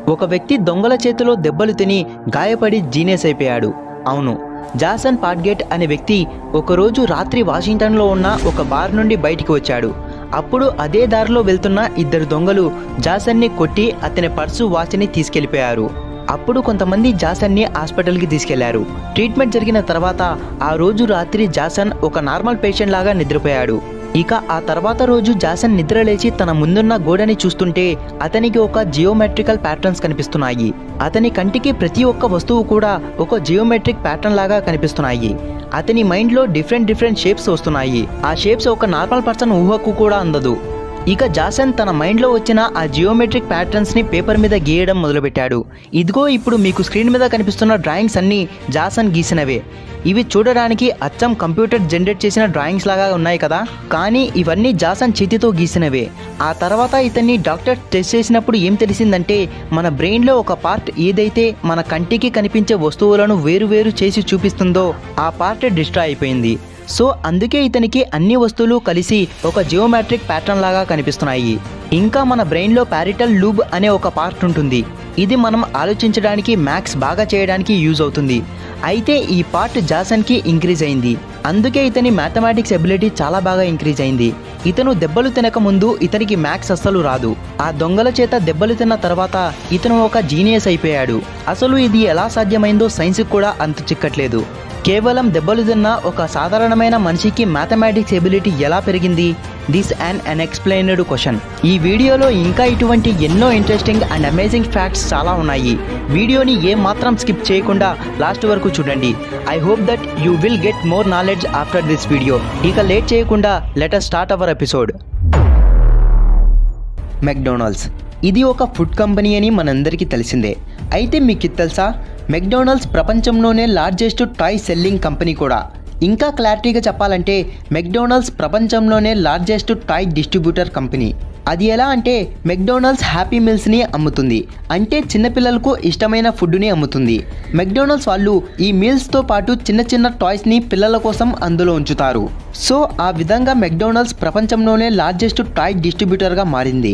ఒక వ్యక్తి దొంగల చేతిలో దెబ్బలు తిని గాయపడి జీనియస్ అయిపోయాడు అవును జాసన్ పాట్గేట్ అనే వ్యక్తి ఒకరోజు రాత్రి వాషింగ్టన్లో ఉన్న ఒక బార్ నుండి బయటికి వచ్చాడు అప్పుడు అదే దారిలో వెళ్తున్న ఇద్దరు దొంగలు జాసన్ని కొట్టి అతని పర్సు వాచ్ని తీసుకెళ్లిపోయారు అప్పుడు కొంతమంది జాసన్ని హాస్పిటల్కి తీసుకెళ్లారు ట్రీట్మెంట్ జరిగిన తర్వాత ఆ రోజు రాత్రి జాసన్ ఒక నార్మల్ పేషెంట్ లాగా నిద్రపోయాడు ఇక ఆ తర్వాత రోజు జాసన్ నిద్రలేచి తన ముందున్న గోడని చూస్తుంటే అతనికి ఒక జియోమెట్రికల్ ప్యాటర్న్స్ కనిపిస్తున్నాయి అతని కంటికి ప్రతి ఒక్క వస్తువు కూడా ఒక జియోమెట్రిక్ ప్యాటర్న్ లాగా కనిపిస్తున్నాయి అతని మైండ్లో డిఫరెంట్ డిఫరెంట్ షేప్స్ వస్తున్నాయి ఆ షేప్స్ ఒక నార్మల్ పర్సన్ ఊహకు కూడా అందదు ఇక జాసన్ తన మైండ్లో వచ్చిన ఆ జియోమెట్రిక్ ప్యాటర్న్స్ని పేపర్ మీద గీయడం మొదలుపెట్టాడు ఇదిగో ఇప్పుడు మీకు స్క్రీన్ మీద కనిపిస్తున్న డ్రాయింగ్స్ అన్నీ జాసన్ గీసినవే ఇవి చూడడానికి అచ్చం కంప్యూటర్ జనరేట్ చేసిన డ్రాయింగ్స్ లాగా ఉన్నాయి కదా కానీ ఇవన్నీ జాసన్ చేతితో గీసినవే ఆ తర్వాత ఇతన్ని డాక్టర్ టెస్ట్ చేసినప్పుడు ఏం తెలిసిందంటే మన బ్రెయిన్లో ఒక పార్ట్ ఏదైతే మన కంటికి కనిపించే వస్తువులను వేరు వేరు చేసి చూపిస్తుందో ఆ పార్ట్ డిస్ట్రాయ్ అయిపోయింది సో అందుకే ఇతనికి అన్ని వస్తువులు కలిసి ఒక జియోమెట్రిక్ ప్యాటర్న్ లాగా కనిపిస్తున్నాయి ఇంకా మన బ్రెయిన్లో ప్యారిటల్ లూబ్ అనే ఒక పార్ట్ ఉంటుంది ఇది మనం ఆలోచించడానికి మ్యాథ్స్ బాగా చేయడానికి యూజ్ అవుతుంది అయితే ఈ పార్ట్ జాసన్కి ఇంక్రీజ్ అయింది అందుకే ఇతని మ్యాథమెటిక్స్ ఎబిలిటీ చాలా బాగా ఇంక్రీజ్ అయింది ఇతను దెబ్బలు తినక ముందు ఇతనికి మ్యాథ్స్ అస్సలు రాదు ఆ దొంగల చేత దెబ్బలు తిన్న తర్వాత ఇతను ఒక జీనియస్ అయిపోయాడు అసలు ఇది ఎలా సాధ్యమైందో సైన్స్కి కూడా అంత చిక్కట్లేదు కేవలం దెబ్బలు తిన్న ఒక సాధారణమైన మనిషికి మ్యాథమెటిక్స్ ఎబిలిటీ ఎలా పెరిగింది దిస్ అండ్ అన్ఎక్స్ప్లెయిన్డ్ క్వశ్చన్ ఈ వీడియోలో ఇంకా ఇటువంటి ఎన్నో ఇంట్రెస్టింగ్ అండ్ అమేజింగ్ ఫ్యాక్ట్స్ చాలా ఉన్నాయి వీడియోని ఏ మాత్రం స్కిప్ చేయకుండా లాస్ట్ వరకు చూడండి I hope that you will get more knowledge after this video ఇక లేట్ చేయకుండా let's start our episode McDonald's ఇది ఒక ఫుడ్ కంపెనీ అని మనందరికీ తెలిసిందే అయితే మీకు ఇది తెలుసా మెక్డొనాల్డ్స్ ప్రపంచంలోనే లార్జెస్ట్ టాయ్ సెల్లింగ్ కంపెనీ కూడా ఇంకా క్లారిటీగా చెప్పాలంటే మెక్డొనాల్డ్స్ ప్రపంచంలోనే లార్జెస్ట్ టాయ్ డిస్ట్రిబ్యూటర్ కంపెనీ అది ఎలా అంటే మెక్డొనాల్డ్స్ హ్యాపీ మీల్స్ని అమ్ముతుంది అంటే చిన్నపిల్లలకు ఇష్టమైన ఫుడ్ని అమ్ముతుంది మెక్డొనాల్డ్స్ వాళ్ళు ఈ మీల్స్తో పాటు చిన్న చిన్న టాయ్స్ని పిల్లల కోసం అందులో ఉంచుతారు సో ఆ విధంగా మెక్డొనాల్డ్స్ ప్రపంచంలోనే లార్జెస్ట్ టాయ్ డిస్ట్రిబ్యూటర్గా మారింది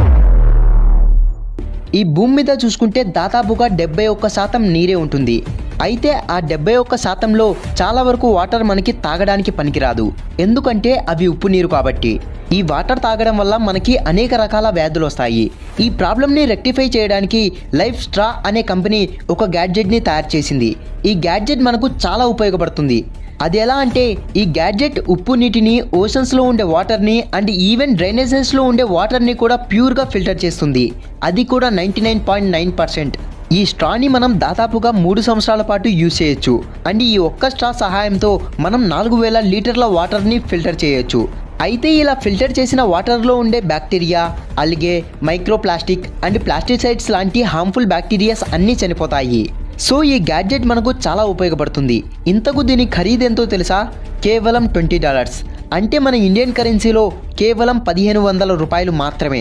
ఈ భూమి మీద చూసుకుంటే దాదాపుగా డెబ్బై ఒక్క శాతం నీరే ఉంటుంది అయితే ఆ డెబ్బై ఒక్క శాతంలో చాలా వరకు వాటర్ మనకి తాగడానికి పనికిరాదు ఎందుకంటే అవి ఉప్పు నీరు కాబట్టి ఈ వాటర్ తాగడం వల్ల మనకి అనేక రకాల వ్యాధులు వస్తాయి ఈ ప్రాబ్లమ్ని రెక్టిఫై చేయడానికి లైఫ్ స్ట్రా అనే కంపెనీ ఒక గ్యాడ్జెట్ని తయారు చేసింది ఈ గ్యాడ్జెట్ మనకు చాలా ఉపయోగపడుతుంది అది ఎలా అంటే ఈ గ్యాడ్జెట్ ఉప్పు నీటిని ఓషన్స్లో ఉండే వాటర్ని అండ్ ఈవెన్ డ్రైనేజెస్లో ఉండే వాటర్ని కూడా ప్యూర్గా ఫిల్టర్ చేస్తుంది అది కూడా ninety nine point nine percent ఈ స్ట్రాని మనం దాదాపుగా మూడు సంవత్సరాల పాటు యూజ్ చేయొచ్చు అండ్ ఈ ఒక్క స్ట్రా సహాయంతో మనం నాలుగు వేల లీటర్ల వాటర్ని ఫిల్టర్ చేయొచ్చు అయితే ఇలా ఫిల్టర్ చేసిన వాటర్లో ఉండే బ్యాక్టీరియా అలిగే మైక్రోప్లాస్టిక్ అండ్ ప్లాస్టిసైడ్స్ లాంటి హార్మ్ఫుల్ బ్యాక్టీరియాస్ అన్నీ చనిపోతాయి సో ఈ గ్యాడ్జెట్ మనకు చాలా ఉపయోగపడుతుంది ఇంతకు దీని ఖరీదు ఎంతో తెలుసా కేవలం ట్వంటీ డాలర్స్ అంటే మన ఇండియన్ కరెన్సీలో కేవలం పదిహేను వందల రూపాయలు మాత్రమే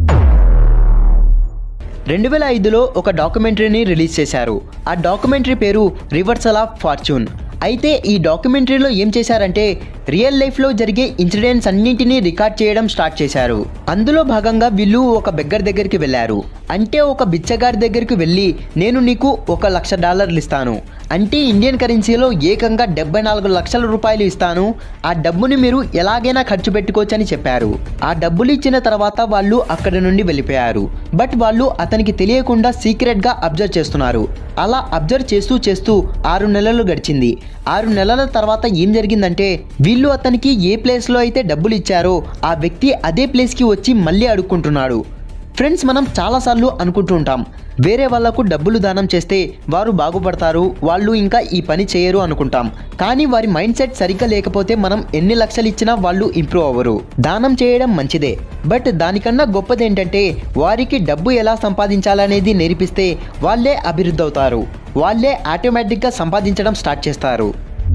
రెండు వేల ఐదులో ఒక డాక్యుమెంటరీని రిలీజ్ చేశారు ఆ డాక్యుమెంటరీ పేరు రివర్సల్ ఆఫ్ ఫార్చ్యూన్ అయితే ఈ డాక్యుమెంటరీలో ఏం చేశారంటే రియల్ లైఫ్లో జరిగే ఇన్సిడెంట్స్ అన్నింటినీ రికార్డ్ చేయడం స్టార్ట్ చేశారు అందులో భాగంగా వీళ్ళు ఒక బెగ్గర్ దగ్గరికి వెళ్ళారు అంటే ఒక బిచ్చగాడి దగ్గరికి వెళ్ళి నేను నీకు ఒక లక్ష డాలర్లు ఇస్తాను అంటే ఇండియన్ కరెన్సీలో ఏకంగా డెబ్బై నాలుగు లక్షల రూపాయలు ఇస్తాను ఆ డబ్బుని మీరు ఎలాగైనా ఖర్చు పెట్టుకోవచ్చని చెప్పారు ఆ డబ్బులు ఇచ్చిన తర్వాత వాళ్ళు అక్కడి నుండి వెళ్ళిపోయారు బట్ వాళ్ళు అతనికి తెలియకుండా సీక్రెట్గా అబ్జర్వ్ చేస్తున్నారు అలా అబ్జర్వ్ చేస్తూ చేస్తూ ఆరు నెలలు గడిచింది ఆరు నెలల తర్వాత ఏం జరిగిందంటే వీళ్ళు అతనికి ఏ ప్లేస్లో అయితే డబ్బులు ఇచ్చారో ఆ వ్యక్తి అదే ప్లేస్కి వచ్చి మళ్ళీ అడుక్కుంటున్నాడు ఫ్రెండ్స్ మనం చాలాసార్లు అనుకుంటూ ఉంటాం వేరే వాళ్లకు డబ్బులు దానం చేస్తే వారు బాగుపడతారు వాళ్ళు ఇంకా ఈ పని చేయరు అనుకుంటాం కానీ వారి మైండ్ సెట్ సరిగ్గా లేకపోతే మనం ఎన్ని లక్షలు ఇచ్చినా వాళ్ళు ఇంప్రూవ్ అవ్వరు దానం చేయడం మంచిదే బట్ దానికన్నా గొప్పది ఏంటంటే వారికి డబ్బు ఎలా సంపాదించాలనేది నేర్పిస్తే వాళ్ళే అభివృద్ధి అవుతారు వాళ్ళే ఆటోమేటిక్గా సంపాదించడం స్టార్ట్ చేస్తారు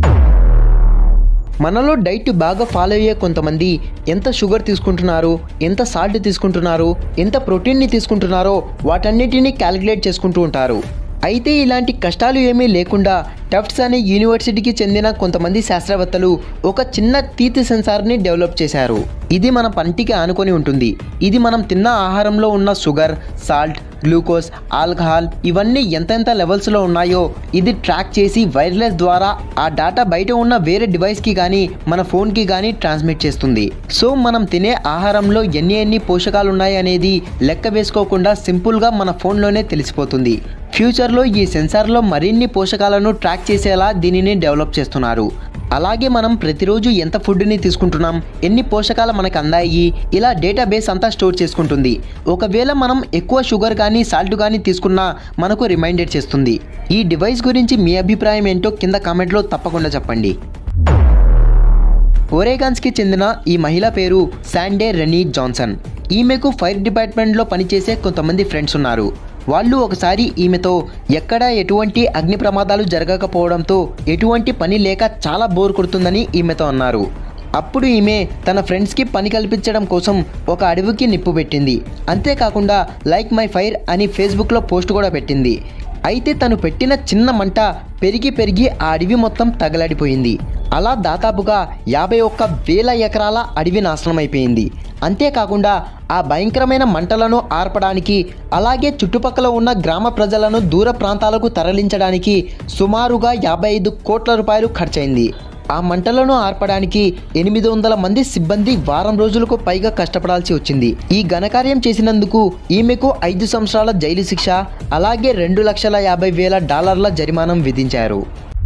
మనలో డైట్ బాగా ఫాలో అయ్యే కొంతమంది ఎంత షుగర్ తీసుకుంటున్నారు ఎంత సాల్ట్ తీసుకుంటున్నారు ఎంత ప్రోటీన్ని తీసుకుంటున్నారో వాటన్నిటిని క్యాలిక్యులేట్ చేసుకుంటూ ఉంటారు అయితే ఇలాంటి కష్టాలు ఏమీ లేకుండా టఫ్ట్స్ అనే యూనివర్సిటీకి చెందిన కొంతమంది శాస్త్రవేత్తలు ఒక చిన్న తీతి సెన్సార్ని డెవలప్ చేశారు ఇది మన పంటికి ఆనుకొని ఉంటుంది ఇది మనం తిన్న ఆహారంలో ఉన్న షుగర్ సాల్ట్ గ్లూకోజ్ ఆల్కహాల్ ఇవన్నీ ఎంతెంత లెవెల్స్లో ఉన్నాయో ఇది ట్రాక్ చేసి వైర్లెస్ ద్వారా ఆ డేటా బయట ఉన్న వేరే డివైస్కి కానీ మన ఫోన్కి కానీ ట్రాన్స్మిట్ చేస్తుంది సో మనం తినే ఆహారంలో ఎన్ని ఎన్ని పోషకాలు ఉన్నాయి అనేది లెక్క వేసుకోకుండా సింపుల్గా మన ఫోన్లోనే తెలిసిపోతుంది ఫ్యూచర్లో ఈ సెన్సార్లో మరిన్ని పోషకాలను ట్రాక్ చేసేలా దీనిని డెవలప్ చేస్తున్నారు అలాగే మనం ప్రతిరోజు ఎంత ఫుడ్ని తీసుకుంటున్నాం ఎన్ని పోషకాలు మనకు అందాయి ఇలా డేటాబేస్ అంతా స్టోర్ చేసుకుంటుంది ఒకవేళ మనం ఎక్కువ షుగర్ కానీ సాల్ట్ కానీ తీసుకున్నా మనకు రిమైండర్ చేస్తుంది ఈ డివైస్ గురించి మీ అభిప్రాయం ఏంటో కింద కామెంట్లో తప్పకుండా చెప్పండి ఒరేగాన్స్కి చెందిన ఈ మహిళ పేరు శాండే రెనీ జాన్సన్ ఈమెకు ఫైర్ డిపార్ట్మెంట్లో పనిచేసే కొంతమంది ఫ్రెండ్స్ ఉన్నారు వాళ్ళు ఒకసారి ఈమెతో ఎక్కడ ఎటువంటి అగ్ని ప్రమాదాలు జరగకపోవడంతో ఎటువంటి పని లేక చాలా బోర్ కొడుతుందని ఈమెతో అన్నారు అప్పుడు ఈమె తన ఫ్రెండ్స్కి పని కల్పించడం కోసం ఒక అడవికి నిప్పు పెట్టింది అంతేకాకుండా లైక్ మై ఫైర్ అని ఫేస్బుక్లో పోస్ట్ కూడా పెట్టింది అయితే తను పెట్టిన చిన్న మంట పెరిగి పెరిగి ఆ అడవి మొత్తం తగలడిపోయింది అలా దాదాపుగా యాభై ఒక్క వేల ఎకరాల అడవి నాశనం అయిపోయింది అంతేకాకుండా ఆ భయంకరమైన మంటలను ఆర్పడానికి అలాగే చుట్టుపక్కల ఉన్న గ్రామ ప్రజలను దూర ప్రాంతాలకు తరలించడానికి సుమారుగా యాభై ఐదు కోట్ల రూపాయలు ఖర్చయింది ఆ మంటలను ఆర్పడానికి ఎనిమిది వందల మంది సిబ్బంది వారం రోజులకు పైగా కష్టపడాల్సి వచ్చింది ఈ ఘనకార్యం చేసినందుకు ఈమెకు ఐదు సంవత్సరాల జైలు శిక్ష అలాగే రెండు లక్షల యాభై వేల డాలర్ల జరిమానం విధించారు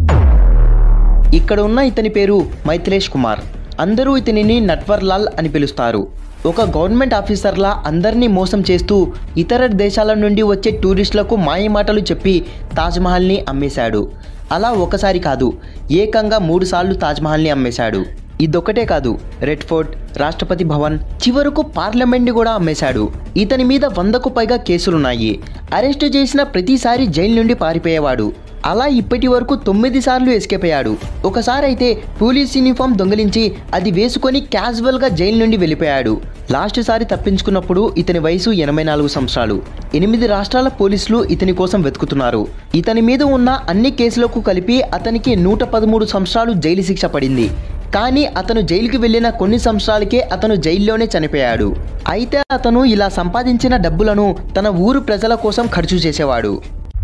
ఇక్కడ ఉన్న ఇతని పేరు మైథిలేష్ కుమార్ అందరూ ఇతనిని నట్వర్ లాల్ అని పిలుస్తారు ఒక గవర్నమెంట్ ఆఫీసర్లా అందరినీ మోసం చేస్తూ ఇతర దేశాల నుండి వచ్చే టూరిస్టులకు మాయమాటలు చెప్పి తాజ్మహల్ని అమ్మేశాడు అలా ఒకసారి కాదు ఏకంగా మూడు సార్లు తాజ్మహల్ని అమ్మేశాడు ఇదొక్కటే కాదు రెడ్ ఫోర్ట్ రాష్ట్రపతి భవన్ చివరకు పార్లమెంట్ని కూడా అమ్మేశాడు ఇతని మీద వందకు పైగా కేసులున్నాయి అరెస్టు చేసిన ప్రతిసారి జైలు నుండి పారిపోయేవాడు అలా ఇప్పటి వరకు తొమ్మిది సార్లు ఎస్కేప్ అయ్యాడు ఒకసారి అయితే పోలీస్ యూనిఫామ్ దొంగిలించి అది వేసుకొని క్యాజువల్గా జైలు నుండి వెళ్ళిపోయాడు లాస్ట్ సారి తప్పించుకున్నప్పుడు ఇతని వయసు ఎనభై నాలుగు సంవత్సరాలు ఎనిమిది రాష్ట్రాల పోలీసులు ఇతని కోసం వెతుకుతున్నారు ఇతని మీద ఉన్న అన్ని కేసులకు కలిపి అతనికి నూట పదమూడు సంవత్సరాలు జైలు శిక్ష పడింది కానీ అతను జైలుకి వెళ్ళిన కొన్ని సంవత్సరాలకే అతను జైల్లోనే చనిపోయాడు అయితే అతను ఇలా సంపాదించిన డబ్బులను తన ఊరు ప్రజల కోసం ఖర్చు చేసేవాడు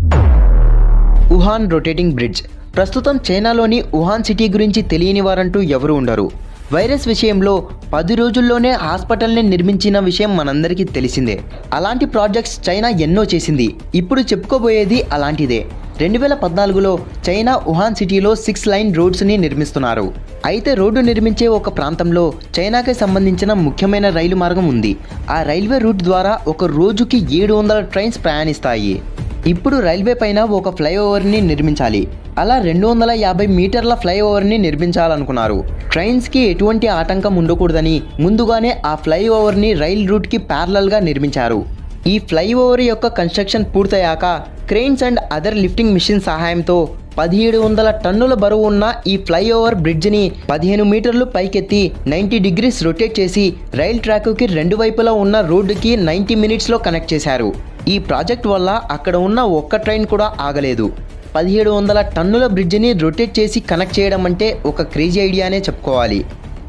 వుహాన్ రొటేటింగ్ బ్రిడ్జ్ ప్రస్తుతం చైనాలోని వుహాన్ సిటీ గురించి తెలియని వారంటూ ఎవరు ఉండరు వైరస్ విషయంలో పది రోజుల్లోనే హాస్పిటల్ని నిర్మించిన విషయం మనందరికీ తెలిసిందే అలాంటి ప్రాజెక్ట్స్ చైనా ఎన్నో చేసింది ఇప్పుడు చెప్పుకోబోయేది అలాంటిదే రెండు వేల పద్నాలుగులో చైనా వుహాన్ సిటీలో సిక్స్ లైన్ రోడ్స్ని నిర్మిస్తున్నారు అయితే రోడ్డు నిర్మించే ఒక ప్రాంతంలో చైనాకి సంబంధించిన ముఖ్యమైన రైలు మార్గం ఉంది ఆ రైల్వే రూట్ ద్వారా ఒక రోజుకి ఏడు వందల ట్రైన్స్ ప్రయాణిస్తాయి ఇప్పుడు రైల్వే పైన ఒక ఫ్లైఓవర్ని నిర్మించాలి అలా రెండు వందల యాభై మీటర్ల ఫ్లైఓవర్ని నిర్మించాలనుకున్నారు ట్రైన్స్కి ఎటువంటి ఆటంకం ఉండకూడదని ముందుగానే ఆ ఫ్లైఓవర్ని రైల్ రూట్కి ప్యారలల్గా నిర్మించారు ఈ ఫ్లైఓవర్ యొక్క కన్స్ట్రక్షన్ పూర్తయ్యాక cranes and other lifting machine సహాయంతో పదిహేడు వందల టన్నుల బరువు ఉన్న ఈ ఫ్లైఓవర్ బ్రిడ్జ్ని పదిహేను మీటర్లు పైకెత్తి నైంటీ డిగ్రీస్ రొటేట్ చేసి రైల్ ట్రాక్కి రెండు వైపులా ఉన్న రోడ్డుకి నైంటీ మినిట్స్లో కనెక్ట్ చేశారు ఈ ప్రాజెక్ట్ వల్ల అక్కడ ఉన్న ఒక్క ట్రైన్ కూడా ఆగలేదు పదిహేడు వందల టన్నుల బ్రిడ్జిని రొటేట్ చేసి కనెక్ట్ చేయడం అంటే ఒక క్రేజీ ఐడియానే చెప్పుకోవాలి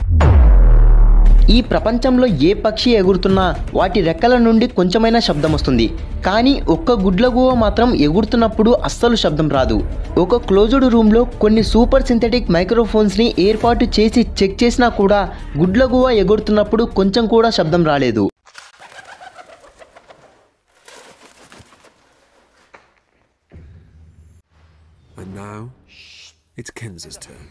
ఈ ప్రపంచంలో ఏ పక్షి ఎగురుతున్నా వాటి రెక్కల నుండి కొంచెమైనా శబ్దం వస్తుంది కానీ ఒక్క గుడ్లగువ మాత్రం ఎగురుతున్నప్పుడు అస్సలు శబ్దం రాదు ఒక క్లోజ్డ్ రూమ్లో కొన్ని సూపర్ సింథటిక్ మైక్రోఫోన్స్ని ఏర్పాటు చేసి చెక్ చేసినా కూడా గుడ్లగువ ఎగురుతున్నప్పుడు కొంచెం కూడా శబ్దం రాలేదు And now, it's Kenza's turn.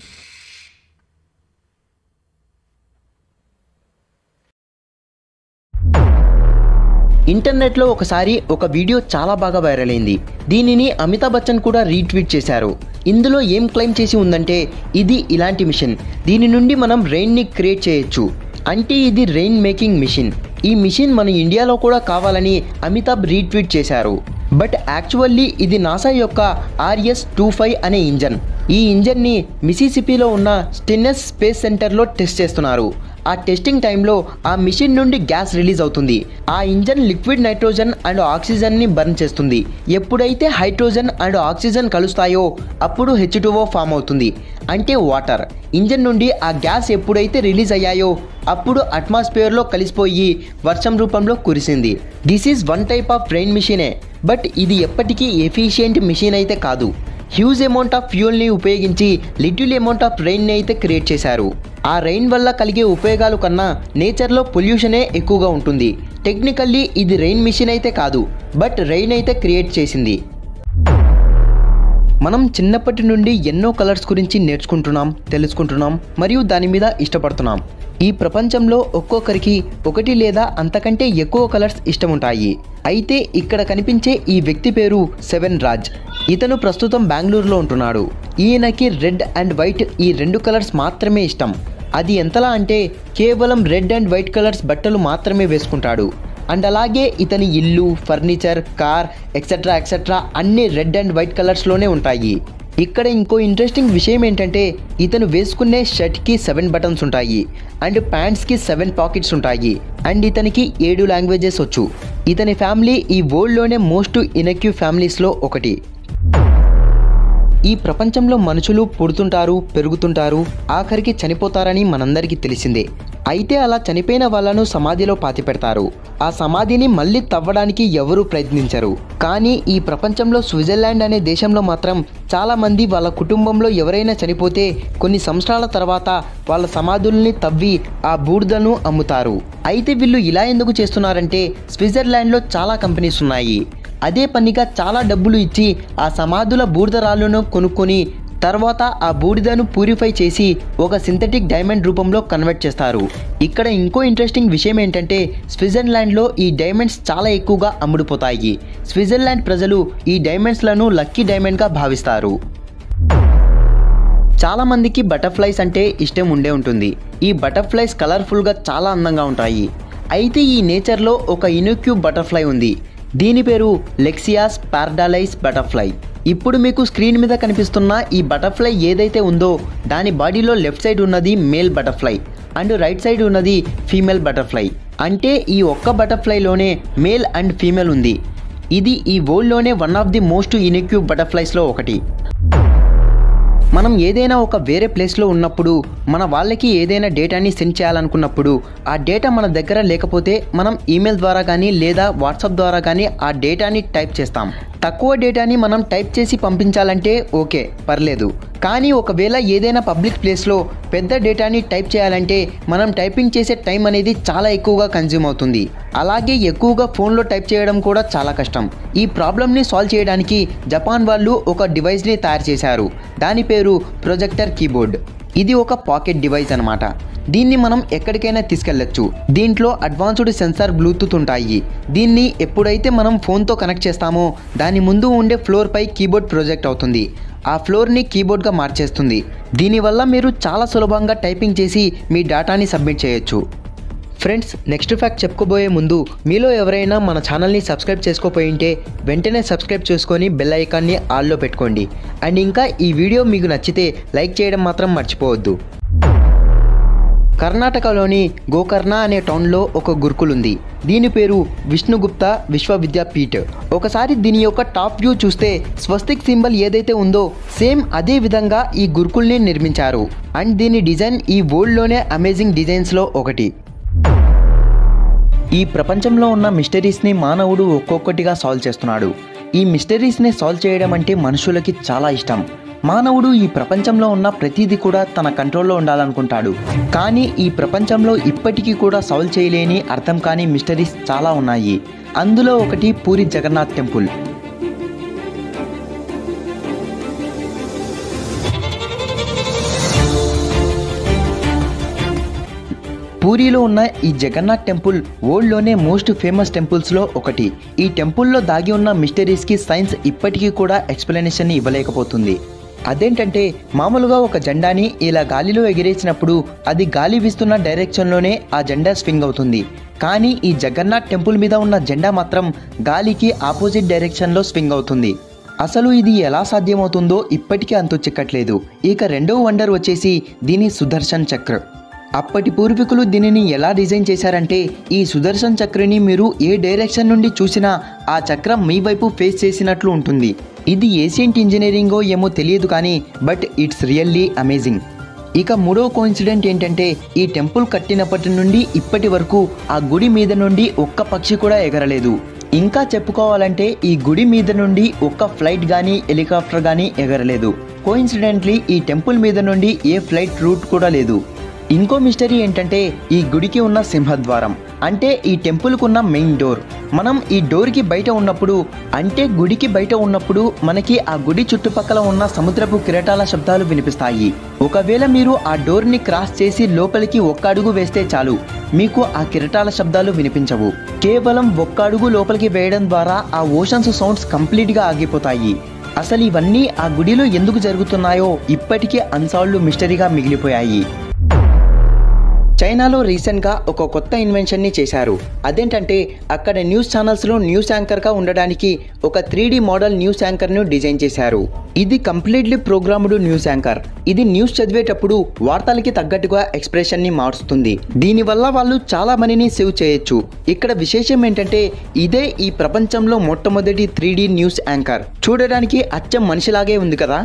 ఇంటర్నెట్లో ఒకసారి ఒక వీడియో చాలా బాగా వైరల్ అయింది దీనిని అమితాబ్ బచ్చన్ కూడా రీట్వీట్ చేశారు ఇందులో ఏం క్లెయిమ్ చేసి ఉందంటే ఇది ఇలాంటి మిషన్ దీని నుండి మనం రెయిన్ని క్రియేట్ చేయొచ్చు అంటే ఇది రెయిన్ మేకింగ్ మిషన్ ఈ మిషన్ మన ఇండియాలో కూడా కావాలని అమితాబ్ రీట్వీట్ చేశారు బట్ యాక్చువల్లీ ఇది నాసా యొక్క ఆర్ఎస్ టూ ఫైవ్ అనే ఇంజన్ ఈ ఇంజన్ని మిసిసిపిలో ఉన్న స్టిన్నెస్ స్పేస్ సెంటర్లో టెస్ట్ చేస్తున్నారు ఆ టెస్టింగ్ టైంలో ఆ మిషన్ నుండి గ్యాస్ రిలీజ్ అవుతుంది ఆ ఇంజన్ లిక్విడ్ నైట్రోజన్ అండ్ ఆక్సిజన్ని బర్న్ చేస్తుంది ఎప్పుడైతే హైడ్రోజన్ అండ్ ఆక్సిజన్ కలుస్తాయో అప్పుడు హెచ్ ఫామ్ అవుతుంది అంటే వాటర్ ఇంజన్ నుండి ఆ గ్యాస్ ఎప్పుడైతే రిలీజ్ అయ్యాయో అప్పుడు అట్మాస్ఫియర్లో కలిసిపోయి వర్షం రూపంలో కురిసింది this is one type of rain మిషనే బట్ ఇది ఎప్పటికీ ఎఫిషియెంట్ మిషన్ అయితే కాదు హ్యూజ్ అమౌంట్ ఆఫ్ ఫ్యూయల్ని ఉపయోగించి లిటిల్ అమౌంట్ ఆఫ్ రెయిన్ని అయితే క్రియేట్ చేశారు ఆ రెయిన్ వల్ల కలిగే ఉపయోగాలు కన్నా నేచర్లో పొల్యూషనే ఎక్కువగా ఉంటుంది టెక్నికల్లీ ఇది రెయిన్ మిషన్ అయితే కాదు బట్ రెయిన్ అయితే క్రియేట్ చేసింది మనం చిన్నప్పటి నుండి ఎన్నో కలర్స్ గురించి నేర్చుకుంటున్నాం తెలుసుకుంటున్నాం మరియు దాని మీద ఇష్టపడుతున్నాం ఈ ప్రపంచంలో ఒక్కొక్కరికి ఒకటి లేదా అంతకంటే ఎక్కువ కలర్స్ ఇష్టం ఉంటాయి అయితే ఇక్కడ కనిపించే ఈ వ్యక్తి పేరు సెవెన్ రాజ్ ఇతను ప్రస్తుతం బెంగళూరులో ఉంటున్నాడు ఈయనకి రెడ్ అండ్ వైట్ ఈ రెండు కలర్స్ మాత్రమే ఇష్టం అది ఎంతలా అంటే కేవలం రెడ్ అండ్ వైట్ కలర్స్ బట్టలు మాత్రమే వేసుకుంటాడు అండ్ అలాగే ఇతని ఇల్లు ఫర్నిచర్ కార్ ఎక్సెట్రా ఎక్సెట్రా అన్ని రెడ్ అండ్ వైట్ కలర్స్లోనే ఉంటాయి ఇక్కడ ఇంకో ఇంట్రెస్టింగ్ విషయం ఏంటంటే ఇతను వేసుకునే షర్ట్కి సెవెన్ బటన్స్ ఉంటాయి అండ్ ప్యాంట్స్కి సెవెన్ పాకెట్స్ ఉంటాయి అండ్ ఇతనికి ఏడు లాంగ్వేజెస్ వచ్చు ఇతని ఫ్యామిలీ ఈ వరల్డ్లోనే మోస్ట్ ఇనక్యూ ఫ్యామిలీస్లో ఒకటి ఈ ప్రపంచంలో మనుషులు పుడుతుంటారు పెరుగుతుంటారు ఆఖరికి చనిపోతారని మనందరికీ తెలిసిందే అయితే అలా చనిపోయిన వాళ్ళను సమాధిలో పాతిపెడతారు ఆ సమాధిని మళ్ళీ తవ్వడానికి ఎవరూ ప్రయత్నించరు కానీ ఈ ప్రపంచంలో స్విట్జర్లాండ్ అనే దేశంలో మాత్రం చాలామంది వాళ్ళ కుటుంబంలో ఎవరైనా చనిపోతే కొన్ని సంవత్సరాల తర్వాత వాళ్ళ సమాధుల్ని తవ్వి ఆ బూడిదను అమ్ముతారు అయితే వీళ్ళు ఇలా ఎందుకు చేస్తున్నారంటే స్విట్జర్లాండ్లో చాలా కంపెనీస్ ఉన్నాయి అదే పనిగా చాలా డబ్బులు ఇచ్చి ఆ సమాధుల బూడిద రాళ్ళను కొనుక్కొని తర్వాత ఆ బూడిదను ప్యూరిఫై చేసి ఒక సింథటిక్ డైమండ్ రూపంలో కన్వర్ట్ చేస్తారు ఇక్కడ ఇంకో ఇంట్రెస్టింగ్ విషయం ఏంటంటే స్విట్జర్లాండ్లో ఈ డైమండ్స్ చాలా ఎక్కువగా అమ్ముడుపోతాయి స్విట్జర్లాండ్ ప్రజలు ఈ డైమండ్స్లను లక్కీ డైమండ్గా భావిస్తారు చాలా మందికి బటర్ఫ్లైస్ అంటే ఇష్టం ఉండే ఉంటుంది ఈ బటర్ఫ్లైస్ కలర్ఫుల్గా చాలా అందంగా ఉంటాయి అయితే ఈ నేచర్లో ఒక ఇనుక్యూ బటర్ఫ్లై ఉంది దీని పేరు లెక్సియాస్ పార్డాలైస్ బటర్ఫ్లై ఇప్పుడు మీకు స్క్రీన్ మీద కనిపిస్తున్న ఈ బటర్ఫ్లై ఏదైతే ఉందో దాని బాడీలో లెఫ్ట్ సైడ్ ఉన్నది male butterfly and right side ఉన్నది ఫీమేల్ బటర్ఫ్లై అంటే ఈ ఒక్క బటర్ఫ్లైలోనే మేల్ అండ్ ఫీమేల్ ఉంది ఇది ఈ వరల్డ్లోనే one of the most unique బటర్ఫ్లైస్లో ఒకటి మనం ఏదైనా ఒక వేరే ప్లేస్లో ఉన్నప్పుడు మన వాళ్ళకి ఏదైనా డేటాని సెండ్ చేయాలనుకున్నప్పుడు ఆ డేటా మన దగ్గర లేకపోతే మనం ఈమెయిల్ ద్వారా కానీ లేదా వాట్సాప్ ద్వారా కానీ ఆ డేటాని టైప్ చేస్తాం తక్కువ డేటాని మనం టైప్ చేసి పంపించాలంటే ఓకే పర్లేదు కానీ ఒకవేళ ఏదైనా పబ్లిక్ ప్లేస్లో పెద్ద డేటాని టైప్ చేయాలంటే మనం టైపింగ్ చేసే టైం అనేది చాలా ఎక్కువగా కన్జ్యూమ్ అవుతుంది అలాగే ఎక్కువగా ఫోన్లో టైప్ చేయడం కూడా చాలా కష్టం ఈ ప్రాబ్లమ్ని సాల్వ్ చేయడానికి జపాన్ వాళ్ళు ఒక డివైస్ని తయారు చేశారు దాని పేరు ప్రొజెక్టర్ కీబోర్డ్ ఇది ఒక పాకెట్ డివైస్ అనమాట దీన్ని మనం ఎక్కడికైనా తీసుకెళ్ళొచ్చు దీంట్లో అడ్వాన్స్డ్ సెన్సార్ బ్లూటూత్ ఉంటాయి దీన్ని ఎప్పుడైతే మనం ఫోన్తో కనెక్ట్ చేస్తామో దాని ముందు ఉండే ఫ్లోర్పై కీబోర్డ్ ప్రొజెక్ట్ అవుతుంది ఆ ఫ్లోర్ని కీబోర్డ్గా మార్చేస్తుంది దీనివల్ల మీరు చాలా సులభంగా టైపింగ్ చేసి మీ డేటాని సబ్మిట్ చేయొచ్చు ఫ్రెండ్స్ నెక్స్ట్ ఫ్యాక్ట్ చెప్పుకోబోయే ముందు మీలో ఎవరైనా మన ఛానల్ని సబ్స్క్రైబ్ చేసుకోపోయి ఉంటే వెంటనే సబ్స్క్రైబ్ చేసుకొని బెల్ ఐకాన్ని ఆల్లో పెట్టుకోండి అండ్ ఇంకా ఈ వీడియో మీకు నచ్చితే లైక్ చేయడం మాత్రం మర్చిపోవద్దు కర్ణాటకలోని గోకర్ణ అనే టౌన్లో ఒక గురుకుల్ ఉంది దీని పేరు విష్ణుగుప్త విశ్వవిద్యాపీఠ్ ఒకసారి దీని యొక్క టాప్ వ్యూ చూస్తే స్వస్తిక్ సింబల్ ఏదైతే ఉందో సేమ్ అదే విధంగా ఈ గురుకుల్ని నిర్మించారు అండ్ దీని డిజైన్ ఈ వరల్డ్లోనే అమేజింగ్ డిజైన్స్లో ఒకటి ఈ ప్రపంచంలో ఉన్న మిస్టరీస్ని మానవుడు ఒక్కొక్కటిగా సాల్వ్ చేస్తున్నాడు ఈ మిస్టరీస్ని సాల్వ్ చేయడం అంటే మనుషులకి చాలా ఇష్టం మానవుడు ఈ ప్రపంచంలో ఉన్న ప్రతిదీ కూడా తన కంట్రోల్లో ఉండాలనుకుంటాడు కానీ ఈ ప్రపంచంలో ఇప్పటికీ కూడా సాల్వ్ చేయలేని అర్థం కాని మిస్టరీస్ చాలా ఉన్నాయి అందులో ఒకటి పూరి జగన్నాథ్ టెంపుల్ పూరిలో ఉన్న ఈ జగన్నాథ్ టెంపుల్ వరల్డ్లోనే మోస్ట్ ఫేమస్ టెంపుల్స్లో ఒకటి ఈ టెంపుల్లో దాగి ఉన్న మిస్టరీస్కి సైన్స్ ఇప్పటికీ కూడా ఎక్స్ప్లెనేషన్ ఇవ్వలేకపోతుంది అదేంటంటే మామూలుగా ఒక జెండాని ఇలా గాలిలో ఎగిరేసినప్పుడు అది గాలి వీస్తున్న డైరెక్షన్లోనే ఆ జెండా స్వింగ్ అవుతుంది కానీ ఈ జగన్నాథ్ టెంపుల్ మీద ఉన్న జెండా మాత్రం గాలికి ఆపోజిట్ డైరెక్షన్లో స్వింగ్ అవుతుంది అసలు ఇది ఎలా సాధ్యమవుతుందో ఇప్పటికీ అంతు చిక్కట్లేదు ఇక రెండవ వండర్ వచ్చేసి దీని సుదర్శన్ చక్ర అప్పటి పూర్వీకులు దీనిని ఎలా డిజైన్ చేశారంటే ఈ సుదర్శన్ చక్రని మీరు ఏ డైరెక్షన్ నుండి చూసినా ఆ చక్రం మీ వైపు ఫేస్ చేసినట్లు ఉంటుంది ఇది ఏషియంట్ ఇంజనీరింగో ఏమో తెలియదు కానీ బట్ ఇట్స్ రియల్లీ అమేజింగ్ ఇక మూడో కోఇన్సిడెంట్ ఏంటంటే ఈ టెంపుల్ కట్టినప్పటి నుండి ఇప్పటి వరకు ఆ గుడి మీద నుండి ఒక్క పక్షి కూడా ఎగరలేదు ఇంకా చెప్పుకోవాలంటే ఈ గుడి మీద నుండి ఒక్క ఫ్లైట్ కానీ హెలికాప్టర్ కానీ ఎగరలేదు కోఇన్సిడెంట్లీ ఈ టెంపుల్ మీద నుండి ఏ ఫ్లైట్ రూట్ కూడా లేదు ఇంకో మిస్టరీ ఏంటంటే ఈ గుడికి ఉన్న సింహద్వారం అంటే ఈ టెంపుల్కి ఉన్న మెయిన్ డోర్ మనం ఈ డోర్కి బయట ఉన్నప్పుడు అంటే గుడికి బయట ఉన్నప్పుడు మనకి ఆ గుడి చుట్టుపక్కల ఉన్న సముద్రపు కిరటాల శబ్దాలు వినిపిస్తాయి ఒకవేళ మీరు ఆ డోర్ని క్రాస్ చేసి లోపలికి ఒక్క అడుగు వేస్తే చాలు మీకు ఆ కిరటాల శబ్దాలు వినిపించవు కేవలం ఒక్క అడుగు లోపలికి వేయడం ద్వారా ఆ ఓషన్స్ సౌండ్స్ కంప్లీట్గా ఆగిపోతాయి అసలు ఇవన్నీ ఆ గుడిలో ఎందుకు జరుగుతున్నాయో ఇప్పటికీ అన్సాల్వ్డ్ మిస్టరీగా మిగిలిపోయాయి చైనాలో రీసెంట్గా ఒక కొత్త ఇన్వెన్షన్ని చేశారు అదేంటంటే అక్కడ న్యూస్ ఛానల్స్లో న్యూస్ యాంకర్గా ఉండడానికి ఒక త్రీ మోడల్ న్యూస్ యాంకర్ను డిజైన్ చేశారు ఇది కంప్లీట్లీ ప్రోగ్రామ్డ్ న్యూస్ యాంకర్ ఇది న్యూస్ చదివేటప్పుడు వార్తలకి తగ్గట్టుగా ఎక్స్ప్రెషన్ని మారుస్తుంది దీనివల్ల వాళ్ళు చాలా మనీని సేవ్ చేయొచ్చు ఇక్కడ విశేషం ఏంటంటే ఇదే ఈ ప్రపంచంలో మొట్టమొదటి త్రీ న్యూస్ యాంకర్ చూడడానికి అచ్చం మనిషిలాగే ఉంది కదా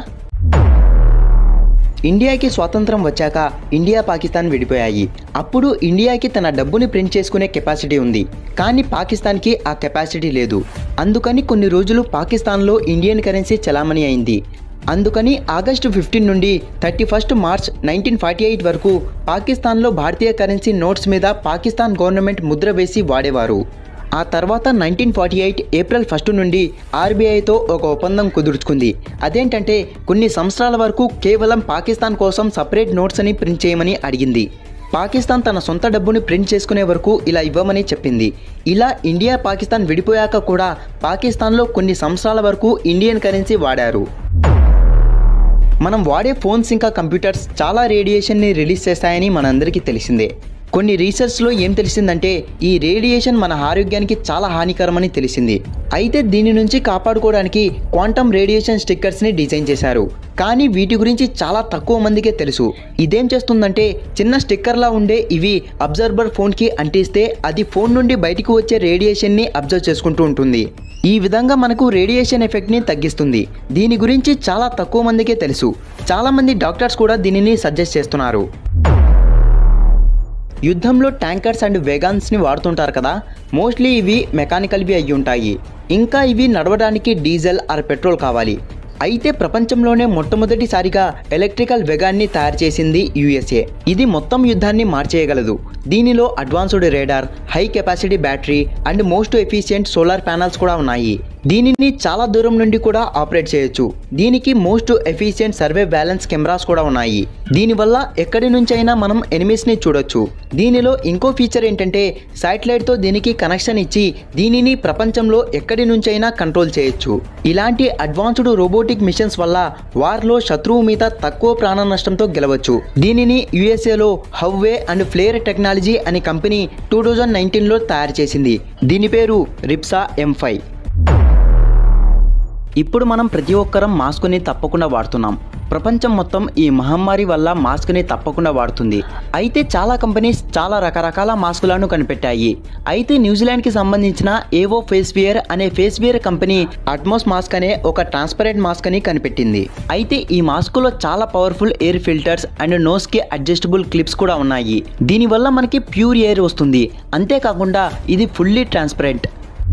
ఇండియాకి స్వాతంత్రం వచ్చాక ఇండియా పాకిస్తాన్ విడిపోయాయి అప్పుడు ఇండియాకి తన డబ్బుని ప్రింట్ చేసుకునే కెపాసిటీ ఉంది కానీ పాకిస్తాన్కి ఆ కెపాసిటీ లేదు అందుకని కొన్ని రోజులు పాకిస్తాన్లో ఇండియన్ కరెన్సీ చలామణి అయింది అందుకని ఆగస్టు ఫిఫ్టీన్ నుండి thirty first March nineteen forty eight వరకు పాకిస్తాన్లో భారతీయ కరెన్సీ నోట్స్ మీద పాకిస్తాన్ గవర్నమెంట్ ముద్ర వేసి వాడేవారు ఆ తర్వాత nineteen forty eight April first నుండి ఆర్బీఐతో ఒక ఒప్పందం కుదుర్చుకుంది అదేంటంటే కొన్ని సంవత్సరాల వరకు కేవలం పాకిస్తాన్ కోసం సపరేట్ నోట్స్ అని ప్రింట్ చేయమని అడిగింది పాకిస్తాన్ తన సొంత డబ్బుని ప్రింట్ చేసుకునే వరకు ఇలా ఇవ్వమని చెప్పింది ఇలా ఇండియా పాకిస్తాన్ విడిపోయాక కూడా పాకిస్తాన్లో కొన్ని సంవత్సరాల వరకు ఇండియన్ కరెన్సీ వాడారు మనం వాడే ఫోన్స్ ఇంకా కంప్యూటర్స్ చాలా రేడియేషన్ని రిలీజ్ చేస్తాయని మనందరికీ తెలిసిందే కొన్ని రీసెర్చ్లో ఏం తెలిసిందంటే ఈ రేడియేషన్ మన ఆరోగ్యానికి చాలా హానికరమని తెలిసింది అయితే దీని నుంచి కాపాడుకోవడానికి క్వాంటమ్ రేడియేషన్ స్టిక్కర్స్ని డిజైన్ చేశారు కానీ వీటి గురించి చాలా తక్కువ మందికే తెలుసు ఇదేం చేస్తుందంటే చిన్న స్టిక్కర్లా ఉండే ఇవి అబ్జర్బర్ ఫోన్కి అంటిస్తే అది ఫోన్ నుండి బయటికి వచ్చే రేడియేషన్ని అబ్జర్వ్ చేసుకుంటూ ఉంటుంది ఈ విధంగా మనకు రేడియేషన్ ఎఫెక్ట్ని తగ్గిస్తుంది దీని గురించి చాలా తక్కువ మందికే తెలుసు చాలామంది డాక్టర్స్ కూడా దీనిని సజెస్ట్ చేస్తున్నారు యుద్ధంలో ట్యాంకర్స్ అండ్ వెగాన్స్ని వాడుతుంటారు కదా మోస్ట్లీ ఇవి మెకానికల్వి అయి ఉంటాయి ఇంకా ఇవి నడవడానికి డీజిల్ ఆర్ పెట్రోల్ కావాలి అయితే ప్రపంచంలోనే మొట్టమొదటిసారిగా ఎలక్ట్రికల్ వెగాన్ని తయారు చేసింది యుఎస్ఏ ఇది మొత్తం యుద్ధాన్ని మార్చేయగలదు దీనిలో advanced radar high capacity battery and most efficient solar panels కూడా ఉన్నాయి దీనిని చాలా దూరం నుండి కూడా ఆపరేట్ చేయొచ్చు దీనికి most efficient surveillance cameras కూడా ఉన్నాయి దీనివల్ల ఎక్కడి నుంచైనా మనం ఎనిమిస్ని చూడొచ్చు దీనిలో ఇంకో ఫీచర్ ఏంటంటే శాటిలైట్తో దీనికి కనెక్షన్ ఇచ్చి దీనిని ప్రపంచంలో ఎక్కడి నుంచైనా కంట్రోల్ చేయొచ్చు ఇలాంటి అడ్వాన్స్డ్ రోబోటిక్ మిషన్స్ వల్ల వార్లో శత్రువు మీద తక్కువ ప్రాణ నష్టంతో గెలవచ్చు దీనిని యుఎస్ఏలో హవ్వే అండ్ ఫ్లేర్ టెక్నాలజీ అనే కంపెనీ టూ థౌజండ్ నైన్టీన్లో తయారు చేసింది దీని పేరు రిప్సా ఎం ఫైవ్ ఇప్పుడు మనం ప్రతి ఒక్కరం మాస్క్ని తప్పకుండా వాడుతున్నాం ప్రపంచం మొత్తం ఈ మహమ్మారి వల్ల మాస్క్ని తప్పకుండా వాడుతుంది అయితే చాలా కంపెనీస్ చాలా రకరకాల మాస్కులను కనిపెట్టాయి అయితే న్యూజిలాండ్కి సంబంధించిన ఏవో ఫేస్ వియర్ అనే face wear company Atmos mask అనే ఒక ట్రాన్స్పరెంట్ మాస్క్ అని కనిపెట్టింది అయితే ఈ మాస్కులో చాలా పవర్ఫుల్ ఎయిర్ ఫిల్టర్స్ అండ్ నోస్కి అడ్జస్టబుల్ క్లిప్స్ కూడా ఉన్నాయి దీనివల్ల మనకి ప్యూర్ ఎయిర్ వస్తుంది అంతేకాకుండా ఇది ఫుల్లీ ట్రాన్స్పరెంట్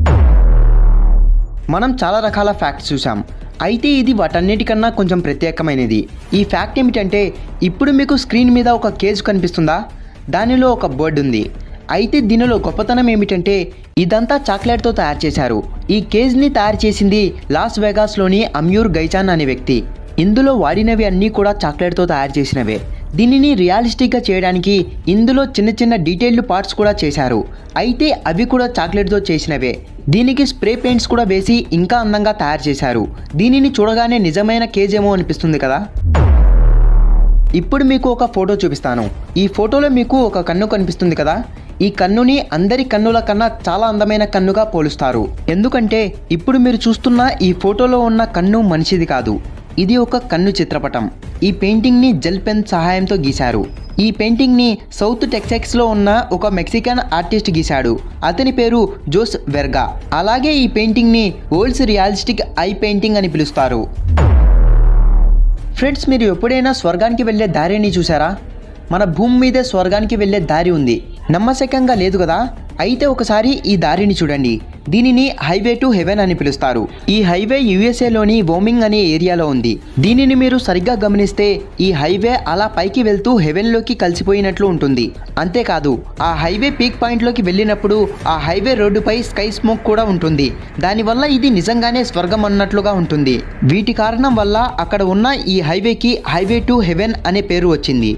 మనం చాలా రకాల ఫ్యాక్ట్స్ చూసాం అయితే ఇది వాటన్నిటికన్నా కొంచెం ప్రత్యేకమైనది ఈ ఫ్యాక్ట్ ఏమిటంటే ఇప్పుడు మీకు స్క్రీన్ మీద ఒక కేజ్ కనిపిస్తుందా దానిలో ఒక బర్డ్ ఉంది అయితే దీనిలో గొప్పతనం ఏమిటంటే ఇదంతా చాక్లెట్తో తయారు చేశారు ఈ కేజ్ని తయారు చేసింది లాస్ వెగాస్లోని అమ్యూర్ గైచాన్ అనే వ్యక్తి ఇందులో వాడినవి అన్నీ కూడా చాక్లెట్తో తయారు చేసినవే దీనిని రియాలిస్టిక్గా చేయడానికి ఇందులో చిన్న చిన్న డీటెయిల్డ్ పార్ట్స్ కూడా చేశారు అయితే అవి కూడా చాక్లెట్తో చేసినవే దీనికి స్ప్రే పెయింట్స్ కూడా వేసి ఇంకా అందంగా తయారు చేశారు దీనిని చూడగానే నిజమైన కేజ్ ఏమో అనిపిస్తుంది కదా ఇప్పుడు మీకు ఒక ఫోటో చూపిస్తాను ఈ ఫోటోలో మీకు ఒక కన్ను కనిపిస్తుంది కదా ఈ కన్నుని అందరి కన్నుల కన్నా చాలా అందమైన కన్నుగా పోలుస్తారు ఎందుకంటే ఇప్పుడు మీరు చూస్తున్న ఈ ఫోటోలో ఉన్న కన్ను మనిషిది కాదు ఇది ఒక కన్ను చిత్రపటం ఈ పెయింటింగ్ని జెల్ పెన్ సహాయంతో గీశారు ఈ పెయింటింగ్ని సౌత్ టెక్సాక్స్లో ఉన్న ఒక మెక్సికన్ ఆర్టిస్ట్ గీశాడు అతని పేరు జోస్ వెర్గా అలాగే ఈ పెయింటింగ్ని ఓల్డ్స్ రియాలిస్టిక్ ఐ పెయింటింగ్ అని పిలుస్తారు ఫ్రెండ్స్ మీరు ఎప్పుడైనా స్వర్గానికి వెళ్ళే దారిని చూసారా మన భూమి మీదే స్వర్గానికి వెళ్ళే దారి ఉంది నమ్మశకంగా లేదు కదా అయితే ఒకసారి ఈ దారిని చూడండి దీనిని హైవే టు హెవెన్ అని పిలుస్తారు ఈ హైవే యుఎస్ఏలోని వోమింగ్ అనే ఏరియాలో ఉంది దీనిని మీరు సరిగ్గా గమనిస్తే ఈ హైవే అలా పైకి వెళ్తూ హెవెన్లోకి కలిసిపోయినట్లు ఉంటుంది అంతేకాదు ఆ హైవే పీక్ పాయింట్లోకి వెళ్ళినప్పుడు ఆ హైవే రోడ్డుపై స్కై స్మోక్ కూడా ఉంటుంది దానివల్ల ఇది నిజంగానే స్వర్గం అన్నట్లుగా ఉంటుంది వీటి కారణం వల్ల అక్కడ ఉన్న ఈ హైవేకి హైవే టు హెవెన్ అనే పేరు వచ్చింది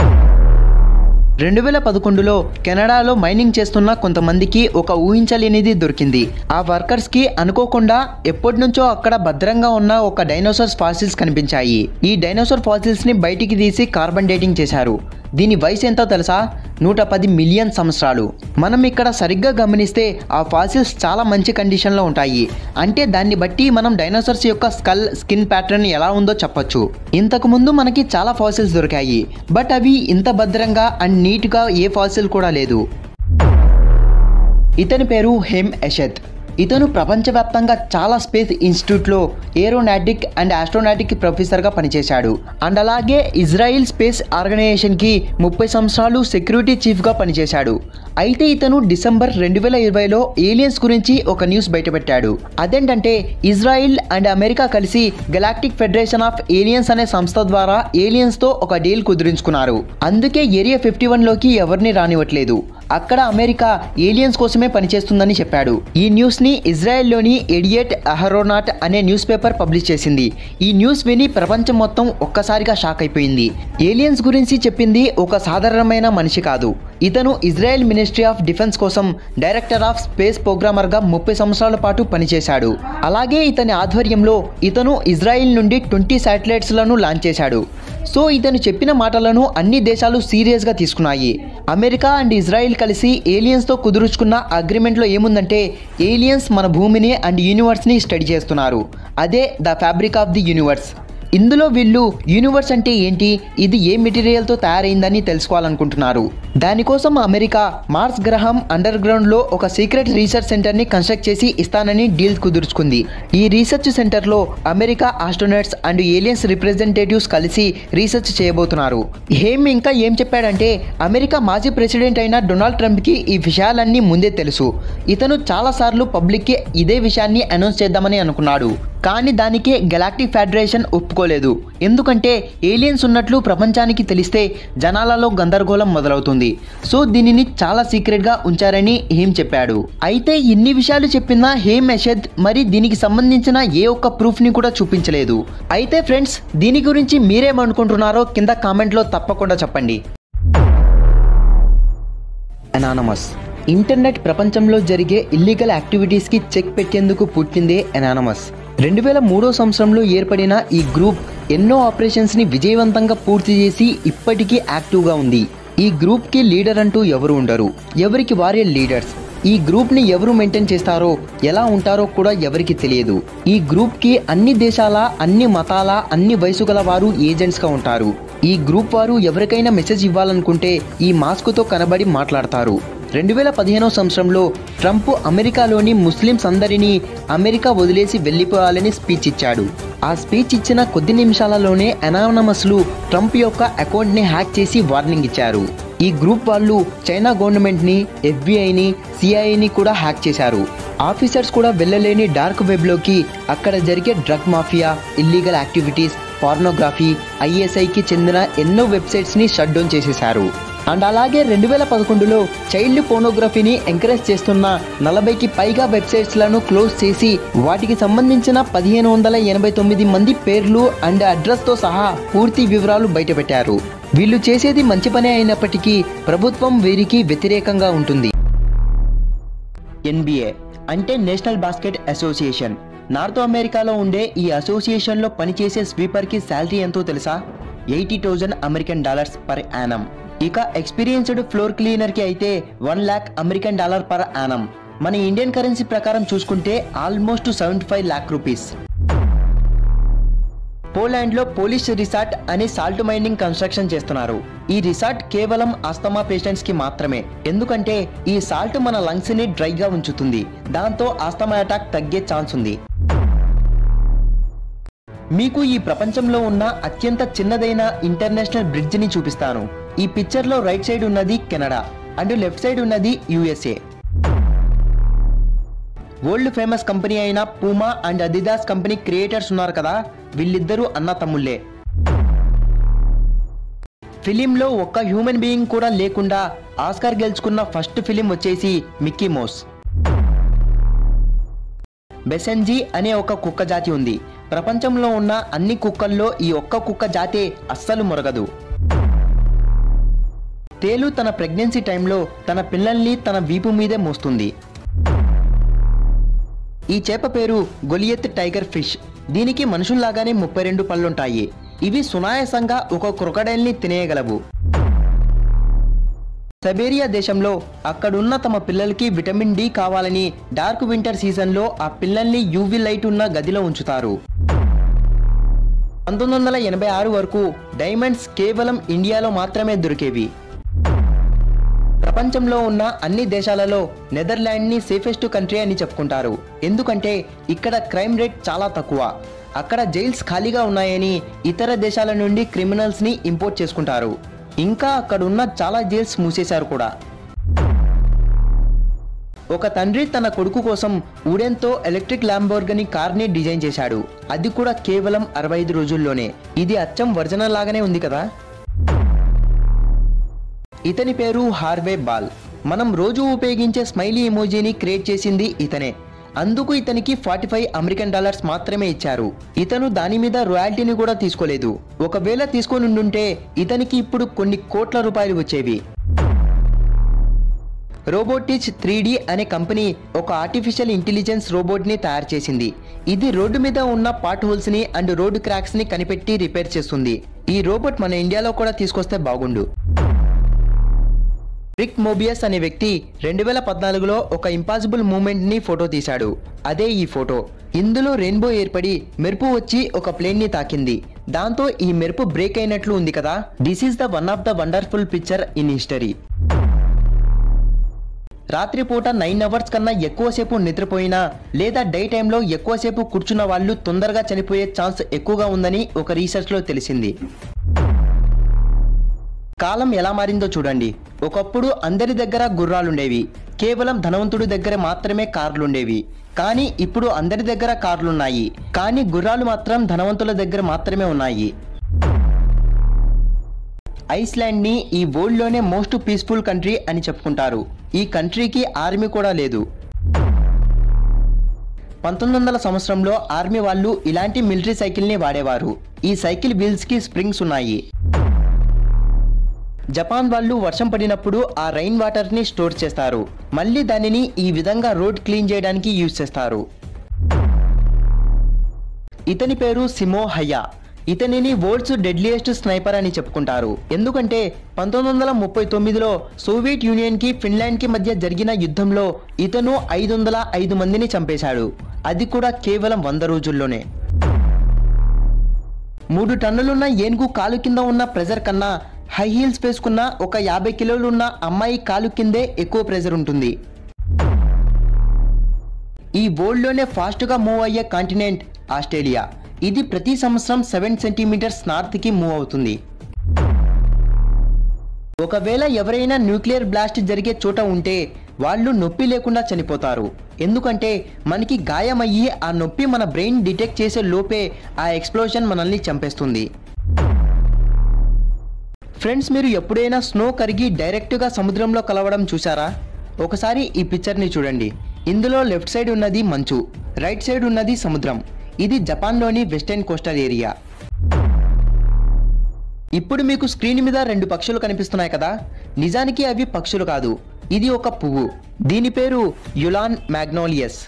రెండు వేల పదకొండులో కెనడాలో మైనింగ్ చేస్తున్న కొంతమందికి ఒక ఊహించలేనిది దొరికింది ఆ వర్కర్స్కి అనుకోకుండా ఎప్పటి నుంచో అక్కడ భద్రంగా ఉన్న ఒక డైనోసార్స్ ఫాసిల్స్ కనిపించాయి ఈ డైనోసార్ ఫాసిల్స్ని బయటికి తీసి కార్బన్ డేటింగ్ చేశారు దీని వయసు ఎంతో తెలుసా నూట పది మిలియన్ సంవత్సరాలు మనం ఇక్కడ సరిగ్గా గమనిస్తే ఆ ఫాసిల్స్ చాలా మంచి కండిషన్లో ఉంటాయి అంటే దాన్ని బట్టి మనం డైనోసార్స్ యొక్క స్కల్ స్కిన్ ప్యాటర్న్ ఎలా ఉందో చెప్పొచ్చు ఇంతకు ముందు మనకి చాలా ఫాసిల్స్ దొరికాయి బట్ అవి ఇంత భద్రంగా అండ్ నీట్గా ఏ ఫాసిల్ కూడా లేదు ఇతని పేరు హెమ్ ఎషత్ ఇతను ప్రపంచవ్యాప్తంగా చాలా స్పేస్ ఇన్స్టిట్యూట్లో ఏరోనాటిక్ అండ్ ఆస్ట్రోనాటిక్ ప్రొఫెసర్గా పనిచేశాడు అండ్ అలాగే ఇజ్రాయిల్ స్పేస్ ఆర్గనైజేషన్కి ముప్పై సంవత్సరాలు సెక్యూరిటీ చీఫ్గా పనిచేశాడు అయితే ఇతను డిసెంబర్ రెండు వేల ఇరవైలో ఏలియన్స్ గురించి ఒక న్యూస్ బయటపెట్టాడు అదేంటంటే ఇజ్రాయిల్ అండ్ అమెరికా కలిసి గెలాక్టిక్ ఫెడరేషన్ ఆఫ్ ఏలియన్స్ అనే సంస్థ ద్వారా ఏలియన్స్తో ఒక డీల్ కుదిరించుకున్నారు అందుకే ఏరియా ఫిఫ్టీ వన్లోకి ఎవరిని రానివ్వట్లేదు అక్కడ అమెరికా ఏలియన్స్ కోసమే పనిచేస్తుందని చెప్పాడు ఈ న్యూస్ ని ఇజ్రాయెల్లోని ఎడియట్ అహరోనాట్ అనే న్యూస్ పేపర్ పబ్లిష్ చేసింది ఈ న్యూస్ విని ప్రపంచం మొత్తం ఒక్కసారిగా షాక్ అయిపోయింది ఏలియన్స్ గురించి చెప్పింది ఒక సాధారణమైన మనిషి కాదు ఇతను ఇజ్రాయెల్ మినిస్ట్రీ ఆఫ్ డిఫెన్స్ కోసం డైరెక్టర్ ఆఫ్ స్పేస్ ప్రోగ్రామర్గా ముప్పై సంవత్సరాల పాటు పనిచేశాడు అలాగే ఇతని ఆధ్వర్యంలో ఇతను ఇజ్రాయిల్ నుండి ట్వంటీ శాటిలైట్స్లను లాంచ్ చేశాడు సో ఇతను చెప్పిన మాటలను అన్ని దేశాలు సీరియస్గా తీసుకున్నాయి అమెరికా అండ్ ఇజ్రాయిల్ కలిసి ఏలియన్స్తో కుదుర్చుకున్న అగ్రిమెంట్లో ఏముందంటే ఏలియన్స్ మన భూమిని అండ్ యూనివర్స్ని స్టడీ చేస్తున్నారు అదే the fabric of the universe ఇందులో వీళ్ళు యూనివర్స్ అంటే ఏంటి ఇది ఏ మెటీరియల్తో తయారైందని తెలుసుకోవాలనుకుంటున్నారు దానికోసం అమెరికా మార్స్ గ్రహం అండర్ గ్రౌండ్లో ఒక సీక్రెట్ రీసెర్చ్ సెంటర్ని కన్స్ట్రక్ట్ చేసి ఇస్తానని డీల్ కుదుర్చుకుంది ఈ రీసెర్చ్ సెంటర్లో America astronauts and aliens representatives కలిసి రీసెర్చ్ చేయబోతున్నారు హేమ్ ఇంకా ఏం చెప్పాడంటే అమెరికా మాజీ ప్రెసిడెంట్ అయిన డొనాల్డ్ ట్రంప్కి ఈ విషయాలన్నీ ముందే తెలుసు ఇతను చాలాసార్లు పబ్లిక్కి ఇదే విషయాన్ని అనౌన్స్ చేద్దామని అనుకున్నాడు కానీ దానికి గెలాక్టిక్ ఫెడరేషన్ ఒప్పుకోలేదు ఎందుకంటే ఏలియన్స్ ఉన్నట్లు ప్రపంచానికి తెలిస్తే జనాలలో గందరగోళం మొదలవుతుంది సో దీనిని చాలా సీక్రెట్గా ఉంచారని హేమ్ చెప్పాడు అయితే ఇన్ని విషయాలు చెప్పిన హేమ్ యషద్ మరి దీనికి సంబంధించిన ఏ ఒక్క ప్రూఫ్ని కూడా చూపించలేదు అయితే ఫ్రెండ్స్ దీని గురించి మీరేమనుకుంటున్నారో కింద కామెంట్లో తప్పకుండా చెప్పండి అనానమస్ ఇంటర్నెట్ ప్రపంచంలో జరిగే ఇల్లీగల్ యాక్టివిటీస్కి చెక్ పెట్టేందుకు పుట్టిందే అనానమస్ రెండు వేల మూడో సంవత్సరంలో ఏర్పడిన ఈ గ్రూప్ ఎన్నో ఆపరేషన్స్ని విజయవంతంగా పూర్తి చేసి ఇప్పటికీ యాక్టివ్గా ఉంది ఈ గ్రూప్కి లీడర్ అంటూ ఎవరు ఉండరు ఎవరికి వారే లీడర్స్ ఈ గ్రూప్ని ఎవరు మెయింటైన్ చేస్తారో ఎలా ఉంటారో కూడా ఎవరికి తెలియదు ఈ గ్రూప్కి అన్ని దేశాల అన్ని మతాల అన్ని వయసు గల వారు ఏజెంట్స్గా ఉంటారు ఈ గ్రూప్ వారు ఎవరికైనా మెసేజ్ ఇవ్వాలనుకుంటే ఈ మాస్క్తో కనబడి మాట్లాడతారు రెండు వేల పదిహేనో సంవత్సరంలో ట్రంప్ అమెరికాలోని ముస్లిమ్స్ అందరినీ అమెరికా వదిలేసి వెళ్ళిపోవాలని స్పీచ్ ఇచ్చాడు ఆ స్పీచ్ ఇచ్చిన కొద్ది నిమిషాలలోనే అనానమస్లు ట్రంప్ యొక్క అకౌంట్ని హ్యాక్ చేసి వార్నింగ్ ఇచ్చారు ఈ గ్రూప్ వాళ్ళు చైనా గవర్నమెంట్ని ఎఫ్బిఐని సిఐని కూడా హ్యాక్ చేశారు ఆఫీసర్స్ కూడా వెళ్ళలేని డార్క్ వెబ్లోకి అక్కడ జరిగే drug mafia illegal activities pornography ఐఎస్ఐకి చెందిన ఎన్నో వెబ్సైట్స్ని షట్ డౌన్ చేసేశారు అండ్ అలాగే రెండు వేల పదకొండులో చైల్డ్ పోనోగ్రఫీని ఎంకరేజ్ చేస్తున్న నలభైకి పైగా వెబ్సైట్స్లను క్లోజ్ చేసి వాటికి సంబంధించిన పదిహేను వందల ఎనభై తొమ్మిది మంది పేర్లు అండ్ అడ్రస్తో సహా పూర్తి వివరాలు బయటపెట్టారు వీళ్ళు చేసేది మంచి పనే అయినప్పటికీ ప్రభుత్వం వీరికి వ్యతిరేకంగా ఉంటుంది ఎన్బిఏ అంటే నేషనల్ బాస్కెట్ అసోసియేషన్ నార్త్ అమెరికాలో ఉండే ఈ అసోసియేషన్లో పనిచేసే స్వీపర్కి శాలరీ ఎంతో తెలుసా eighty thousand American dollars per annum ఇక ఎక్స్పీరియన్స్డ్ ఫ్లోర్ క్లీనర్కి అయితే one lakh American dollar per annum మన ఇండియన్ కరెన్సీ ప్రకారం చూసుకుంటే almost seventy five lakh rupees పోలాండ్లో పోలిష్ రిసార్ట్ అనే సాల్ట్ మైనింగ్ కన్స్ట్రక్షన్ చేస్తున్నారు ఈ రిసార్ట్ కేవలం ఆస్తమా పేషెంట్స్ కి మాత్రమే ఎందుకంటే ఈ సాల్ట్ మన లంగ్స్ ని డ్రైగా ఉంచుతుంది దాంతో ఆస్తమా అటాక్ తగ్గే ఛాన్స్ ఉంది మీకు ఈ ప్రపంచంలో ఉన్న అత్యంత చిన్నదైన ఇంటర్నేషనల్ బ్రిడ్జ్ ని చూపిస్తాను ఈ పిక్చర్ లో రైట్ సైడ్ ఉన్నది కెనడా అండ్ లెఫ్ట్ సైడ్ ఉన్నది యుఎస్ఏ వరల్డ్ ఫేమస్ కంపెనీ అయిన Puma and Adidas company creators ఉన్నారు కదా వీళ్ళిద్దరూ అన్న తమ్ముళ్ళే ఫిలింలో ఒక్క హ్యూమన్ బీయింగ్ కూడా లేకుండా ఆస్కార్ గెలుచుకున్న ఫస్ట్ ఫిలిం వచ్చేసి మిక్కీ మోస్ బెసెన్జీ అనే ఒక కుక్క జాతి ఉంది ప్రపంచంలో ఉన్న అన్ని కుక్కల్లో ఈ ఒక్క కుక్క జాతే అస్సలు మొరగదు తేలు తన ప్రెగ్నెన్సీ టైంలో తన పిల్లల్ని తన వీపు మీదే మోస్తుంది ఈ చేప పేరు గొలియత్ టైగర్ ఫిష్ దీనికి మనుషుల్లాగానే ముప్పై రెండు పళ్ళుంటాయి ఇవి సునాయాసంగా ఒక క్రొకడైల్ని తినేయగలవు సబేరియా దేశంలో అక్కడున్న తమ పిల్లలకి విటమిన్ డి కావాలని డార్క్ వింటర్ సీజన్లో ఆ పిల్లల్ని యూవి లైట్ ఉన్న గదిలో ఉంచుతారు పంతొమ్మిది వందల ఎనభై ఆరు వరకు డైమండ్స్ కేవలం ఇండియాలో మాత్రమే దొరికేవి ప్రపంచంలో ఉన్న అన్ని దేశాలలో నెదర్లాండ్ ని సేఫెస్ట్ కంట్రీ అని చెప్పుకుంటారు ఎందుకంటే ఇక్కడ క్రైమ్ రేట్ చాలా తక్కువ అక్కడ జైల్స్ ఖాళీగా ఉన్నాయని ఇతర దేశాల నుండి క్రిమినల్స్ ని ఇంపోర్ట్ చేసుకుంటారు ఇంకా అక్కడ ఉన్న చాలా జైల్స్ మూసేశారు కూడా ఒక తండ్రి తన కొడుకు కోసం వుడెన్తో ఎలక్ట్రిక్ ల్యాంబోర్గని కార్ని డిజైన్ చేశాడు అది కూడా కేవలం అరవై ఐదు రోజుల్లోనే ఇది అచ్చం ఒరిజినల్ లాగానే ఉంది కదా ఇతని పేరు హార్వే బాల్ మనం రోజు ఉపయోగించే స్మైలీ ఎమోజీని క్రియేట్ చేసింది ఇతనే అందుకు ఇతనికి ఫార్టీ ఫైవ్ అమెరికన్ డాలర్స్ మాత్రమే ఇచ్చారు ఇతను దాని మీద రాయల్టీని కూడా తీసుకోలేదు ఒకవేళ తీసుకొని ఉండుంటే ఇతనికి ఇప్పుడు కొన్ని కోట్ల రూపాయలు వచ్చేవి రోబోటిచ్ త్రీ అనే కంపెనీ ఒక ఆర్టిఫిషియల్ ఇంటెలిజెన్స్ రోబోట్ ని తయారు చేసింది ఇది రోడ్డు మీద ఉన్న పాట్ హోల్స్ ని అండ్ రోడ్ క్రాక్స్ ని కనిపెట్టి రిపేర్ చేస్తుంది ఈ రోబోట్ మన ఇండియాలో కూడా తీసుకొస్తే బాగుండు రిక్ మోబియస్ అనే వ్యక్తి రెండు వేల పద్నాలుగులో ఒక ఇంపాసిబుల్ మూమెంట్ ని ఫోటో తీశాడు అదే ఈ ఫోటో ఇందులో రెయిన్బో ఏర్పడి మెరుపు వచ్చి ఒక ప్లేన్ ని తాకింది దాంతో ఈ మెరుపు బ్రేక్ అయినట్లు ఉంది కదా this is the one of the wonderful picture in history రాత్రిపూట నైన్ అవర్స్ కన్నా ఎక్కువసేపు నిద్రపోయినా లేదా డే టైంలో ఎక్కువసేపు కూర్చున్న వాళ్ళు తొందరగా చనిపోయే ఛాన్స్ ఎక్కువగా ఉందని ఒక రీసెర్చ్లో తెలిసింది కాలం ఎలా మారిందో చూడండి ఒకప్పుడు అందరి దగ్గర గుర్రాలుండేవి కేవలం ధనవంతుడి దగ్గర మాత్రమే కార్లుండేవి కానీ ఇప్పుడు అందరి దగ్గర కార్లున్నాయి కానీ గుర్రాలు మాత్రం ధనవంతుల దగ్గర మాత్రమే ఉన్నాయి ఐస్లాండ్ ని ఈ వరల్డ్ లోనే మోస్ట్ పీస్ఫుల్ కంట్రీ అని చెప్పుకుంటారు ఈ కంట్రీకి ఆర్మీ కూడా లేదు పంతొమ్మిది వందల సంవత్సరంలో ఆర్మీ వాళ్ళు ఇలాంటి మిలిటరీ సైకిల్ ని వాడేవారు ఈ సైకిల్ వీల్స్ కి స్ప్రింగ్స్ ఉన్నాయి జపాన్ వాళ్ళు వర్షం పడినప్పుడు ఆ రైన్ వాటర్ ని స్టోర్ చేస్తారు మళ్ళీ దానిని ఈ విధంగా రోడ్ క్లీన్ చేయడానికి యూజ్ చేస్తారు ఇతని పేరు సిమో హయ్యా ఇతనిని వరల్డ్స్ డెడ్లియెస్ట్ స్నైపర్ అని చెప్పుకుంటారు ఎందుకంటే పంతొమ్మిది వందల ముప్పై తొమ్మిదిలో సోవియట్ యూనియన్ కి ఫిన్లాండ్ కి మధ్య జరిగిన యుద్ధంలో ఇతను ఐదు వందల ఐదు మందిని చంపేశాడు అది కూడా కేవలం వంద రోజుల్లోనే మూడు టన్నులున్న ఏనుగు కాలు కింద ఉన్న ప్రెజర్ కన్నా హై హీల్స్ వేసుకున్న ఒక యాభై కిలోలున్న అమ్మాయి కాలు కిందే ఎక్కువ ప్రెజర్ ఉంటుంది ఈ వరల్డ్లోనే ఫాస్ట్గా మూవ్ అయ్యే కాంటినెంట్ ఆస్ట్రేలియా ఇది ప్రతి సంవత్సరం సెవెన్ సెంటీమీటర్స్ నార్త్కి మూవ్ అవుతుంది ఒకవేళ ఎవరైనా న్యూక్లియర్ బ్లాస్ట్ జరిగే చోట ఉంటే వాళ్ళు నొప్పి లేకుండా చనిపోతారు ఎందుకంటే మనకి గాయమయ్యి ఆ నొప్పి మన బ్రెయిన్ డిటెక్ట్ చేసే లోపే ఆ ఎక్స్ప్లోజన్ మనల్ని చంపేస్తుంది ఫ్రెండ్స్ మీరు ఎప్పుడైనా స్నో కరిగి డైరెక్ట్గా సముద్రంలో కలవడం చూసారా ఒకసారి ఈ పిక్చర్ని చూడండి ఇందులో లెఫ్ట్ సైడ్ ఉన్నది మంచు రైట్ సైడ్ ఉన్నది సముద్రం ఇది జపాన్లోని వెస్టర్న్ కోస్టల్ ఏరియా ఇప్పుడు మీకు స్క్రీన్ మీద రెండు పక్షులు కనిపిస్తున్నాయి కదా నిజానికి అవి పక్షులు కాదు ఇది ఒక పువ్వు దీని పేరు యులాన్ మ్యాగ్నోలియస్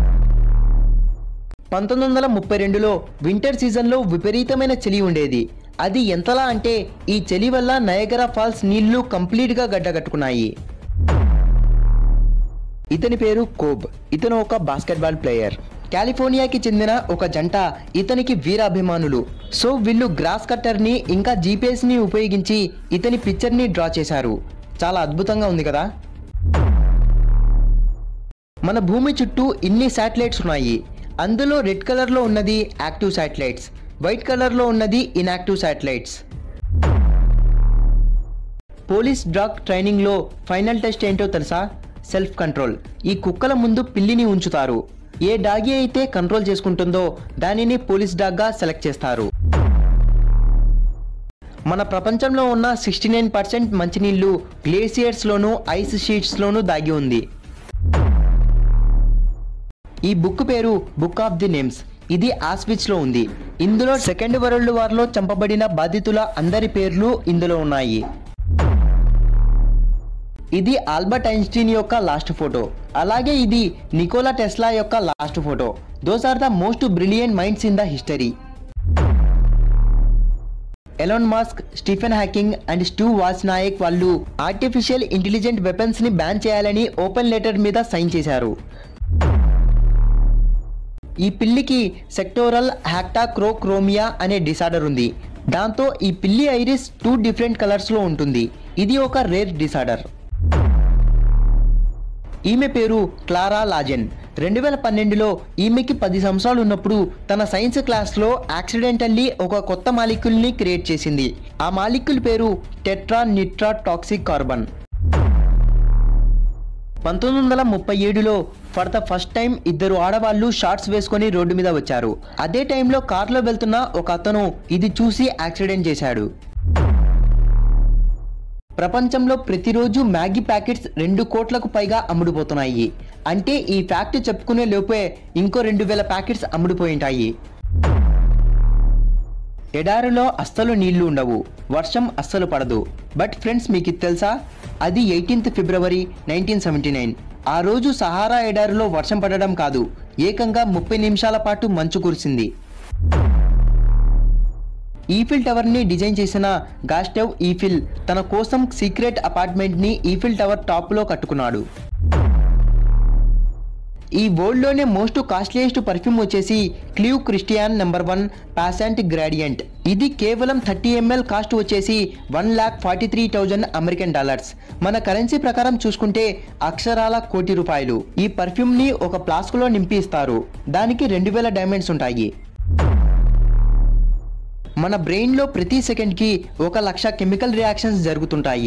పంతొమ్మిది వందల ముప్పై రెండులో వింటర్ సీజన్లో విపరీతమైన చలి ఉండేది అది ఎంతలా అంటే ఈ చలి వల్ల నయగరా ఫాల్స్ నీళ్లు కంప్లీట్గా గడ్డగట్టుకున్నాయి ఇతని పేరు కోబ్ ఇతను ఒక బాస్కెట్బాల్ ప్లేయర్ కాలిఫోర్నియాకి చెందిన ఒక జంట ఇతనికి వీరాభిమానులు సో వీళ్ళు గ్రాస్ కట్టర్ని ఇంకా జీపీఎస్ని ఉపయోగించి ఇతని పిక్చర్ని డ్రా చేశారు చాలా అద్భుతంగా ఉంది కదా మన భూమి చుట్టూ ఇన్ని శాటిలైట్స్ ఉన్నాయి అందులో రెడ్ కలర్లో ఉన్నది యాక్టివ్ శాటిలైట్స్ వైట్ కలర్లో ఉన్నది ఇన్యాక్టివ్ శాటిలైట్స్ పోలీస్ డ్రాగ్ ట్రైనింగ్లో ఫైనల్ టెస్ట్ ఏంటో తెలుసా సెల్ఫ్ కంట్రోల్ ఈ కుక్కల ముందు పిల్లిని ఉంచుతారు ఏ డాగి అయితే కంట్రోల్ చేసుకుంటుందో దానిని పోలీస్ డాగ్గా సెలెక్ట్ చేస్తారు మన ప్రపంచంలో ఉన్న సిక్స్టీ నైన్ పర్సెంట్ మంచినీళ్ళు గ్లేసియర్స్లోనూ ఐస్ షీట్స్లోనూ దాగి ఉంది ఈ బుక్ పేరు బుక్ ఆఫ్ ది నేమ్స్ ఇది ఆస్విచ్ లో ఉంది ఇందులో సెకండ్ వరల్డ్ వార్ లో చంపబడిన బాధితుల అందరి పేర్లు ఇందులో ఉన్నాయి ఇది ఆల్బర్ట్ ఐన్స్టీన్ యొక్క లాస్ట్ ఫోటో అలాగే ఇది నికోలా టెస్లా యొక్క last photo those are the most brilliant minds in the history Elon Musk Stephen Hawking and Steve Wozniak వాళ్ళు ఆర్టిఫిషియల్ ఇంటెలిజెంట్ వెపన్స్ ని బ్యాన్ చేయాలని ఓపెన్ లెటర్ మీద సైన్ చేశారు ఈ పిల్లికి సెక్టోరల్ హ్యాక్టాక్రోక్రోమియా అనే డిసార్డర్ ఉంది దాంతో ఈ పిల్లి ఐరిస్ టూ డిఫరెంట్ కలర్స్లో ఉంటుంది ఇది ఒక రేర్ డిసార్డర్ ఈమె పేరు క్లారా లాజెన్ రెండు వేల పన్నెండులో ఈమెకి పది సంవత్సరాలు ఉన్నప్పుడు తన సైన్స్ క్లాస్లో యాక్సిడెంటల్లీ ఒక కొత్త మాలిక్యూల్ని క్రియేట్ చేసింది ఆ మాలిక్యూల్ పేరు టెట్రా నిట్రా టాక్సిక్ కార్బన్ పంతొమ్మిది వందల ముప్పై ఏడులో ఫర్ ద ఫస్ట్ టైం ఇద్దరు ఆడవాళ్ళు షార్ట్స్ వేసుకొని రోడ్డు మీద వచ్చారు అదే టైంలో కార్లో వెళ్తున్న ఒక అతను ఇది చూసి యాక్సిడెంట్ చేశాడు ప్రపంచంలో ప్రతిరోజు మ్యాగీ ప్యాకెట్స్ రెండు కోట్లకు పైగా అమ్ముడుపోతున్నాయి అంటే ఈ ఫ్యాక్ట్ చెప్పుకునే లోపే ఇంకో రెండు వేల ప్యాకెట్స్ అమ్ముడుపోయింటాయి ఎడారిలో అస్సలు నీళ్లు ఉండవు వర్షం అస్సలు పడదు బట్ ఫ్రెండ్స్ మీకు ఇది తెలుసా అది eighteenth February nineteen seventy nine ఆ రోజు సహారా ఎడారిలో వర్షం పడడం కాదు ఏకంగా ముప్పై నిమిషాల పాటు మంచు కురిసింది ఈఫిల్ టవర్ ని డిజైన్ చేసిన గాస్టెవ్ ఈఫిల్ తన కోసం సీక్రెట్ అపార్ట్మెంట్ ని ఈఫిల్ టవర్ టాప్ లో కట్టుకున్నాడు ఈ వరల్డ్ లోనే మోస్ట్ కాస్ట్లీయెస్ట్ పర్ఫ్యూమ్ వచ్చేసి Clive Christian number one passant guardant ఇది కేవలం థర్టీ ఎంఎల్ కాస్ట్ వచ్చేసి one lakh forty three thousand American dollars మన కరెన్సీ ప్రకారం చూసుకుంటే అక్షరాల కోటి రూపాయలు ఈ పర్ఫ్యూమ్ ని ఒక ఫ్లాస్క్ లో నింపి ఇస్తారు దానికి రెండు వేల డైమండ్స్ ఉంటాయి మన బ్రెయిన్లో ప్రతి సెకండ్కి ఒక లక్ష కెమికల్ రియాక్షన్స్ జరుగుతుంటాయి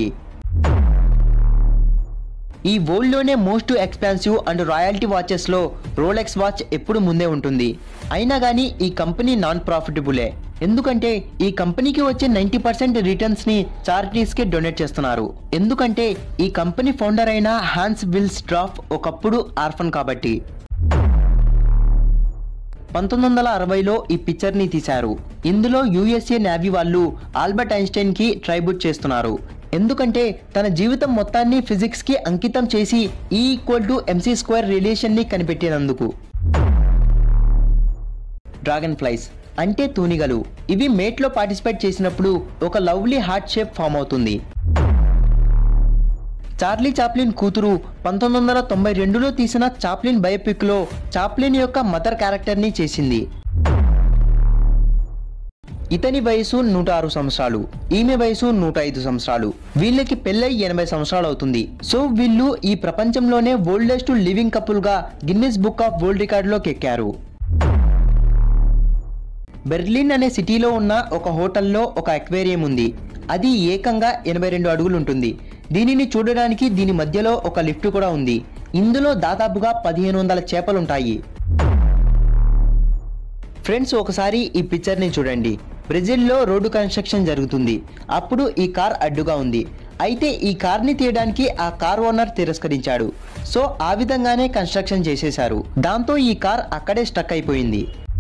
ఈ వరల్డ్లోనే మోస్ట్ ఎక్స్పెన్సివ్ అండ్ రాయల్టీ వాచెస్లో రోలెక్స్ వాచ్ ఎప్పుడు ముందే ఉంటుంది అయినా కానీ ఈ కంపెనీ నాన్ ప్రాఫిటబులే ఎందుకంటే ఈ కంపెనీకి వచ్చే నైంటీ పర్సెంట్ రిటర్న్స్ని చారిటీస్కి డొనేట్ చేస్తున్నారు ఎందుకంటే ఈ కంపెనీ ఫౌండర్ అయిన హాన్స్ విల్స్ డ్రాఫ్ ఒకప్పుడు ఆర్ఫన్ కాబట్టి పంతొమ్మిది వందల అరవైలో ఈ పిక్చర్ని తీశారు ఇందులో యుఎస్ఏ నేవీ వాళ్ళు ఆల్బర్ట్ ఐన్స్టైన్ కి ట్రైబ్యూట్ చేస్తున్నారు ఎందుకంటే తన జీవితం మొత్తాన్ని ఫిజిక్స్ కి అంకితం చేసి ఈ equal to MC square relation ని కనిపెట్టినందుకు డ్రాగన్ ఫ్లైస్ అంటే తూనిగలు ఇవి మేట్లో పార్టిసిపేట్ చేసినప్పుడు ఒక లవ్లీ హార్ట్ షేప్ ఫామ్ అవుతుంది చార్లీ చాప్లిన్ కూతురు పంతొమ్మిది వందల తొంభై రెండులో తీసిన చాప్లిన్ బయోపిక్లో చాప్లిన్ యొక్క మదర్ క్యారెక్టర్ని చేసింది ఇతని వయసు నూట ఆరు సంవత్సరాలు ఈమె వయసు నూట ఐదు సంవత్సరాలు వీళ్ళకి పెళ్ళై ఎనభై సంవత్సరాలు అవుతుంది సో వీళ్ళు ఈ ప్రపంచంలోనే ఓల్డెస్ట్ లివింగ్ కపుల్ గా గిన్నిస్ బుక్ ఆఫ్ వరల్డ్ రికార్డులోకి ఎక్కారు బెర్లిన్ అనే సిటీలో ఉన్న ఒక హోటల్లో ఒక అక్వేరియం ఉంది అది ఏకంగా ఎనభై రెండు అడుగులు ఉంటుంది దీనిని చూడడానికి దీని మధ్యలో ఒక లిఫ్ట్ కూడా ఉంది ఇందులో దాదాపుగా పదిహేను వందల చేపలుంటాయి ఫ్రెండ్స్ ఒకసారి ఈ పిక్చర్ని చూడండి బ్రెజిల్లో రోడ్డు కన్స్ట్రక్షన్ జరుగుతుంది అప్పుడు ఈ కార్ అడ్డుగా ఉంది అయితే ఈ కార్ని తీయడానికి ఆ కార్ ఓనర్ తిరస్కరించాడు సో ఆ విధంగానే కన్స్ట్రక్షన్ చేసేశారు దాంతో ఈ కార్ అక్కడే స్టక్ అయిపోయింది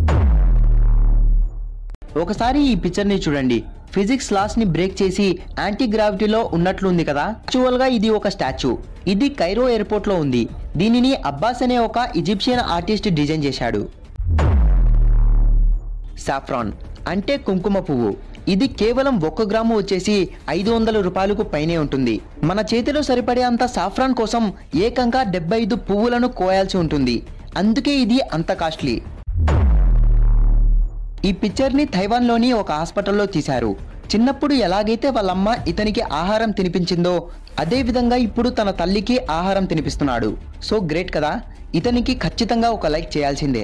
ఒకసారి ఈ పిక్చర్ని చూడండి ఫిజిక్స్ లాస్ ని బ్రేక్ చేసి యాంటీ గ్రావిటీలో ఉన్నట్లుంది కదా యాక్చువల్ గా ఇది ఒక స్టాచ్యూ ఇది కైరో ఎయిర్పోర్ట్ లో ఉంది దీనిని అబ్బాస్ అనే ఒక ఈజిప్షియన్ ఆర్టిస్ట్ డిజైన్ చేశాడు సాఫ్రాన్ అంటే కుంకుమ పువ్వు ఇది కేవలం ఒక్క గ్రాము వచ్చేసి ఐదు వందల రూపాయలకు పైనే ఉంటుంది మన చేతిలో సరిపడే అంత సాఫ్రాన్ కోసం ఏకంగా డెబ్బై ఐదు పువ్వులను కోయాల్సి ఉంటుంది అందుకే ఇది అంత కాస్ట్లీ ఈ పిక్చర్ని తైవాన్లోని ఒక హాస్పిటల్లో తీశారు చిన్నప్పుడు ఎలాగైతే వాళ్ళమ్మ ఇతనికి ఆహారం తినిపించిందో అదే విధంగా ఇప్పుడు తన తల్లికి ఆహారం తినిపిస్తున్నాడు సో గ్రేట్ కదా ఇతనికి ఖచ్చితంగా ఒక లైక్ చేయాల్సిందే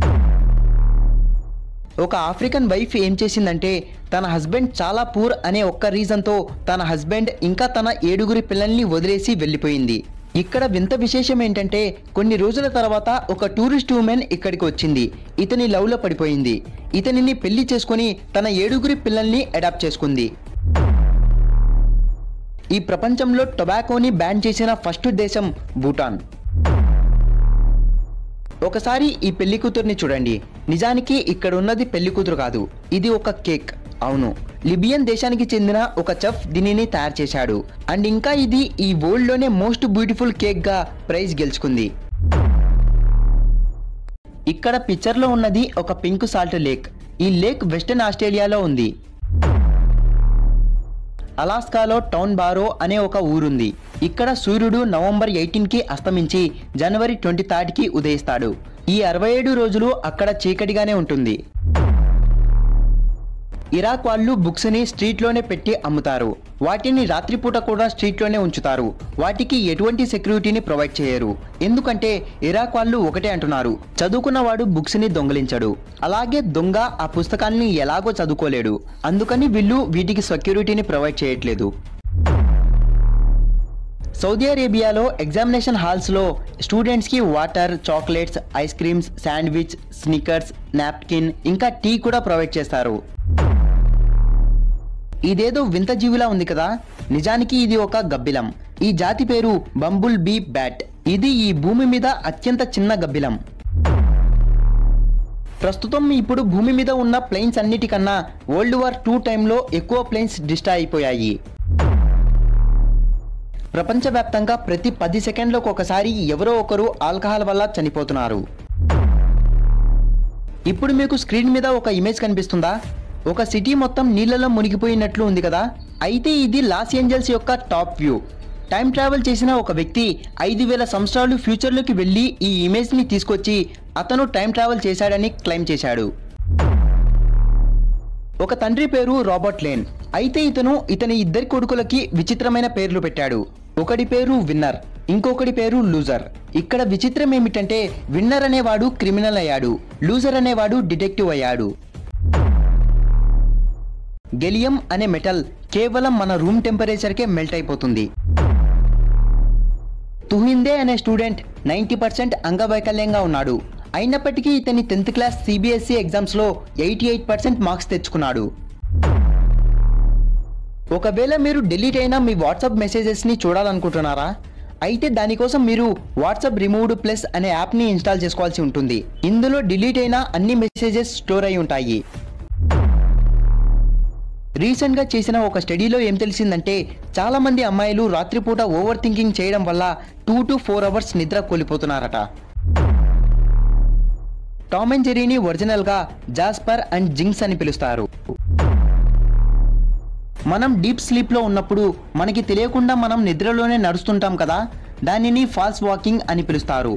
ఒక ఆఫ్రికన్ వైఫ్ ఏం చేసిందంటే తన హస్బెండ్ చాలా పూర్ అనే ఒక్క రీజన్తో తన హస్బెండ్ ఇంకా తన ఏడుగురి పిల్లల్ని వదిలేసి వెళ్ళిపోయింది ఇక్కడ వింత విశేషం ఏంటంటే కొన్ని రోజుల తర్వాత ఒక టూరిస్ట్ ఉమెన్ ఇక్కడికి వచ్చింది ఇతని లవ్లో పడిపోయింది ఇతనిని పెళ్లి చేసుకొని తన ఏడుగురి పిల్లల్ని అడాప్ట్ చేసుకుంది ఈ ప్రపంచంలో టొబాకోని బ్యాన్ చేసిన ఫస్ట్ దేశం భూటాన్ ఒకసారి ఈ పెళ్లి కూతుర్ని చూడండి నిజానికి ఇక్కడ ఉన్నది పెళ్లి కూతురు కాదు ఇది ఒక కేక్ అవును లిబియన్ దేశానికి చెందిన ఒక చెఫ్ దీనిని తయారు చేశాడు అండ్ ఇంకా ఇది ఈ వరల్డ్ లోనే మోస్ట్ బ్యూటిఫుల్ కేక్ గా ప్రైజ్ గెలుచుకుంది ఇక్కడ పిక్చర్ లో ఉన్నది ఒక పింక్ సాల్ట్ లేక్ ఈ లేక్ వెస్టర్న్ ఆస్ట్రేలియాలో ఉంది అలాస్కాలో టౌన్ బారో అనే ఒక ఊరుంది ఇక్కడ సూర్యుడు నవంబర్ ఎయిటీన్ కి అస్తమించి జనవరి ట్వంటీ థర్డ్ కి ఉదయిస్తాడు ఈ అరవై ఏడు రోజులు అక్కడ చీకటిగానే ఉంటుంది ఇరాక్ వాళ్ళు బుక్స్ ని స్ట్రీట్ లోనే పెట్టి అమ్ముతారు వాటిని రాత్రిపూట కూడా స్ట్రీట్ లోనే ఉంచుతారు వాటికి ఎటువంటి సెక్యూరిటీని ప్రొవైడ్ చేయరు ఎందుకంటే ఇరాక్ వాళ్ళు ఒకటే అంటున్నారు చదువుకున్నవాడు బుక్స్ ని దొంగలించడు అలాగే దొంగ ఆ పుస్తకాన్ని ఎలాగో చదువుకోలేడు అందుకని వీళ్ళు వీటికి సెక్యూరిటీని ప్రొవైడ్ చేయట్లేదు సౌదీ అరేబియాలో ఎగ్జామినేషన్ హాల్స్లో స్టూడెంట్స్కి water chocolates ice creams sandwich Snickers napkin ఇంకా టీ కూడా ప్రొవైడ్ చేస్తారు ఇదేదో వింత జీవిలా ఉంది కదా నిజానికి ఇది ఒక గబ్బిలం ఈ జాతి పేరు బంబుల్ బీ బ్యాట్ ఇది ఈ భూమి మీద అత్యంత చిన్న గబ్బిలం ప్రస్తుతం ఇప్పుడు భూమి మీద ఉన్న ప్లేన్స్ అన్నిటికన్నా వరల్డ్ వార్ టూ టైంలో ఎక్కువ ప్లేన్స్ డిస్ట్రా అయిపోయాయి ప్రపంచవ్యాప్తంగా ప్రతి పది సెకండ్లకు ఒకసారి ఎవరో ఒకరు ఆల్కహాల్ వల్ల చనిపోతున్నారు ఇప్పుడు మీకు స్క్రీన్ మీద ఒక ఇమేజ్ కనిపిస్తుందా ఒక సిటీ మొత్తం నీళ్ళలో మునిగిపోయినట్లు ఉంది కదా అయితే ఇది లాస్ ఏంజల్స్ యొక్క టాప్ వ్యూ టైం ట్రావెల్ చేసిన ఒక వ్యక్తి ఐదు వేల సంవత్సరాలు ఫ్యూచర్లోకి వెళ్ళి ఈ ఇమేజ్ని తీసుకొచ్చి అతను టైం ట్రావెల్ చేశాడని క్లెయిమ్ చేశాడు ఒక తండ్రి పేరు రాబర్ట్ లేన్ అయితే ఇతను ఇతని ఇద్దరి కొడుకులకి విచిత్రమైన పేర్లు పెట్టాడు ఒకడి పేరు విన్నర్ ఇంకొకడి పేరు లూజర్ ఇక్కడ విచిత్రం ఏమిటంటే విన్నర్ అనేవాడు క్రిమినల్ అయ్యాడు లూజర్ అనేవాడు డిటెక్టివ్ అయ్యాడు గెలియం అనే మెటల్ కేవలం మన రూమ్ టెంపరేచర్కే మెల్ట్ అయిపోతుంది తుహిందే అనే స్టూడెంట్ నైంటీ పర్సెంట్ అంగవైకల్యంగా ఉన్నాడు అయినప్పటికీ ఇతని టెన్త్ క్లాస్ సిబిఎస్ఈ ఎగ్జామ్స్లో ఎయిటీ ఎయిట్ పర్సెంట్ మార్క్స్ తెచ్చుకున్నాడు ఒకవేళ మీరు డిలీట్ అయిన మీ వాట్సాప్ మెసేజెస్ని చూడాలనుకుంటున్నారా అయితే దానికోసం మీరు వాట్సాప్ రిమూవ్డ్ ప్లస్ అనే యాప్ని ఇన్స్టాల్ చేసుకోవాల్సి ఉంటుంది ఇందులో డిలీట్ అయిన అన్ని మెసేజెస్ స్టోర్ అయి ఉంటాయి రీసెంట్గా చేసిన ఒక స్టడీలో ఏం తెలిసిందంటే చాలా మంది అమ్మాయిలు రాత్రిపూట ఓవర్ థింకింగ్ చేయడం వల్ల టూ టు ఫోర్ అవర్స్ నిద్ర కోల్పోతున్నారట టామ్ అండ్ జెరీని ఒరిజినల్గా జాస్పర్ అండ్ జింక్స్ అని పిలుస్తారు మనం డీప్ స్లీప్లో ఉన్నప్పుడు మనకి తెలియకుండా మనం నిద్రలోనే నడుస్తుంటాం కదా దానిని ఫాల్స్ వాకింగ్ అని పిలుస్తారు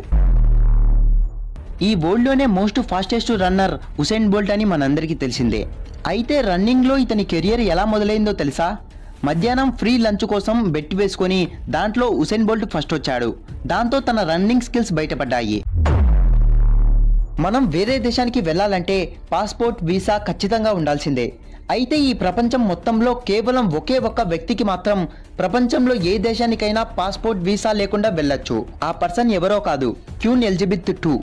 ఈ వరల్డ్లోనే most fastest runner Usain Bolt అని మనందరికీ తెలిసిందే అయితే రన్నింగ్లో ఇతని కెరియర్ ఎలా మొదలైందో తెలుసా మధ్యాహ్నం ఫ్రీ లంచ్ కోసం బెట్ వేసుకొని దాంట్లో ఉసైన్ బోల్ట్ ఫస్ట్ వచ్చాడు దాంతో తన రన్నింగ్ స్కిల్స్ బయటపడ్డాయి మనం వేరే దేశానికి వెళ్ళాలంటే పాస్పోర్ట్ వీసా ఖచ్చితంగా ఉండాల్సిందే అయితే ఈ ప్రపంచం మొత్తంలో కేవలం ఒకే ఒక్క వ్యక్తికి మాత్రం ప్రపంచంలో ఏ దేశానికైనా పాస్పోర్ట్ వీసా లేకుండా వెళ్ళొచ్చు ఆ పర్సన్ ఎవరో కాదు queen Elizabeth two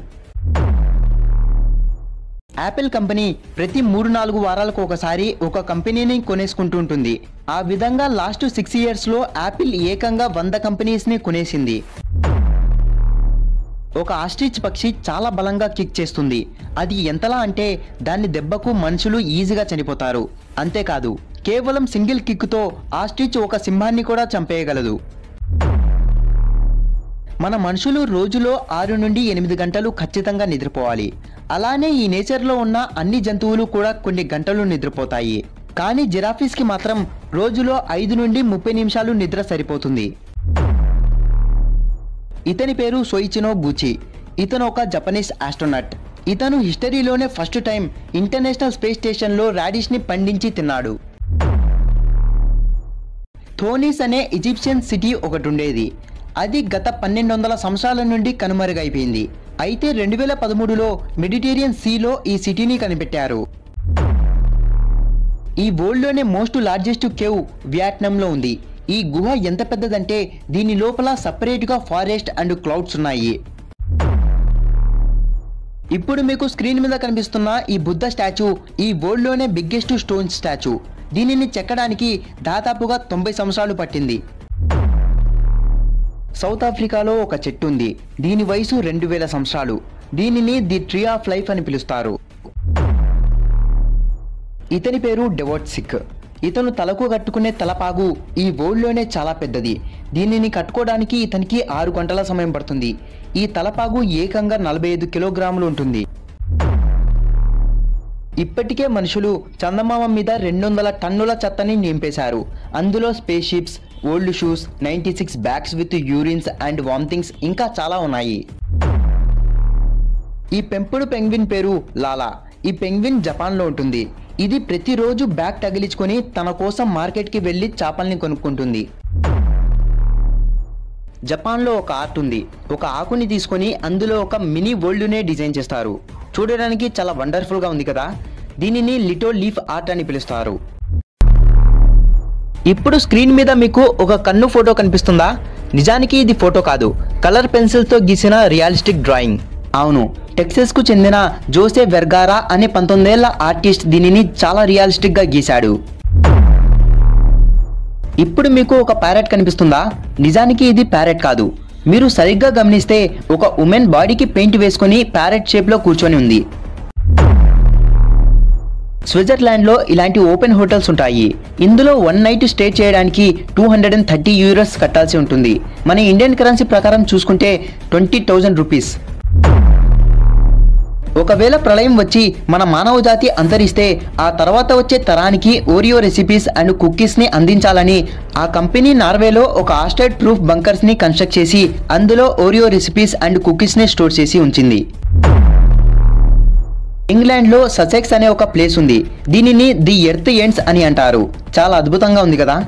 Apple company ప్రతి మూడు నాలుగు వారాలకు ఒకసారి ఒక కంపెనీని కొనేసుకుంటూ ఉంటుంది ఆ విధంగా లాస్ట్ సిక్స్ ఇయర్స్లో యాపిల్ ఏకంగా వంద కంపెనీస్ని కొనేసింది ఒక ఆస్ట్రిచ్ పక్షి చాలా బలంగా కిక్ చేస్తుంది అది ఎంతలా అంటే దాని దెబ్బకు మనుషులు ఈజీగా చనిపోతారు అంతేకాదు కేవలం సింగిల్ కిక్తో ఆస్ట్రిచ్ ఒక సింహాన్ని కూడా చంపేయగలదు మన మనుషులు రోజులో ఆరు నుండి ఎనిమిది గంటలు ఖచ్చితంగా నిద్రపోవాలి అలానే ఈ నేచర్లో ఉన్న అన్ని జంతువులు కూడా కొన్ని గంటలు నిద్రపోతాయి కానీ జిరాఫీస్కి మాత్రం రోజులో ఐదు నుండి ముప్పై నిమిషాలు నిద్ర సరిపోతుంది ఇతని పేరు సోయిచినో గూచి ఇతను ఒక జపనీస్ ఆస్ట్రోనట్ ఇతను హిస్టరీలోనే ఫస్ట్ టైం ఇంటర్నేషనల్ స్పేస్ స్టేషన్లో రాడిష్ని పండించి తిన్నాడు థోనిస్ అనే ఈజిప్షియన్ సిటీ ఒకటి ఉండేది అది గత పన్నెండు వందల సంవత్సరాల నుండి కనుమరుగైపోయింది అయితే రెండు వేల పదమూడులో మెడిటేరియన్ సీలో ఈ సిటీని కనిపెట్టారు ఈ వరల్డ్లోనే మోస్ట్ లార్జెస్ట్ కేవ్ వియట్నాంలో ఉంది ఈ గుహ ఎంత పెద్దదంటే దీని లోపల సపరేట్గా ఫారెస్ట్ అండ్ క్లౌడ్స్ ఉన్నాయి ఇప్పుడు మీకు స్క్రీన్ మీద కనిపిస్తున్న ఈ బుద్ధ స్టాచ్యూ ఈ వరల్డ్లోనే బిగ్గెస్ట్ స్టోన్ స్టాచ్యూ దీనిని చెక్కడానికి దాదాపుగా తొంభై సంవత్సరాలు పట్టింది సౌత్ ఆఫ్రికాలో ఒక చెట్టు ఉంది దీని వయసు రెండు వేల సంవత్సరాలు దీనిని ది ట్రీ ఆఫ్ లైఫ్ అని పిలుస్తారు ఇతని పేరు డెవోట్ సిక్ ఇతను తలకు కట్టుకునే తలపాగు ఈ వరల్డ్లోనే చాలా పెద్దది దీనిని కట్టుకోవడానికి ఇతనికి ఆరు గంటల సమయం పడుతుంది ఈ తలపాగు ఏకంగా నలభై ఐదు కిలోగ్రాములు ఉంటుంది ఇప్పటికే మనుషులు చందమామ మీద రెండు వందల టన్నుల చెత్తని నింపేశారు అందులో space ships old shoes ninety six bags with urines and vomitings ఇంకా చాలా ఉన్నాయి ఈ పెంపుడు పెంగ్విన్ పేరు లాలా ఈ పెంగ్విన్ జపాన్లో ఉంటుంది ఇది ప్రతిరోజు బ్యాగ్ తగిలించుకొని తన కోసం మార్కెట్కి వెళ్ళి చేపల్ని కొనుక్కుంటుంది జపాన్లో ఒక ఆర్ట్ ఉంది ఒక ఆకుని తీసుకొని అందులో ఒక మినీ వరల్డ్నే డిజైన్ చేస్తారు చూడడానికి చాలా వండర్ఫుల్గా ఉంది కదా దీనిని లిటో లీఫ్ ఆర్ట్ అని పిలుస్తారు ఇప్పుడు స్క్రీన్ మీద మీకు ఒక కన్ను ఫోటో కనిపిస్తుందా నిజానికి ఇది ఫోటో కాదు కలర్ పెన్సిల్తో గీసిన రియలిస్టిక్ డ్రాయింగ్ అవును టెక్సస్కు చెందిన జోసే వెర్గారా అనే పంతొమ్మిదేళ్ల ఆర్టిస్ట్ దీనిని చాలా రియలిస్టిక్గా గీశాడు ఇప్పుడు మీకు ఒక ప్యారెట్ కనిపిస్తుందా నిజానికి ఇది ప్యారెట్ కాదు మీరు సరిగ్గా గమనిస్తే ఒక ఉమెన్ బాడీకి పెయింట్ వేసుకొని ప్యారెట్ షేప్లో కూర్చొని ఉంది స్విట్జర్లాండ్లో ఇలాంటి ఓపెన్ హోటల్స్ ఉంటాయి ఇందులో వన్ నైట్ స్టే చేయడానికి two hundred and thirty euros కట్టాల్సి ఉంటుంది మన ఇండియన్ కరెన్సీ ప్రకారం చూసుకుంటే ట్వంటీ థౌజండ్ రూపీస్ ఒకవేళ ప్రళయం వచ్చి మన మానవ జాతి అంతరిస్తే ఆ తర్వాత వచ్చే తరానికి ఓరియో రెసిపీస్ అండ్ కుకీస్ని అందించాలని ఆ కంపెనీ నార్వేలో ఒక ఆస్టైడ్ ప్రూఫ్ బంకర్స్ని కన్స్ట్రక్ట్ చేసి అందులో ఓరియో రెసిపీస్ అండ్ కుకీస్ని స్టోర్ చేసి ఉంచింది ఇంగ్లాండ్లో ససెక్స్ అనే ఒక ప్లేస్ ఉంది దీనిని ది ఎర్త్ ఎండ్స్ అని అంటారు చాలా అద్భుతంగా ఉంది కదా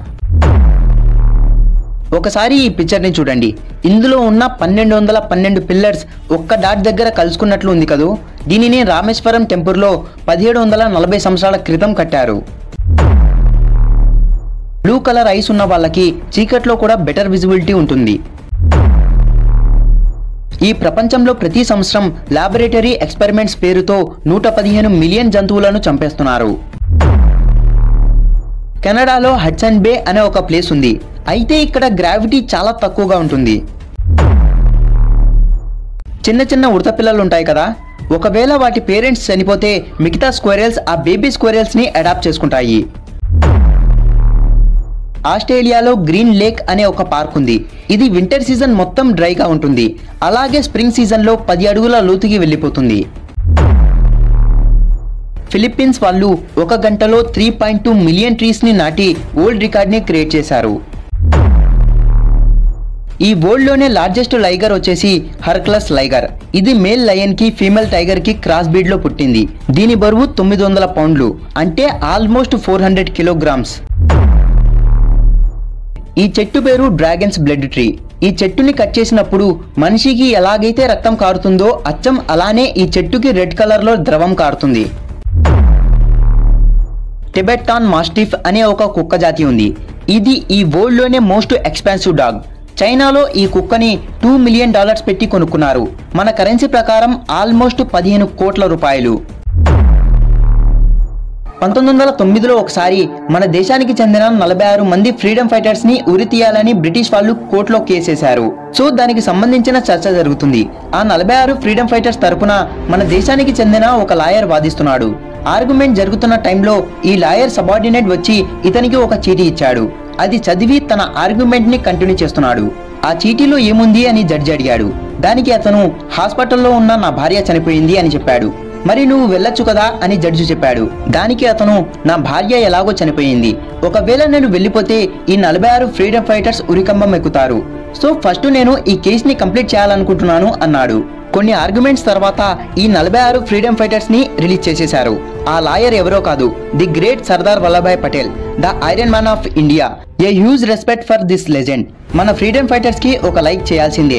ఒకసారి ఈ పిక్చర్ని చూడండి ఇందులో ఉన్న పన్నెండు వందల పన్నెండు పిల్లర్స్ ఒక్క డాట్ దగ్గర కలుసుకున్నట్లు ఉంది కదూ దీనిని రామేశ్వరం టెంపుల్లో పదిహేడు వందల నలభై సంవత్సరాల క్రితం కట్టారు బ్లూ కలర్ ఐస్ ఉన్న వాళ్ళకి చీకట్లో కూడా బెటర్ విజిబిలిటీ ఉంటుంది ఈ ప్రపంచంలో ప్రతి సంవత్సరం లాబొరేటరీ ఎక్స్పెరిమెంట్స్ పేరుతో నూట పదిహేను మిలియన్ జంతువులను చంపేస్తున్నారు కెనడాలో హడ్సన్ బే అనే ఒక ప్లేస్ ఉంది అయితే ఇక్కడ గ్రావిటీ చాలా తక్కువగా ఉంటుంది చిన్న చిన్న ఉడత పిల్లలు ఉంటాయి కదా ఒకవేళ వాటి పేరెంట్స్ చనిపోతే మిగతా స్క్వేరల్స్ ఆ బేబీ స్క్వేరల్స్ని అడాప్ట్ చేసుకుంటాయి ఆస్ట్రేలియాలో గ్రీన్ లేక్ అనే ఒక పార్క్ ఉంది ఇది వింటర్ సీజన్ మొత్తం డ్రైగా ఉంటుంది అలాగే స్ప్రింగ్ సీజన్లో పది అడుగుల లోతుకి వెళ్ళిపోతుంది ఫిలిప్పీన్స్ వాళ్ళు ఒక గంటలో త్రీ పాయింట్ టూ మిలియన్ ట్రీస్ని నాటి వరల్డ్ రికార్డ్ని క్రియేట్ చేశారు ఈ వరల్డ్లోనే లార్జెస్ట్ లైగర్ వచ్చేసి హర్క్లస్ లైగర్ ఇది మేల్ లయన్ కి ఫీమేల్ టైగర్ కి క్రాస్ బీడ్ లో పుట్టింది దీని బరువు తొమ్మిది వందల పౌండ్లు అంటే ఆల్మోస్ట్ ఫోర్ హండ్రెడ్ కిలోగ్రామ్స్ ఈ చెట్టు పేరు డ్రాగన్స్ బ్లడ్ ట్రీ ఈ చెట్టుని కట్ చేసినప్పుడు మనిషికి ఎలాగైతే రక్తం కారుతుందో అచ్చం అలానే ఈ చెట్టుకి రెడ్ కలర్లో ద్రవం కారుతుంది టిబెటాన్ మాస్టిఫ్ అనే ఒక కుక్క జాతి ఉంది ఇది ఈ వరల్డ్లోనే మోస్ట్ ఎక్స్పెన్సివ్ డాగ్ చైనాలో ఈ కుక్కని టూ మిలియన్ డాలర్స్ పెట్టి కొనుక్కున్నారు మన కరెన్సీ ప్రకారం ఆల్మోస్ట్ పదిహేను కోట్ల రూపాయలు పంతొమ్మిది వందల తొమ్మిదిలో ఒకసారి మన దేశానికి చెందిన నలభై ఆరు మంది ఫ్రీడమ్ ఫైటర్స్ ని ఉరి తీయాలని బ్రిటిష్ వాళ్ళు కోర్టులో కేసేశారు సో దానికి సంబంధించిన చర్చ జరుగుతుంది ఆ నలభై ఆరు ఫ్రీడమ్ ఫైటర్స్ తరపున మన దేశానికి చెందిన ఒక లాయర్ వాదిస్తున్నాడు ఆర్గ్యుమెంట్ జరుగుతున్న టైంలో ఈ లాయర్ సబార్డినేట్ వచ్చి ఇతనికి ఒక చీటీ ఇచ్చాడు అది చదివి తన ఆర్గ్యుమెంట్ ని కంటిన్యూ చేస్తున్నాడు ఆ చీటీలో ఏముంది అని జడ్జి అడిగాడు దానికి అతను హాస్పిటల్లో ఉన్న నా భార్య చనిపోయింది అని చెప్పాడు మరి నువ్వు వెళ్ళొచ్చు కదా అని జడ్జి చెప్పాడు దానికి అతను నా భార్య ఎలాగో చనిపోయింది ఒకవేళ నేను వెళ్ళిపోతే ఈ నలభై ఆరు ఫ్రీడమ్ ఫైటర్స్ ఉరికంబం ఎక్కుతారు సో ఫస్ట్ నేను ఈ కేసుని కంప్లీట్ చేయాలనుకుంటున్నాను అన్నాడు కొన్ని ఆర్గ్యుమెంట్స్ తర్వాత ఈ నలభై ఆరు ఫ్రీడమ్ ఫైటర్స్ ని రిలీజ్ చేసేశారు ఆ లాయర్ ఎవరో కాదు the great Sardar Vallabhbhai Patel the iron man of India a huge respect for this legend మన ఫ్రీడమ్ ఫైటర్స్ కి ఒక లైక్ చేయాల్సిందే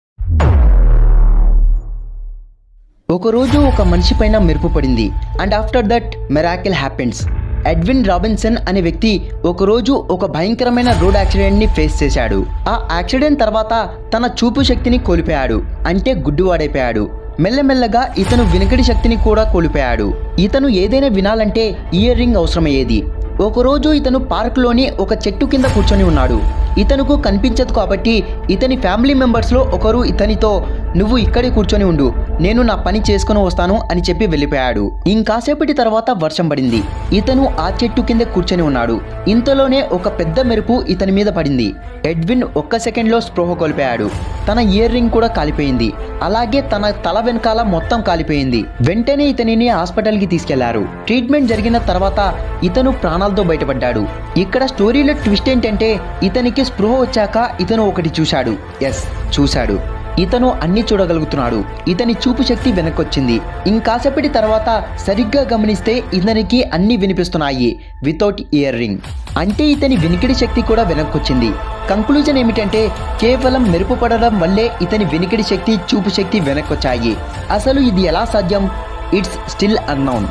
ఒకరోజు ఒక మనిషి పైన మెరుపు పడింది and after that miracle happens Edwin Robinson అనే వ్యక్తి ఒకరోజు ఒక భయంకరమైన రోడ్ యాక్సిడెంట్ ని ఫేస్ చేశాడు ఆ యాక్సిడెంట్ తర్వాత తన చూపు శక్తిని కోల్పోయాడు అంటే గుడ్డువాడైపోయాడు మెల్లమెల్లగా ఇతను వినికిడి శక్తిని కూడా కోల్పోయాడు ఇతను ఏదైనా వినాలంటే ఇయర్ రింగ్ అవసరమయ్యేది ఒకరోజు ఇతను పార్క్లోని ఒక చెట్టు కింద కూర్చొని ఉన్నాడు ఇతనుకు కనిపించదు కాబట్టి ఇతని ఫ్యామిలీ మెంబర్స్లో ఒకరు ఇతనితో నువ్వు ఇక్కడే కూర్చొని ఉండు నేను నా పని చేసుకుని వస్తాను అని చెప్పి వెళ్ళిపోయాడు ఇంకాసేపటి తర్వాత వర్షం పడింది ఇతను ఆ చెట్టు కింద కూర్చొని ఉన్నాడు ఇంతలోనే ఒక పెద్ద మెరుపు ఇతని మీద పడింది ఎడ్విన్ ఒక్క సెకండ్లో స్పృహ కోల్పోయాడు తన ఇయర్ రింగ్ కూడా కాలిపోయింది అలాగే తన తల వెనకాల మొత్తం కాలిపోయింది వెంటనే ఇతనిని హాస్పిటల్కి తీసుకెళ్లారు ట్రీట్మెంట్ జరిగిన తర్వాత ఇతను ప్రాణాలతో బయటపడ్డాడు ఇక్కడ స్టోరీలో ట్విస్ట్ ఏంటంటే ఇతనికి స్పృహ వచ్చాక ఇతను ఒకటి చూశాడు ఎస్ చూశాడు ఇతను అన్ని చూడగలుగుతున్నాడు ఇతని చూపు శక్తి వెనక్కొచ్చింది ఇంకాసేపటి తర్వాత సరిగ్గా గమనిస్తే ఇతనికి అన్ని వినిపిస్తున్నాయి వితౌట్ ఇయర్ రింగ్ అంటే ఇతని వినికిడి శక్తి కూడా వెనక్కొచ్చింది కంక్లూజన్ ఏమిటంటే కేవలం మెరుపు పడడం వల్లే ఇతని వినికిడి శక్తి చూపు శక్తి వెనక్కొచ్చాయి అసలు ఇది ఎలా సాధ్యం it's still unknown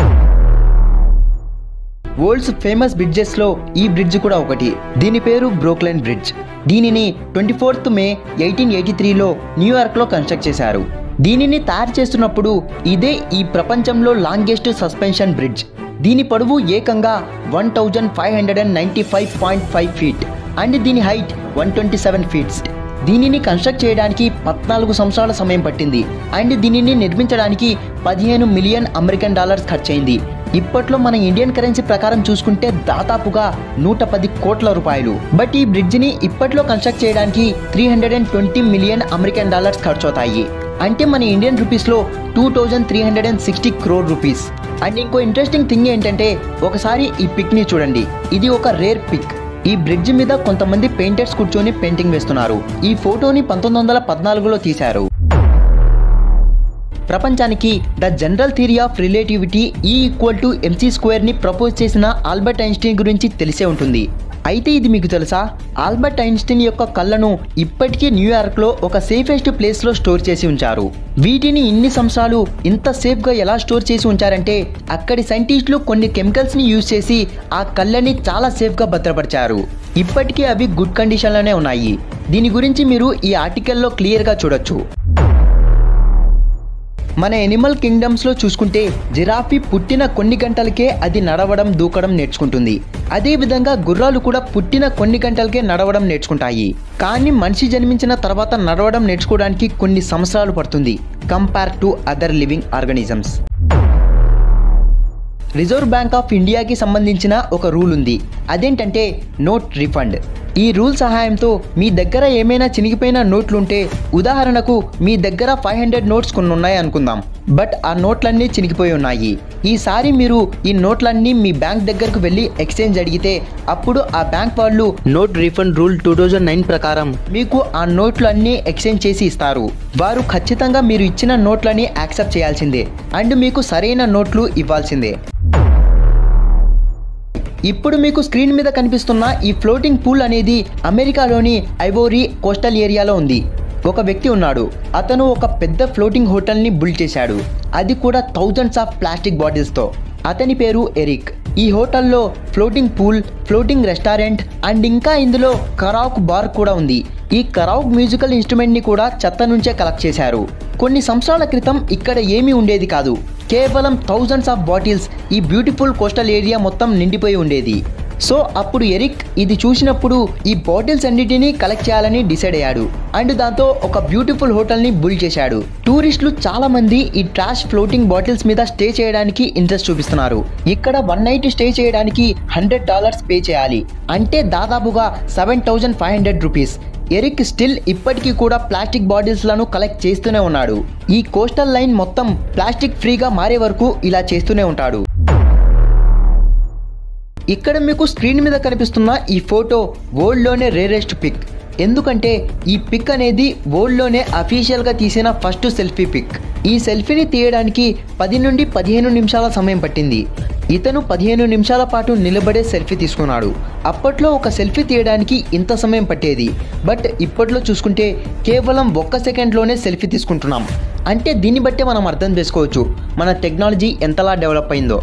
world's famous bridges లో ఈ బ్రిడ్జ్ కూడా ఒకటి దీని పేరు బ్రోక్లైన్ బ్రిడ్జ్ దీనిని twenty fourth May eighteen eighty త్రీలో న్యూయార్క్ లో కన్స్ట్రక్ట్ చేశారు దీనిని తయారు చేస్తున్నప్పుడు ఇదే ఈ ప్రపంచంలో లాంగెస్ట్ సస్పెన్షన్ బ్రిడ్జ్ దీని పొడవు ఏకంగా one thousand five hundred and ninety five point five feet and దీని height one twenty seven feets దీనిని కన్స్ట్రక్ట్ చేయడానికి పద్నాలుగు సంవత్సరాల సమయం పట్టింది అండ్ దీనిని నిర్మించడానికి పదిహేను మిలియన్ అమెరికన్ డాలర్స్ ఖర్చయింది ఇప్పట్లో మన ఇండియన్ కరెన్సీ ప్రకారం చూసుకుంటే దాదాపుగా నూట పది కోట్ల రూపాయలు బట్ ఈ బ్రిడ్జిని ఇప్పట్లో కన్స్ట్రక్ట్ చేయడానికి three hundred and twenty million American dollars ఖర్చు అవుతాయి అంటే మన ఇండియన్ రూపీస్లో two thousand three hundred and sixty crore rupees and ఇంకో ఇంట్రెస్టింగ్ థింగ్ ఏంటంటే ఒకసారి ఈ పిక్ని చూడండి ఇది ఒక రేర్ పిక్ ఈ బ్రిడ్జ్ మీద కొంతమంది పెయింటర్స్ కూర్చొని పెయింటింగ్ వేస్తున్నారు ఈ ఫోటోని పంతొమ్మిది వందల పద్నాలుగులో తీశారు ప్రపంచానికి the general theory of relativity E equal to MC square ని ప్రపోజ్ చేసిన ఆల్బర్ట్ ఐన్స్టీన్ గురించి తెలిసే ఉంటుంది అయితే ఇది మీకు తెలుసా ఆల్బర్ట్ ఐన్స్టీన్ యొక్క కళ్ళను ఇప్పటికీ న్యూయార్క్లో ఒక సేఫెస్ట్ ప్లేస్లో స్టోర్ చేసి ఉంచారు వీటిని ఇన్ని సంవత్సరాలు ఇంత సేఫ్గా ఎలా స్టోర్ చేసి ఉంచారంటే అక్కడి సైంటిస్టులు కొన్ని కెమికల్స్ని యూజ్ చేసి ఆ కళ్ళని చాలా సేఫ్గా భద్రపరిచారు ఇప్పటికీ అవి గుడ్ కండిషన్లోనే ఉన్నాయి దీని గురించి మీరు ఈ ఆర్టికల్లో క్లియర్గా చూడొచ్చు మన ఎనిమల్ కింగ్డమ్స్లో చూసుకుంటే జిరాఫీ పుట్టిన కొన్ని గంటలకే అది నడవడం దూకడం నేర్చుకుంటుంది అదే విధంగా గుర్రాలు కూడా పుట్టిన కొన్ని గంటలకే నడవడం నేర్చుకుంటాయి కానీ మనిషి జన్మించిన తర్వాత నడవడం నేర్చుకోవడానికి కొన్ని సంవత్సరాలు పడుతుంది compare to other living organisms Reserve Bank of ఇండియాకి సంబంధించిన ఒక రూల్ ఉంది అదేంటంటే నోట్ రిఫండ్ ఈ రూల్ సహాయంతో మీ దగ్గర ఏమైనా చినిగిపోయిన నోట్లుంటే ఉదాహరణకు మీ దగ్గర ఫైవ్ హండ్రెడ్ నోట్స్ కొన్ని ఉన్నాయి అనుకుందాం బట్ ఆ నోట్లన్నీ చినిగిపోయి ఉన్నాయి ఈసారి మీరు ఈ నోట్లన్నీ మీ బ్యాంక్ దగ్గరకు వెళ్ళి ఎక్స్చేంజ్ అడిగితే అప్పుడు ఆ బ్యాంక్ వాళ్ళు note refund rule two thousand nine ప్రకారం మీకు ఆ నోట్లు అన్నీ ఎక్స్చేంజ్ చేసి ఇస్తారు వారు ఖచ్చితంగా మీరు ఇచ్చిన నోట్లని యాక్సెప్ట్ చేయాల్సిందే అండ్ మీకు సరైన నోట్లు ఇవ్వాల్సిందే ఇప్పుడు మీకు స్క్రీన్ మీద కనిపిస్తున్న ఈ ఫ్లోటింగ్ పూల్ అనేది అమెరికాలోని ఐవోరీ కోస్టల్ ఏరియాలో ఉంది ఒక వ్యక్తి ఉన్నాడు అతను ఒక పెద్ద ఫ్లోటింగ్ హోటల్ని బిల్డ్ చేశాడు అది కూడా థౌజండ్స్ ఆఫ్ ప్లాస్టిక్ బాటిల్స్తో అతని పేరు ఎరిక్ ఈ హోటల్లో floating pool floating restaurant and ఇంకా ఇందులో కరాక్ బార్ కూడా ఉంది ఈ కరాక్ మ్యూజికల్ ఇన్స్ట్రుమెంట్ని కూడా చెత్త నుంచే కలెక్ట్ చేశారు కొన్ని సంవత్సరాల క్రితం ఇక్కడ ఏమీ ఉండేది కాదు కేవలం థౌజండ్స్ ఆఫ్ బాటిల్స్ ఈ బ్యూటిఫుల్ కోస్టల్ ఏరియా మొత్తం నిండిపోయి ఉండేది సో అప్పుడు ఎరిక్ ఇది చూసినప్పుడు ఈ బాటిల్స్ అన్నిటినీ కలెక్ట్ చేయాలని డిసైడ్ అయ్యాడు అండ్ దాంతో ఒక బ్యూటిఫుల్ హోటల్ని బిల్డ్ చేశాడు టూరిస్టులు చాలా మంది ఈ ట్రాష్ ఫ్లోటింగ్ బాటిల్స్ మీద స్టే చేయడానికి ఇంట్రెస్ట్ చూపిస్తున్నారు ఇక్కడ వన్ నైట్ స్టే చేయడానికి హండ్రెడ్ డాలర్స్ పే చేయాలి అంటే దాదాపుగా seven thousand five hundred rupees Eric still ఇప్పటికీ కూడా ప్లాస్టిక్ బాటిల్స్లను కలెక్ట్ చేస్తూనే ఉన్నాడు ఈ కోస్టల్ లైన్ మొత్తం ప్లాస్టిక్ ఫ్రీగా మారే వరకు ఇలా చేస్తూనే ఉంటాడు ఇక్కడ మీకు స్క్రీన్ మీద కనిపిస్తున్న ఈ ఫోటో వరల్డ్లోనే రేరెస్ట్ పిక్ ఎందుకంటే ఈ పిక్ అనేది వరల్డ్లోనే అఫీషియల్గా తీసిన ఫస్ట్ సెల్ఫీ పిక్ ఈ సెల్ఫీని తీయడానికి పది నుండి పదిహేను నిమిషాల సమయం పట్టింది ఇతను పదిహేను నిమిషాల పాటు నిలబడే సెల్ఫీ తీసుకున్నాడు అప్పట్లో ఒక సెల్ఫీ తీయడానికి ఇంత సమయం పట్టేది బట్ ఇప్పట్లో చూసుకుంటే కేవలం ఒక్క సెకండ్లోనే సెల్ఫీ తీసుకుంటున్నాం అంటే దీన్ని బట్టే మనం అర్థం చేసుకోవచ్చు మన టెక్నాలజీ ఎంతలా డెవలప్ అయిందో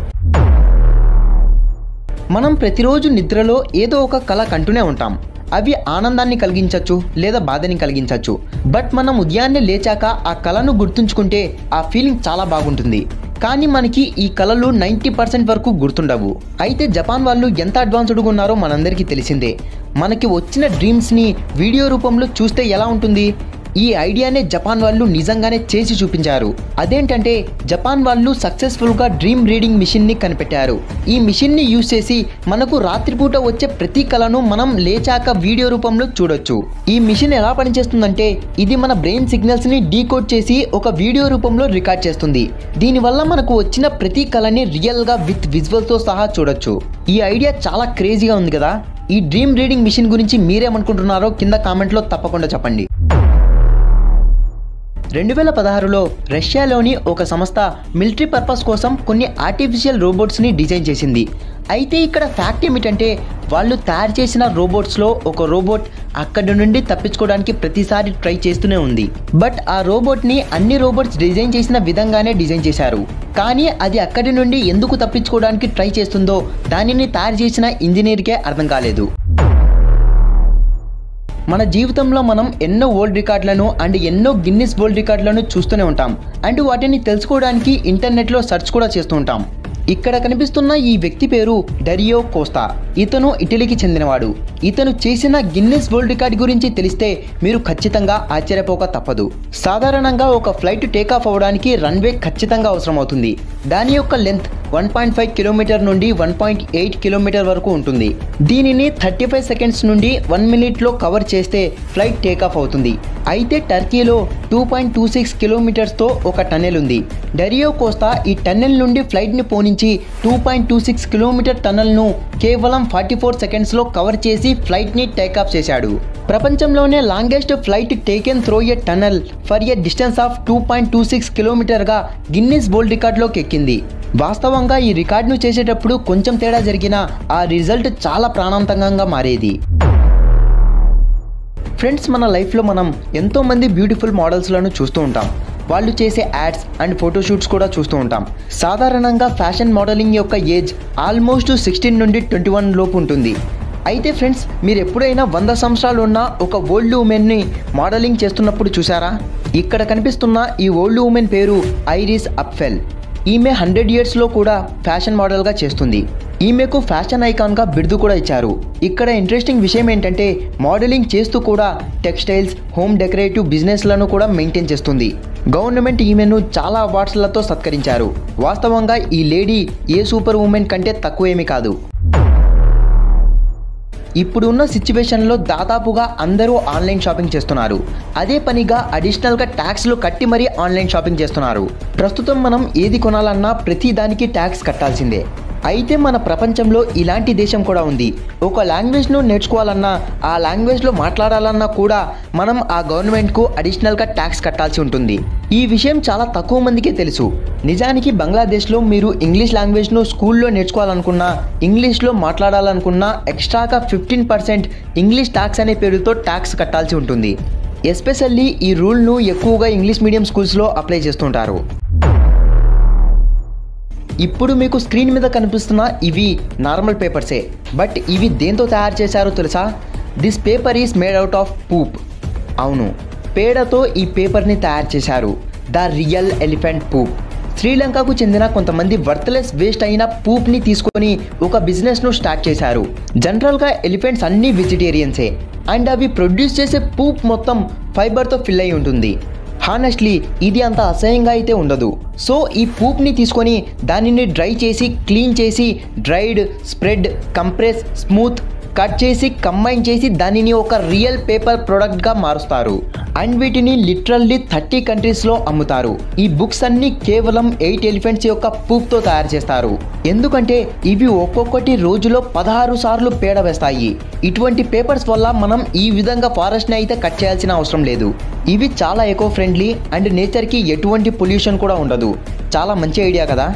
మనం ప్రతిరోజు నిద్రలో ఏదో ఒక కళ కంటూనే ఉంటాం అవి ఆనందాన్ని కలిగించవచ్చు లేదా బాధని కలిగించవచ్చు బట్ మనం ఉదయాన్నే లేచాక ఆ కళను గుర్తుంచుకుంటే ఆ ఫీలింగ్ చాలా బాగుంటుంది కానీ మనకి ఈ కళలు నైంటీ పర్సెంట్ వరకు గుర్తుండవు అయితే జపాన్ వాళ్ళు ఎంత అడ్వాన్స్డ్గా ఉన్నారో మనందరికీ తెలిసిందే మనకి వచ్చిన డ్రీమ్స్ని వీడియో రూపంలో చూస్తే ఎలా ఉంటుంది ఈ ఐడియానే జపాన్ వాళ్ళు నిజంగానే చేసి చూపించారు అదేంటంటే జపాన్ వాళ్ళు సక్సెస్ఫుల్గా డ్రీమ్ రీడింగ్ మిషన్ని కనిపెట్టారు ఈ మిషన్ని యూజ్ చేసి మనకు రాత్రిపూట వచ్చే ప్రతి కళను మనం లేచాక వీడియో రూపంలో చూడొచ్చు ఈ మిషన్ ఎలా పనిచేస్తుందంటే ఇది మన బ్రెయిన్ సిగ్నల్స్ని డీకోడ్ చేసి ఒక వీడియో రూపంలో రికార్డ్ చేస్తుంది దీనివల్ల మనకు వచ్చిన ప్రతి కళని రియల్గా విత్ విజువల్తో సహా చూడొచ్చు ఈ ఐడియా చాలా క్రేజీగా ఉంది కదా ఈ డ్రీమ్ రీడింగ్ మిషన్ గురించి మీరేమనుకుంటున్నారో కింద కామెంట్లో తప్పకుండా చెప్పండి రెండు వేల పదహారులో రష్యాలోని ఒక సంస్థ మిలిటరీ పర్పస్ కోసం కొన్ని ఆర్టిఫిషియల్ రోబోట్స్ని డిజైన్ చేసింది అయితే ఇక్కడ ఫ్యాక్ట్ ఏమిటంటే వాళ్ళు తయారు చేసిన రోబోట్స్లో ఒక రోబోట్ అక్కడి నుండి తప్పించుకోవడానికి ప్రతిసారి ట్రై చేస్తూనే ఉంది బట్ ఆ రోబోట్ని అన్ని రోబోట్స్ డిజైన్ చేసిన విధంగానే డిజైన్ చేశారు కానీ అది అక్కడి నుండి ఎందుకు తప్పించుకోవడానికి ట్రై చేస్తుందో దానిని తయారు చేసిన ఇంజనీర్కే అర్థం కాలేదు మన జీవితంలో మనం ఎన్నో వరల్డ్ రికార్డులను అండ్ ఎన్నో గిన్నిస్ వరల్డ్ రికార్డులను చూస్తూనే ఉంటాం అండ్ వాటిని తెలుసుకోవడానికి ఇంటర్నెట్లో సెర్చ్ కూడా చేస్తూ ఉంటాం ఇక్కడ కనిపిస్తున్న ఈ వ్యక్తి పేరు డరియో కోస్తా ఇతను ఇటలీకి చెందినవాడు ఇతను చేసిన గిన్నిస్ వరల్డ్ రికార్డ్ గురించి తెలిస్తే మీరు ఖచ్చితంగా ఆశ్చర్యపోక తప్పదు సాధారణంగా ఒక ఫ్లైట్ టేకాఫ్ అవ్వడానికి రన్వే ఖచ్చితంగా అవసరం అవుతుంది దాని యొక్క length one point five kilometer నుండి వన్ పాయింట్ ఎయిట్ కిలోమీటర్ వరకు ఉంటుంది దీనిని థర్టీ ఫైవ్ సెకండ్స్ నుండి వన్ మినిట్లో కవర్ చేస్తే ఫ్లైట్ టేకాఫ్ అవుతుంది అయితే టర్కీలో టూ పాయింట్ టూ సిక్స్ కిలోమీటర్స్తో ఒక టన్నెల్ ఉంది డరియో కోస్తా ఈ టన్నెల్ నుండి ఫ్లైట్ని పోనించి two point two six kilometer టన్నెల్ను కేవలం ఫార్టీ ఫోర్ సెకండ్స్లో కవర్ చేసి ఫ్లైట్ని టేకాఫ్ చేశాడు ప్రపంచంలోనే longest flight taken through a tunnel for a distance of two point two six కిలోమీటర్గా గిన్నిస్ వరల్డ్ రికార్డులోకి ఎక్కింది వాస్తవంగా ఈ రికార్డును చేసేటప్పుడు కొంచెం తేడా జరిగినా ఆ రిజల్ట్ చాలా ప్రాణాంతకంగా మారేది ఫ్రెండ్స్ మన లైఫ్లో మనం ఎంతోమంది బ్యూటిఫుల్ మోడల్స్లను చూస్తూ ఉంటాం వాళ్ళు చేసే యాడ్స్ అండ్ ఫోటోషూట్స్ కూడా చూస్తూ ఉంటాం సాధారణంగా ఫ్యాషన్ మోడలింగ్ యొక్క ఏజ్ ఆల్మోస్ట్ సిక్స్టీన్ నుండి ట్వంటీ వన్ లోపు ఉంటుంది అయితే ఫ్రెండ్స్ మీరు ఎప్పుడైనా వంద సంవత్సరాలు ఉన్న ఒక ఓల్డ్ ఉమెన్ని మోడలింగ్ చేస్తున్నప్పుడు చూసారా ఇక్కడ కనిపిస్తున్న ఈ ఓల్డ్ ఉమెన్ పేరు ఐరిస్ అప్ఫెల్ ఈమె హండ్రెడ్ ఇయర్స్లో కూడా ఫ్యాషన్ మోడల్గా చేస్తుంది ఈమెకు ఫ్యాషన్ ఐకాన్గా బిరుదు కూడా ఇచ్చారు ఇక్కడ ఇంట్రెస్టింగ్ విషయం ఏంటంటే మోడలింగ్ చేస్తూ కూడా టెక్స్టైల్స్ హోమ్ డెకరేటివ్ బిజినెస్లను కూడా మెయింటైన్ చేస్తుంది గవర్నమెంట్ ఈమెను చాలా అవార్డ్స్లతో సత్కరించారు వాస్తవంగా ఈ లేడీ ఏ సూపర్ ఉమెన్ కంటే తక్కువ ఏమీ కాదు ఇప్పుడున్న సిచ్యువేషన్లో దాదాపుగా అందరూ ఆన్లైన్ షాపింగ్ చేస్తున్నారు అదే పనిగా అడిషనల్గా ట్యాక్స్లు కట్టి మరీ ఆన్లైన్ షాపింగ్ చేస్తున్నారు ప్రస్తుతం మనం ఏది కొనాలన్నా ప్రతి దానికి ట్యాక్స్ కట్టాల్సిందే అయితే మన ప్రపంచంలో ఇలాంటి దేశం కూడా ఉంది ఒక లాంగ్వేజ్ను నేర్చుకోవాలన్నా ఆ లాంగ్వేజ్లో మాట్లాడాలన్నా కూడా మనం ఆ గవర్నమెంట్కు అడిషనల్గా ట్యాక్స్ కట్టాల్సి ఉంటుంది ఈ విషయం చాలా తక్కువ మందికే తెలుసు నిజానికి బంగ్లాదేశ్లో మీరు ఇంగ్లీష్ లాంగ్వేజ్ను స్కూల్లో నేర్చుకోవాలనుకున్నా ఇంగ్లీష్లో మాట్లాడాలనుకున్నా ఎక్స్ట్రాగా ఫిఫ్టీన్ పర్సెంట్ ఇంగ్లీష్ ట్యాక్స్ అనే పేరుతో ట్యాక్స్ కట్టాల్సి ఉంటుంది ఎస్పెషల్లీ ఈ రూల్ను ఎక్కువగా ఇంగ్లీష్ మీడియం స్కూల్స్లో అప్లై చేస్తుంటారు ఇప్పుడు మీకు స్క్రీన్ మీద కనిపిస్తున్న ఇవి నార్మల్ పేపర్సే బట్ ఇవి దేంతో తయారు చేశారో తెలుసా this paper is made out of poop అవును పేడతో ఈ పేపర్ని తయారు చేశారు ద రియల్ ఎలిఫెంట్ పూప్ శ్రీలంకకు చెందిన కొంతమంది వర్త్లెస్ వేస్ట్ అయిన పూప్ని తీసుకొని ఒక బిజినెస్ను స్టార్ట్ చేశారు జనరల్గా ఎలిఫెంట్స్ అన్నీ వెజిటేరియన్సే అండ్ అవి ప్రొడ్యూస్ చేసే పూప్ మొత్తం ఫైబర్తో ఫిల్ అయి ఉంటుంది హానెస్ట్లీ ఇది అంత అసహ్యంగా అయితే ఉండదు సో ఈ పూప్ని తీసుకొని దానిని డ్రై చేసి క్లీన్ చేసి dried spread compress smooth cut చేసి కంబైన్ చేసి దానిని ఒక రియల్ పేపర్ ప్రోడక్ట్గా మారుస్తారు అండ్ వీటిని లిటరల్లీ థర్టీ కంట్రీస్లో అమ్ముతారు ఈ బుక్స్ అన్ని కేవలం ఎయిట్ ఎలిఫెంట్స్ యొక్క పూప్తో తయారు చేస్తారు ఎందుకంటే ఇవి ఒక్కొక్కటి రోజులో పదహారు సార్లు పేడ వేస్తాయి ఇటువంటి పేపర్స్ వల్ల మనం ఈ విధంగా ఫారెస్ట్ని అయితే కట్ చేయాల్సిన అవసరం లేదు ఇవి చాలా ఎకో ఫ్రెండ్లీ అండ్ నేచర్కి ఎటువంటి పొల్యూషన్ కూడా ఉండదు చాలా మంచి ఐడియా కదా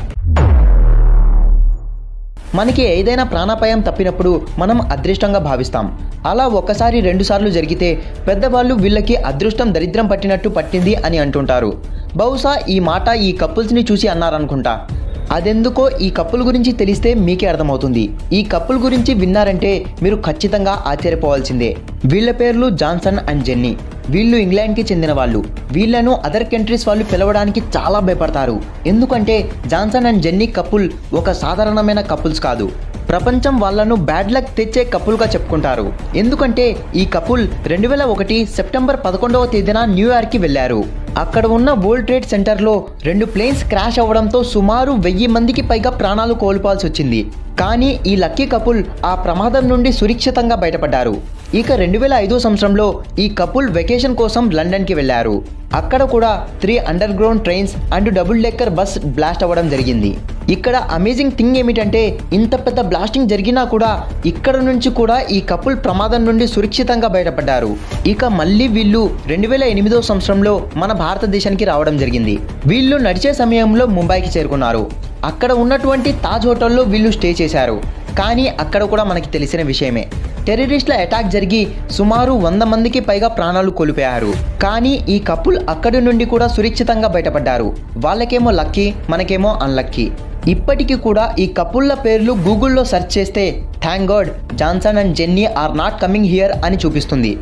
మనకి ఏదైనా ప్రాణాపాయం తప్పినప్పుడు మనం అదృష్టంగా భావిస్తాం అలా ఒకసారి రెండుసార్లు జరిగితే పెద్దవాళ్ళు వీళ్ళకి అదృష్టం దరిద్రం పట్టినట్టు పట్టింది అని అంటుంటారు బహుశా ఈ మాట ఈ కపుల్స్ని చూసి అన్నారనుకుంటా అదెందుకో ఈ కప్పుల గురించి తెలిస్తే మీకే అర్థమవుతుంది ఈ కప్పుల గురించి విన్నారంటే మీరు ఖచ్చితంగా ఆశ్చర్యపోవాల్సిందే వీళ్ళ పేర్లు జాన్సన్ అండ్ జెన్నీ వీళ్ళు ఇంగ్లాండ్కి చెందిన వాళ్ళు వీళ్ళను అదర్ కంట్రీస్ వాళ్ళు పిలవడానికి చాలా భయపడతారు ఎందుకంటే జాన్సన్ అండ్ జెన్నీ కపుల్ ఒక సాధారణమైన కపుల్స్ కాదు ప్రపంచం వాళ్ళను బ్యాడ్ లక్ తెచ్చే కపుల్గా చెప్పుకుంటారు ఎందుకంటే ఈ కపుల్ రెండు వేల ఒకటి సెప్టెంబర్ పదకొండవ తేదీన న్యూయార్క్కి వెళ్ళారు అక్కడ ఉన్న వరల్డ్ ట్రేడ్ సెంటర్లో రెండు ప్లేన్స్ క్రాష్ అవ్వడంతో సుమారు వెయ్యి మందికి పైగా ప్రాణాలు కోల్పోవాల్సి వచ్చింది కానీ ఈ లక్కీ కపుల్ ఆ ప్రమాదం నుండి సురక్షితంగా బయటపడ్డారు ఇక రెండు వేల ఐదో సంవత్సరంలో ఈ కపుల్ వెకేషన్ కోసం లండన్కి వెళ్ళారు అక్కడ కూడా three underground trains and double decker bus blast అవ్వడం జరిగింది ఇక్కడ అమేజింగ్ థింగ్ ఏమిటంటే ఇంత పెద్ద బ్లాస్టింగ్ జరిగినా కూడా ఇక్కడ నుంచి కూడా ఈ కపుల్ ప్రమాదం నుండి సురక్షితంగా బయటపడ్డారు ఇక మళ్ళీ వీళ్ళు రెండు వేల ఎనిమిదో సంవత్సరంలో మన భారతదేశానికి రావడం జరిగింది వీళ్ళు నడిచే సమయంలో ముంబైకి చేరుకున్నారు అక్కడ ఉన్నటువంటి తాజ్ హోటల్లో వీళ్ళు స్టే చేశారు కానీ అక్కడ కూడా మనకి తెలిసిన విషయమే టెర్రరిస్టుల అటాక్ జరిగి సుమారు వంద మందికి పైగా ప్రాణాలు కోల్పోయారు కానీ ఈ కపుల్ అక్కడి నుండి కూడా సురక్షితంగా బయటపడ్డారు వాళ్ళకేమో లక్కీ మనకేమో అన్లక్కీ ఇప్పటికీ కూడా ఈ కపుల్ల పేర్లు గూగుల్లో సెర్చ్ చేస్తే thank God Johnson and Jenny are not coming here అని చూపిస్తుంది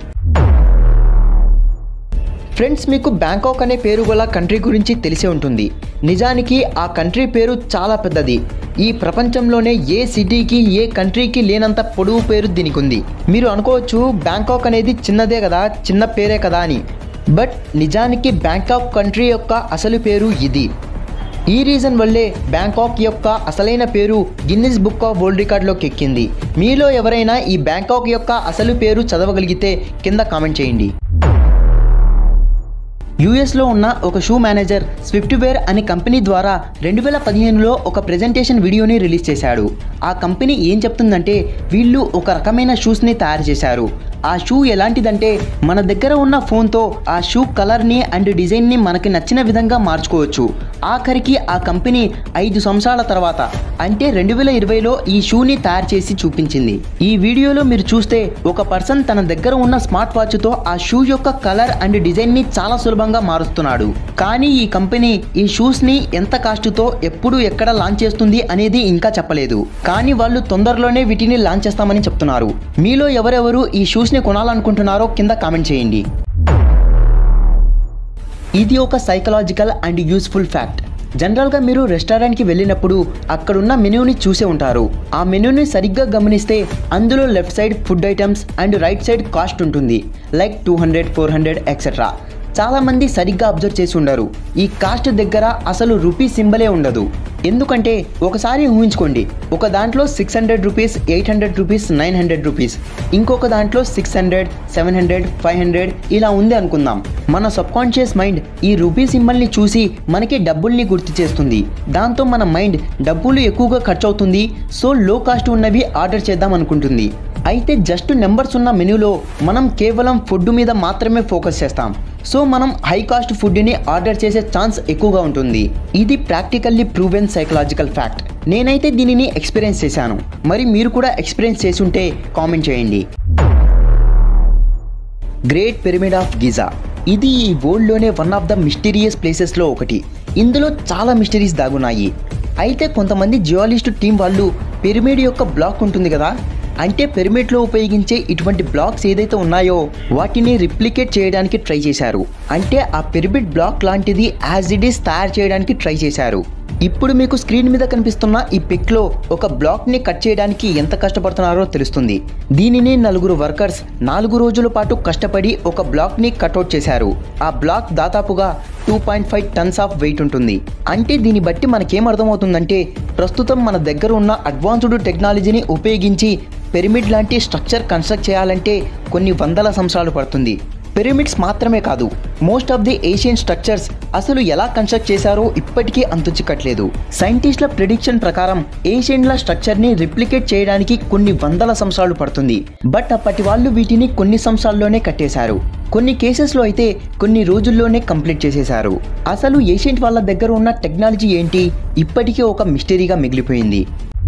ఫ్రెండ్స్ మీకు బ్యాంకాక్ అనే పేరు గల కంట్రీ గురించి తెలిసే ఉంటుంది నిజానికి ఆ కంట్రీ పేరు చాలా పెద్దది ఈ ప్రపంచంలోనే ఏ సిటీకి ఏ కంట్రీకి లేనంత పొడవు పేరు దీనికి ఉంది మీరు అనుకోవచ్చు బ్యాంకాక్ అనేది చిన్నదే కదా చిన్న పేరే కదా అని బట్ నిజానికి బ్యాంకాక్ కంట్రీ యొక్క అసలు పేరు ఇది ఈ రీజన్ వల్లే బ్యాంకాక్ యొక్క అసలైన పేరు గిన్నిస్ బుక్ ఆఫ్ వరల్డ్ రికార్డ్లోకి ఎక్కింది మీలో ఎవరైనా ఈ బ్యాంకాక్ యొక్క అసలు పేరు చదవగలిగితే కింద కామెంట్ చేయండి యూఎస్లో ఉన్న ఒక షూ మేనేజర్ స్విఫ్ట్వేర్ అనే కంపెనీ ద్వారా రెండు వేల పదిహేనులో ఒక ప్రెజెంటేషన్ వీడియోని రిలీజ్ చేశాడు ఆ కంపెనీ ఏం చెప్తుందంటే వీళ్ళు ఒక రకమైన షూస్ని తయారు చేశారు ఆ షూ ఎలాంటిదంటే మన దగ్గర ఉన్న ఫోన్తో ఆ షూ కలర్ని అండ్ డిజైన్ని మనకి నచ్చిన విధంగా మార్చుకోవచ్చు ఆఖరికి ఆ కంపెనీ ఐదు సంవత్సరాల తర్వాత అంటే రెండు వేల ఇరవైలో ఈ షూని తయారు చేసి చూపించింది ఈ వీడియోలో మీరు చూస్తే ఒక పర్సన్ తన దగ్గర ఉన్న స్మార్ట్ వాచ్తో ఆ షూ యొక్క కలర్ అండ్ డిజైన్ని చాలా సులభంగా మారుస్తున్నాడు కానీ ఈ కంపెనీ ఈ షూస్ని ఎంత కాస్ట్తో ఎప్పుడు ఎక్కడ లాంచ్ చేస్తుంది అనేది ఇంకా చెప్పలేదు కానీ వాళ్ళు తొందరలోనే వీటిని లాంచ్ చేస్తామని చెప్తున్నారు మీలో ఎవరెవరు ఈ షూస్ని కొనాలనుకుంటున్నారో కింద కామెంట్ చేయండి ఇది ఒక సైకలాజికల్ అండ్ యూస్ఫుల్ ఫ్యాక్ట్ జనరల్గా మీరు రెస్టారెంట్కి వెళ్ళినప్పుడు అక్కడున్న మెనూని చూసే ఉంటారు ఆ మెనూని సరిగ్గా గమనిస్తే అందులో left side food items and right side cost ఉంటుంది like two hundred four hundred etcetera చాలామంది సరిగ్గా అబ్జర్వ్ చేసి ఉండరు ఈ కాస్ట్ దగ్గర అసలు రూపీ సింబలే ఉండదు ఎందుకంటే ఒకసారి ఊహించుకోండి ఒక దాంట్లో six hundred rupees eight hundred rupees nine hundred rupees ఇంకొక దాంట్లో six hundred seven hundred five hundred ఇలా ఉంది అనుకుందాం మన సబ్కాన్షియస్ మైండ్ ఈ రూపీ సింబల్ని చూసి మనకి డబ్బుల్ని గుర్తు చేస్తుంది దాంతో మన మైండ్ డబ్బులు ఎక్కువగా ఖర్చు అవుతుంది సో లో కాస్ట్ ఉన్నవి ఆర్డర్ చేద్దాం అనుకుంటుంది అయితే జస్ట్ నెంబర్స్ ఉన్న మెనూలో మనం కేవలం ఫుడ్ మీద మాత్రమే ఫోకస్ చేస్తాం సో మనం హై కాస్ట్ ఫుడ్ని ఆర్డర్ చేసే ఛాన్స్ ఎక్కువగా ఉంటుంది ఇది ప్రాక్టికల్లీ ప్రూవెన్ సైకలాజికల్ ఫ్యాక్ట్ నేనైతే దీనిని ఎక్స్పీరియన్స్ చేశాను మరి మీరు కూడా ఎక్స్పీరియన్స్ చేసి ఉంటే కామెంట్ చేయండి గ్రేట్ పిరమిడ్ ఆఫ్ గిజా ఇది ఈ వరల్డ్లోనే వన్ ఆఫ్ ద మిస్టీరియస్ ప్లేసెస్లో ఒకటి ఇందులో చాలా మిస్టరీస్ దాగున్నాయి అయితే కొంతమంది జియాలజిస్ట్ టీం వాళ్ళు పిరమిడ్ యొక్క బ్లాక్ ఉంటుంది కదా అంటే పిరమిడ్లో ఉపయోగించే ఇటువంటి బ్లాక్స్ ఏదైతే ఉన్నాయో వాటిని రిప్లికేట్ చేయడానికి ట్రై చేశారు అంటే ఆ పిరమిడ్ బ్లాక్ లాంటిది యాజ్ ఇట్ ఈస్ తయారు చేయడానికి ట్రై చేశారు ఇప్పుడు మీకు స్క్రీన్ మీద కనిపిస్తున్న ఈ పిక్లో ఒక బ్లాక్ని కట్ చేయడానికి ఎంత కష్టపడుతున్నారో తెలుస్తుంది దీనిని నలుగురు వర్కర్స్ నాలుగు రోజుల పాటు కష్టపడి ఒక బ్లాక్ని కట్అవుట్ చేశారు ఆ బ్లాక్ దాదాపుగా two point five tons of weight ఉంటుంది అంటే దీన్ని బట్టి మనకేం అర్థమవుతుందంటే ప్రస్తుతం మన దగ్గర ఉన్న అడ్వాన్స్డ్ టెక్నాలజీని ఉపయోగించి పిరమిడ్ లాంటి స్ట్రక్చర్ కన్స్ట్రక్ట్ చేయాలంటే కొన్ని వందల సంవత్సరాలు పడుతుంది పిరమిడ్స్ మాత్రమే కాదు most of the Asian structures అసలు ఎలా కన్స్ట్రక్ట్ చేశారో ఇప్పటికీ అంతు చిక్కట్లేదు సైంటిస్టుల ప్రిడిక్షన్ ప్రకారం ఏషియన్ల స్ట్రక్చర్ని రిప్లికేట్ చేయడానికి కొన్ని వందల సంవత్సరాలు పడుతుంది బట్ అప్పటి వాళ్ళు వీటిని కొన్ని సంవత్సరాల్లోనే కట్టేశారు కొన్ని కేసెస్లో అయితే కొన్ని రోజుల్లోనే కంప్లీట్ చేసేశారు అసలు ఏషియంట్ వాళ్ళ దగ్గర ఉన్న టెక్నాలజీ ఏంటి ఇప్పటికీ ఒక మిస్టరీగా మిగిలిపోయింది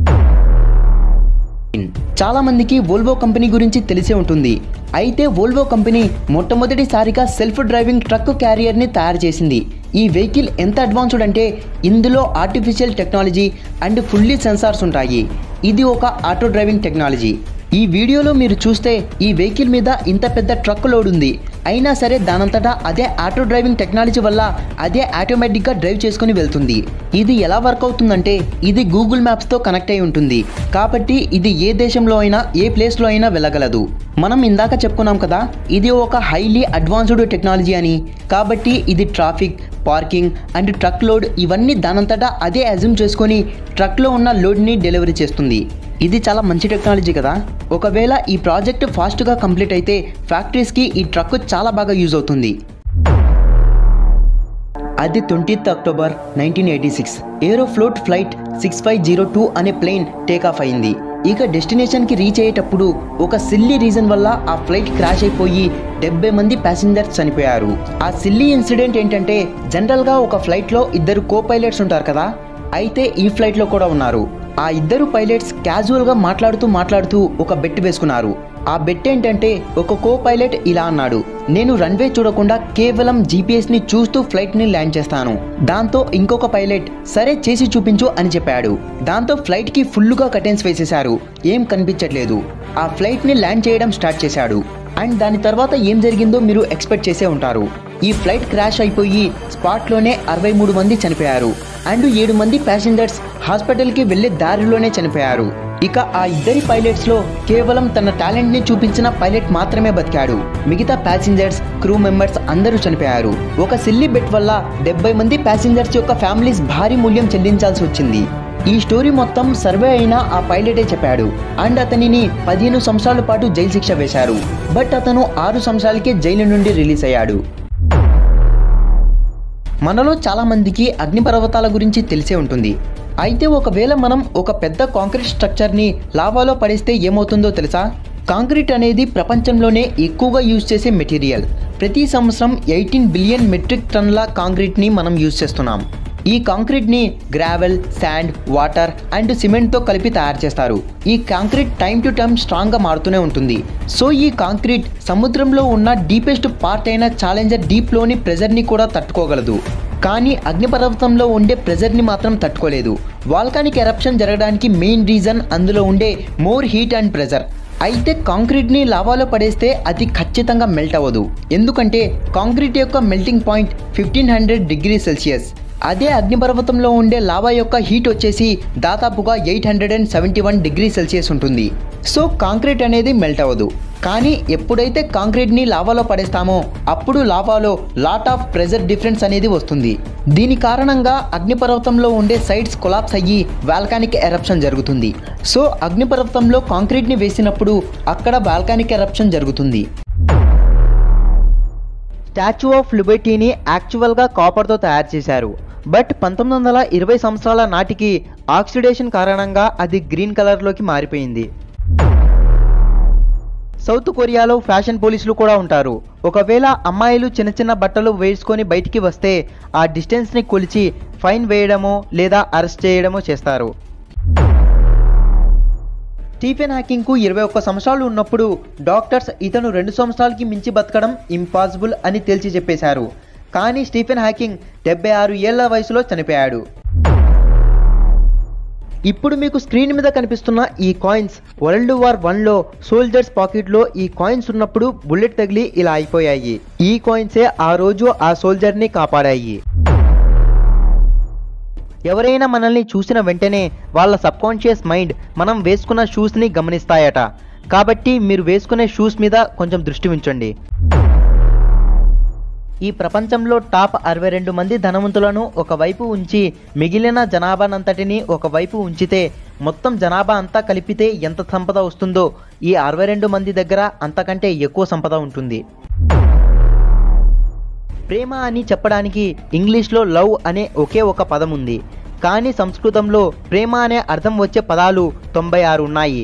చాలా మందికి వోల్వో కంపెనీ గురించి తెలిసే ఉంటుంది అయితే వోల్వో కంపెనీ మొట్టమొదటిసారిగా సెల్ఫ్ డ్రైవింగ్ ట్రక్ క్యారియర్ని తయారు చేసింది ఈ వెహికల్ ఎంత అడ్వాన్స్డ్ అంటే ఇందులో artificial technology and fully sensors ఉంటాయి ఇది ఒక ఆటో డ్రైవింగ్ టెక్నాలజీ ఈ వీడియోలో మీరు చూస్తే ఈ వెహికల్ మీద ఇంత పెద్ద ట్రక్ లోడ్ ఉంది అయినా సరే దానంతటా అదే ఆటో డ్రైవింగ్ టెక్నాలజీ వల్ల అదే ఆటోమేటిక్గా డ్రైవ్ చేసుకుని వెళ్తుంది ఇది ఎలా వర్క్ అవుతుందంటే ఇది గూగుల్ మ్యాప్స్తో కనెక్ట్ అయి ఉంటుంది కాబట్టి ఇది ఏ దేశంలో అయినా ఏ ప్లేస్లో అయినా వెళ్ళగలదు మనం ఇందాక చెప్పుకున్నాం కదా ఇది ఒక హైలీ అడ్వాన్స్డ్ టెక్నాలజీ అని కాబట్టి ఇది traffic parking and truck load ఇవన్నీ దానంతటా అదే అజ్యూమ్ చేసుకొని ట్రక్లో ఉన్న లోడ్ని డెలివరీ చేస్తుంది ఇది చాలా మంచి టెక్నాలజీ కదా ఒకవేళ ఈ ప్రాజెక్ట్ ఫాస్ట్గా కంప్లీట్ అయితే ఫ్యాక్టరీస్కి ఈ ట్రక్ చాలా బాగా యూజ్ అవుతుంది అది twentieth October nineteen eighty six Aeroflot flight six five zero two అనే ప్లేన్ టేకాఫ్ అయింది ఇక డెస్టినేషన్కి రీచ్ అయ్యేటప్పుడు ఒక సిల్లీ రీజన్ వల్ల ఆ ఫ్లైట్ క్రాష్ అయిపోయి డెబ్బై మంది ప్యాసింజర్స్ చనిపోయారు ఆ సిల్లీ ఇన్సిడెంట్ ఏంటంటే జనరల్గా ఒక ఫ్లైట్లో ఇద్దరు కో పైలట్స్ ఉంటారు కదా అయితే ఈ ఫ్లైట్లో కూడా ఉన్నారు ఆ ఇద్దరు పైలట్స్ క్యాజువల్గా మాట్లాడుతూ మాట్లాడుతూ ఒక బెట్ వేసుకున్నారు ఆ బెట్ ఏంటంటే ఒక కో పైలట్ ఇలా అన్నాడు నేను రన్వే చూడకుండా కేవలం జీపీఎస్ని చూస్తూ ఫ్లైట్ని ల్యాండ్ చేస్తాను దాంతో ఇంకొక పైలట్ సరే చేసి చూపించు అని చెప్పాడు దాంతో ఫ్లైట్కి ఫుల్లుగా కటెన్స్ వేసేశారు ఏం కనిపించట్లేదు ఆ ఫ్లైట్ని ల్యాండ్ చేయడం స్టార్ట్ చేశాడు అండ్ దాని తర్వాత ఏం జరిగిందో మీరు ఎక్స్పెక్ట్ చేసే ఉంటారు ఈ ఫ్లైట్ క్రాష్ అయిపోయి స్పాట్లోనే అరవై మూడు మంది చనిపోయారు అండ్ ఏడు మంది ప్యాసింజర్స్ హాస్పిటల్కి వెళ్లే దారిలోనే చనిపోయారు ఇక ఆ ఇద్దరి పైలట్స్లో కేవలం తన టాలెంట్ని చూపించిన పైలట్ మాత్రమే బతికాడు మిగతా ప్యాసింజర్స్ క్రూ మెంబర్స్ అందరూ చనిపోయారు ఒక సిల్లీ బెట్ వల్ల డెబ్బై మంది ప్యాసింజర్స్ యొక్క ఫ్యామిలీస్ భారీ మూల్యం చెల్లించాల్సి వచ్చింది ఈ స్టోరీ మొత్తం సర్వే అయిన ఆ పైలటే చెప్పాడు అండ్ అతనిని పదిహేను సంవత్సరాల పాటు జైలు శిక్ష వేశారు బట్ అతను ఆరు సంవత్సరాలకే జైలు నుండి రిలీజ్ అయ్యాడు మనలో చాలా మందికి అగ్నిపర్వతాల గురించి తెలిసే ఉంటుంది అయితే ఒకవేళ మనం ఒక పెద్ద కాంక్రీట్ స్ట్రక్చర్ని లావాలో పడేస్తే ఏమవుతుందో తెలుసా కాంక్రీట్ అనేది ప్రపంచంలోనే ఎక్కువగా యూజ్ చేసే మెటీరియల్ ప్రతి సంవత్సరం ఎయిటీన్ బిలియన్ మెట్రిక్ టన్ల కాంక్రీట్ని మనం యూజ్ చేస్తున్నాం ఈ కాంక్రీట్ని గ్రావెల్ శాండ్ వాటర్ అండ్ సిమెంట్తో కలిపి తయారు చేస్తారు ఈ కాంక్రీట్ టైం టు టైం స్ట్రాంగ్గా మారుతూనే ఉంటుంది సో ఈ కాంక్రీట్ సముద్రంలో ఉన్న డీపెస్ట్ పార్ట్ అయిన ఛాలెంజర్ డీప్లోని ప్రెజర్ని కూడా తట్టుకోగలదు కానీ అగ్నిపర్వతంలో ఉండే ప్రెజర్ని మాత్రం తట్టుకోలేదు వాల్కానిక్ ఎరప్షన్ జరగడానికి మెయిన్ రీజన్ అందులో ఉండే మోర్ హీట్ అండ్ ప్రెజర్ అయితే కాంక్రీట్ని లావాలో పడేస్తే అది ఖచ్చితంగా మెల్ట్ అవ్వదు ఎందుకంటే కాంక్రీట్ యొక్క melting point fifteen hundred degree Celsius అదే అగ్నిపర్వతంలో ఉండే లావా యొక్క హీట్ వచ్చేసి దాదాపుగా eight hundred and seventy one degree Celsius ఉంటుంది సో కాంక్రీట్ అనేది మెల్ట్ అవ్వదు కానీ ఎప్పుడైతే కాంక్రీట్ని లావాలో పడేస్తామో అప్పుడు లావాలో లాట్ ఆఫ్ ప్రెజర్ డిఫరెన్స్ అనేది వస్తుంది దీని కారణంగా అగ్నిపర్వతంలో ఉండే సైడ్స్ కొలాప్స్ అయ్యి వాల్కానిక్ ఎరప్షన్ జరుగుతుంది సో అగ్నిపర్వతంలో కాంక్రీట్ని వేసినప్పుడు అక్కడ వాల్కానిక్ ఎరప్షన్ జరుగుతుంది స్టాచ్యూ ఆఫ్ లిబర్టీని యాక్చువల్గా కాపర్తో తయారు చేశారు బట్ పంతొమ్మిది వందల ఇరవై సంవత్సరాల నాటికి ఆక్సిడేషన్ కారణంగా అది గ్రీన్ కలర్లోకి మారిపోయింది సౌత్ కొరియాలో ఫ్యాషన్ పోలీసులు కూడా ఉంటారు ఒకవేళ అమ్మాయిలు చిన్న చిన్న బట్టలు వేసుకొని బయటికి వస్తే ఆ డిస్టెన్స్ని కొలిచి ఫైన్ వేయడమో లేదా అరెస్ట్ చేయడమో చేస్తారు స్టీఫెన్ హాకింగ్కు ఇరవై ఒక్క సంవత్సరాలు ఉన్నప్పుడు డాక్టర్స్ ఇతను రెండు సంవత్సరాలకి మించి బతకడం ఇంపాసిబుల్ అని తేల్చి చెప్పేశారు కానీ స్టీఫెన్ హాకింగ్ డెబ్బై ఆరు ఏళ్ల వయసులో చనిపోయాడు ఇప్పుడు మీకు స్క్రీన్ మీద కనిపిస్తున్న ఈ కాయిన్స్ వరల్డ్ వార్ వన్లో సోల్జర్స్ పాకెట్లో ఈ కాయిన్స్ ఉన్నప్పుడు బుల్లెట్ తగిలి ఇలా అయిపోయాయి ఈ కాయిన్సే ఆ రోజు ఆ సోల్జర్ని కాపాడాయి ఎవరైనా మనల్ని చూసిన వెంటనే వాళ్ళ సబ్కాన్షియస్ మైండ్ మనం వేసుకున్న షూస్ని గమనిస్తాయట కాబట్టి మీరు వేసుకునే షూస్ మీద కొంచెం దృష్టి ఉంచండి ఈ ప్రపంచంలో టాప్ అరవై రెండు మంది ధనవంతులను ఒకవైపు ఉంచి మిగిలిన జనాభానంతటిని ఒకవైపు ఉంచితే మొత్తం జనాభా అంతా కలిపితే ఎంత సంపద వస్తుందో ఈ అరవై రెండు మంది దగ్గర అంతకంటే ఎక్కువ సంపద ఉంటుంది ప్రేమ అని చెప్పడానికి ఇంగ్లీష్లో లవ్ అనే ఒకే ఒక పదం ఉంది కానీ సంస్కృతంలో ప్రేమ అనే అర్థం వచ్చే పదాలు తొంభై ఆరు ఉన్నాయి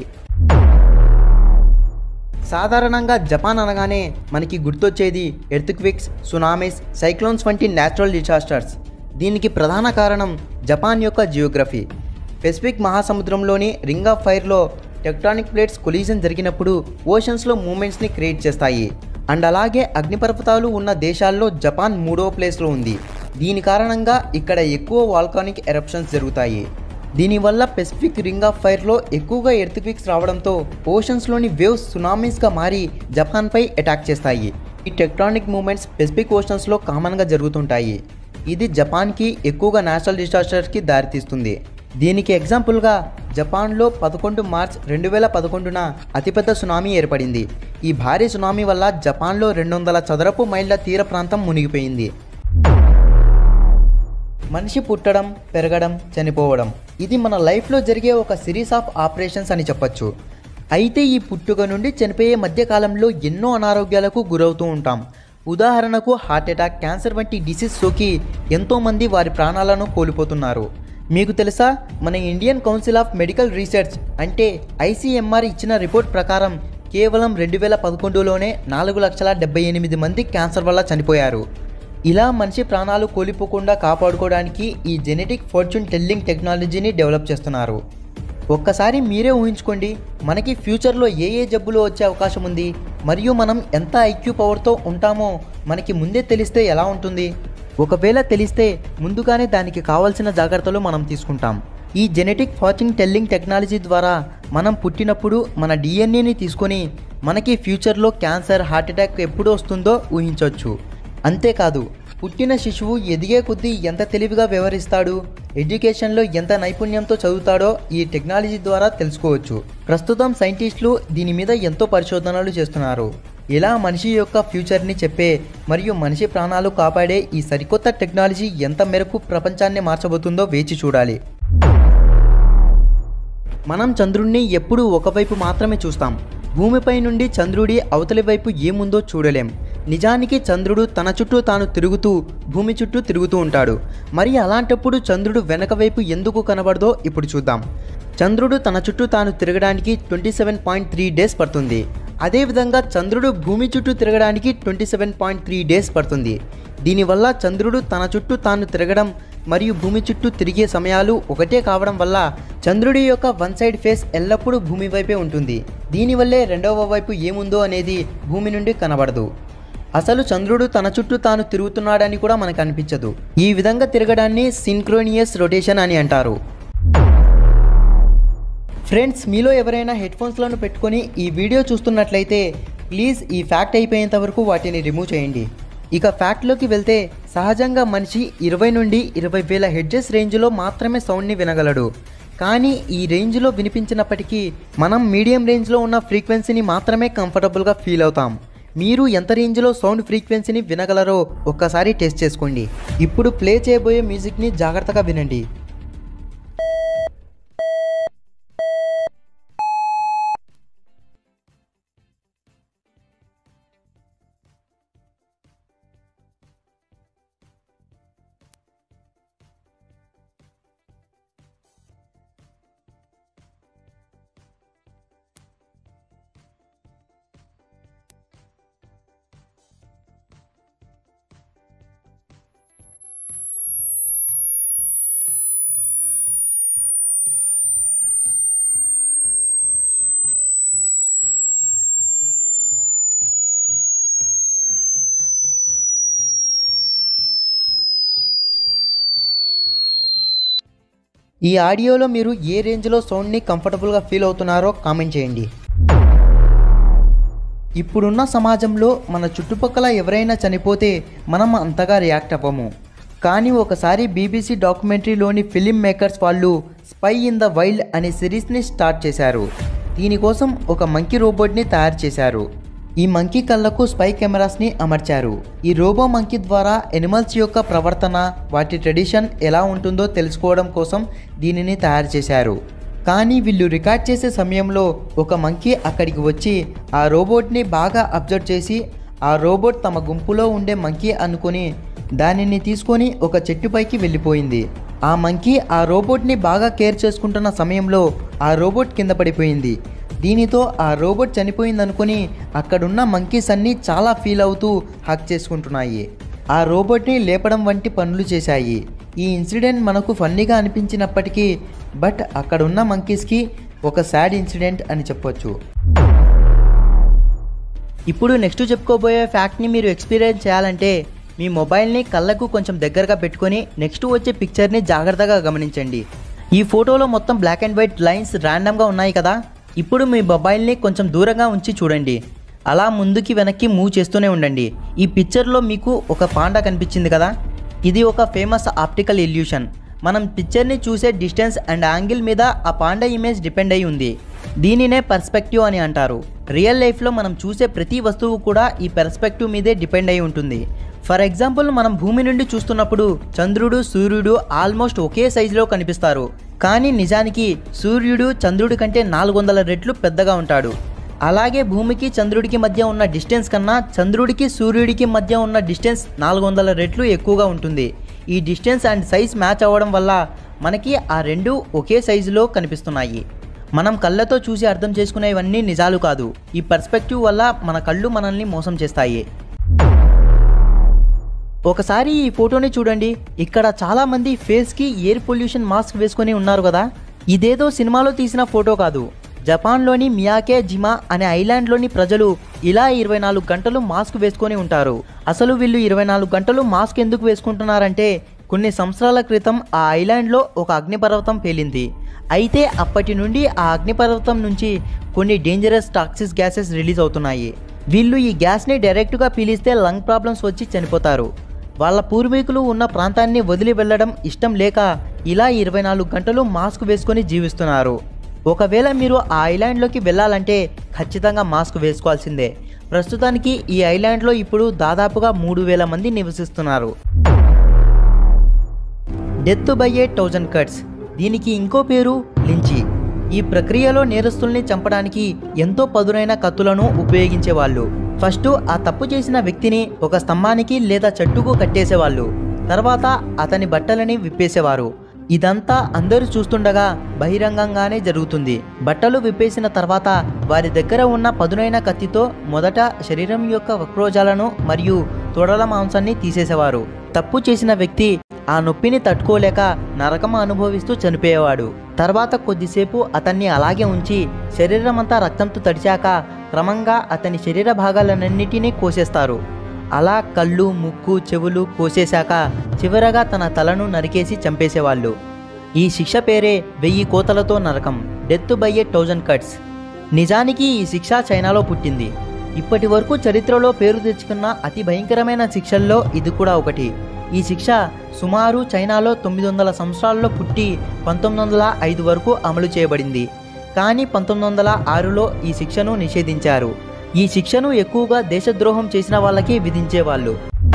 సాధారణంగా జపాన్ అనగానే మనకి గుర్తొచ్చేది ఎర్త్క్విక్స్ సునామీస్ సైక్లోన్స్ వంటి న్యాచురల్ డిజాస్టర్స్ దీనికి ప్రధాన కారణం జపాన్ యొక్క జియోగ్రఫీ పెసిఫిక్ మహాసముద్రంలోని రింగ్ ఆఫ్ ఫైర్లో టెక్టానిక్ ప్లేట్స్ కొలీజన్ జరిగినప్పుడు ఓషన్స్లో మూమెంట్స్ని క్రియేట్ చేస్తాయి అండ్ అలాగే అగ్నిపర్వతాలు ఉన్న దేశాల్లో జపాన్ మూడో ప్లేస్లో ఉంది దీని కారణంగా ఇక్కడ ఎక్కువ వాల్కానిక్ ఎరప్షన్స్ జరుగుతాయి దీనివల్ల పెసిఫిక్ రింగ్ ఆఫ్ ఫైర్లో ఎక్కువగా ఎర్త్క్విక్స్ రావడంతో ఓషన్స్లోని వేవ్స్ సునామీస్గా మారి జపాన్పై అటాక్ చేస్తాయి ఈ టెక్టానిక్ మూమెంట్స్ పెసిఫిక్ ఓషన్స్లో కామన్గా జరుగుతుంటాయి ఇది జపాన్కి ఎక్కువగా నేషనల్ డిజాస్టర్స్కి దారితీస్తుంది దీనికి ఎగ్జాంపుల్గా జపాన్లో పదకొండు మార్చ్ రెండు వేల పదకొండున అతిపెద్ద సునామీ ఏర్పడింది ఈ భారీ సునామీ వల్ల జపాన్లో రెండు వందల చదరపు మైళ్ళ తీర ప్రాంతం మునిగిపోయింది మనిషి పుట్టడం పెరగడం చనిపోవడం ఇది మన లైఫ్లో జరిగే ఒక సిరీస్ ఆఫ్ ఆపరేషన్స్ అని చెప్పొచ్చు అయితే ఈ పుట్టుక నుండి చనిపోయే మధ్య కాలంలో ఎన్నో అనారోగ్యాలకు గురవుతూ ఉంటాం ఉదాహరణకు హార్ట్ అటాక్ క్యాన్సర్ వంటి డిసీజ్ సోకి ఎంతోమంది వారి ప్రాణాలను కోల్పోతున్నారు మీకు తెలుసా మన Indian Council of Medical Research అంటే ఐసీఎంఆర్ ఇచ్చిన రిపోర్ట్ ప్రకారం కేవలం రెండు వేల పదకొండులోనే నాలుగు లక్షల డెబ్బై ఎనిమిది మంది క్యాన్సర్ వల్ల చనిపోయారు ఇలా మనిషి ప్రాణాలు కోల్పోకుండా కాపాడుకోవడానికి ఈ జెనెటిక్ ఫార్చ్యూన్ టెల్లింగ్ టెక్నాలజీని డెవలప్ చేస్తున్నారు ఒక్కసారి మీరే ఊహించుకోండి మనకి ఫ్యూచర్లో ఏ ఏ జబ్బులు వచ్చే అవకాశం ఉంది మరియు మనం ఎంత ఐక్యూ పవర్తో ఉంటామో మనకి ముందే తెలిస్తే ఎలా ఉంటుంది ఒకవేళ తెలిస్తే ముందుగానే దానికి కావాల్సిన జాగ్రత్తలు మనం తీసుకుంటాం ఈ జెనెటిక్ ఫార్చింగ్ టెల్లింగ్ టెక్నాలజీ ద్వారా మనం పుట్టినప్పుడు మన డిఎన్ఏని తీసుకొని మనకి ఫ్యూచర్లో క్యాన్సర్ హార్ట్ అటాక్ ఎప్పుడు వస్తుందో ఊహించవచ్చు అంతేకాదు పుట్టిన శిశువు ఎదిగే కొద్దీ ఎంత తెలివిగా వ్యవహరిస్తాడు ఎడ్యుకేషన్లో ఎంత నైపుణ్యంతో చదువుతాడో ఈ టెక్నాలజీ ద్వారా తెలుసుకోవచ్చు ప్రస్తుతం సైంటిస్టులు దీని మీద ఎంతో పరిశోధనలు చేస్తున్నారు ఇలా మనిషి యొక్క ఫ్యూచర్ని చెప్పే మరియు మనిషి ప్రాణాలు కాపాడే ఈ సరికొత్త టెక్నాలజీ ఎంత మేరకు ప్రపంచాన్ని మార్చబోతుందో వేచి చూడాలి మనం చంద్రుడిని ఎప్పుడూ ఒకవైపు మాత్రమే చూస్తాం భూమిపై నుండి చంద్రుడి అవతలి వైపు ఏముందో చూడలేం నిజానికి చంద్రుడు తన చుట్టూ తాను తిరుగుతూ భూమి చుట్టూ తిరుగుతూ ఉంటాడు మరి అలాంటప్పుడు చంద్రుడు వెనక వైపు ఎందుకు కనబడదో ఇప్పుడు చూద్దాం చంద్రుడు తన చుట్టూ తాను తిరగడానికి twenty seven point three days పడుతుంది అదేవిధంగా చంద్రుడు భూమి చుట్టూ తిరగడానికి twenty seven point three days పడుతుంది దీనివల్ల చంద్రుడు తన చుట్టూ తాను తిరగడం మరియు భూమి చుట్టూ తిరిగే సమయాలు ఒకటే కావడం వల్ల చంద్రుడి యొక్క వన్ సైడ్ ఫేస్ ఎల్లప్పుడూ భూమి వైపే ఉంటుంది దీనివల్లే రెండవ వైపు ఏముందో అనేది భూమి నుండి కనబడదు అసలు చంద్రుడు తన చుట్టూ తాను తిరుగుతున్నాడని కూడా మనకు అనిపించదు ఈ విధంగా తిరగడాన్ని సింక్రోనియస్ రొటేషన్ అని అంటారు ఫ్రెండ్స్ మీలో ఎవరైనా హెడ్ ఫోన్స్లను పెట్టుకొని ఈ వీడియో చూస్తున్నట్లయితే ప్లీజ్ ఈ ఫ్యాక్ట్ అయిపోయేంత వరకు వాటిని రిమూవ్ చేయండి ఇక ఫ్యాక్ట్లోకి వెళ్తే సహజంగా మనిషి ఇరవై నుండి ఇరవై వేల హెడ్జెస్ రేంజ్లో మాత్రమే సౌండ్ని వినగలడు కానీ ఈ రేంజ్లో వినిపించినప్పటికీ మనం మీడియం రేంజ్లో ఉన్న ఫ్రీక్వెన్సీని మాత్రమే కంఫర్టబుల్గా ఫీల్ అవుతాం మీరు ఎంత రేంజ్లో సౌండ్ ఫ్రీక్వెన్సీని వినగలరో ఒక్కసారి టెస్ట్ చేసుకోండి ఇప్పుడు ప్లే చేయబోయే మ్యూజిక్ని జాగ్రత్తగా వినండి ఈ ఆడియోలో మీరు ఏ రేంజ్లో సౌండ్ని కంఫర్టబుల్గా ఫీల్ అవుతున్నారో కామెంట్ చేయండి ఇప్పుడున్న సమాజంలో మన చుట్టుపక్కల ఎవరైనా చనిపోతే మనం అంతగా రియాక్ట్ అవ్వము కానీ ఒకసారి బీబీసీ డాక్యుమెంటరీలోని ఫిలిం మేకర్స్ వాళ్ళు స్పై ఇన్ ద వైల్డ్ అనే సిరీస్ని స్టార్ట్ చేశారు దీనికోసం ఒక మంకీ రోబోట్ని తయారు చేశారు ఈ మంకీ కళ్ళకు స్పై కెమెరాస్ని అమర్చారు ఈ రోబో మంకీ ద్వారా ఎనిమల్స్ యొక్క ప్రవర్తన వాటి ట్రెడిషన్ ఎలా ఉంటుందో తెలుసుకోవడం కోసం దీనిని తయారు చేశారు కానీ వీళ్ళు రికార్డ్ చేసే సమయంలో ఒక మంకీ అక్కడికి వచ్చి ఆ రోబోట్ని బాగా అబ్జర్వ్ చేసి ఆ రోబోట్ తమ గుంపులో ఉండే మంకీ అనుకుని దానిని తీసుకొని ఒక చెట్టుపైకి వెళ్ళిపోయింది ఆ మంకీ ఆ రోబోట్ని బాగా కేర్ చేసుకుంటున్న సమయంలో ఆ రోబోట్ కింద పడిపోయింది దీనితో ఆ రోబోట్ చనిపోయిందనుకుని అక్కడున్న మంకీస్ అన్నీ చాలా ఫీల్ అవుతూ హక్ చేసుకుంటున్నాయి ఆ రోబోట్ని లేపడం వంటి పనులు చేశాయి ఈ ఇన్సిడెంట్ మనకు ఫన్నీగా అనిపించినప్పటికీ బట్ అక్కడున్న మంకీస్కి ఒక సాడ్ ఇన్సిడెంట్ అని చెప్పొచ్చు ఇప్పుడు నెక్స్ట్ చెప్పుకోబోయే ఫ్యాక్ట్ని మీరు ఎక్స్పీరియన్స్ చేయాలంటే మీ మొబైల్ని కళ్ళకు కొంచెం దగ్గరగా పెట్టుకొని నెక్స్ట్ వచ్చే పిక్చర్ని జాగ్రత్తగా గమనించండి ఈ ఫోటోలో మొత్తం బ్లాక్ అండ్ వైట్ లైన్స్ ర్యాండమ్గా ఉన్నాయి కదా ఇప్పుడు మీ మొబైల్ని కొంచెం దూరంగా ఉంచి చూడండి అలా ముందుకి వెనక్కి మూవ్ చేస్తూనే ఉండండి ఈ పిక్చర్లో మీకు ఒక పాండా కనిపించింది కదా ఇది ఒక ఫేమస్ ఆప్టికల్ ఇల్యూషన్ మనం పిక్చర్ని చూసే డిస్టెన్స్ అండ్ యాంగిల్ మీద ఆ పాండా ఇమేజ్ డిపెండ్ అయి ఉంది దీనినే పర్స్పెక్టివ్ అని అంటారు రియల్ లైఫ్లో మనం చూసే ప్రతి వస్తువు కూడా ఈ పర్స్పెక్టివ్ మీదే డిపెండ్ అయి ఉంటుంది ఫర్ ఎగ్జాంపుల్ మనం భూమి నుండి చూస్తున్నప్పుడు చంద్రుడు సూర్యుడు ఆల్మోస్ట్ ఒకే సైజులో కనిపిస్తారు కానీ నిజానికి సూర్యుడు చంద్రుడి కంటే నాలుగు వందల రెట్లు పెద్దగా ఉంటాడు అలాగే భూమికి చంద్రుడికి మధ్య ఉన్న డిస్టెన్స్ కన్నా చంద్రుడికి సూర్యుడికి మధ్య ఉన్న డిస్టెన్స్ నాలుగు వందల రెట్లు ఎక్కువగా ఉంటుంది ఈ డిస్టెన్స్ అండ్ సైజ్ మ్యాచ్ అవ్వడం వల్ల మనకి ఆ రెండు ఒకే సైజులో కనిపిస్తున్నాయి మనం కళ్ళతో చూసి అర్థం చేసుకునేవన్నీ నిజాలు కాదు ఈ పర్స్పెక్టివ్ వల్ల మన కళ్ళు మనల్ని మోసం చేస్తాయి ఒకసారి ఈ ఫోటోని చూడండి ఇక్కడ చాలా మంది ఫేస్ కి ఎయిర్ పొల్యూషన్ మాస్క్ వేసుకొని ఉన్నారు కదా ఇదేదో సినిమాలో తీసిన ఫోటో కాదు జపాన్లోని మియాకే జిమా అనే ఐలాండ్లోని ప్రజలు ఇలా ఇరవై నాలుగు గంటలు మాస్క్ వేసుకొని ఉంటారు అసలు వీళ్ళు ఇరవై నాలుగు గంటలు మాస్క్ ఎందుకు వేసుకుంటున్నారంటే కొన్ని సంవత్సరాల క్రితం ఆ ఐలాండ్లో ఒక అగ్నిపర్వతం పేలింది అయితే అప్పటి నుండి ఆ అగ్నిపర్వతం నుంచి కొన్ని డేంజరస్ టాక్సిస్ గ్యాసెస్ రిలీజ్ అవుతున్నాయి వీళ్ళు ఈ గ్యాస్ని డైరెక్ట్గా పీలిస్తే లంగ్ ప్రాబ్లమ్స్ వచ్చి చనిపోతారు వాళ్ళ పూర్వీకులు ఉన్న ప్రాంతాన్ని వదిలి వెళ్ళడం ఇష్టం లేక ఇలా ఇరవై నాలుగు గంటలు మాస్క్ వేసుకొని జీవిస్తున్నారు ఒకవేళ మీరు ఆ ఐలాండ్లోకి వెళ్ళాలంటే ఖచ్చితంగా మాస్క్ వేసుకోవాల్సిందే ప్రస్తుతానికి ఈ ఐలాండ్లో ఇప్పుడు దాదాపుగా మూడు వేల మంది నివసిస్తున్నారు death by a thousand cuts దీనికి ఇంకో పేరు లించి ఈ ప్రక్రియలో నేరస్తుల్ని చంపడానికి ఎంతో పదునైన కత్తులను ఉపయోగించేవాళ్ళు ఫస్ట్ ఆ తప్పు చేసిన వ్యక్తిని ఒక స్తంభానికి లేదా చెట్టుకు కట్టేసేవాళ్ళు తర్వాత అతని బట్టలని విప్పేసేవారు ఇదంతా అందరూ చూస్తుండగా బహిరంగంగానే జరుగుతుంది బట్టలు విప్పేసిన తర్వాత వారి దగ్గర ఉన్న పదునైన కత్తితో మొదట శరీరం యొక్క వక్రోజాలను మరియు తొడల మాంసాన్ని తీసేసేవారు తప్పు చేసిన వ్యక్తి ఆ నొప్పిని తట్టుకోలేక నరకం అనుభవిస్తూ చనిపోయేవాడు తర్వాత కొద్దిసేపు అతన్ని అలాగే ఉంచి శరీరం అంతా రక్తంతో తడిచాక క్రమంగా అతని శరీర భాగాలన్నింటినీ కోసేస్తారు అలా కళ్ళు ముక్కు చెవులు కోసేశాక చివరగా తన తలను నరికేసి చంపేసేవాళ్ళు ఈ శిక్ష పేరే వెయ్యి కోతలతో నరకం death by a thousand cuts నిజానికి ఈ శిక్ష చైనాలో పుట్టింది ఇప్పటి వరకు చరిత్రలో పేరు తెచ్చుకున్న అతి భయంకరమైన శిక్షల్లో ఇది కూడా ఒకటి ఈ శిక్ష సుమారు చైనాలో తొమ్మిది వందల సంవత్సరాల్లో పుట్టి పంతొమ్మిది వందల ఐదు వరకు అమలు చేయబడింది కానీ పంతొమ్మిది వందల ఆరులో ఈ శిక్షను నిషేధించారు ఈ శిక్షను ఎక్కువగా దేశద్రోహం చేసిన వాళ్ళకి విధించేవాళ్ళు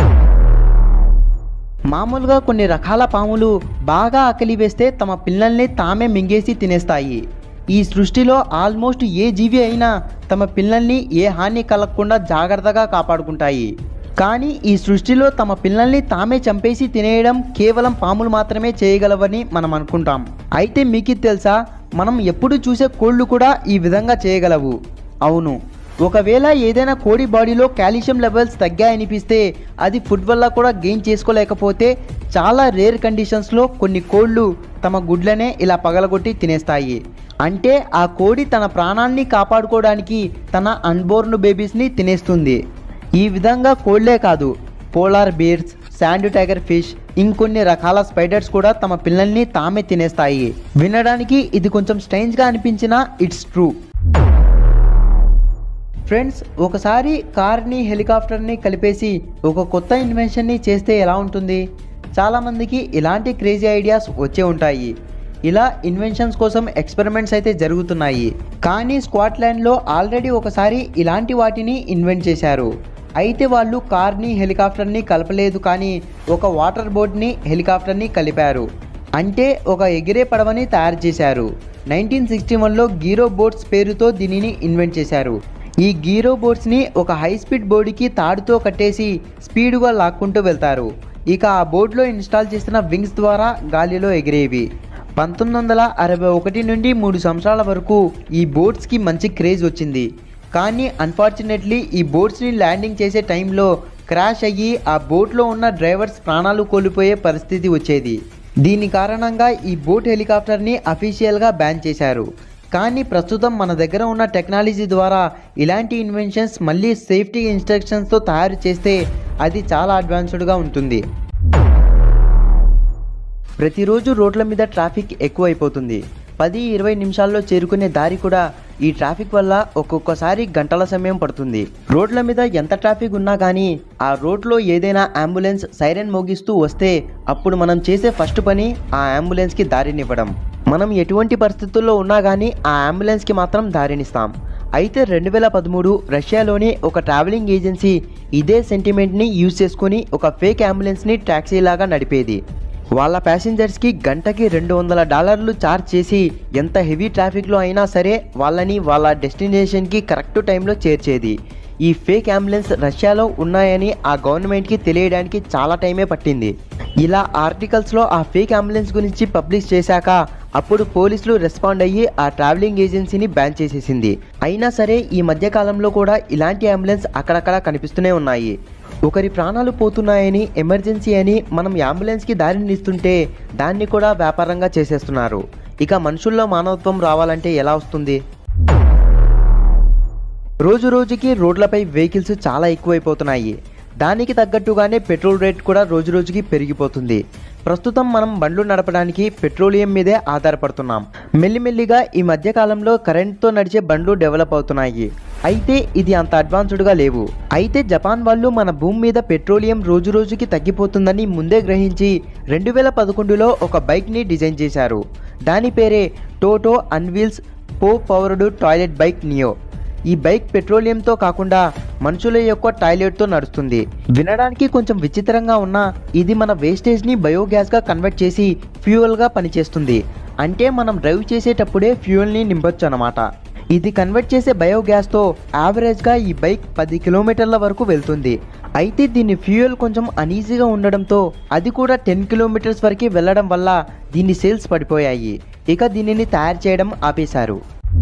మామూలుగా కొన్ని రకాల పాములు బాగా ఆకలి వేస్తే తమ పిల్లల్ని తామే మింగేసి తినేస్తాయి ఈ సృష్టిలో ఆల్మోస్ట్ ఏ జీవి అయినా తమ పిల్లల్ని ఏ హాని కలగకుండా జాగ్రత్తగా కాపాడుకుంటాయి కానీ ఈ సృష్టిలో తమ పిల్లల్ని తామే చంపేసి తినేయడం కేవలం పాములు మాత్రమే చేయగలవని మనం అనుకుంటాం అయితే మీకు తెలుసా మనం ఎప్పుడు చూసే కోళ్ళు కూడా ఈ విధంగా చేయగలవు అవును ఒకవేళ ఏదైనా కోడి బాడీలో కాల్షియం లెవెల్స్ తగ్గాయనిపిస్తే అది ఫుడ్ వల్ల కూడా గెయిన్ చేసుకోలేకపోతే చాలా రేర్ కండిషన్స్లో కొన్ని కోళ్ళు తమ గుడ్లనే ఇలా పగలగొట్టి తినేస్తాయి అంటే ఆ కోడి తన ప్రాణాన్ని కాపాడుకోవడానికి తన అన్బోర్న్ బేబీస్ని తినేస్తుంది ఈ విధంగా కోళ్లే కాదు polar bears sand tiger fish ఇంకొన్ని రకాల స్పైడర్స్ కూడా తమ పిల్లల్ని తామే తినేస్తాయి వినడానికి ఇది కొంచెం స్ట్రేంజ్గా అనిపించినా ఇట్స్ ట్రూ ఫ్రెండ్స్ ఒకసారి కార్ని హెలికాప్టర్ని కలిపేసి ఒక కొత్త ఇన్వెన్షన్ని చేస్తే ఎలా ఉంటుంది చాలామందికి ఇలాంటి క్రేజీ ఐడియాస్ వచ్చే ఉంటాయి ఇలా ఇన్వెన్షన్స్ కోసం ఎక్స్పెరిమెంట్స్ అయితే జరుగుతున్నాయి కానీ స్కాట్లాండ్లో ఆల్రెడీ ఒకసారి ఇలాంటి వాటిని ఇన్వెంట్ చేశారు అయితే వాళ్ళు కార్ని హెలికాప్టర్ని కలపలేదు కానీ ఒక వాటర్ బోట్ని హెలికాప్టర్ని కలిపారు అంటే ఒక ఎగిరే పడవని తయారు చేశారు నైన్టీన్ సిక్స్టీ వన్లో గీరో బోట్స్ పేరుతో దీనిని ఇన్వెంట్ చేశారు ఈ గీరో బోట్స్ని ఒక హై స్పీడ్ బోర్డుకి తాడుతో కట్టేసి స్పీడ్గా లాక్కుంటూ వెళ్తారు ఇక ఆ బోర్డులో ఇన్స్టాల్ చేసిన వింగ్స్ ద్వారా గాలిలో ఎగిరేవి పంతొమ్మిది వందల అరవై ఒకటి నుండి మూడు సంవత్సరాల వరకు ఈ బోట్స్కి మంచి క్రేజ్ వచ్చింది కానీ అన్ఫార్చునేట్లీ ఈ బోట్స్ని ల్యాండింగ్ చేసే టైంలో క్రాష్ అయ్యి ఆ బోట్లో ఉన్న డ్రైవర్స్ ప్రాణాలు కోల్పోయే పరిస్థితి వచ్చేది దీని కారణంగా ఈ బోట్ హెలికాప్టర్ని అఫీషియల్గా బ్యాన్ చేశారు కానీ ప్రస్తుతం మన దగ్గర ఉన్న టెక్నాలజీ ద్వారా ఇలాంటి ఇన్వెన్షన్స్ మళ్ళీ సేఫ్టీ ఇన్స్ట్రక్షన్స్తో తయారు చేస్తే అది చాలా అడ్వాన్స్డ్గా ఉంటుంది ప్రతిరోజు రోడ్ల మీద ట్రాఫిక్ ఎక్కువైపోతుంది పది ఇరవై నిమిషాల్లో చేరుకునే దారి కూడా ఈ ట్రాఫిక్ వల్ల ఒక్కొక్కసారి గంటల సమయం పడుతుంది రోడ్ల మీద ఎంత ట్రాఫిక్ ఉన్నా కానీ ఆ రోడ్లో ఏదైనా అంబులెన్స్ సైరన్ మోగిస్తూ వస్తే అప్పుడు మనం చేసే ఫస్ట్ పని ఆ అంబులెన్స్కి దారినివ్వడం మనం ఎటువంటి పరిస్థితుల్లో ఉన్నా కానీ ఆ అంబులెన్స్కి మాత్రం దారినిస్తాం అయితే రెండు వేల పదమూడు రష్యాలోని ఒక ట్రావెలింగ్ ఏజెన్సీ ఇదే సెంటిమెంట్ని యూజ్ చేసుకుని ఒక ఫేక్ అంబులెన్స్ని ట్యాక్సీలాగా నడిపేది వాళ్ళ ప్యాసింజర్స్కి గంటకి రెండు వందల డాలర్లు ఛార్జ్ చేసి ఎంత హెవీ ట్రాఫిక్లో అయినా సరే వాళ్ళని వాళ్ళ డెస్టినేషన్కి కరెక్ట్ టైంలో చేర్చేది ఈ ఫేక్ అంబులెన్స్ రష్యాలో ఉన్నాయని ఆ గవర్నమెంట్కి తెలియడానికి చాలా టైమే పట్టింది ఇలా ఆర్టికల్స్లో ఆ ఫేక్ అంబులెన్స్ గురించి పబ్లిష్ చేశాక అప్పుడు పోలీసులు రెస్పాండ్ అయ్యి ఆ ట్రావెలింగ్ ఏజెన్సీని బ్యాన్ చేసేసింది అయినా సరే ఈ మధ్య కాలంలో కూడా ఇలాంటి అంబులెన్స్ అక్కడక్కడ కనిపిస్తూనే ఉన్నాయి ఒకరి ప్రాణాలు పోతున్నాయని ఎమర్జెన్సీ అని మనం అంబులెన్స్కి దారిని ఇస్తుంటే దాన్ని కూడా వ్యాపారంగా చేసేస్తున్నారు ఇక మనుషుల్లో మానవత్వం రావాలంటే ఎలా వస్తుంది రోజు రోజుకి రోడ్లపై వెహికల్స్ చాలా ఎక్కువైపోతున్నాయి దానికి తగ్గట్టుగానే పెట్రోల్ రేట్ కూడా రోజు రోజుకి పెరిగిపోతుంది ప్రస్తుతం మనం బండ్లు నడపడానికి పెట్రోలియం మీదే ఆధారపడుతున్నాం మెల్లిమెల్లిగా ఈ మధ్య కాలంలో కరెంట్తో నడిచే బండ్లు డెవలప్ అవుతున్నాయి అయితే ఇది అంత అడ్వాన్స్డ్గా లేవు అయితే జపాన్ వాళ్ళు మన భూమి మీద పెట్రోలియం రోజు రోజుకి తగ్గిపోతుందని ముందే గ్రహించి రెండు వేల పదకొండులో ఒక బైక్ని డిజైన్ చేశారు దాని పేరే Toto unveils poo powered toilet bike Neo ఈ బైక్ పెట్రోలియంతో కాకుండా మనుషుల యొక్క టాయిలెట్తో నడుస్తుంది వినడానికి కొంచెం విచిత్రంగా ఉన్నా ఇది మన వేస్టేజ్ని బయోగ్యాస్గా కన్వర్ట్ చేసి ఫ్యూయల్గా పనిచేస్తుంది అంటే మనం డ్రైవ్ చేసేటప్పుడే ఫ్యూయల్ని నింపొచ్చు అనమాట ఇది కన్వర్ట్ చేసే బయోగ్యాస్తో యావరేజ్గా ఈ బైక్ పది కిలోమీటర్ల వరకు వెళ్తుంది అయితే దీని ఫ్యూయల్ కొంచెం అనీజీగా ఉండడంతో అది కూడా టెన్ కిలోమీటర్స్ వరకు వెళ్ళడం వల్ల దీని సేల్స్ పడిపోయాయి ఇక దీనిని తయారు చేయడం ఆపేశారు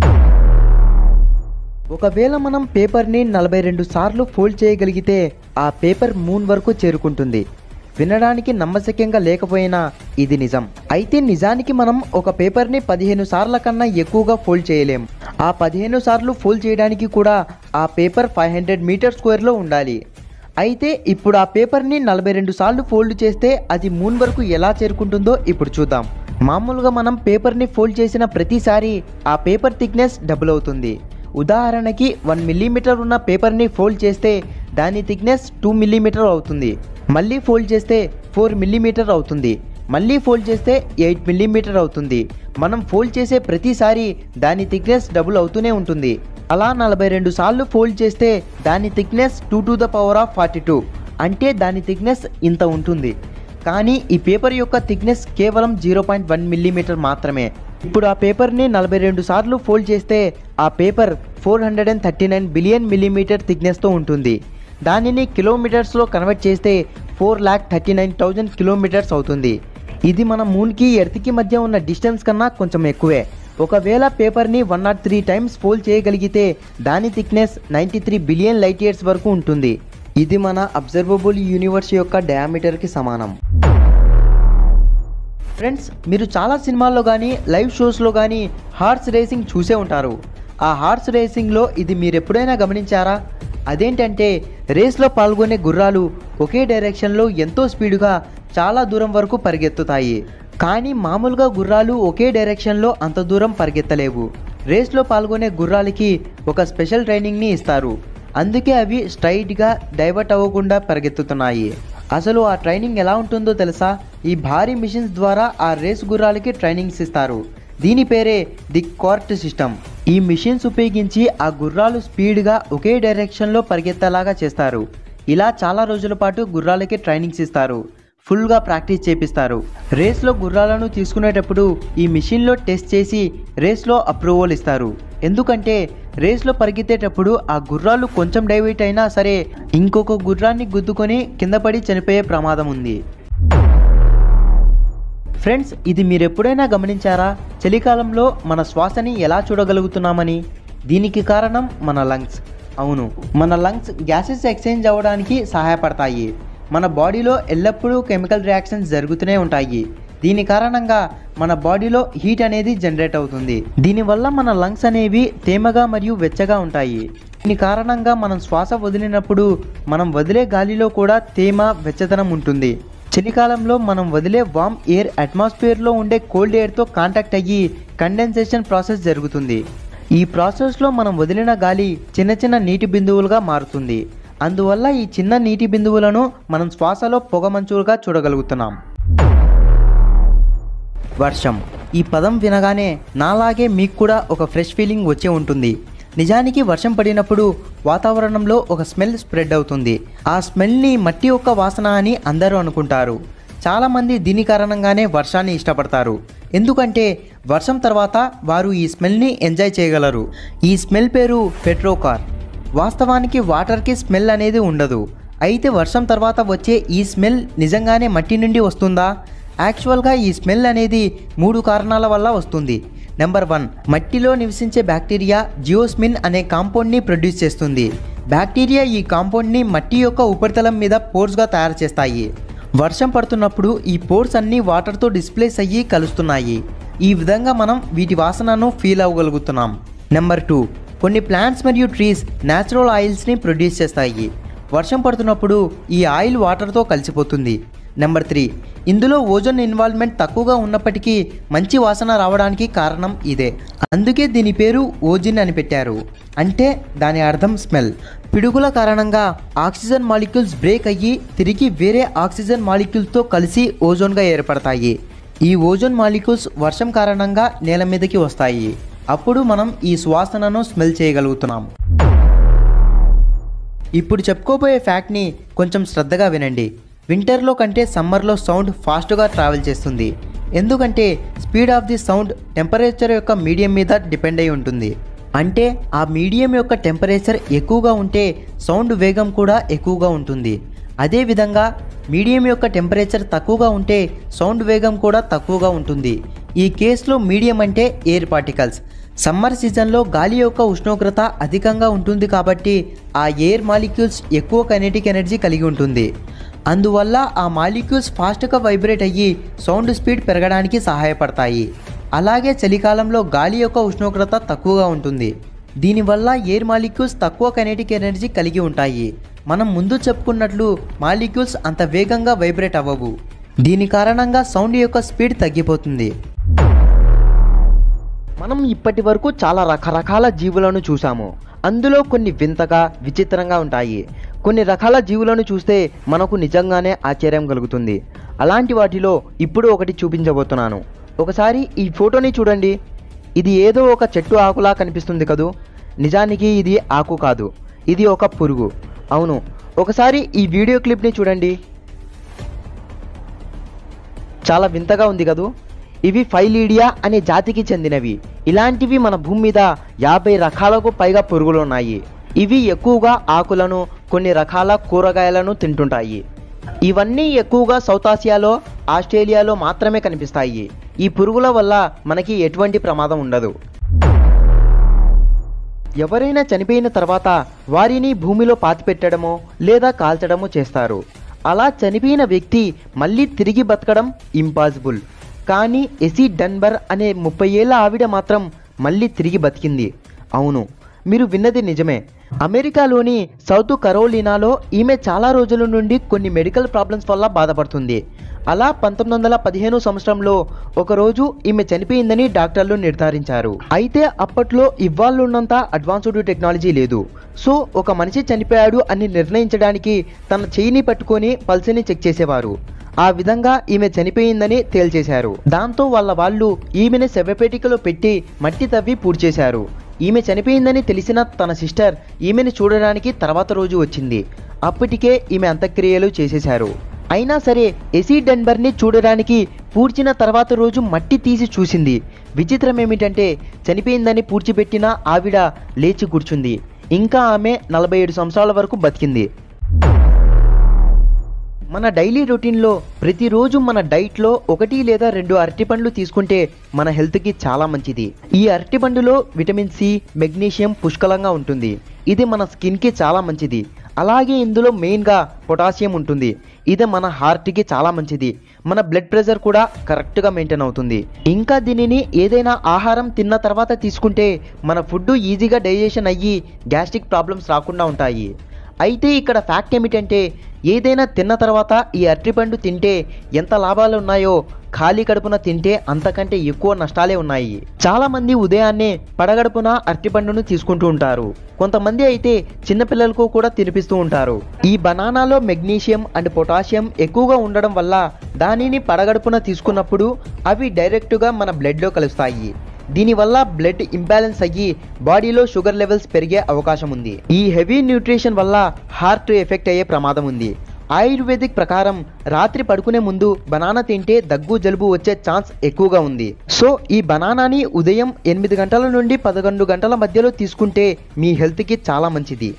ఒకవేళ మనం పేపర్ని నలభై రెండు సార్లు ఫోల్డ్ చేయగలిగితే ఆ పేపర్ మూన్ వరకు చేరుకుంటుంది వినడానికి నమ్మశక్యంగా లేకపోయినా ఇది నిజం అయితే నిజానికి మనం ఒక పేపర్ని పదిహేను సార్ల కన్నా ఎక్కువగా ఫోల్డ్ చేయలేం ఆ పదిహేను సార్లు ఫోల్డ్ చేయడానికి కూడా ఆ పేపర్ ఫైవ్ హండ్రెడ్ మీటర్ స్క్వేర్లో ఉండాలి అయితే ఇప్పుడు ఆ పేపర్ని నలభై రెండు సార్లు ఫోల్డ్ చేస్తే అది మూన్ వరకు ఎలా చేరుకుంటుందో ఇప్పుడు చూద్దాం మామూలుగా మనం పేపర్ని ఫోల్డ్ చేసిన ప్రతిసారి ఆ పేపర్ థిక్నెస్ డబుల్ అవుతుంది ఉదాహరణకి వన్ మిల్లీమీటర్ ఉన్న పేపర్ని ఫోల్డ్ చేస్తే దాని థిక్నెస్ టూ మిల్లీమీటర్ అవుతుంది మళ్ళీ ఫోల్డ్ చేస్తే ఫోర్ మిల్లీమీటర్ అవుతుంది మళ్ళీ ఫోల్డ్ చేస్తే ఎయిట్ మిల్లీమీటర్ అవుతుంది మనం ఫోల్డ్ చేసే ప్రతిసారి దాని థిక్నెస్ డబుల్ అవుతూనే ఉంటుంది అలా నలభై రెండు సార్లు ఫోల్డ్ చేస్తే దాని thickness two to the power of forty two అంటే దాని థిక్నెస్ ఇంత ఉంటుంది కానీ ఈ పేపర్ యొక్క థిక్నెస్ కేవలం జీరో పాయింట్ వన్ మిల్లీమీటర్ మాత్రమే ఇప్పుడు ఆ పేపర్ని నలభై రెండు సార్లు ఫోల్డ్ చేస్తే ఆ paper four hundred and thirty nine billion millimetre థిక్నెస్తో ఉంటుంది దానిని కిలోమీటర్స్లో కన్వర్ట్ చేస్తే four lakh thirty nine thousand kilometres అవుతుంది ఇది మన మూన్కి ఎర్త్కి మధ్య ఉన్న డిస్టెన్స్ కన్నా కొంచెం ఎక్కువే ఒకవేళ పేపర్ని one nought three times fold చేయగలిగితే దాని thickness ninety three billion light years వరకు ఉంటుంది ఇది మన అబ్జర్వబుల్ యూనివర్స్ యొక్క డయామీటర్కి సమానం ఫ్రెండ్స్ మీరు చాలా సినిమాల్లో కానీ లైవ్ షోస్లో కానీ హార్స్ రేసింగ్ చూసే ఉంటారు ఆ హార్స్ రేసింగ్లో ఇది మీరు ఎప్పుడైనా గమనించారా అదేంటంటే రేస్లో పాల్గొనే గుర్రాలు ఒకే డైరెక్షన్లో ఎంతో స్పీడుగా చాలా దూరం వరకు పరిగెత్తుతాయి కానీ మామూలుగా గుర్రాలు ఒకే డైరెక్షన్లో అంత దూరం పరిగెత్తలేవు రేస్లో పాల్గొనే గుర్రాలకి ఒక స్పెషల్ ట్రైనింగ్ని ఇస్తారు అందుకే అవి స్ట్రైట్గా డైవర్ట్ అవ్వకుండా పరిగెత్తుతున్నాయి అసలు ఆ ట్రైనింగ్ ఎలా ఉంటుందో తెలుసా ఈ భారీ మిషన్స్ ద్వారా ఆ రేస్ గుర్రాలకి ట్రైనింగ్స్ ఇస్తారు దీని పేరే ది కార్ట్ సిస్టమ్ ఈ మిషన్స్ ఉపయోగించి ఆ గుర్రాలు స్పీడ్గా ఒకే డైరెక్షన్లో పరిగెత్తేలాగా చేస్తారు ఇలా చాలా రోజుల పాటు గుర్రాలకి ట్రైనింగ్స్ ఇస్తారు ఫుల్గా ప్రాక్టీస్ చేపిస్తారు రేస్లో గుర్రాలను తీసుకునేటప్పుడు ఈ మిషన్లో టెస్ట్ చేసి రేస్లో అప్రూవల్ ఇస్తారు ఎందుకంటే రేస్లో పరిగెత్తేటప్పుడు ఆ గుర్రాలు కొంచెం డైవర్ట్ అయినా సరే ఇంకొక గుర్రాన్ని గుద్దుకొని కింద పడి చనిపోయే ప్రమాదం ఉంది ఫ్రెండ్స్ ఇది మీరు ఎప్పుడైనా గమనించారా చలికాలంలో మన శ్వాసని ఎలా చూడగలుగుతున్నామని దీనికి కారణం మన లంగ్స్ అవును మన లంగ్స్ గ్యాసెస్ ఎక్స్చేంజ్ అవ్వడానికి సహాయపడతాయి మన బాడీలో ఎల్లప్పుడూ కెమికల్ రియాక్షన్స్ జరుగుతూనే ఉంటాయి దీని కారణంగా మన బాడీలో హీట్ అనేది జనరేట్ అవుతుంది దీనివల్ల మన లంగ్స్ అనేవి తేమగా మరియు వెచ్చగా ఉంటాయి దీని కారణంగా మనం శ్వాస వదిలినప్పుడు మనం వదిలే గాలిలో కూడా తేమ వెచ్చదనం ఉంటుంది చలికాలంలో మనం వదిలే వామ్ ఎయిర్ అట్మాస్ఫియర్లో ఉండే కోల్డ్ ఎయిర్తో కాంటాక్ట్ అయ్యి కండెన్సేషన్ ప్రాసెస్ జరుగుతుంది ఈ ప్రాసెస్లో మనం వదిలిన గాలి చిన్న చిన్న నీటి బిందువులుగా మారుతుంది అందువల్ల ఈ చిన్న నీటి బిందువులను మనం శ్వాసలో పొగమంచులుగా చూడగలుగుతున్నాం వర్షం ఈ పదం వినగానే నాలాగే మీకు కూడా ఒక ఫ్రెష్ ఫీలింగ్ వచ్చే ఉంటుంది నిజానికి వర్షం పడినప్పుడు వాతావరణంలో ఒక స్మెల్ స్ప్రెడ్ అవుతుంది ఆ స్మెల్ని మట్టి యొక్క వాసన అని అందరూ అనుకుంటారు చాలామంది దీని కారణంగానే వర్షాన్ని ఇష్టపడతారు ఎందుకంటే వర్షం తర్వాత వారు ఈ స్మెల్ని ఎంజాయ్ చేయగలరు ఈ స్మెల్ పేరు పెట్రోకార్ వాస్తవానికి వాటర్కి స్మెల్ అనేది ఉండదు అయితే వర్షం తర్వాత వచ్చే ఈ స్మెల్ నిజంగానే మట్టి నుండి వస్తుందా యాక్చువల్గా ఈ స్మెల్ అనేది మూడు కారణాల వల్ల వస్తుంది నెంబర్ వన్ మట్టిలో నివసించే బ్యాక్టీరియా జియోస్మిన్ అనే కాంపౌండ్ని ప్రొడ్యూస్ చేస్తుంది బ్యాక్టీరియా ఈ కాంపౌండ్ని మట్టి యొక్క ఉపరితలం మీద పోర్స్గా తయారు చేస్తాయి వర్షం పడుతున్నప్పుడు ఈ పోర్స్ అన్నీ వాటర్తో డిస్ప్లేస్ అయ్యి కలుస్తున్నాయి ఈ విధంగా మనం వీటి వాసనను ఫీల్ అవ్వగలుగుతున్నాం నెంబర్ టూ కొన్ని ప్లాంట్స్ మరియు ట్రీస్ న్యాచురల్ ఆయిల్స్ని ప్రొడ్యూస్ చేస్తాయి వర్షం పడుతున్నప్పుడు ఈ ఆయిల్ వాటర్తో కలిసిపోతుంది నెంబర్ త్రీ ఇందులో ఓజోన్ ఇన్వాల్వ్మెంట్ తక్కువగా ఉన్నప్పటికీ మంచి వాసన రావడానికి కారణం ఇదే అందుకే దీని పేరు ఓజిన్ అని పెట్టారు అంటే దాని అర్థం స్మెల్ పిడుగుల కారణంగా ఆక్సిజన్ మాలిక్యూల్స్ బ్రేక్ అయ్యి తిరిగి వేరే ఆక్సిజన్ మాలిక్యూల్స్తో కలిసి ఓజోన్గా ఏర్పడతాయి ఈ ఓజోన్ మాలిక్యూల్స్ వర్షం కారణంగా నేల మీదకి వస్తాయి అప్పుడు మనం ఈ సువాసనను స్మెల్ చేయగలుగుతున్నాం ఇప్పుడు చెప్పుకోబోయే ఫ్యాక్ట్ని కొంచెం శ్రద్ధగా వినండి వింటర్లో కంటే సమ్మర్లో సౌండ్ ఫాస్ట్గా ట్రావెల్ చేస్తుంది ఎందుకంటే speed of the sound temperature యొక్క మీడియం మీద డిపెండ్ అయి ఉంటుంది అంటే ఆ మీడియం యొక్క టెంపరేచర్ ఎక్కువగా ఉంటే సౌండ్ వేగం కూడా ఎక్కువగా ఉంటుంది అదేవిధంగా మీడియం యొక్క టెంపరేచర్ తక్కువగా ఉంటే సౌండ్ వేగం కూడా తక్కువగా ఉంటుంది ఈ కేసులో మీడియం అంటే ఎయిర్ పార్టికల్స్ సమ్మర్ సీజన్లో గాలి యొక్క ఉష్ణోగ్రత అధికంగా ఉంటుంది కాబట్టి ఆ ఎయిర్ మాలిక్యూల్స్ ఎక్కువ కైనెటిక్ ఎనర్జీ కలిగి ఉంటుంది అందువల్ల ఆ మాలిక్యూల్స్ ఫాస్ట్గా వైబ్రేట్ అయ్యి సౌండ్ స్పీడ్ పెరగడానికి సహాయపడతాయి అలాగే చలికాలంలో గాలి యొక్క ఉష్ణోగ్రత తక్కువగా ఉంటుంది దీనివల్ల ఎయిర్ మాలిక్యూల్స్ తక్కువ కైనెటిక్ ఎనర్జీ కలిగి ఉంటాయి మనం ముందు చెప్పుకున్నట్లు మాలిక్యూల్స్ అంత వేగంగా వైబ్రేట్ అవ్వవు దీని కారణంగా సౌండ్ యొక్క స్పీడ్ తగ్గిపోతుంది మనం ఇప్పటి వరకు చాలా రకరకాల జీవులను చూసాము అందులో కొన్ని వింతగా విచిత్రంగా ఉంటాయి కొన్ని రకాల జీవులను చూస్తే మనకు నిజంగానే ఆశ్చర్యం కలుగుతుంది అలాంటి వాటిలో ఇప్పుడు ఒకటి చూపించబోతున్నాను ఒకసారి ఈ ఫోటోని చూడండి ఇది ఏదో ఒక చెట్టు ఆకులా కనిపిస్తుంది కదూ నిజానికి ఇది ఆకు కాదు ఇది ఒక పురుగు అవును ఒకసారి ఈ వీడియో క్లిప్ని చూడండి చాలా వింతగా ఉంది కదూ ఇవి ఫైలీడియా అనే జాతికి చెందినవి ఇలాంటివి మన భూమి మీద యాభై రకాలకు పైగా పురుగులు ఉన్నాయి ఇవి ఎక్కువగా ఆకులను కొన్ని రకాల కూరగాయలను తింటుంటాయి ఇవన్నీ ఎక్కువగా సౌత్ ఆసియాలో ఆస్ట్రేలియాలో మాత్రమే కనిపిస్తాయి ఈ పురుగుల వల్ల మనకి ఎటువంటి ప్రమాదం ఉండదు ఎవరైనా చనిపోయిన తర్వాత వారిని భూమిలో పాతిపెట్టడమో లేదా కాల్చడమో చేస్తారు అలా చనిపోయిన వ్యక్తి మళ్ళీ తిరిగి బతకడం ఇంపాసిబుల్ కానీ ఎసి డన్బర్ అనే ముప్పై ఏళ్ళ ఆవిడ మాత్రం మళ్ళీ తిరిగి బతికింది అవును మీరు విన్నది నిజమే అమెరికాలోని సౌత్ కరోలినాలో ఈమె చాలా రోజుల నుండి కొన్ని మెడికల్ ప్రాబ్లమ్స్ వల్ల బాధపడుతుంది అలా పంతొమ్మిది వందల పదిహేను సంవత్సరంలో ఒకరోజు ఈమె చనిపోయిందని డాక్టర్లు నిర్ధారించారు అయితే అప్పట్లో ఇవాళ ఉన్నంత అడ్వాన్స్డ్ టెక్నాలజీ లేదు సో ఒక మనిషి చనిపోయాడు అని నిర్ణయించడానికి తన చెయ్యిని పట్టుకొని పల్స్ని చెక్ చేసేవారు ఆ విధంగా ఈమె చనిపోయిందని తేల్చేశారు దాంతో వాళ్ళ వాళ్ళు ఈమెను శవపేటికలో పెట్టి మట్టి తవ్వి పూడ్చేశారు ఈమె చనిపోయిందని తెలిసిన తన సిస్టర్ ఈమెను చూడడానికి తర్వాత రోజు వచ్చింది అప్పటికే ఈమె అంత్యక్రియలు చేసేశారు అయినా సరే ఎసీ డెన్బర్ని చూడడానికి పూడ్చిన తర్వాత రోజు మట్టి తీసి చూసింది విచిత్రం ఏమిటంటే చనిపోయిందని పూడ్చిపెట్టిన ఆవిడ లేచి కూర్చుంది ఇంకా ఆమె నలభై ఏడు సంవత్సరాల వరకు బతికింది మన డైలీ రొటీన్లో ప్రతిరోజు మన డైట్లో ఒకటి లేదా రెండు అరటిపండ్లు తీసుకుంటే మన హెల్త్కి చాలా మంచిది ఈ అరటిపండులో విటమిన్ సి మెగ్నీషియం పుష్కలంగా ఉంటుంది ఇది మన స్కిన్కి చాలా మంచిది అలాగే ఇందులో మెయిన్గా పొటాషియం ఉంటుంది ఇది మన హార్ట్కి చాలా మంచిది మన బ్లడ్ ప్రెషర్ కూడా కరెక్ట్గా మెయింటైన్ అవుతుంది ఇంకా దీనిని ఏదైనా ఆహారం తిన్న తర్వాత తీసుకుంటే మన ఫుడ్ ఈజీగా డైజెషన్ అయ్యి గ్యాస్ట్రిక్ ప్రాబ్లమ్స్ రాకుండా ఉంటాయి అయితే ఇక్కడ ఫ్యాక్ట్ ఏమిటంటే ఏదైనా తిన్న తర్వాత ఈ అరటిపండు తింటే ఎంత లాభాలు ఉన్నాయో ఖాళీ కడుపున తింటే అంతకంటే ఎక్కువ నష్టాలే ఉన్నాయి చాలా మంది ఉదయాన్నే పడగడుపున అరటిపండును తీసుకుంటూ ఉంటారు కొంతమంది అయితే చిన్నపిల్లలకు కూడా తినిపిస్తూ ఉంటారు ఈ బనానాలో మెగ్నీషియం అండ్ పొటాషియం ఎక్కువగా ఉండడం వల్ల దానిని పడగడుపున తీసుకున్నప్పుడు అవి డైరెక్టుగా మన బ్లడ్లో కలుస్తాయి దీనివల్ల బ్లడ్ ఇంబ్యాలెన్స్ అయ్యి బాడీలో షుగర్ లెవెల్స్ పెరిగే అవకాశం ఉంది ఈ హెవీ న్యూట్రిషన్ వల్ల హార్ట్ ఎఫెక్ట్ అయ్యే ప్రమాదం ఉంది ఆయుర్వేదిక్ ప్రకారం రాత్రి పడుకునే ముందు బనానా తింటే దగ్గు జలుబు వచ్చే ఛాన్స్ ఎక్కువగా ఉంది సో ఈ బనానాని ఉదయం ఎనిమిది గంటల నుండి పదకొండు గంటల మధ్యలో తీసుకుంటే మీ హెల్త్కి చాలా మంచిది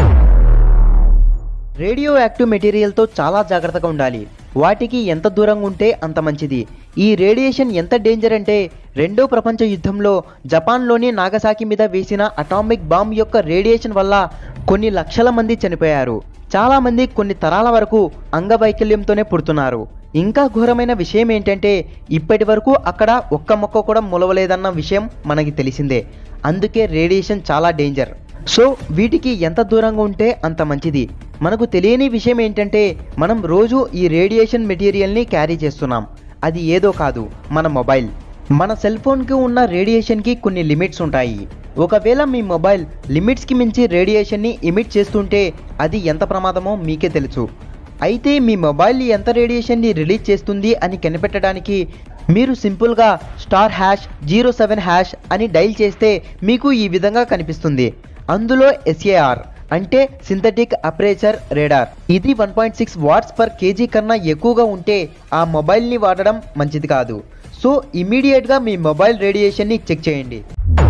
రేడియో యాక్టివ్ మెటీరియల్తో చాలా జాగ్రత్తగా ఉండాలి వాటికి ఎంత దూరంగా ఉంటే అంత మంచిది ఈ రేడియేషన్ ఎంత డేంజర్ అంటే రెండో ప్రపంచ యుద్ధంలో జపాన్లోని నాగసాకి మీద వేసిన అటామిక్ బాంబ్ యొక్క రేడియేషన్ వల్ల కొన్ని లక్షల మంది చనిపోయారు చాలా మంది కొన్ని తరాల వరకు అంగవైకల్యంతోనే పుడుతున్నారు ఇంకా ఘోరమైన విషయం ఏంటంటే ఇప్పటి వరకు అక్కడ ఒక్క మొక్క కూడా మొలవలేదన్న విషయం మనకి తెలిసిందే అందుకే రేడియేషన్ చాలా డేంజర్ సో వీటికి ఎంత దూరంగా ఉంటే అంత మంచిది మనకు తెలియని విషయం ఏంటంటే మనం రోజు ఈ రేడియేషన్ మెటీరియల్ని క్యారీ చేస్తున్నాం అది ఏదో కాదు మన మొబైల్ మన సెల్ ఫోన్కి ఉన్న రేడియేషన్కి కొన్ని లిమిట్స్ ఉంటాయి ఒకవేళ మీ మొబైల్ లిమిట్స్కి మించి రేడియేషన్ని ఇమిట్ చేస్తుంటే అది ఎంత ప్రమాదమో మీకే తెలుసు అయితే మీ మొబైల్ ఎంత రేడియేషన్ని రిలీజ్ చేస్తుంది అని కనిపెట్టడానికి మీరు సింపుల్గా star hash zero seven hash అని డైల్ చేస్తే మీకు ఈ విధంగా కనిపిస్తుంది అందులో ఎస్ఏఆర్ అంటే సింథటిక్ అప్రేచర్ రేడార్ ఇది one point six watts per kg కన్నా ఎక్కువగా ఉంటే ఆ మొబైల్ని వాడడం మంచిది కాదు సో ఇమీడియట్గా మీ మొబైల్ రేడియేషన్ని చెక్ చేయండి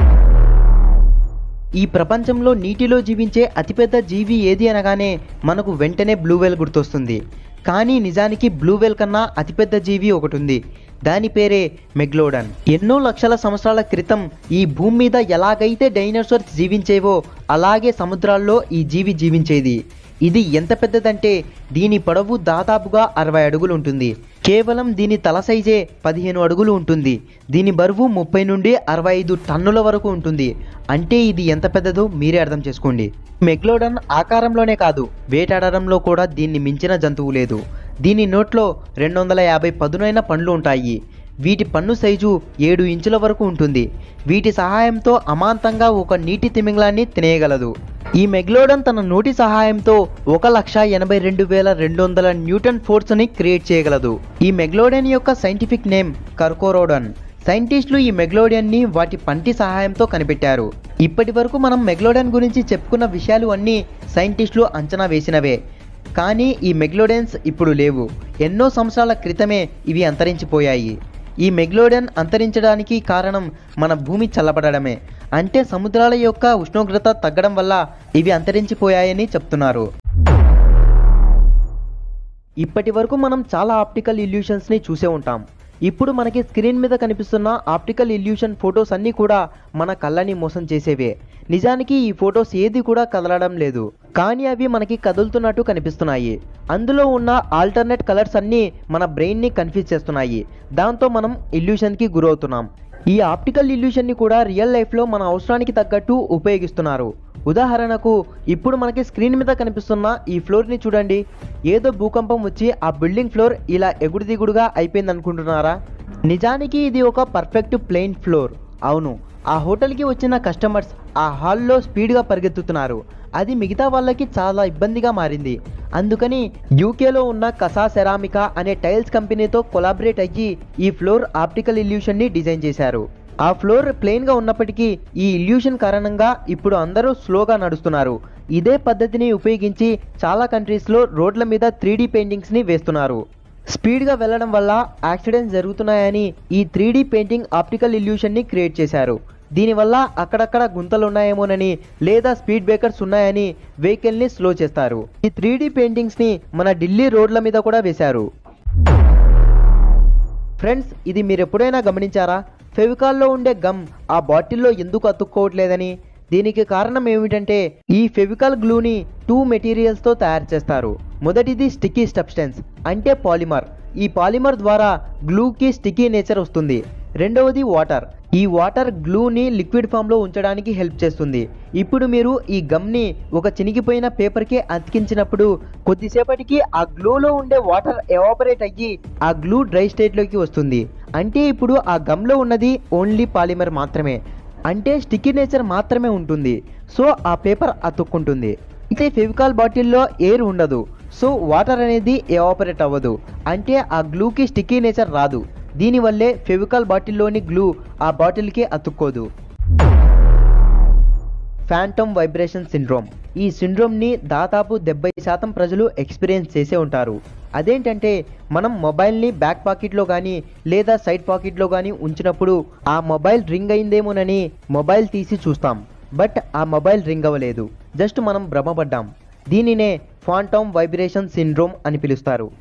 ఈ ప్రపంచంలో నీటిలో జీవించే అతిపెద్ద జీవి ఏది అనగానే మనకు వెంటనే బ్లూ వేల్ గుర్తొస్తుంది కానీ నిజానికి బ్లూ వేల్ కన్నా అతిపెద్ద జీవి ఒకటి ఉంది దాని పేరే మెగ్లోడన్ ఎన్నో లక్షల సంవత్సరాల క్రితం ఈ భూమి మీద ఎలాగైతే డైనోసార్స్ జీవించేవో అలాగే సముద్రాల్లో ఈ జీవి జీవించేది ఇది ఎంత పెద్దదంటే దీని పొడవు దాదాపుగా అరవై అడుగులు ఉంటుంది కేవలం దీని తల సైజే పదిహేను అడుగులు ఉంటుంది దీని బరువు ముప్పై నుండి అరవై ఐదు టన్నుల వరకు ఉంటుంది అంటే ఇది ఎంత పెద్దదో మీరే అర్థం చేసుకోండి మెగ్లోడన్ ఆకారంలోనే కాదు వేటాడడంలో కూడా దీన్ని మించిన జంతువు లేదు దీని నోట్లో రెండు వందల యాభై పదునైన పండ్లు ఉంటాయి వీటి పన్ను సైజు ఏడు ఇంచుల వరకు ఉంటుంది వీటి సహాయంతో అమాంతంగా ఒక నీటి తిమింగలాన్ని తినేయగలదు ఈ మెగ్లోడన్ తన నోటి సహాయంతో ఒక లక్ష ఎనభై రెండు వేల రెండు వందల న్యూటన్ ఫోర్స్ని క్రియేట్ చేయగలదు ఈ మెగ్లోడన్ యొక్క సైంటిఫిక్ నేమ్ కర్కోరోడన్ సైంటిస్టులు ఈ మెగ్లోడియన్ని వాటి పంటి సహాయంతో కనిపెట్టారు ఇప్పటి వరకు మనం మెగ్లోడన్ గురించి చెప్పుకున్న విషయాలు అన్నీ సైంటిస్టులు అంచనా వేసినవే కానీ ఈ మెగ్లోడెన్స్ ఇప్పుడు లేవు ఎన్నో సంవత్సరాల క్రితమే ఇవి అంతరించిపోయాయి ఈ మెగ్లోడన్ అంతరించడానికి కారణం మన భూమి చల్లబడడమే అంటే సముద్రాల యొక్క ఉష్ణోగ్రత తగ్గడం వల్ల ఇవి అంతరించిపోయాయని చెప్తున్నారు ఇప్పటి వరకు మనం చాలా ఆప్టికల్ ఇల్యూషన్స్ని చూసే ఉంటాం ఇప్పుడు మనకి స్క్రీన్ మీద కనిపిస్తున్న ఆప్టికల్ ఇల్యూషన్ ఫొటోస్ అన్నీ కూడా మన కళ్ళని మోసం చేసేవే నిజానికి ఈ ఫొటోస్ ఏది కూడా కదలడం లేదు కానీ అవి మనకి కదులుతున్నట్టు కనిపిస్తున్నాయి అందులో ఉన్న ఆల్టర్నేట్ కలర్స్ అన్నీ మన బ్రెయిన్ని కన్ఫ్యూజ్ చేస్తున్నాయి దాంతో మనం ఇల్యూషన్కి గురవుతున్నాం ఈ ఆప్టికల్ ఇల్యూషన్ని కూడా రియల్ లైఫ్లో మన అవసరానికి తగ్గట్టు ఉపయోగిస్తున్నారు ఉదాహరణకు ఇప్పుడు మనకి స్క్రీన్ మీద కనిపిస్తున్న ఈ ఫ్లోర్ని చూడండి ఏదో భూకంపం వచ్చి ఆ బిల్డింగ్ ఫ్లోర్ ఇలా ఎగుడు దిగుడుగా అయిపోయింది అనుకుంటున్నారా నిజానికి ఇది ఒక పర్ఫెక్ట్ ప్లెయిన్ ఫ్లోర్ అవును ఆ హోటల్కి వచ్చిన కస్టమర్స్ ఆ హాల్లో స్పీడ్గా పరిగెత్తుతున్నారు అది మిగతా వాళ్ళకి చాలా ఇబ్బందిగా మారింది అందుకని యూకేలో ఉన్న కసా సెరామికా అనే టైల్స్ కంపెనీతో కొలాబరేట్ అయ్యి ఈ ఫ్లోర్ ఆప్టికల్ ఇల్యూషన్ని డిజైన్ చేశారు ఆ ఫ్లోర్ ప్లెయిన్గా ఉన్నప్పటికీ ఈ ఇల్యూషన్ కారణంగా ఇప్పుడు అందరూ స్లోగా నడుస్తున్నారు ఇదే పద్ధతిని ఉపయోగించి చాలా కంట్రీస్లో రోడ్ల మీద త్రీ డీ పెయింటింగ్స్ని వేస్తున్నారు స్పీడ్గా వెళ్ళడం వల్ల యాక్సిడెంట్స్ జరుగుతున్నాయని ఈ త్రీ డీ పెయింటింగ్ ఆప్టికల్ ఇల్యూషన్ని క్రియేట్ చేశారు దీనివల్ల అక్కడక్కడ గుంతలు ఉన్నాయేమోనని లేదా స్పీడ్ బ్రేకర్స్ ఉన్నాయని వెహికల్ని స్లో చేస్తారు ఈ త్రీ డీ పెయింటింగ్స్ని మన ఢిల్లీ రోడ్ల మీద కూడా వేశారు ఫ్రెండ్స్ ఇది మీరు ఎప్పుడైనా గమనించారా ఫెవికాల్లో ఉండే గమ్ ఆ బాటిల్లో ఎందుకు అతుక్కోవట్లేదని దీనికి కారణం ఏమిటంటే ఈ ఫెవికాల్ గ్లూని టూ మెటీరియల్స్తో తయారు చేస్తారు మొదటిది స్టిక్కీ సబ్స్టెన్స్ అంటే పాలిమర్ ఈ పాలిమర్ ద్వారా గ్లూకి స్టిక్కీ నేచర్ వస్తుంది రెండవది వాటర్ ఈ వాటర్ గ్లూని లిక్విడ్ ఫామ్లో ఉంచడానికి హెల్ప్ చేస్తుంది ఇప్పుడు మీరు ఈ గమ్ని ఒక చినిగిపోయిన పేపర్కి అతికించినప్పుడు కొద్దిసేపటికి ఆ గ్లూలో ఉండే వాటర్ ఎవాపరేట్ అయ్యి ఆ గ్లూ డ్రై స్టేట్లోకి వస్తుంది అంటే ఇప్పుడు ఆ గమ్లో ఉన్నది ఓన్లీ పాలిమర్ మాత్రమే అంటే స్టిక్కీ నేచర్ మాత్రమే ఉంటుంది సో ఆ పేపర్ అతుక్కుంటుంది అయితే ఫెవికాల్ బాటిల్లో ఎయిర్ ఉండదు సో వాటర్ అనేది ఎవాపరేట్ అవ్వదు అంటే ఆ గ్లూకి స్టిక్కీ నేచర్ రాదు దీనివల్లే ఫెవికాల్ బాటిల్లోని గ్లూ ఆ బాటిల్కి అతుక్కోదు ఫ్యాంటమ్ వైబ్రేషన్ సిండ్రోమ్ ఈ సిండ్రోమ్ని దాదాపు డెబ్బై శాతం ప్రజలు ఎక్స్పీరియన్స్ చేసే ఉంటారు అదేంటంటే మనం మొబైల్ని బ్యాక్ పాకెట్లో కానీ లేదా సైడ్ పాకెట్లో కానీ ఉంచినప్పుడు ఆ మొబైల్ రింగ్ అయిందేమోనని మొబైల్ తీసి చూస్తాం బట్ ఆ మొబైల్ రింగ్ అవ్వలేదు జస్ట్ మనం భ్రమపడ్డాం దీనినే ఫాంటమ్ వైబ్రేషన్ సిండ్రోమ్ అని పిలుస్తారు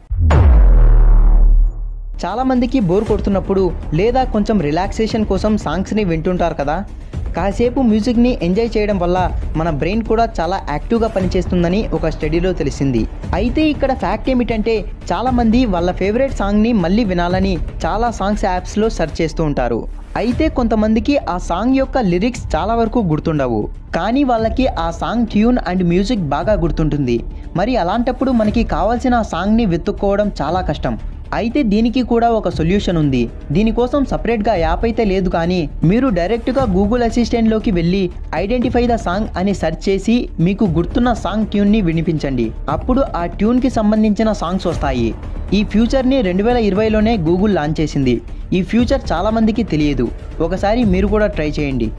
చాలామందికి బోర్ కొడుతున్నప్పుడు లేదా కొంచెం రిలాక్సేషన్ కోసం సాంగ్స్ని వింటుంటారు కదా కాసేపు మ్యూజిక్ని ఎంజాయ్ చేయడం వల్ల మన బ్రెయిన్ కూడా చాలా యాక్టివ్గా పనిచేస్తుందని ఒక స్టడీలో తెలిసింది అయితే ఇక్కడ ఫ్యాక్ట్ ఏమిటంటే చాలామంది వాళ్ళ ఫేవరెట్ సాంగ్ని మళ్ళీ వినాలని చాలా సాంగ్స్ యాప్స్లో సెర్చ్ చేస్తూ ఉంటారు అయితే కొంతమందికి ఆ సాంగ్ యొక్క లిరిక్స్ చాలా వరకు గుర్తుండవు కానీ వాళ్ళకి ఆ సాంగ్ ట్యూన్ అండ్ మ్యూజిక్ బాగా గుర్తుంటుంది మరి అలాంటప్పుడు మనకి కావాల్సిన ఆ సాంగ్ని వెతుక్కోవడం చాలా కష్టం అయితే దీనికి కూడా ఒక సొల్యూషన్ ఉంది దీనికోసం సపరేట్గా యాప్ అయితే లేదు కానీ మీరు డైరెక్ట్గా గూగుల్ అసిస్టెంట్లోకి వెళ్ళి ఐడెంటిఫై ద సాంగ్ అని సెర్చ్ చేసి మీకు గుర్తున్న సాంగ్ ట్యూన్ని వినిపించండి అప్పుడు ఆ ట్యూన్కి సంబంధించిన సాంగ్స్ వస్తాయి ఈ ఫ్యూచర్ని రెండు వేల ఇరవైలోనే గూగుల్ లాంచ్ చేసింది ఈ ఫ్యూచర్ చాలామందికి తెలియదు ఒకసారి మీరు కూడా ట్రై చేయండి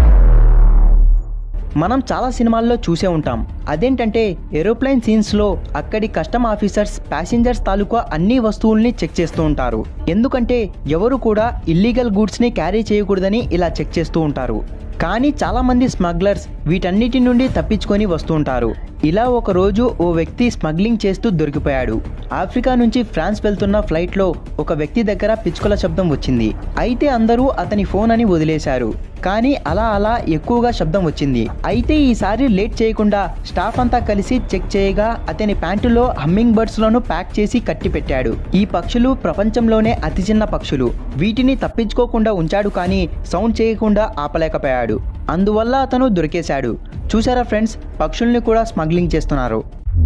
మనం చాలా సినిమాల్లో చూసే ఉంటాం అదేంటంటే ఏరోప్లేన్ సీన్స్లో అక్కడి కస్టమ్ ఆఫీసర్స్ ప్యాసింజర్స్ తాలూకా అన్ని వస్తువుల్ని చెక్ చేస్తూ ఉంటారు ఎందుకంటే ఎవరు కూడా ఇల్లీగల్ గూడ్స్ని క్యారీ చేయకూడదని ఇలా చెక్ చేస్తూ ఉంటారు కానీ చాలామంది స్మగ్లర్స్ వీటన్నిటి నుండి తప్పించుకొని వస్తూ ఉంటారు ఇలా ఒక రోజు ఓ వ్యక్తి స్మగ్లింగ్ చేస్తూ దొరికిపోయాడు ఆఫ్రికా నుంచి ఫ్రాన్స్ వెళ్తున్న ఫ్లైట్లో ఒక వ్యక్తి దగ్గర పిచ్చుకల శబ్దం వచ్చింది అయితే అందరూ అతని ఫోన్ అని వదిలేశారు కానీ అలా అలా ఎక్కువగా శబ్దం వచ్చింది అయితే ఈసారి లేట్ చేయకుండా స్టాఫ్ అంతా కలిసి చెక్ చేయగా అతని ప్యాంటులో హమ్మింగ్ బర్డ్స్లను ప్యాక్ చేసి కట్టి పెట్టాడు ఈ పక్షులు ప్రపంచంలోనే అతి చిన్న పక్షులు వీటిని తప్పించుకోకుండా ఉంచాడు కానీ సౌండ్ చేయకుండా ఆపలేకపోయాడు అందువల్ల అతను దొరికేశాడు చూసారా ఫ్రెండ్స్ పక్షుల్ని కూడా స్మగ్లింగ్ చేస్తున్నారు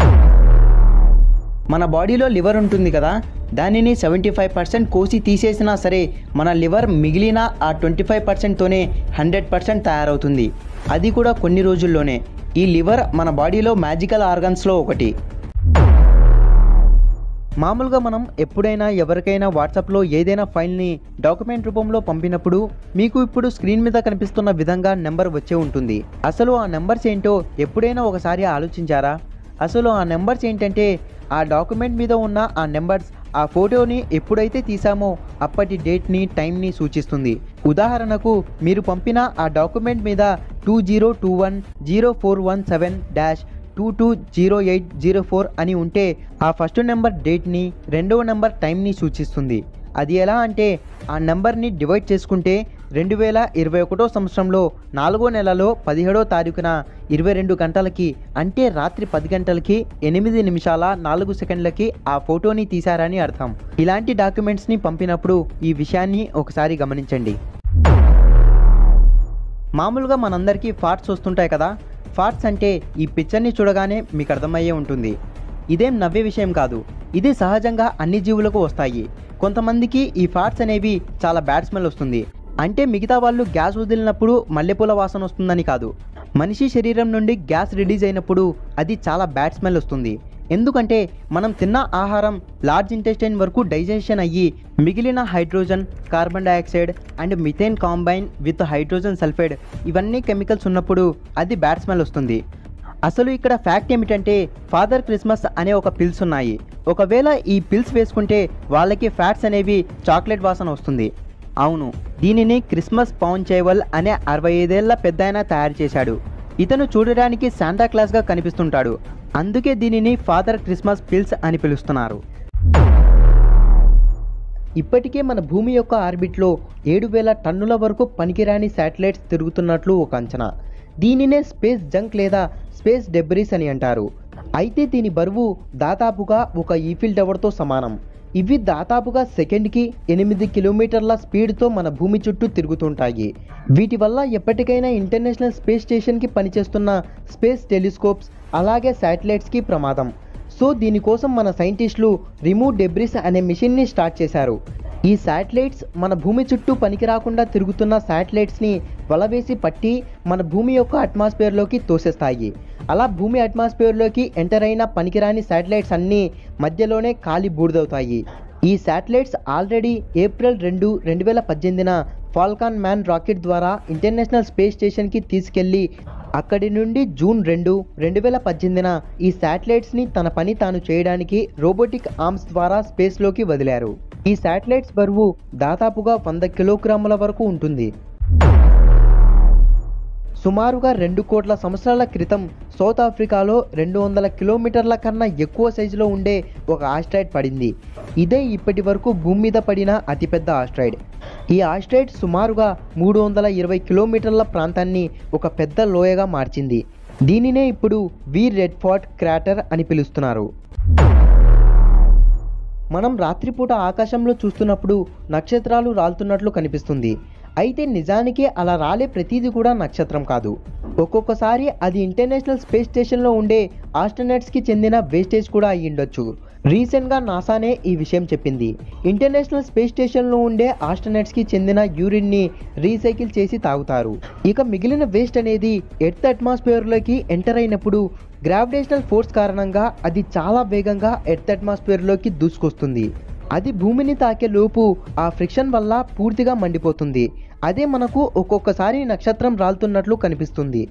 మన బాడీలో లివర్ ఉంటుంది కదా దానిని సెవెంటీ ఫైవ్ పర్సెంట్ కోసి తీసేసినా సరే మన లివర్ మిగిలిన ఆ ట్వంటీ ఫైవ్ పర్సెంట్తోనే హండ్రెడ్ పర్సెంట్ తయారవుతుంది అది కూడా కొన్ని రోజుల్లోనే ఈ లివర్ మన బాడీలో మ్యాజికల్ ఆర్గన్స్లో ఒకటి మామూలుగా మనం ఎప్పుడైనా ఎవరికైనా వాట్సాప్లో ఏదైనా ఫైల్ని డాక్యుమెంట్ రూపంలో పంపినప్పుడు మీకు ఇప్పుడు స్క్రీన్ మీద కనిపిస్తున్న విధంగా నెంబర్ వచ్చే ఉంటుంది అసలు ఆ నెంబర్స్ ఏంటో ఎప్పుడైనా ఒకసారి ఆలోచించారా అసలు ఆ నెంబర్స్ ఏంటంటే ఆ డాక్యుమెంట్ మీద ఉన్న ఆ నెంబర్స్ ఆ ఫోటోని ఎప్పుడైతే తీసామో అప్పటి డేట్ని టైంని సూచిస్తుంది ఉదాహరణకు మీరు పంపిన ఆ డాక్యుమెంట్ మీద two zero two one zero four one seven dash two two zero eight zero four అని ఉంటే ఆ ఫస్ట్ నెంబర్ డేట్ని రెండవ నెంబర్ టైంని సూచిస్తుంది అది ఎలా అంటే ఆ నెంబర్ని డివైడ్ చేసుకుంటే రెండు వేల ఇరవై ఒకటో సంవత్సరంలో నాలుగో నెలలో పదిహేడో తారీఖున ఇరవై రెండు గంటలకి అంటే రాత్రి పది గంటలకి ఎనిమిది నిమిషాల నాలుగు సెకండ్లకి ఆ ఫోటోని తీశారని అర్థం ఇలాంటి డాక్యుమెంట్స్ని పంపినప్పుడు ఈ విషయాన్ని ఒకసారి గమనించండి మామూలుగా మనందరికీ ఫాట్స్ వస్తుంటాయి కదా ఫాట్స్ అంటే ఈ పిక్చర్ని చూడగానే మీకు అర్థమయ్యే ఉంటుంది ఇదేం నవ్వే విషయం కాదు ఇది సహజంగా అన్ని జీవులకు వస్తాయి కొంతమందికి ఈ ఫాట్స్ అనేవి చాలా బ్యాడ్ స్మెల్ వస్తుంది అంటే మిగతా వాళ్ళు గ్యాస్ వదిలినప్పుడు మల్లెపూల వాసన వస్తుందని కాదు మనిషి శరీరం నుండి గ్యాస్ రిలీజ్ అయినప్పుడు అది చాలా బ్యాడ్ స్మెల్ వస్తుంది ఎందుకంటే మనం తిన్న ఆహారం లార్జ్ ఇంటెస్టైన్ వరకు డైజెషన్ అయ్యి మిగిలిన hydrogen carbon dioxide and methane combine with hydrogen sulphide ఇవన్నీ కెమికల్స్ ఉన్నప్పుడు అది బ్యాడ్ స్మెల్ వస్తుంది అసలు ఇక్కడ ఫ్యాక్ట్ ఏమిటంటే ఫాదర్ క్రిస్మస్ అనే ఒక పిల్స్ ఉన్నాయి ఒకవేళ ఈ పిల్స్ వేసుకుంటే వాళ్ళకి ఫ్యాట్స్ అనేవి చాక్లెట్ వాసన వస్తుంది అవును దీనిని క్రిస్మస్ పౌన్ చేవల్ అనే అరవై ఐదేళ్ల పెద్దాయన తయారు చేశాడు ఇతను చూడడానికి శాంటా క్లాస్గా కనిపిస్తుంటాడు అందుకే దీనిని ఫాదర్ క్రిస్మస్ పిల్స్ అని పిలుస్తున్నారు ఇప్పటికే మన భూమి యొక్క ఆర్బిట్లో ఏడు వేల టన్నుల వరకు పనికిరాని శాటిలైట్స్ తిరుగుతున్నట్లు ఒక అంచనా దీనినే స్పేస్ జంక్ లేదా స్పేస్ డెబ్రీస్ అని అంటారు అయితే దీని బరువు దాదాపుగా ఒక ఈఫిల్ టవర్తో సమానం ఇవి దాదాపుగా సెకండ్కి ఎనిమిది కిలోమీటర్ల స్పీడ్తో మన భూమి చుట్టూ తిరుగుతుంటాయి వీటి వల్ల ఎప్పటికైనా ఇంటర్నేషనల్ స్పేస్ స్టేషన్కి పనిచేస్తున్న స్పేస్ టెలిస్కోప్స్ అలాగే శాటిలైట్స్కి ప్రమాదం సో దీనికోసం మన సైంటిస్టులు రిమూవ్ డెబ్రిస్ అనే మిషన్ని స్టార్ట్ చేశారు ఈ శాటిలైట్స్ మన భూమి చుట్టూ పనికి రాకుండా తిరుగుతున్న శాటిలైట్స్ని వలవేసి పట్టి మన భూమి యొక్క అట్మాస్ఫియర్లోకి తోసేస్తాయి అలా భూమి అట్మాస్ఫియర్లోకి ఎంటర్ అయిన పనికిరాని శాటిలైట్స్ అన్నీ మధ్యలోనే కాలి బూడిదవుతాయి ఈ శాటిలైట్స్ ఆల్రెడీ ఏప్రిల్ రెండు రెండు వేల పద్దెనిమిదిన ఫాల్కాన్ మ్యాన్ రాకెట్ ద్వారా ఇంటర్నేషనల్ స్పేస్ స్టేషన్కి తీసుకెళ్లి అక్కడి నుండి జూన్ రెండు రెండు వేల పద్దెనిమిదిన ఈ శాటిలైట్స్ని తన పని తాను చేయడానికి రోబోటిక్ ఆర్మ్స్ ద్వారా స్పేస్లోకి వదిలారు ఈ శాటిలైట్స్ బరువు దాదాపుగా వంద కిలోగ్రాముల వరకు ఉంటుంది సుమారుగా రెండు కోట్ల సంవత్సరాల క్రితం సౌత్ ఆఫ్రికాలో రెండు వందల కిలోమీటర్ల కన్నా ఎక్కువ సైజులో ఉండే ఒక ఆస్ట్రాయిడ్ పడింది ఇదే ఇప్పటి వరకు భూమి మీద పడిన అతిపెద్ద ఆస్ట్రాయిడ్ ఈ ఆస్ట్రాయిడ్ సుమారుగా మూడు వందల ఇరవై కిలోమీటర్ల ప్రాంతాన్ని ఒక పెద్ద లోయగా మార్చింది దీనినే ఇప్పుడు వీర్ రెడ్ ఫార్ట్ క్రాటర్ అని పిలుస్తున్నారు మనం రాత్రిపూట ఆకాశంలో చూస్తున్నప్పుడు నక్షత్రాలు రాలుతున్నట్లు కనిపిస్తుంది అయితే నిజానికి అలా రాలే ప్రతిదీ కూడా నక్షత్రం కాదు ఒక్కొక్కసారి అది ఇంటర్నేషనల్ స్పేస్ స్టేషన్లో ఉండే ఆస్ట్రోనట్స్కి చెందిన వేస్టేజ్ కూడా అయ్యి ఉండొచ్చు రీసెంట్గా నాసానే ఈ విషయం చెప్పింది ఇంటర్నేషనల్ స్పేస్ స్టేషన్లో ఉండే ఆస్ట్రోనట్స్కి చెందిన యూరిన్ని రీసైకిల్ చేసి తాగుతారు ఇక మిగిలిన వేస్ట్ అనేది ఎర్త్ అట్మాస్ఫియర్లోకి ఎంటర్ అయినప్పుడు గ్రావిటేషనల్ ఫోర్స్ కారణంగా అది చాలా వేగంగా ఎర్త్ అట్మాస్ఫియర్లోకి దూసుకొస్తుంది అది భూమిని తాకే లోపు ఆ ఫ్రిక్షన్ వల్ల పూర్తిగా మండిపోతుంది అదే మనకు ఒక్కొక్కసారి నక్షత్రం రాలుతున్నట్లు కనిపిస్తుంది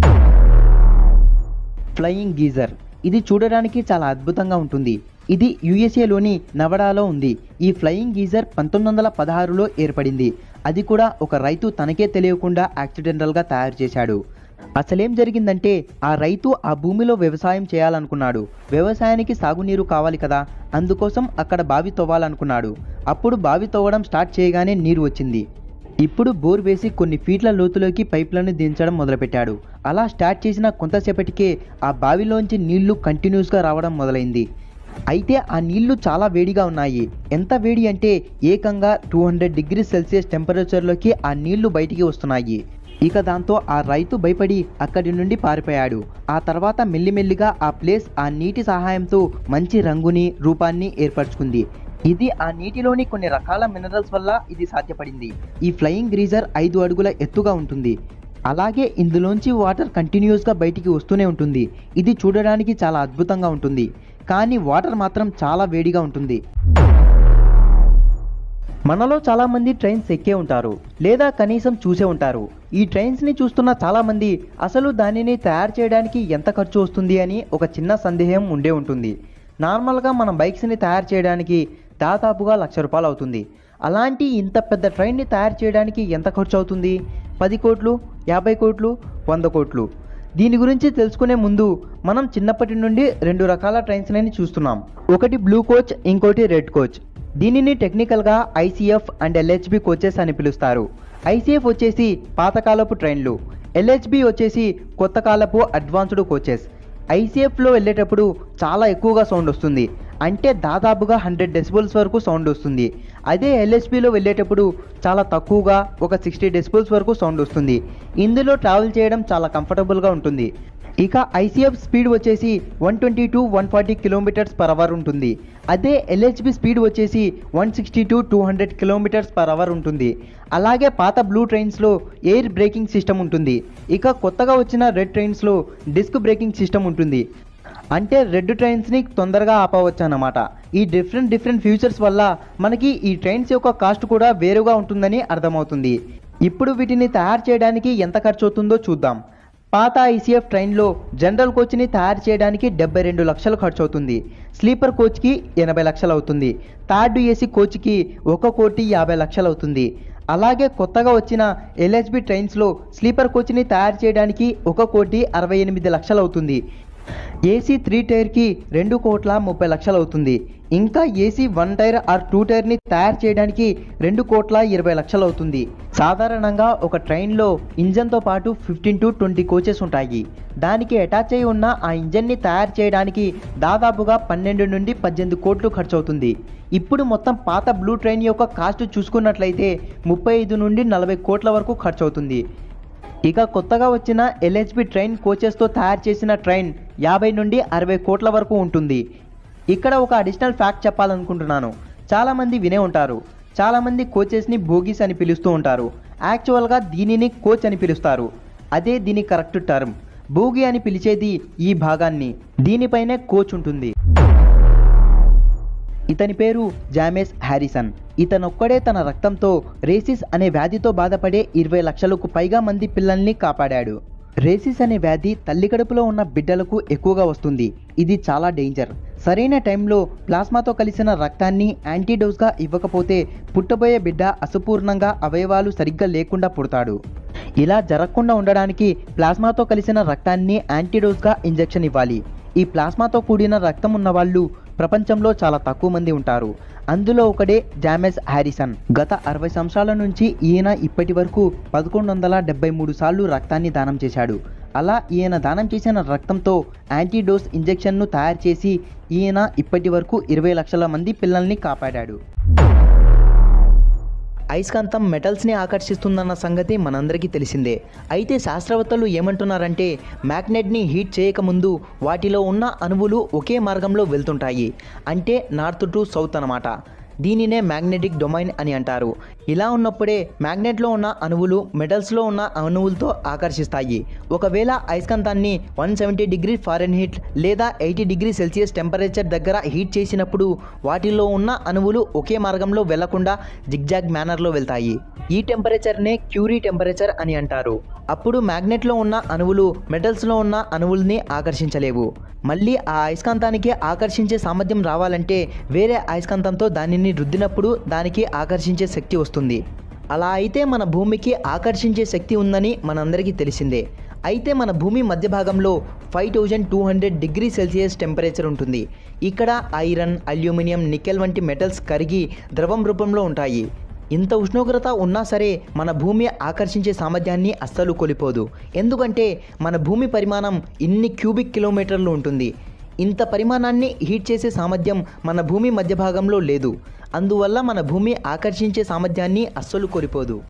ఫ్లయింగ్ గీజర్ ఇది చూడడానికి చాలా అద్భుతంగా ఉంటుంది ఇది యుఎస్ఏలోని నవడాలో ఉంది ఈ ఫ్లయింగ్ గీజర్ పంతొమ్మిది వందల పదహారులో ఏర్పడింది అది కూడా ఒక రైతు తనకే తెలియకుండా యాక్సిడెంటల్గా తయారు చేశాడు అసలేం జరిగిందంటే ఆ రైతు ఆ భూమిలో వ్యవసాయం చేయాలనుకున్నాడు వ్యవసాయానికి సాగునీరు కావాలి కదా అందుకోసం అక్కడ బావి తవ్వాలనుకున్నాడు అప్పుడు బావి తవ్వడం స్టార్ట్ చేయగానే నీరు వచ్చింది ఇప్పుడు బోర్ వేసి కొన్ని ఫీట్ల లోతులోకి పైప్లను దించడం మొదలుపెట్టాడు అలా స్టార్ట్ చేసిన కొంతసేపటికే ఆ బావిలోంచి నీళ్లు కంటిన్యూస్గా రావడం మొదలైంది అయితే ఆ నీళ్లు చాలా వేడిగా ఉన్నాయి ఎంత వేడి అంటే ఏకంగా టూ హండ్రెడ్ డిగ్రీ సెల్సియస్ టెంపరేచర్లోకి ఆ నీళ్లు బయటికి వస్తున్నాయి ఇక దాంతో ఆ రైతు భయపడి అక్కడి నుండి పారిపోయాడు ఆ తర్వాత మెల్లిమెల్లిగా ఆ ప్లేస్ ఆ నీటి సహాయంతో మంచి రంగుని రూపాన్ని ఏర్పరచుకుంది ఇది ఆ నీటిలోని కొన్ని రకాల మినరల్స్ వల్ల ఇది సాధ్యపడింది ఈ ఫ్లయింగ్ గ్రీజర్ ఐదు అడుగుల ఎత్తుగా ఉంటుంది అలాగే ఇందులోంచి వాటర్ కంటిన్యూస్గా బయటికి వస్తూనే ఉంటుంది ఇది చూడడానికి చాలా అద్భుతంగా ఉంటుంది కానీ వాటర్ మాత్రం చాలా వేడిగా ఉంటుంది మనలో చాలామంది ట్రైన్స్ ఎక్కే ఉంటారు లేదా కనీసం చూసే ఉంటారు ఈ ట్రైన్స్ని చూస్తున్న చాలామంది అసలు దానిని తయారు చేయడానికి ఎంత ఖర్చు వస్తుంది అని ఒక చిన్న సందేహం ఉండే ఉంటుంది నార్మల్గా మనం బైక్స్ని తయారు చేయడానికి దాదాపుగా లక్ష రూపాయలు అవుతుంది అలాంటి ఇంత పెద్ద ట్రైన్ని తయారు చేయడానికి ఎంత ఖర్చు అవుతుంది పది కోట్లు యాభై కోట్లు వంద కోట్లు దీని గురించి తెలుసుకునే ముందు మనం చిన్నప్పటి నుండి రెండు రకాల ట్రైన్స్ని చూస్తున్నాం ఒకటి బ్లూ కోచ్ ఇంకోటి రెడ్ కోచ్ దీనిని టెక్నికల్గా ఐసీఎఫ్ అండ్ ఎల్హెచ్బి కోచెస్ అని పిలుస్తారు ఐసీఎఫ్ వచ్చేసి పాతకాలపు ట్రైన్లు ఎల్హెచ్బి వచ్చేసి కొత్త కాలపు అడ్వాన్స్డ్ కోచెస్ ఐసీఎఫ్లో వెళ్ళేటప్పుడు చాలా ఎక్కువగా సౌండ్ వస్తుంది అంటే దాదాపుగా హండ్రెడ్ డెసిబుల్స్ వరకు సౌండ్ వస్తుంది అదే ఎల్హెచ్బిలో వెళ్ళేటప్పుడు చాలా తక్కువగా ఒక సిక్స్టీ డెసిబుల్స్ వరకు సౌండ్ వస్తుంది ఇందులో ట్రావెల్ చేయడం చాలా కంఫర్టబుల్గా ఉంటుంది ఇక ఐసీఎఫ్ స్పీడ్ వచ్చేసి one twenty to one forty kilometres per hour ఉంటుంది అదే ఎల్హెచ్బి స్పీడ్ వచ్చేసి one sixty to two hundred kilometres per hour ఉంటుంది అలాగే పాత బ్లూ ట్రైన్స్లో ఎయిర్ బ్రేకింగ్ సిస్టమ్ ఉంటుంది ఇక కొత్తగా వచ్చిన రెడ్ ట్రైన్స్లో డిస్క్ బ్రేకింగ్ సిస్టమ్ ఉంటుంది అంటే రెడ్ ట్రైన్స్ని తొందరగా ఆపవచ్చు అన్నమాట ఈ డిఫరెంట్ డిఫరెంట్ ఫ్యూచర్స్ వల్ల మనకి ఈ ట్రైన్స్ యొక్క కాస్ట్ కూడా వేరుగా ఉంటుందని అర్థమవుతుంది ఇప్పుడు వీటిని తయారు చేయడానికి ఎంత ఖర్చు అవుతుందో చూద్దాం పాత ఐసీఎఫ్ ట్రైన్లో జనరల్ కోచ్ని తయారు చేయడానికి డెబ్బై రెండు లక్షలు ఖర్చు అవుతుంది స్లీపర్ కోచ్కి ఎనభై లక్షలు అవుతుంది థర్డ్ ఏసీ కోచ్కి ఒక కోటి యాభై లక్షలు అవుతుంది అలాగే కొత్తగా వచ్చిన ఎల్హెచ్బి ట్రైన్స్లో స్లీపర్ కోచ్ని తయారు చేయడానికి ఒక కోటి అరవై ఎనిమిది లక్షలు అవుతుంది ఏసీ త్రీ టైర్కి రెండు కోట్ల ముప్పై లక్షలు అవుతుంది ఇంకా AC one tier or two టైర్ని తయారు చేయడానికి రెండు కోట్ల ఇరవై లక్షలు అవుతుంది సాధారణంగా ఒక ట్రైన్లో ఇంజన్తో పాటు ఫిఫ్టీన్ టు ట్వంటీ కోచెస్ ఉంటాయి దానికి అటాచ్ అయి ఉన్న ఆ ఇంజన్ని తయారు చేయడానికి దాదాపుగా పన్నెండు నుండి పద్దెనిమిది కోట్లు ఖర్చు అవుతుంది ఇప్పుడు మొత్తం పాత బ్లూ ట్రైన్ యొక్క కాస్ట్ చూసుకున్నట్లయితే ముప్పై ఐదు నుండి నలభై కోట్ల వరకు ఖర్చు అవుతుంది ఇక కొత్తగా వచ్చిన ఎల్హెచ్బి ట్రైన్ కోచెస్తో తయారు చేసిన ట్రైన్ యాభై నుండి అరవై కోట్ల వరకు ఉంటుంది ఇక్కడ ఒక అడిషనల్ ఫ్యాక్ట్ చెప్పాలనుకుంటున్నాను చాలామంది వినే ఉంటారు చాలామంది కోచెస్ని బోగీస్ అని పిలుస్తూ ఉంటారు యాక్చువల్గా దీనిని కోచ్ అని పిలుస్తారు అదే దీని కరెక్ట్ టర్మ్ బోగి అని పిలిచేది ఈ భాగాన్ని దీనిపైనే కోచ్ ఉంటుంది ఇతని పేరు జామేస్ హ్యారిసన్ ఇతనొక్కడే తన రక్తంతో రేసిస్ అనే వ్యాధితో బాధపడే ఇరవై లక్షలకు పైగా మంది పిల్లల్ని కాపాడాడు రేసిస్ అనే వ్యాధి తల్లి కడుపులో ఉన్న బిడ్డలకు ఎక్కువగా వస్తుంది ఇది చాలా డేంజర్ సరైన టైంలో ప్లాస్మాతో కలిసిన రక్తాన్ని యాంటీడోస్గా ఇవ్వకపోతే పుట్టబోయే బిడ్డ అసపూర్ణంగా అవయవాలు సరిగ్గా లేకుండా పుడతాడు ఇలా జరగకుండా ఉండడానికి ప్లాస్మాతో కలిసిన రక్తాన్ని యాంటీడోస్గా ఇంజెక్షన్ ఇవ్వాలి ఈ ప్లాస్మాతో కూడిన రక్తం ఉన్న వాళ్ళు ప్రపంచంలో చాలా తక్కువ మంది ఉంటారు అందులో ఒకడే జామెస్ హ్యారిసన్ గత అరవై సంవత్సరాల నుంచి ఈయన ఇప్పటి వరకు పదకొండు వందల డెబ్బై మూడు సార్లు రక్తాన్ని దానం చేశాడు అలా ఈయన దానం చేసిన రక్తంతో యాంటీడోస్ ఇంజెక్షన్ను తయారు చేసి ఈయన ఇప్పటి వరకు ఇరవై లక్షల మంది పిల్లల్ని కాపాడాడు అయస్కాంతం మెటల్స్ని ఆకర్షిస్తుందన్న సంగతి మనందరికీ తెలిసిందే అయితే శాస్త్రవేత్తలు ఏమంటున్నారంటే మ్యాగ్నెట్ని హీట్ చేయకముందు వాటిలో ఉన్న అణువులు ఒకే మార్గంలో వెళ్తుంటాయి అంటే నార్త్ టు సౌత్ అన్నమాట దీనినే మ్యాగ్నెటిక్ డొమైన్ అని అంటారు ఇలా ఉన్నప్పుడే మ్యాగ్నెట్లో ఉన్న అణువులు మెటల్స్లో ఉన్న అణువులతో ఆకర్షిస్తాయి ఒకవేళ అయస్కాంతాన్ని one seventy degree Fahrenheit లేదా ఎయిటీ డిగ్రీ సెల్సియస్ టెంపరేచర్ దగ్గర హీట్ చేసినప్పుడు వాటిలో ఉన్న అణువులు ఒకే మార్గంలో వెళ్లకుండా జిగ్జాగ్ మేనర్లో వెళ్తాయి ఈ టెంపరేచర్నే క్యూరీ టెంపరేచర్ అని అంటారు అప్పుడు మ్యాగ్నెట్లో ఉన్న అణువులు మెటల్స్లో ఉన్న అణువుల్ని ఆకర్షించలేవు మళ్ళీ ఆ అయస్కాంతానికి ఆకర్షించే సామర్థ్యం రావాలంటే వేరే అయస్కాంతంతో దానిని రుద్దినప్పుడు దానికి ఆకర్షించే శక్తి వస్తుంది అలా అయితే మన భూమికి ఆకర్షించే శక్తి ఉందని మనందరికీ తెలిసిందే అయితే మన భూమి మధ్య భాగంలో five thousand two hundred degree Celsius temperature ఉంటుంది ఇక్కడ ఐరన్ అల్యూమినియం నికెల్ వంటి మెటల్స్ కరిగి ద్రవం రూపంలో ఉంటాయి ఇంత ఉష్ణోగ్రత ఉన్నా సరే మన భూమి ఆకర్షించే సామర్థ్యాన్ని అస్సలు కోల్పోదు ఎందుకంటే మన భూమి పరిమాణం ఇన్ని క్యూబిక్ కిలోమీటర్లు ఉంటుంది ఇంత పరిమాణాన్ని హీట్ చేసే సామర్థ్యం మన భూమి మధ్య భాగంలో లేదు అందువల్ల మన భూమి ఆకర్షించే సామర్థ్యాన్ని అస్సలు కోల్పోదు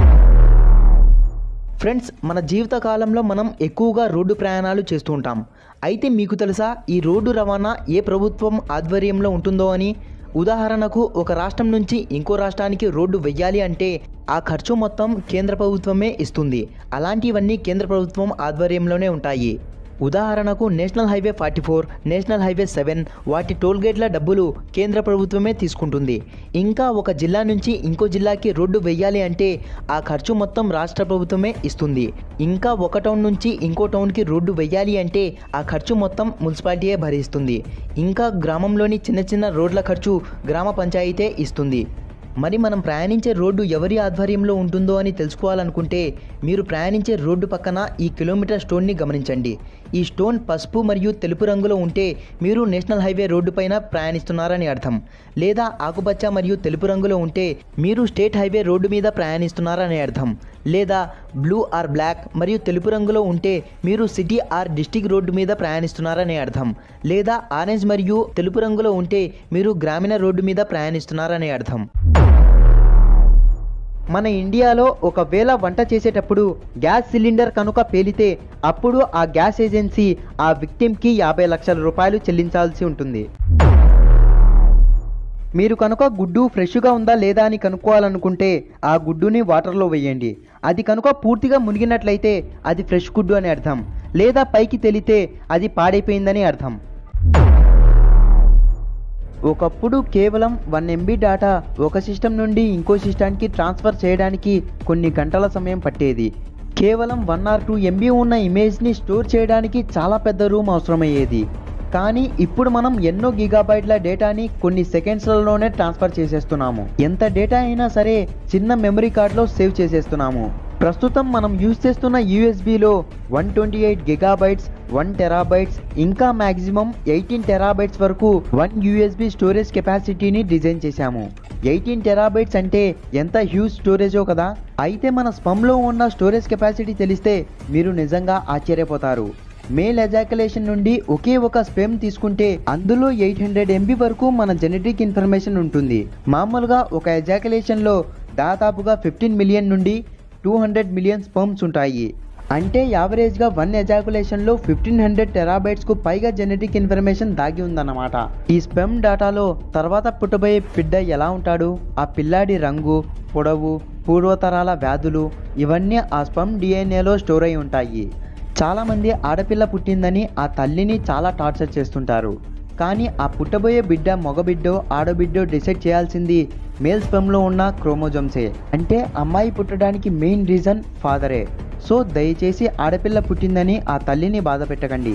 ఫ్రెండ్స్ మన జీవితకాలంలో మనం ఎక్కువగా రోడ్డు ప్రయాణాలు చేస్తూ ఉంటాం అయితే మీకు తెలుసా ఈ రోడ్డు రవాణా ఏ ప్రభుత్వం ఆధ్వర్యంలో ఉంటుందో అని ఉదాహరణకు ఒక రాష్ట్రం నుంచి ఇంకో రాష్ట్రానికి రోడ్డు వెయ్యాలి అంటే ఆ ఖర్చు మొత్తం కేంద్ర ప్రభుత్వమే ఇస్తుంది అలాంటివన్నీ కేంద్ర ప్రభుత్వం ఆధ్వర్యంలోనే ఉంటాయి ఉదాహరణకు national highway forty four national highway seven వాటి టోల్ గేట్ల డబ్బులు కేంద్ర ప్రభుత్వమే తీసుకుంటుంది ఇంకా ఒక జిల్లా నుంచి ఇంకో జిల్లాకి రోడ్డు వెయ్యాలి అంటే ఆ ఖర్చు మొత్తం రాష్ట్ర ప్రభుత్వమే ఇస్తుంది ఇంకా ఒక టౌన్ నుంచి ఇంకో టౌన్కి రోడ్డు వెయ్యాలి అంటే ఆ ఖర్చు మొత్తం మున్సిపాలిటీయే భరిస్తుంది ఇంకా గ్రామంలోని చిన్న చిన్న రోడ్ల ఖర్చు గ్రామ పంచాయతీ ఇస్తుంది మరి మనం ప్రయాణించే రోడ్డు ఎవరి ఆధ్వర్యంలో ఉంటుందో అని తెలుసుకోవాలనుకుంటే మీరు ప్రయాణించే రోడ్డు పక్కన ఈ కిలోమీటర్ స్టోన్ని గమనించండి ఈ స్టోన్ పసుపు మరియు తెలుపు రంగులో ఉంటే మీరు నేషనల్ హైవే రోడ్డు పైన ప్రయాణిస్తున్నారని అర్థం లేదా ఆకుపచ్చ మరియు తెలుపు రంగులో ఉంటే మీరు స్టేట్ హైవే రోడ్డు మీద ప్రయాణిస్తున్నారని అర్థం లేదా బ్లూ ఆర్ బ్లాక్ మరియు తెలుపు రంగులో ఉంటే మీరు సిటీ ఆర్ డిస్టిక్ రోడ్డు మీద ప్రయాణిస్తున్నారని అర్థం లేదా ఆరెంజ్ మరియు తెలుపు రంగులో ఉంటే మీరు గ్రామీణ రోడ్డు మీద ప్రయాణిస్తున్నారని అర్థం మన ఇండియాలో ఒకవేళ వంట చేసేటప్పుడు గ్యాస్ సిలిండర్ కనుక పేలితే అప్పుడు ఆ గ్యాస్ ఏజెన్సీ ఆ విక్టిమ్కి యాభై లక్షల రూపాయలు చెల్లించాల్సి ఉంటుంది మీరు కనుక గుడ్డు ఫ్రెష్గా ఉందా లేదా అని కనుక్కోవాలనుకుంటే ఆ గుడ్డుని వాటర్లో వేయండి అది కనుక పూర్తిగా మునిగినట్లయితే అది ఫ్రెష్ గుడ్డు అని అర్థం లేదా పైకి తెలితే అది పాడైపోయిందని అర్థం ఒకప్పుడు కేవలం వన్ ఎంబీ డేటా ఒక సిస్టమ్ నుండి ఇంకో సిస్టానికి ట్రాన్స్ఫర్ చేయడానికి కొన్ని గంటల సమయం పట్టేది కేవలం వన్ ఆర్ టూ ఎంబీ ఉన్న ఇమేజ్ని స్టోర్ చేయడానికి చాలా పెద్ద రూమ్ అవసరమయ్యేది కానీ ఇప్పుడు మనం ఎన్నో గిగాబైట్ల డేటాని కొన్ని సెకండ్స్లలోనే ట్రాన్స్ఫర్ చేసేస్తున్నాము ఎంత డేటా అయినా సరే చిన్న మెమరీ కార్డ్లో సేవ్ చేసేస్తున్నాము ప్రస్తుతం మనం యూజ్ చేస్తున్న యూఎస్బిలో one twenty eight gigabytes one terabytes ఇంకా మ్యాక్సిమం ఎయిటీన్ టెరాబైట్స్ వరకు వన్ యూఎస్బి స్టోరేజ్ కెపాసిటీని డిజైన్ చేశాము ఎయిటీన్ టెరాబైట్స్ అంటే ఎంత హ్యూజ్ స్టోరేజో కదా అయితే మన స్పమ్లో ఉన్న స్టోరేజ్ కెపాసిటీ తెలిస్తే మీరు నిజంగా ఆశ్చర్యపోతారు మేల్ ఎజాకులేషన్ నుండి ఒకే ఒక స్పెమ్ తీసుకుంటే అందులో ఎయిట్ హండ్రెడ్ ఎంబీ వరకు మన జెనెటిక్ ఇన్ఫర్మేషన్ ఉంటుంది మామూలుగా ఒక ఎజాకులేషన్లో దాదాపుగా ఫిఫ్టీన్ మిలియన్ నుండి టూ హండ్రెడ్ మిలియన్ స్పర్మ్స్ ఉంటాయి అంటే యావరేజ్గా వన్ ఎజాకులేషన్లో ఫిఫ్టీన్ హండ్రెడ్ టెరాబైట్స్కు పైగా జెనెటిక్ ఇన్ఫర్మేషన్ దాగి ఉందన్నమాట ఈ స్పెమ్ డేటాలో తర్వాత పుట్టబోయే బిడ్డ ఎలా ఉంటాడు ఆ పిల్లాడి రంగు పొడవు పూర్వతరాల వ్యాధులు ఇవన్నీ ఆ స్పమ్ డిఎన్ఏలో స్టోర్ అయి ఉంటాయి చాలామంది ఆడపిల్ల పుట్టిందని ఆ తల్లిని చాలా టార్చర్ చేస్తుంటారు కానీ ఆ పుట్టబోయే బిడ్డ మగబిడ్డో ఆడబిడ్డో డిసైడ్ చేయాల్సింది మేల్ స్పెమ్లో ఉన్న క్రోమోజోమ్సే అంటే అమ్మాయి పుట్టడానికి మెయిన్ రీజన్ ఫాదరే సో దయచేసి ఆడపిల్ల పుట్టిందని ఆ తల్లిని బాధ పెట్టకండి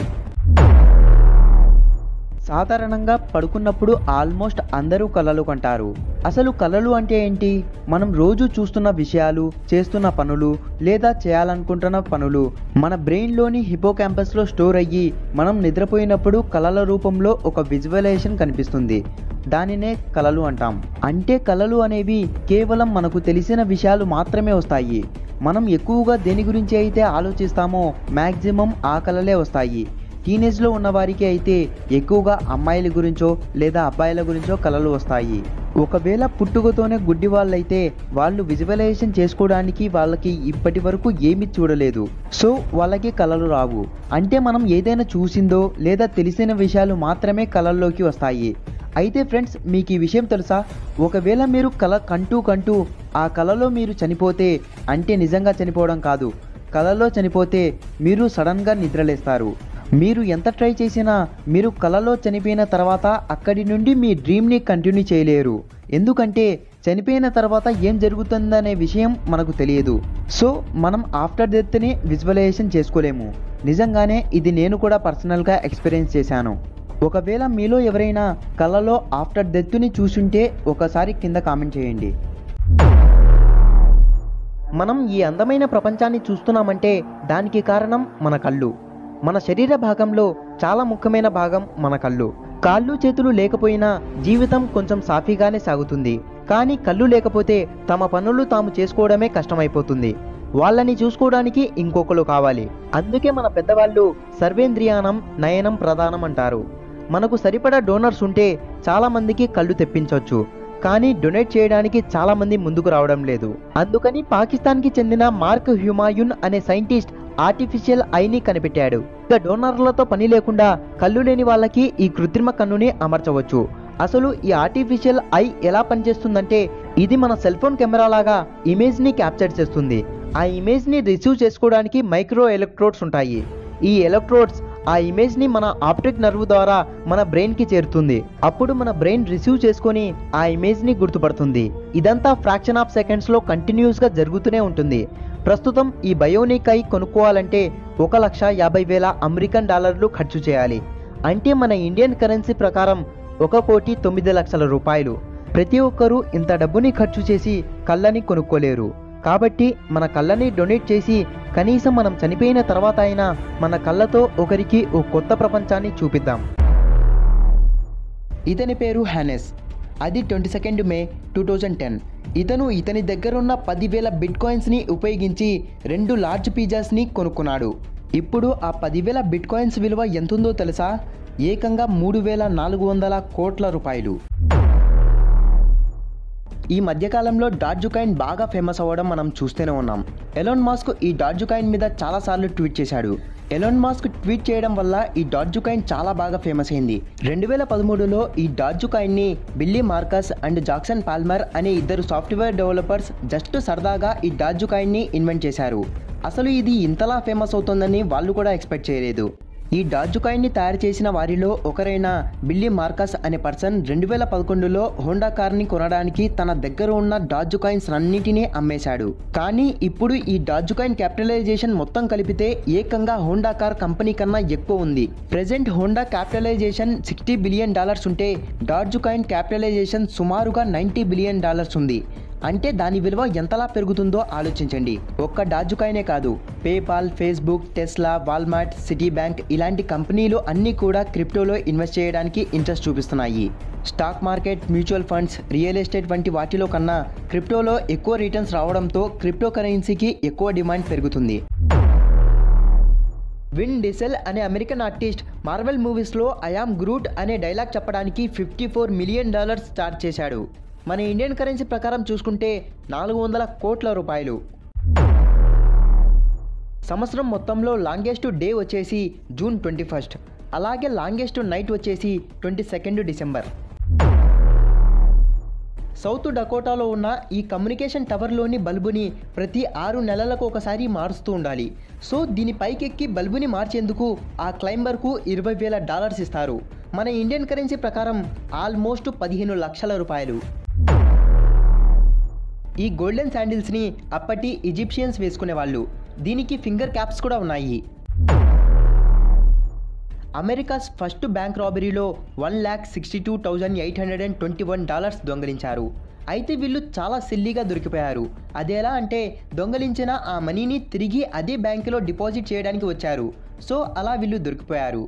సాధారణంగా పడుకున్నప్పుడు ఆల్మోస్ట్ అందరూ కలలు కంటారు అసలు కలలు అంటే ఏంటి మనం రోజు చూస్తున్న విషయాలు చేస్తున్న పనులు లేదా చేయాలనుకుంటున్న పనులు మన బ్రెయిన్లోని హిపోక్యాంపస్లో స్టోర్ అయ్యి మనం నిద్రపోయినప్పుడు కలల రూపంలో ఒక విజువలైజేషన్ కనిపిస్తుంది దానినే కలలు అంటాం అంటే కలలు అనేవి కేవలం మనకు తెలిసిన విషయాలు మాత్రమే వస్తాయి మనం ఎక్కువగా దేని గురించి అయితే ఆలోచిస్తామో మ్యాక్సిమం ఆ కలలే వస్తాయి టీనేజ్లో ఉన్న వారికి అయితే ఎక్కువగా అమ్మాయిల గురించో లేదా అబ్బాయిల గురించో కలలు వస్తాయి ఒకవేళ పుట్టుకతోనే గుడ్డి వాళ్ళైతే వాళ్ళు విజువలైజేషన్ చేసుకోవడానికి వాళ్ళకి ఇప్పటి వరకు ఏమీ చూడలేదు సో వాళ్ళకి కలలు రావు అంటే మనం ఏదైనా చూసిందో లేదా తెలిసిన విషయాలు మాత్రమే కలల్లోకి వస్తాయి అయితే ఫ్రెండ్స్ మీకు ఈ విషయం తెలుసా ఒకవేళ మీరు కల కంటూ కంటూ ఆ కలలో మీరు చనిపోతే అంటే నిజంగా చనిపోవడం కాదు కలలో చనిపోతే మీరు సడన్గా నిద్రలేస్తారు మీరు ఎంత ట్రై చేసినా మీరు కలలో చనిపోయిన తర్వాత అక్కడి నుండి మీ డ్రీమ్ని కంటిన్యూ చేయలేరు ఎందుకంటే చనిపోయిన తర్వాత ఏం జరుగుతుందనే విషయం మనకు తెలియదు సో మనం ఆఫ్టర్ డెత్ని విజువలైజేషన్ చేసుకోలేము నిజంగానే ఇది నేను కూడా పర్సనల్గా ఎక్స్పీరియన్స్ చేశాను ఒకవేళ మీలో ఎవరైనా కలలో ఆఫ్టర్ డెత్ని చూసుంటే ఒకసారి కింద కామెంట్ చేయండి మనం ఈ అందమైన ప్రపంచాన్ని చూస్తున్నామంటే దానికి కారణం మన కళ్ళు మన శరీర భాగంలో చాలా ముఖ్యమైన భాగం మన కళ్ళు కాళ్ళు చేతులు లేకపోయినా జీవితం కొంచెం సాఫీగానే సాగుతుంది కానీ కళ్ళు లేకపోతే తమ పనులు తాము చేసుకోవడమే కష్టమైపోతుంది వాళ్ళని చూసుకోవడానికి ఇంకొకరు కావాలి అందుకే మన పెద్దవాళ్ళు సర్వేంద్రియానం నయనం ప్రధానం అంటారు మనకు సరిపడా డోనర్స్ ఉంటే చాలా మందికి కళ్ళు తెప్పించవచ్చు కానీ డొనేట్ చేయడానికి చాలా మంది ముందుకు రావడం లేదు అందుకని పాకిస్తాన్కి చెందిన మార్క్ హ్యుమాయున్ అనే సైంటిస్ట్ ఆర్టిఫిషియల్ ఐని కనిపెట్టాడు ఇక డోనర్లతో పని లేకుండా కళ్ళు లేని వాళ్ళకి ఈ కృత్రిమ కన్నుని అమర్చవచ్చు అసలు ఈ ఆర్టిఫిషియల్ ఐ ఎలా పనిచేస్తుందంటే ఇది మన సెల్ ఫోన్ కెమెరా లాగా ఇమేజ్ ని క్యాప్చర్ చేస్తుంది ఆ ఇమేజ్ ని రిసీవ్ చేసుకోవడానికి మైక్రో ఎలక్ట్రోడ్స్ ఉంటాయి ఈ ఎలక్ట్రోడ్స్ ఆ ఇమేజ్ ని మన ఆప్టిక్ నర్వ్ ద్వారా మన బ్రెయిన్ కి చేరుతుంది అప్పుడు మన బ్రెయిన్ రిసీవ్ చేసుకొని ఆ ఇమేజ్ ని గుర్తుపడుతుంది ఇదంతా ఫ్రాక్షన్ ఆఫ్ సెకండ్స్ లో కంటిన్యూస్ గా జరుగుతూనే ఉంటుంది ప్రస్తుతం ఈ బయోనిక్ ఐ కొనుక్కోవాలంటే ఒక లక్ష యాభై వేల అమెరికన్ డాలర్లు ఖర్చు చేయాలి అంటే మన ఇండియన్ కరెన్సీ ప్రకారం ఒక కోటి తొమ్మిది లక్షల రూపాయలు ప్రతి ఒక్కరూ ఇంత డబ్బుని ఖర్చు చేసి కళ్ళని కొనుక్కోలేరు కాబట్టి మన కళ్ళని డొనేట్ చేసి కనీసం మనం చనిపోయిన తర్వాత అయినా మన కళ్ళతో ఒకరికి ఓ కొత్త ప్రపంచాన్ని చూపిద్దాం ఇతని పేరు హ్యానెస్ అది twenty second May two thousand ten ఇతను ఇతని దగ్గరున్న పదివేల బిట్ కాయిన్స్ని ఉపయోగించి రెండు లార్జ్ పిజ్జాస్ని కొనుక్కున్నాడు ఇప్పుడు ఆ పదివేల బిట్ కాయిన్స్ విలువ ఎంతుందో తెలుసా ఏకంగా మూడు వేల నాలుగు వందల కోట్ల రూపాయలు ఈ మధ్యకాలంలో డాడ్జు కాయిన్ బాగా ఫేమస్ అవ్వడం మనం చూస్తూనే ఉన్నాం ఎలోన్ మాస్క్ ఈ డాడ్జు కాయిన్ మీద చాలాసార్లు ట్వీట్ చేశాడు ఎలోన్ మాస్క్ ట్వీట్ చేయడం వల్ల ఈ డాడ్జు కాయిన్ చాలా బాగా ఫేమస్ అయింది రెండు వేల పదమూడులో ఈ డాడ్జు కాయిన్ని Billy Markus and Jackson Palmer అనే ఇద్దరు సాఫ్ట్వేర్ డెవలపర్స్ జస్ట్ సరదాగా ఈ డాడ్జు కాయిన్ని ఇన్వెంట్ చేశారు అసలు ఇది ఇంతలా ఫేమస్ అవుతుందని వాళ్ళు కూడా ఎక్స్పెక్ట్ చేయలేదు ఈ డాడ్జు కాయిన్ని తయారు చేసిన వారిలో ఒకరైన బిల్లీ మార్కస్ అనే పర్సన్ రెండు వేల పదకొండులో హోండా కార్ని కొనడానికి తన దగ్గర ఉన్న డాడ్జు కాయిన్స్ అన్నిటినీ అమ్మేశాడు కానీ ఇప్పుడు ఈ డాడ్జు కాయిన్ క్యాపిటలైజేషన్ మొత్తం కలిపితే ఏకంగా హోండా కార్ కంపెనీ కన్నా ఎక్కువ ఉంది present Honda capitalisation sixty billion dollars ఉంటే డాడ్జు కాయిన్ క్యాపిటలైజేషన్ సుమారుగా నైంటీ బిలియన్ డాలర్స్ ఉంది అంటే దాని విలువ ఎంతలా పెరుగుతుందో ఆలోచించండి ఒక్క డాజు కాయినే కాదు PayPal Facebook Tesla Walmart Citibank ఇలాంటి కంపెనీలు అన్నీ కూడా క్రిప్టోలో ఇన్వెస్ట్ చేయడానికి ఇంట్రెస్ట్ చూపిస్తున్నాయి stock market mutual funds real estate వంటి వాటిలో కన్నా క్రిప్టోలో ఎక్కువ రిటర్న్స్ రావడంతో క్రిప్టో కరెన్సీకి ఎక్కువ డిమాండ్ పెరుగుతుంది విన్ డిసెల్ అనే అమెరికన్ ఆర్టిస్ట్ మార్వెల్ మూవీస్లో ఐఆమ్ గ్రూట్ అనే డైలాగ్ చెప్పడానికి fifty four million dollars charge చేశాడు మన ఇండియన్ కరెన్సీ ప్రకారం చూసుకుంటే నాలుగు వందల కోట్ల రూపాయలు సంవత్సరం మొత్తంలో లాంగెస్ట్ డే వచ్చేసి జూన్ ట్వంటీ ఫస్ట్ అలాగే లాంగెస్ట్ నైట్ వచ్చేసి ట్వంటీ సెకండ్ డిసెంబర్ సౌత్ డకోటాలో ఉన్న ఈ కమ్యూనికేషన్ టవర్లోని బల్బుని ప్రతి ఆరు నెలలకు ఒకసారి మారుస్తూ ఉండాలి సో దీని పైకెక్కి బల్బుని మార్చేందుకు ఆ క్లైంబర్కు ఇరవై వేల డాలర్స్ ఇస్తారు మన ఇండియన్ కరెన్సీ ప్రకారం ఆల్మోస్ట్ పదిహేను లక్షల రూపాయలు ఈ గోల్డెన్ శాండిల్స్ని అప్పటి ఈజిప్షియన్స్ వేసుకునేవాళ్ళు దీనికి ఫింగర్ క్యాప్స్ కూడా ఉన్నాయి అమెరికాస్ ఫస్ట్ బ్యాంక్ రాబరీలో one lakh sixty two thousand eight hundred and twenty one dollars దొంగలించారు అయితే వీళ్ళు చాలా సిల్లీగా దొరికిపోయారు అదేలా అంటే దొంగలించిన ఆ మనీని తిరిగి అదే బ్యాంకులో డిపాజిట్ చేయడానికి వచ్చారు సో అలా వీళ్ళు దొరికిపోయారు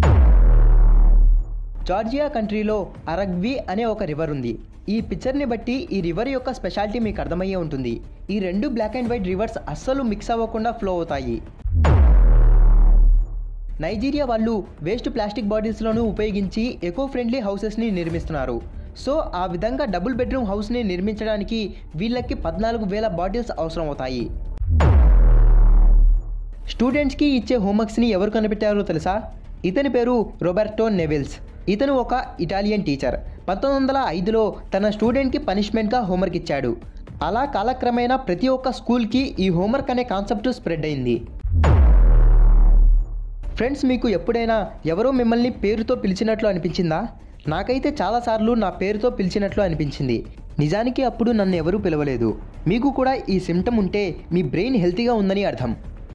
జార్జియా కంట్రీలో అరగ్వి అనే ఒక రివర్ ఉంది ఈ పిక్చర్ని బట్టి ఈ రివర్ యొక్క స్పెషాలిటీ మీకు అర్థమయ్యే ఉంటుంది ఈ రెండు బ్లాక్ అండ్ వైట్ రివర్స్ అస్సలు మిక్స్ అవ్వకుండా ఫ్లో అవుతాయి నైజీరియా వాళ్ళు వేస్ట్ ప్లాస్టిక్ బాటిల్స్లోనూ ఉపయోగించి ఎకో ఫ్రెండ్లీ హౌసెస్ని నిర్మిస్తున్నారు సో ఆ విధంగా డబుల్ బెడ్రూమ్ హౌస్ని నిర్మించడానికి వీళ్ళకి పద్నాలుగు వేల బాటిల్స్ అవసరం అవుతాయి స్టూడెంట్స్కి ఇచ్చే హోంవర్క్స్ని ఎవరు కనిపెట్టారో తెలుసా ఇతని పేరు రొబర్టో నెవిల్స్ ఇతను ఒక ఇటాలియన్ టీచర్ పంతొమ్మిది వందల ఐదులో తన స్టూడెంట్కి పనిష్మెంట్గా హోంవర్క్ ఇచ్చాడు అలా కాలక్రమేణా ప్రతి ఒక్క స్కూల్కి ఈ హోంవర్క్ అనే కాన్సెప్ట్ స్ప్రెడ్ అయింది ఫ్రెండ్స్ మీకు ఎప్పుడైనా ఎవరో మిమ్మల్ని పేరుతో పిలిచినట్లు అనిపించిందా నాకైతే చాలాసార్లు నా పేరుతో పిలిచినట్లు అనిపించింది నిజానికి అప్పుడు నన్ను ఎవరూ పిలవలేదు మీకు కూడా ఈ సిమ్టమ్ ఉంటే మీ బ్రెయిన్ హెల్తీగా ఉందని అర్థం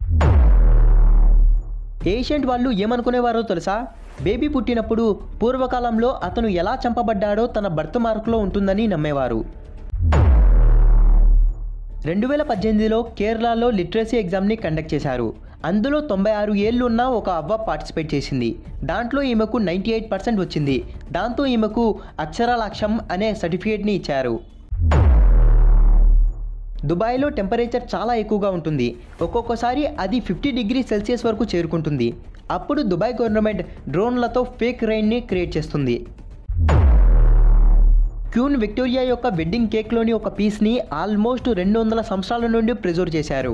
ఏషియంట్ వాళ్ళు ఏమనుకునేవారో తెలుసా బేబీ పుట్టినప్పుడు పూర్వకాలంలో అతను ఎలా చంపబడ్డాడో తన బర్త్ మార్కులో ఉంటుందని నమ్మేవారు రెండు వేల పద్దెనిమిదిలో కేరళలో లిటరసీ ఎగ్జామ్ని కండక్ట్ చేశారు అందులో తొంభై ఆరు ఏళ్ళు ఉన్న ఒక అవ్వ పార్టిసిపేట్ చేసింది దాంట్లో ఈమెకు నైంటీ ఎయిట్ పర్సెంట్ వచ్చింది దాంతో ఈమెకు అక్షరాలాక్షం అనే సర్టిఫికేట్ని ఇచ్చారు దుబాయ్లో టెంపరేచర్ చాలా ఎక్కువగా ఉంటుంది ఒక్కొక్కసారి అది ఫిఫ్టీ డిగ్రీ సెల్సియస్ వరకు చేరుకుంటుంది అప్పుడు దుబాయ్ గవర్నమెంట్ డ్రోన్లతో ఫేక్ రైన్ని క్రియేట్ చేస్తుంది క్యూన్ విక్టోరియా యొక్క వెడ్డింగ్ కేక్లోని ఒక పీస్ని ఆల్మోస్ట్ రెండు వందల సంవత్సరాల నుండి ప్రిజర్వ్ చేశారు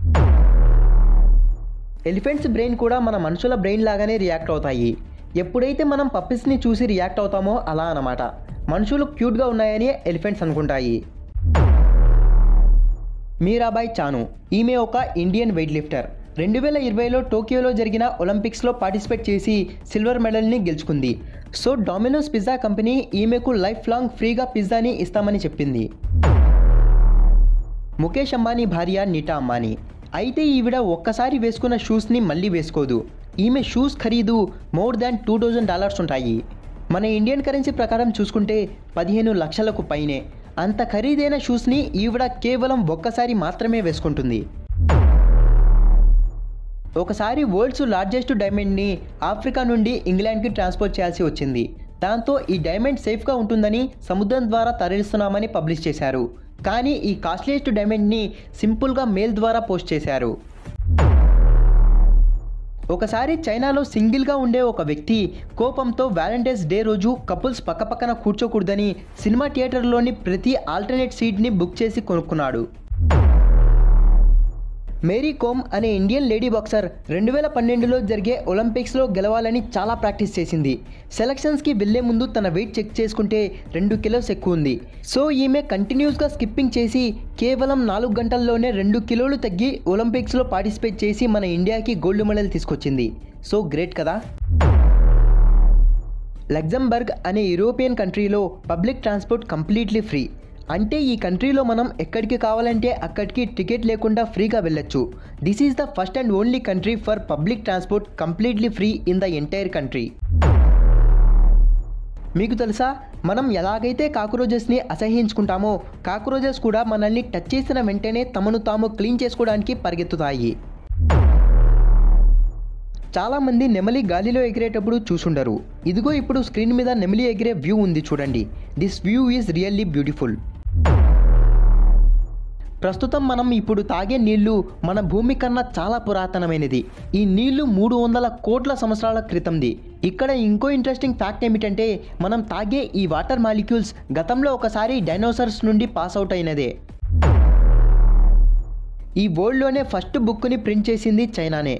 ఎలిఫెంట్స్ బ్రెయిన్ కూడా మన మనుషుల బ్రెయిన్ లాగానే రియాక్ట్ అవుతాయి ఎప్పుడైతే మనం పప్పీస్ని చూసి రియాక్ట్ అవుతామో అలా అన్నమాట మనుషులు క్యూట్గా ఉన్నాయని ఎలిఫెంట్స్ అనుకుంటాయి మీరాబాయ్ చాను ఈమె ఒక ఇండియన్ వెయిట్ లిఫ్టర్ రెండు వేల ఇరవైలో టోక్యోలో జరిగిన ఒలింపిక్స్లో పార్టిసిపేట్ చేసి సిల్వర్ మెడల్ని గెలుచుకుంది సో డామినోస్ పిజ్జా కంపెనీ ఈమెకు లైఫ్ లాంగ్ ఫ్రీగా పిజ్జాని ఇస్తామని చెప్పింది ముఖేష్ అంబానీ భార్య నీటా అంబానీ అయితే ఈవిడ ఒక్కసారి వేసుకున్న షూస్ని మళ్ళీ వేసుకోదు ఈమె షూస్ ఖరీదు more than two thousand dollars ఉంటాయి మన ఇండియన్ కరెన్సీ ప్రకారం చూసుకుంటే పదిహేను లక్షలకు పైనే అంత ఖరీదైన షూస్ని ఈవిడ కేవలం ఒక్కసారి మాత్రమే వేసుకుంటుంది ఒకసారి వరల్డ్స్ లార్జెస్ట్ డైమండ్ని ఆఫ్రికా నుండి ఇంగ్లాండ్కి ట్రాన్స్పోర్ట్ చేయాల్సి వచ్చింది దాంతో ఈ డైమండ్ సేఫ్గా ఉంటుందని సముద్రం ద్వారా తరలిస్తున్నామని పబ్లిష్ చేశారు కానీ ఈ కాస్ట్లీయెస్ట్ డైమండ్ని సింపుల్గా మెయిల్ ద్వారా పోస్ట్ చేశారు ఒకసారి చైనాలో సింగిల్గా ఉండే ఒక వ్యక్తి కోపంతో వ్యాలంటైన్స్ డే రోజు కపుల్స్ పక్కపక్కన కూర్చోకూడదని సినిమా థియేటర్లోని ప్రతి ఆల్టర్నేట్ సీట్ని బుక్ చేసి కొనుక్కున్నాడు మేరీ కోమ్ అనే ఇండియన్ లేడీ బాక్సర్ రెండు వేల పన్నెండులో జరిగే ఒలింపిక్స్లో గెలవాలని చాలా ప్రాక్టీస్ చేసింది సెలక్షన్స్కి వెళ్లే ముందు తన వెయిట్ చెక్ చేసుకుంటే రెండు కిలోస్ ఎక్కువ ఉంది సో ఈమె కంటిన్యూస్గా స్కిప్పింగ్ చేసి కేవలం నాలుగు గంటల్లోనే రెండు కిలోలు తగ్గి ఒలింపిక్స్లో పార్టిసిపేట్ చేసి మన ఇండియాకి గోల్డ్ మెడల్ తీసుకొచ్చింది సో గ్రేట్ కదా లగ్జంబర్గ్ అనే యూరోపియన్ కంట్రీలో పబ్లిక్ ట్రాన్స్పోర్ట్ కంప్లీట్లీ ఫ్రీ అంటే ఈ కంట్రీలో మనం ఎక్కడికి కావాలంటే అక్కడికి టికెట్ లేకుండా ఫ్రీగా వెళ్ళొచ్చు this is the first and only country for public transport completely free in the entire country మీకు తెలుసా మనం ఎలాగైతే కాక్రోచెస్ని అసహించుకుంటామో కాక్రోచెస్ కూడా మనల్ని టచ్ చేసిన వెంటనే తమను తాము క్లీన్ చేసుకోవడానికి పరిగెత్తుతాయి చాలామంది నెమలి గాలిలో ఎగిరేటప్పుడు చూసుండరు ఇదిగో ఇప్పుడు స్క్రీన్ మీద నెమలి ఎగిరే వ్యూ ఉంది చూడండి this view is really beautiful ప్రస్తుతం మనం ఇప్పుడు తాగే నీళ్లు మన భూమి కన్నా చాలా పురాతనమైనది ఈ నీళ్లు మూడు వందల కోట్ల సంవత్సరాల క్రితంది ఇక్కడ ఇంకో ఇంట్రెస్టింగ్ ఫ్యాక్ట్ ఏమిటంటే మనం తాగే ఈ వాటర్ మాలిక్యూల్స్ గతంలో ఒకసారి డైనోసార్స్ నుండి పాస్ అవుట్ అయినదే ఈ వరల్డ్లోనే ఫస్ట్ బుక్ని ప్రింట్ చేసింది చైనానే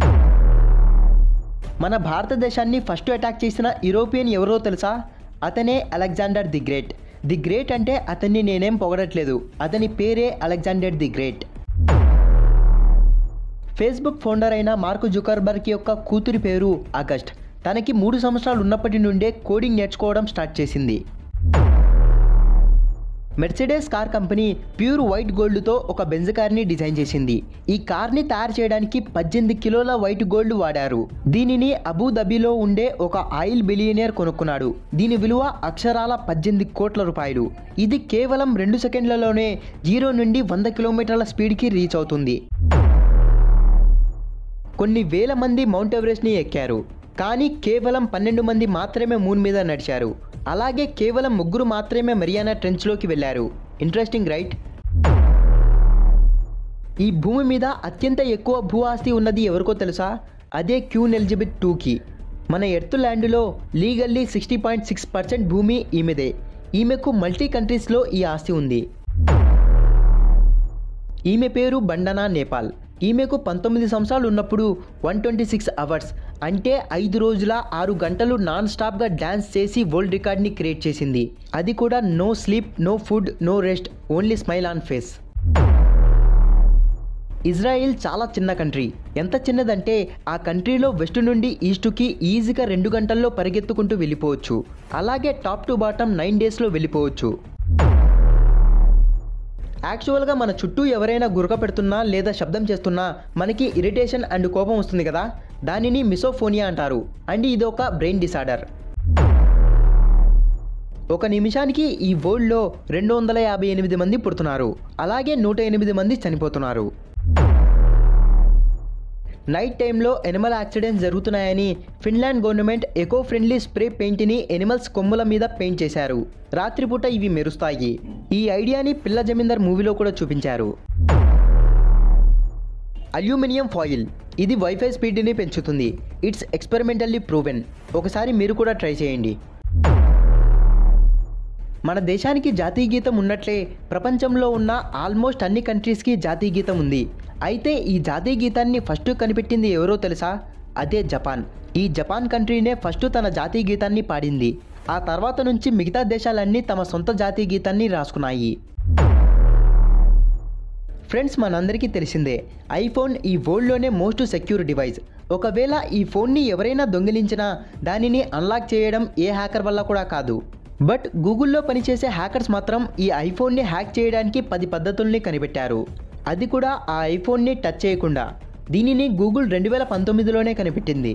మన భారతదేశాన్ని ఫస్ట్ అటాక్ చేసిన యూరోపియన్ ఎవరో తెలుసా అతనే Alexander the Great the Great అంటే అతన్ని నేనేం పొగడట్లేదు అతని పేరే Alexander the Great Facebook founder అయిన మార్క్ జుకర్బర్గ్ యొక్క కూతురి పేరు ఆగస్ట్ తనకి మూడు సంవత్సరాలు ఉన్నప్పటి నుండే కోడింగ్ నేర్చుకోవడం స్టార్ట్ చేసింది Mercedes car company pure white గోల్డ్తో ఒక బెంజ్ కార్ని డిజైన్ చేసింది ఈ కార్ని తయారు చేయడానికి పద్దెనిమిది కిలోల వైట్ గోల్డ్ వాడారు దీనిని అబుదాబిలో ఉండే ఒక ఆయిల్ బిలియనియర్ కొనుక్కున్నాడు దీని విలువ అక్షరాల పద్దెనిమిది కోట్ల రూపాయలు ఇది కేవలం రెండు సెకండ్లలోనే జీరో నుండి వంద కిలోమీటర్ల స్పీడ్కి రీచ్ అవుతుంది కొన్ని వేల మంది మౌంట్ ఎవరెస్ట్ని ఎక్కారు కానీ కేవలం పన్నెండు మంది మాత్రమే మూన్ మీద నడిచారు అలాగే కేవలం ముగ్గురు మాత్రమే మరియానా ట్రెంచ్లోకి వెళ్ళారు ఇంట్రెస్టింగ్ రైట్ ఈ భూమి మీద అత్యంత ఎక్కువ భూ ఆస్తి ఉన్నది ఎవరికో తెలుసా అదే క్యూన్ ఎలిజబెత్ టూకి మన ఎర్త్ ల్యాండ్లో legally sixty point six percent భూమి ఈమెదే ఈమెకు మల్టీ కంట్రీస్లో ఈ ఆస్తి ఉంది ఈమె పేరు బండనా నేపాల్ ఈమెకు పంతొమ్మిది సంవత్సరాలు ఉన్నప్పుడు వన్ ట్వంటీ సిక్స్ అవర్స్ అంటే ఐదు రోజుల ఆరు గంటలు నాన్ స్టాప్గా డ్యాన్స్ చేసి వరల్డ్ రికార్డ్ని క్రియేట్ చేసింది అది కూడా no sleep no food no rest only smile on face Israel చాలా చిన్న కంట్రీ ఎంత చిన్నదంటే ఆ కంట్రీలో వెస్ట్ నుండి ఈస్టుకి ఈజీగా రెండు గంటల్లో పరిగెత్తుకుంటూ వెళ్ళిపోవచ్చు అలాగే టాప్ టు బాటమ్ నైన్ డేస్లో వెళ్ళిపోవచ్చు యాక్చువల్గా మన చుట్టూ ఎవరైనా గురక పెడుతున్నా లేదా శబ్దం చేస్తున్నా మనకి ఇరిటేషన్ అండ్ కోపం వస్తుంది కదా దానిని మిసోఫోనియా అంటారు అండ్ ఇది ఒక బ్రెయిన్ డిసార్డర్ ఒక నిమిషానికి ఈ వరల్డ్లో రెండు వందల యాభై ఎనిమిది మంది పుడుతున్నారు అలాగే నూట ఎనిమిది మంది చనిపోతున్నారు నైట్ టైంలో ఎనిమల్ యాక్సిడెంట్స్ జరుగుతున్నాయని Finland government eco friendly spray పెయింట్ని ఎనిమల్స్ కొమ్ముల మీద పెయింట్ చేశారు రాత్రిపూట ఇవి మెరుస్తాయి ఈ ఐడియాని పిల్ల జమీందర్ మూవీలో కూడా చూపించారు అల్యూమినియం ఫాయిల్ ఇది వైఫై స్పీడ్ని పెంచుతుంది ఇట్స్ ఎక్స్పెరిమెంటల్లీ ప్రూవెన్ ఒకసారి మీరు కూడా ట్రై చేయండి మన దేశానికి జాతీయ గీతం ఉన్నట్లే ప్రపంచంలో ఉన్న ఆల్మోస్ట్ అన్ని కంట్రీస్కి జాతీయ గీతం ఉంది అయితే ఈ జాతీయ గీతాన్ని ఫస్ట్ కనిపెట్టింది ఎవరో తెలుసా అదే జపాన్ ఈ జపాన్ కంట్రీనే ఫస్ట్ తన జాతీయ గీతాన్ని పాడింది ఆ తర్వాత నుంచి మిగతా దేశాలన్నీ తమ సొంత జాతీయ గీతాన్ని రాసుకున్నాయి ఫ్రెండ్స్ మనందరికీ తెలిసిందే ఐఫోన్ ఈ వరల్డ్లోనే మోస్ట్ సెక్యూర్ డివైస్ ఒకవేళ ఈ ఫోన్ని ఎవరైనా దొంగిలించినా దానిని అన్లాక్ చేయడం ఏ హ్యాకర్ వల్ల కూడా కాదు బట్ గూగుల్లో పనిచేసే హ్యాకర్స్ మాత్రం ఈ ఐఫోన్ని హ్యాక్ చేయడానికి పది పద్ధతుల్ని కనిపెట్టారు అది కూడా ఆ ఐఫోన్ని టచ్ చేయకుండా దీనిని గూగుల్ రెండు వేల పంతొమ్మిదిలోనే కనిపెట్టింది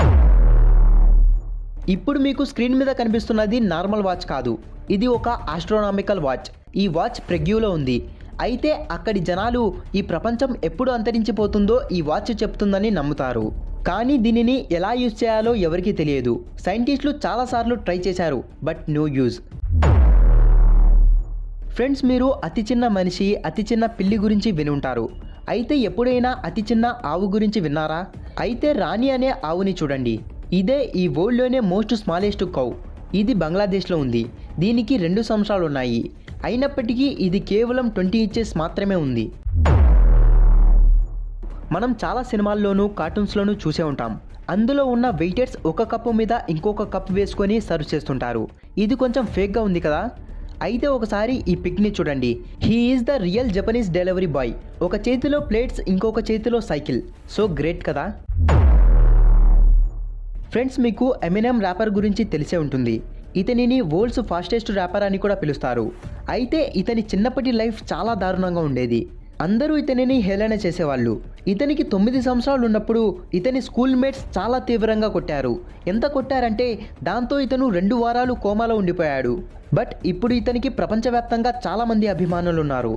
ఇప్పుడు మీకు స్క్రీన్ మీద కనిపిస్తున్నది నార్మల్ వాచ్ కాదు ఇది ఒక ఆస్ట్రోనామికల్ వాచ్ ఈ వాచ్ ప్రెగ్యూలో ఉంది అయితే అక్కడి జనాలు ఈ ప్రపంచం ఎప్పుడు అంతరించిపోతుందో ఈ వాచ్ చెప్తుందని నమ్ముతారు కానీ దీనిని ఎలా యూజ్ చేయాలో ఎవరికీ తెలియదు సైంటిస్టులు చాలాసార్లు ట్రై చేశారు బట్ నో యూజ్ ఫ్రెండ్స్ మీరు అతి చిన్న మనిషి అతి చిన్న పిల్లి గురించి వినుంటారు అయితే ఎప్పుడైనా అతి చిన్న ఆవు గురించి విన్నారా అయితే రాణి అనే ఆవుని చూడండి ఇదే ఈ వరల్డ్లోనే మోస్ట్ స్మాలెస్ట్ కౌ ఇది బంగ్లాదేశ్లో ఉంది దీనికి రెండు సంవత్సరాలు ఉన్నాయి అయినప్పటికీ ఇది కేవలం ట్వంటీ ఇంచెస్ మాత్రమే ఉంది మనం చాలా సినిమాల్లోనూ కార్టూన్స్లోనూ చూసే ఉంటాం అందులో ఉన్న వెయిటర్స్ ఒక కప్పు మీద ఇంకొక కప్ వేసుకొని సర్వ్ చేస్తుంటారు ఇది కొంచెం ఫేక్గా ఉంది కదా అయితే ఒకసారి ఈ పిక్ని చూడండి he is the real Japanese delivery boy ఒక చేతిలో ప్లేట్స్ ఇంకొక చేతిలో సైకిల్ సో గ్రేట్ కదా ఫ్రెండ్స్ మీకు ఎమినమ్ ర్యాపర్ గురించి తెలిసే ఉంటుంది ఇతనిని వరల్డ్స్ ఫాస్టెస్ట్ ర్యాపర్ అని కూడా పిలుస్తారు అయితే ఇతని చిన్నప్పటి లైఫ్ చాలా దారుణంగా ఉండేది అందరూ ఇతనిని హేళన చేసేవాళ్ళు ఇతనికి తొమ్మిది సంవత్సరాలు ఉన్నప్పుడు ఇతని స్కూల్ మేట్స్ చాలా తీవ్రంగా కొట్టారు ఎంత కొట్టారంటే దాంతో ఇతను రెండు వారాలు కోమాలో ఉండిపోయాడు బట్ ఇప్పుడు ఇతనికి ప్రపంచవ్యాప్తంగా చాలామంది అభిమానులు ఉన్నారు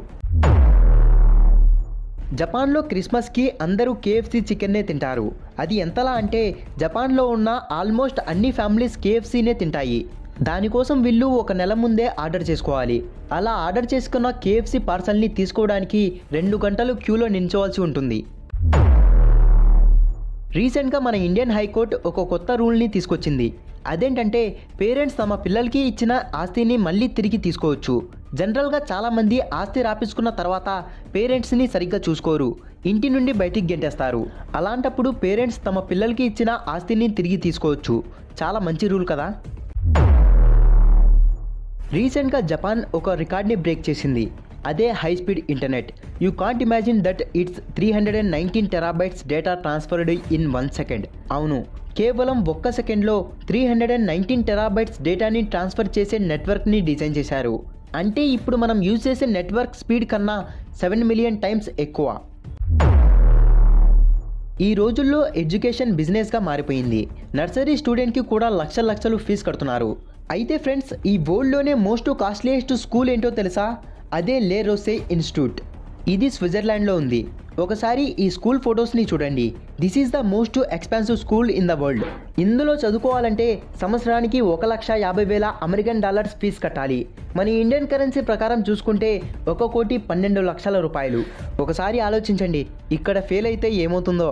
జపాన్లో క్రిస్మస్కి అందరూ కేఎఫ్సీ చికెన్నే తింటారు అది ఎంతలా అంటే జపాన్లో ఉన్న ఆల్మోస్ట్ అన్ని ఫ్యామిలీస్ కేఎఫ్సీనే తింటాయి దానికోసం వీళ్ళు ఒక నెల ముందే ఆర్డర్ చేసుకోవాలి అలా ఆర్డర్ చేసుకున్న కేఎఫ్సీ పార్సల్ని తీసుకోవడానికి రెండు గంటలు క్యూలో నిల్చోవాల్సి ఉంటుంది రీసెంట్గా మన ఇండియన్ హైకోర్టు ఒక కొత్త రూల్ని తీసుకొచ్చింది అదేంటంటే పేరెంట్స్ తమ పిల్లలకి ఇచ్చిన ఆస్తిని మళ్ళీ తిరిగి తీసుకోవచ్చు జనరల్గా చాలామంది ఆస్తి రాపించుకున్న తర్వాత పేరెంట్స్ని సరిగ్గా చూసుకోరు ఇంటి నుండి బయటికి గెంటేస్తారు అలాంటప్పుడు పేరెంట్స్ తమ పిల్లలకి ఇచ్చిన ఆస్తిని తిరిగి తీసుకోవచ్చు చాలా మంచి రూల్ కదా రీసెంట్గా జపాన్ ఒక రికార్డ్ని బ్రేక్ చేసింది అదే high speed internet you can't imagine that it's three hundred and nineteen terabytes data transferred in one second అవును కేవలం ఒక్క సెకండ్లో three hundred and nineteen terabytes డేటాని ట్రాన్స్ఫర్ చేసే నెట్వర్క్ని డిజైన్ చేశారు అంటే ఇప్పుడు మనం యూజ్ చేసే నెట్వర్క్ స్పీడ్ కన్నా సెవెన్ మిలియన్ టైమ్స్ ఎక్కువ ఈ రోజుల్లో ఎడ్యుకేషన్ బిజినెస్గా మారిపోయింది నర్సరీ స్టూడెంట్కి కూడా లక్షల లక్షలు ఫీజు కడుతున్నారు అయితే ఫ్రెండ్స్ ఈ వరల్డ్లోనే మోస్ట్ కాస్ట్లీయెస్ట్ స్కూల్ ఏంటో తెలుసా అదే లే రోసే ఇన్స్టిట్యూట్ ఇది స్విట్జర్లాండ్లో ఉంది ఒకసారి ఈ స్కూల్ ఫొటోస్ని చూడండి this is the most expensive school in the world ఇందులో చదువుకోవాలంటే సంవత్సరానికి ఒక లక్ష యాభై వేల అమెరికన్ డాలర్స్ ఫీజు కట్టాలి మన ఇండియన్ కరెన్సీ ప్రకారం చూసుకుంటే ఒక కోటి పన్నెండు లక్షల రూపాయలు ఒకసారి ఆలోచించండి ఇక్కడ ఫెయిల్ అయితే ఏమవుతుందో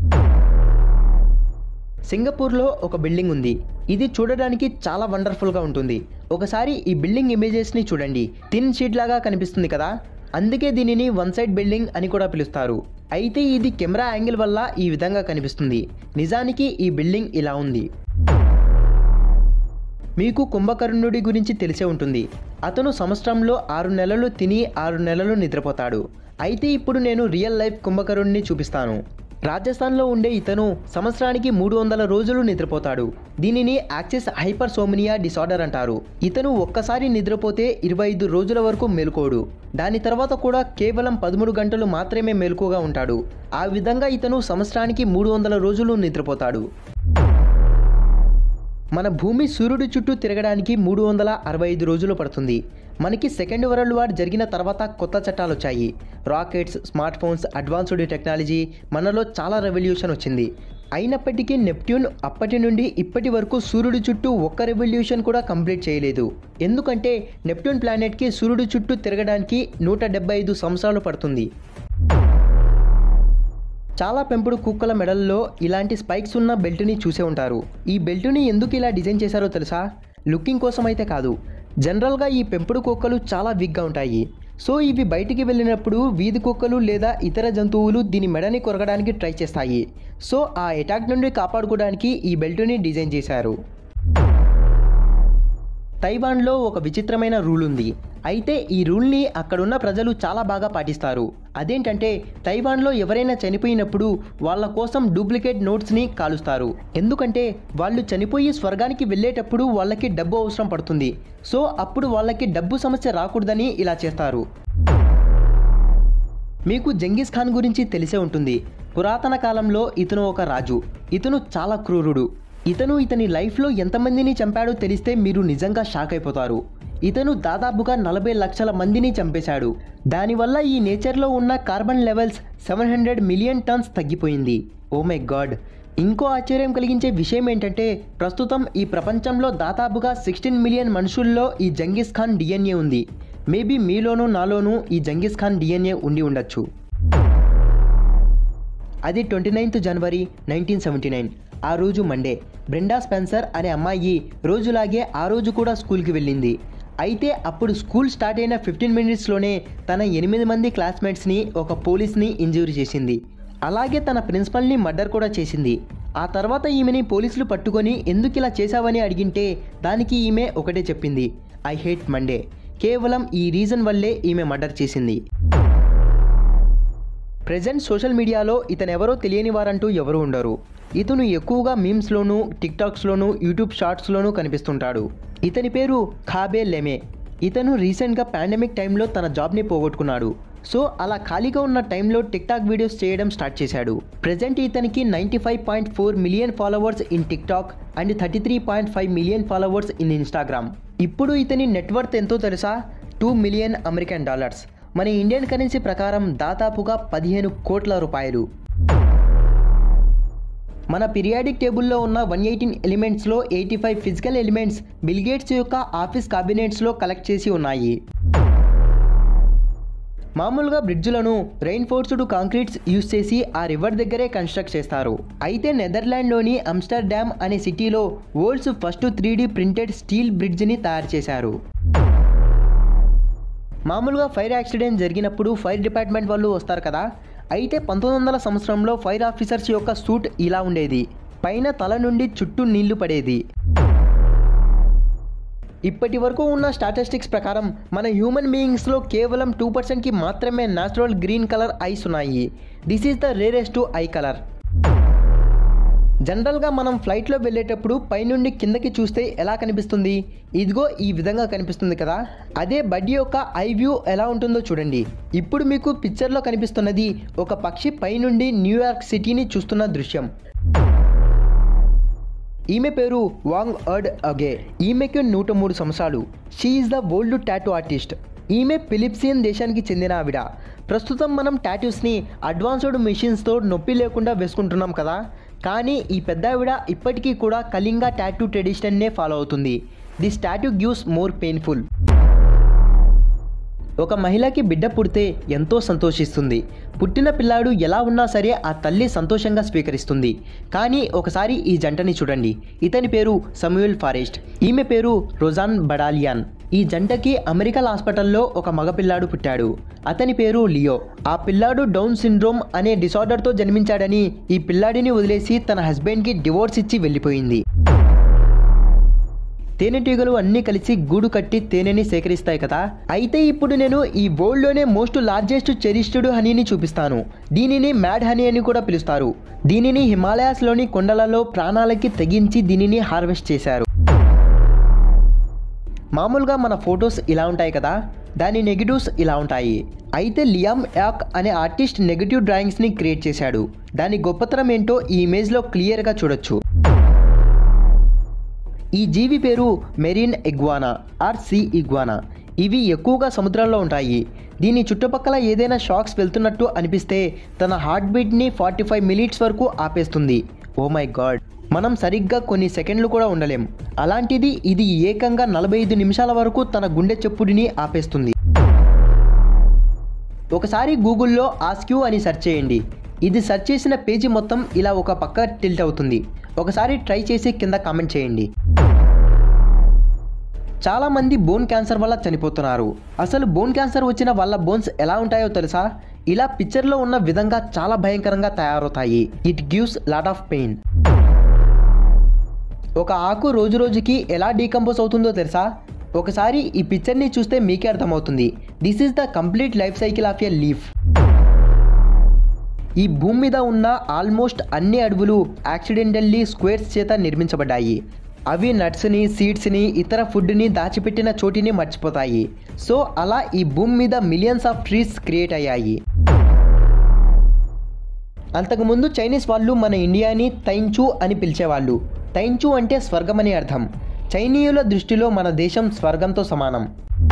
సింగపూర్లో ఒక బిల్డింగ్ ఉంది ఇది చూడడానికి చాలా వండర్ఫుల్గా ఉంటుంది ఒకసారి ఈ బిల్డింగ్ ఇమేజెస్ని చూడండి థిన్ షీట్ లాగా కనిపిస్తుంది కదా అందుకే దీనిని వన్ సైడ్ బిల్డింగ్ అని కూడా పిలుస్తారు అయితే ఇది కెమెరా యాంగిల్ వల్ల ఈ విధంగా కనిపిస్తుంది నిజానికి ఈ బిల్డింగ్ ఇలా ఉంది మీకు కుంభకర్ణుడి గురించి తెలిసే ఉంటుంది అతను సంవత్సరంలో ఆరు నెలలు తిని ఆరు నెలలు నిద్రపోతాడు అయితే ఇప్పుడు నేను రియల్ లైఫ్ కుంభకరుణ్ణి చూపిస్తాను రాజస్థాన్లో ఉండే ఇతను సంవత్సరానికి మూడు వందల రోజులు నిద్రపోతాడు దీనిని యాక్సిస్ హైపర్ సోమినియా డిసార్డర్ అంటారు ఇతను ఒక్కసారి నిద్రపోతే ఇరవై ఐదు రోజుల వరకు మేలుకోడు దాని తర్వాత కూడా కేవలం పదమూడు గంటలు మాత్రమే మేలుకోగా ఉంటాడు ఆ విధంగా ఇతను సంవత్సరానికి మూడు వందల రోజులు నిద్రపోతాడు మన భూమి సూర్యుడి చుట్టూ తిరగడానికి మూడు వందల అరవై ఐదు రోజులు పడుతుంది మనకి సెకండ్ వరల్డ్ వార్ జరిగిన తర్వాత కొత్త చట్టాలు వచ్చాయి rockets smartphones advanced technology మనలో చాలా రెవల్యూషన్ వచ్చింది అయినప్పటికీ నెప్ట్యూన్ అప్పటి నుండి ఇప్పటి వరకు సూర్యుడి చుట్టూ ఒక్క రెవల్యూషన్ కూడా కంప్లీట్ చేయలేదు ఎందుకంటే నెప్ట్యూన్ ప్లానెట్కి సూర్యుడి చుట్టూ తిరగడానికి నూట డెబ్బై ఐదు సంవత్సరాలు పడుతుంది చాలా పెంపుడు కుక్కల మెడల్లో ఇలాంటి స్పైక్స్ ఉన్న బెల్ట్ని చూసే ఉంటారు ఈ బెల్ట్ని ఎందుకు ఇలా డిజైన్ చేశారో తెలుసా లుకింగ్ కోసం అయితే కాదు జనరల్గా ఈ పెంపుడు కుక్కలు చాలా వీక్గా ఉంటాయి సో ఇవి బయటికి వెళ్ళినప్పుడు వీధి కుక్కలు లేదా ఇతర జంతువులు దీని మెడని కొరగడానికి ట్రై చేస్తాయి సో ఆ అటాక్ నుండి కాపాడుకోవడానికి ఈ బెల్ట్ని డిజైన్ చేశారు తైవాన్లో ఒక విచిత్రమైన రూల్ ఉంది అయితే ఈ రూల్ని అక్కడున్న ప్రజలు చాలా బాగా పాటిస్తారు అదేంటంటే తైవాన్లో ఎవరైనా చనిపోయినప్పుడు వాళ్ళ కోసం డూప్లికేట్ నోట్స్ని కాలుస్తారు ఎందుకంటే వాళ్ళు చనిపోయి స్వర్గానికి వెళ్ళేటప్పుడు వాళ్ళకి డబ్బు అవసరం పడుతుంది సో అప్పుడు వాళ్ళకి డబ్బు సమస్య రాకూడదని ఇలా చేస్తారు మీకు జంగిస్ ఖాన్ గురించి తెలిసే ఉంటుంది పురాతన కాలంలో ఇతను ఒక రాజు ఇతను చాలా క్రూరుడు ఇతను ఇతని లైఫ్లో ఎంతమందిని చంపాడో తెలిస్తే మీరు నిజంగా షాక్ అయిపోతారు ఇతను దాదాపుగా నలభై లక్షల మందిని చంపేశాడు దానివల్ల ఈ నేచర్లో ఉన్న carbon levels seven hundred million tons తగ్గిపోయింది ఓ మై గాడ్ ఇంకో ఆశ్చర్యం కలిగించే విషయం ఏంటంటే ప్రస్తుతం ఈ ప్రపంచంలో దాదాపుగా సిక్స్టీన్ మిలియన్ మనుషుల్లో ఈ జంగిస్ ఖాన్ డిఎన్ఏ ఉంది మేబీ మీలోనూ నాలోనూ ఈ జంగిస్ ఖాన్ డిఎన్ఏ ఉండి ఉండొచ్చు అది twenty ninth January nineteen seventy nine ఆ రోజు మండే బ్రెండా స్పెన్సర్ అనే అమ్మాయి రోజులాగే ఆ రోజు కూడా స్కూల్కి వెళ్ళింది అయితే అప్పుడు స్కూల్ స్టార్ట్ అయిన ఫిఫ్టీన్ మినిట్స్లోనే తన ఎనిమిది మంది క్లాస్మేట్స్ని ఒక పోలీస్ని ఇంజూరీ చేసింది అలాగే తన ప్రిన్సిపల్ని మర్డర్ కూడా చేసింది ఆ తర్వాత ఈమెని పోలీసులు పట్టుకొని ఎందుకు ఇలా చేశావని అడిగింటే దానికి ఈమె ఒకటే చెప్పింది ఐ హేట్ మండే కేవలం ఈ రీజన్ వల్లే ఈమె మర్డర్ చేసింది ప్రజెంట్ సోషల్ మీడియాలో ఇతను ఎవరో తెలియని వారంటూ ఎవరు ఉండరు ఇతను ఎక్కువగా మీమ్స్లోను టిక్టాక్స్లోను యూట్యూబ్ షార్ట్స్లోనూ కనిపిస్తుంటాడు ఇతని పేరు ఖాబే లెమే ఇతను రీసెంట్గా పాండమిక్ టైంలో తన జాబ్ని పోగొట్టుకున్నాడు సో అలా ఖాళీగా ఉన్న టైంలో టిక్టాక్ వీడియోస్ చేయడం స్టార్ట్ చేశాడు ప్రజెంట్ ఇతనికి ninety five point four million followers in TikTok and thirty three point five million followers in Instagram ఇప్పుడు ఇతని నెట్వర్త్ ఎంతో తెలుసా టూ మిలియన్ అమెరికన్ డాలర్స్ మన ఇండియన్ కరెన్సీ ప్రకారం దాదాపుగా పదిహేను కోట్ల రూపాయలు మన పీరియాడిక్ టేబుల్లో ఉన్న వన్ ఎయిటీన్ ఎలిమెంట్స్లో eighty five physical elements Bill Gates యొక్క ఆఫీస్ కాబినెట్స్లో కలెక్ట్ చేసి ఉన్నాయి మామూలుగా బ్రిడ్జులను రెయిన్ఫోర్స్డ్ కాంక్రీట్స్ యూజ్ చేసి ఆ రివర్ దగ్గరే కన్స్ట్రక్ట్ చేస్తారు అయితే నెదర్లాండ్లోని అమ్స్టర్డామ్ అనే సిటీలో world's first three printed steel బ్రిడ్జ్ని తయారు చేశారు మామూలుగా ఫైర్ యాక్సిడెంట్ జరిగినప్పుడు ఫైర్ డిపార్ట్మెంట్ వాళ్ళు వస్తారు కదా అయితే పంతొమ్మిది వందల సంవత్సరంలో ఫైర్ ఆఫీసర్స్ యొక్క సూట్ ఇలా ఉండేది పైన తల నుండి చుట్టూ నీళ్లు పడేది ఇప్పటి వరకు ఉన్న స్టాటిస్టిక్స్ ప్రకారం మన హ్యూమన్ బీయింగ్స్లో కేవలం టూ పర్సెంట్కి మాత్రమే న్యాచురల్ గ్రీన్ కలర్ ఐస్ ఉన్నాయి this is the rarest eye colour జనరల్గా మనం ఫ్లైట్లో వెళ్ళేటప్పుడు పైనుండి కిందకి చూస్తే ఎలా కనిపిస్తుంది ఇదిగో ఈ విధంగా కనిపిస్తుంది కదా అదే బడ్డీ యొక్క ఐ వ్యూ ఎలా ఉంటుందో చూడండి ఇప్పుడు మీకు పిక్చర్లో కనిపిస్తున్నది ఒక పక్షి పైనుండి న్యూయార్క్ సిటీని చూస్తున్న దృశ్యం ఈమె పేరు వాంగ్ అర్డ్ అగే ఈమెకి నూట మూడు సంవత్సరాలు she is the world tattoo artist ఈమె ఫిలిప్సియన్ దేశానికి చెందిన ఆవిడ ప్రస్తుతం మనం టాటూస్ని అడ్వాన్స్డ్ మెషిన్స్తో నొప్పి లేకుండా వేసుకుంటున్నాం కదా కానీ ఈ పెద్ద ఆవిడ ఇప్పటికీ కూడా కళింగ టాటూ ట్రెడిషన్నే ఫాలో అవుతుంది this tattoo gives more painful ఒక మహిళకి బిడ్డ పుడితే ఎంతో సంతోషిస్తుంది పుట్టిన పిల్లాడు ఎలా ఉన్నా సరే ఆ తల్లి సంతోషంగా స్వీకరిస్తుంది కానీ ఒకసారి ఈ జంటని చూడండి ఇతని పేరు సమూయల్ ఫారెస్ట్ ఈమె పేరు రోజాన్ బడాలియాన్ ఈ జంటకి అమెరికన్ హాస్పిటల్లో ఒక మగపిల్లాడు పుట్టాడు అతని పేరు లియో ఆ పిల్లాడు డౌన్ సిండ్రోమ్ అనే డిసార్డర్తో జన్మించాడని ఈ పిల్లాడిని వదిలేసి తన హస్బెండ్కి డివోర్స్ ఇచ్చి వెళ్ళిపోయింది తేనెటీగలు అన్నీ కలిసి గూడు కట్టి తేనెని సేకరిస్తాయి కదా అయితే ఇప్పుడు నేను ఈ వరల్డ్లోనే మోస్ట్ లార్జెస్ట్ చెరిస్టెడ్ హనీని చూపిస్తాను దీనిని మ్యాడ్ హనీ అని కూడా పిలుస్తారు దీనిని హిమాలయాస్లోని కొండలలో ప్రాణాలకి తెగించి దీనిని హార్వెస్ట్ చేశారు మామూలుగా మన ఫొటోస్ ఇలా ఉంటాయి కదా దాని నెగిటివ్స్ ఇలా ఉంటాయి అయితే లియామ్ యాక్ అనే ఆర్టిస్ట్ నెగిటివ్ డ్రాయింగ్స్ని క్రియేట్ చేశాడు దాని గొప్పతనం ఏంటో ఈ ఇమేజ్లో క్లియర్గా చూడొచ్చు ఈ జీవి పేరు marine iguana or sea iguana ఇవి ఎక్కువగా సముద్రంలో ఉంటాయి దీని చుట్టుపక్కల ఏదైనా షాక్స్ వెళ్తున్నట్టు అనిపిస్తే తన హార్ట్ బీట్ని ఫార్టీ ఫైవ్ మినిట్స్ వరకు ఆపేస్తుంది ఓ మై గాడ్ మనం సరిగ్గా కొన్ని సెకండ్లు కూడా ఉండలేం అలాంటిది ఇది ఏకంగా నలభై ఐదు నిమిషాల వరకు తన గుండె చెప్పుడిని ఆపేస్తుంది ఒకసారి గూగుల్లో ఆస్క్యూ అని సెర్చ్ చేయండి ఇది సెర్చ్ చేసిన పేజీ మొత్తం ఇలా ఒక పక్క టిల్ట్ అవుతుంది ఒకసారి ట్రై చేసి కింద కామెంట్ చేయండి చాలామంది బోన్ క్యాన్సర్ వల్ల చనిపోతున్నారు అసలు బోన్ క్యాన్సర్ వచ్చిన వాళ్ళ బోన్స్ ఎలా ఉంటాయో తెలుసా ఇలా పిక్చర్లో ఉన్న విధంగా చాలా భయంకరంగా తయారవుతాయి it gives lot of pain ఒక ఆకు రోజు రోజుకి ఎలా డీకంపోజ్ అవుతుందో తెలుసా ఒకసారి ఈ పిక్చర్ని చూస్తే మీకే అర్థమవుతుంది this is the complete life cycle of a leaf ఈ భూమి మీద ఉన్న ఆల్మోస్ట్ అన్ని అడవులు యాక్సిడెంటల్లీ స్క్వేర్స్ చేత నిర్మించబడ్డాయి అవి నట్స్ని సీడ్స్ని ఇతర ఫుడ్ని దాచిపెట్టిన చోటిని మర్చిపోతాయి సో అలా ఈ భూమి మీద మిలియన్స్ ఆఫ్ ట్రీస్ క్రియేట్ అయ్యాయి అంతకుముందు చైనీస్ వాళ్ళు మన ఇండియాని తైంచు అని పిలిచేవాళ్ళు తైంచు అంటే స్వర్గం అని అర్థం చైనీయుల దృష్టిలో మన దేశం స్వర్గంతో సమానం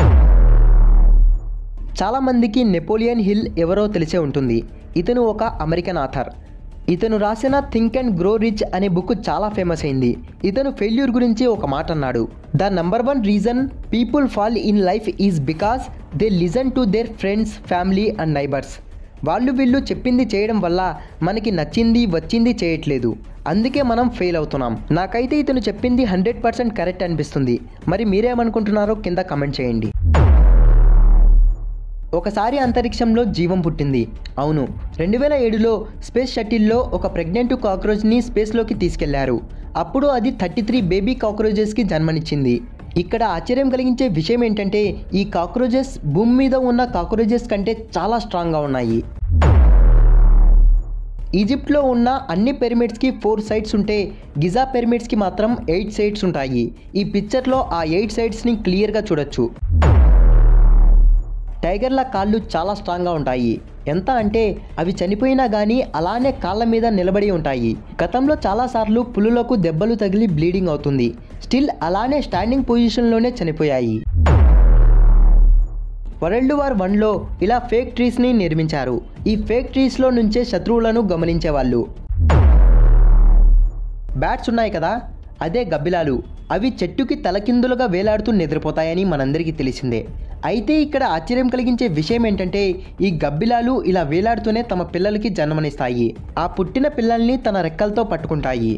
చాలామందికి నెపోలియన్ హిల్ ఎవరో తెలిసే ఉంటుంది ఇతను ఒక అమెరికన్ ఆథర్ ఇతను రాసిన థింక్ అండ్ గ్రో రిచ్ అనే బుక్ చాలా ఫేమస్ అయింది ఇతను ఫెయిల్యూర్ గురించి ఒక మాట అన్నాడు the number one reason people fall in life is because they listen to their friends family and neighbours వాళ్ళు వీళ్ళు చెప్పింది చేయడం వల్ల మనకి నచ్చింది వచ్చింది చేయట్లేదు అందుకే మనం ఫెయిల్ అవుతున్నాం నాకైతే ఇతను చెప్పింది హండ్రెడ్ పర్సెంట్ కరెక్ట్ అనిపిస్తుంది మరి మీరేమనుకుంటున్నారో కింద కమెంట్ చేయండి ఒకసారి అంతరిక్షంలో జీవం పుట్టింది అవును రెండు వేల ఏడులో స్పేస్ షటిల్లో ఒక ప్రెగ్నెంట్ కాక్రోచ్ని స్పేస్లోకి తీసుకెళ్లారు అప్పుడు అది థర్టీ త్రీ బేబీ కాక్రోచెస్కి జన్మనిచ్చింది ఇక్కడ ఆశ్చర్యం కలిగించే విషయం ఏంటంటే ఈ కాక్రోచెస్ భూమి మీద ఉన్న కాక్రోచెస్ కంటే చాలా స్ట్రాంగ్గా ఉన్నాయి ఈజిప్ట్లో ఉన్న అన్ని పిరమిడ్స్కి ఫోర్ సైడ్స్ ఉంటే గిజా పిరమిడ్స్కి మాత్రం ఎయిట్ సైడ్స్ ఉంటాయి ఈ పిక్చర్లో ఆ ఎయిట్ సైడ్స్ని క్లియర్గా చూడొచ్చు టైగర్ల కాళ్ళు చాలా స్ట్రాంగ్గా ఉంటాయి ఎంత అంటే అవి చనిపోయినా కానీ అలానే కాళ్ళ మీద నిలబడి ఉంటాయి గతంలో చాలాసార్లు పులులకు దెబ్బలు తగిలి బ్లీడింగ్ అవుతుంది స్టిల్ అలానే స్టాండింగ్ పొజిషన్లోనే చనిపోయాయి వరల్డ్ వార్ వన్లో ఇలా ఫేక్ ట్రీస్ని నిర్మించారు ఈ ఫేక్ ట్రీస్లో నుంచే శత్రువులను గమనించేవాళ్ళు బ్యాట్స్ ఉన్నాయి కదా అదే గబ్బిలాలు అవి చెట్టుకి తలకిందులుగా వేలాడుతూ నిద్రపోతాయని మనందరికీ తెలిసిందే అయితే ఇక్కడ ఆశ్చర్యం కలిగించే విషయం ఏంటంటే ఈ గబ్బిలాలు ఇలా వేలాడుతూనే తమ పిల్లలకి జన్మనిస్తాయి ఆ పుట్టిన పిల్లల్ని తన రెక్కలతో పట్టుకుంటాయి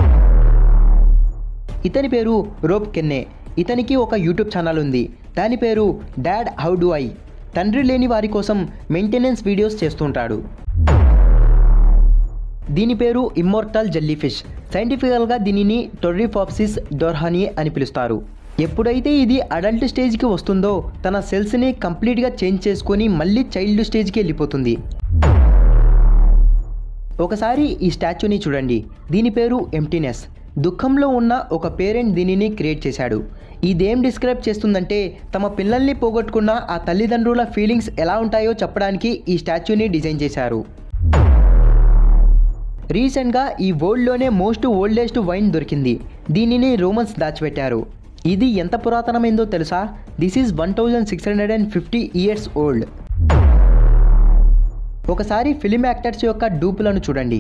ఇతని పేరు రోప్ కెన్నే ఇతనికి ఒక యూట్యూబ్ ఛానల్ ఉంది దాని పేరు డాడ్ హౌ డు ఐ తండ్రి లేని వారి కోసం మెయింటెనెన్స్ వీడియోస్ చేస్తుంటాడు దీని పేరు ఇమ్మోర్టల్ జెల్లీఫిష్ సైంటిఫికల్గా దీనిని టొర్రిఫాప్సిస్ డొర్హాని అని పిలుస్తారు ఎప్పుడైతే ఇది అడల్ట్ స్టేజ్కి వస్తుందో తన సెల్స్ని కంప్లీట్గా చేంజ్ చేసుకొని మళ్ళీ చైల్డ్ స్టేజ్కి వెళ్ళిపోతుంది ఒకసారి ఈ స్టాచ్యూని చూడండి దీని పేరు ఎంటీనెస్ దుఃఖంలో ఉన్న ఒక పేరెంట్ దీనిని క్రియేట్ చేశాడు ఇదేం డిస్క్రైబ్ చేస్తుందంటే తమ పిల్లల్ని పోగొట్టుకున్న ఆ తల్లిదండ్రుల ఫీలింగ్స్ ఎలా ఉంటాయో చెప్పడానికి ఈ స్టాచ్యూని డిజైన్ చేశారు రీసెంట్గా ఈ వరల్డ్లోనే మోస్ట్ ఓల్డెస్ట్ వైన్ దొరికింది దీనిని రోమన్స్ దాచిపెట్టారు ఇది ఎంత పురాతనమైందో తెలుసా this is one thousand six hundred and fifty years old ఒకసారి ఫిలిం యాక్టర్స్ యొక్క డూపులను చూడండి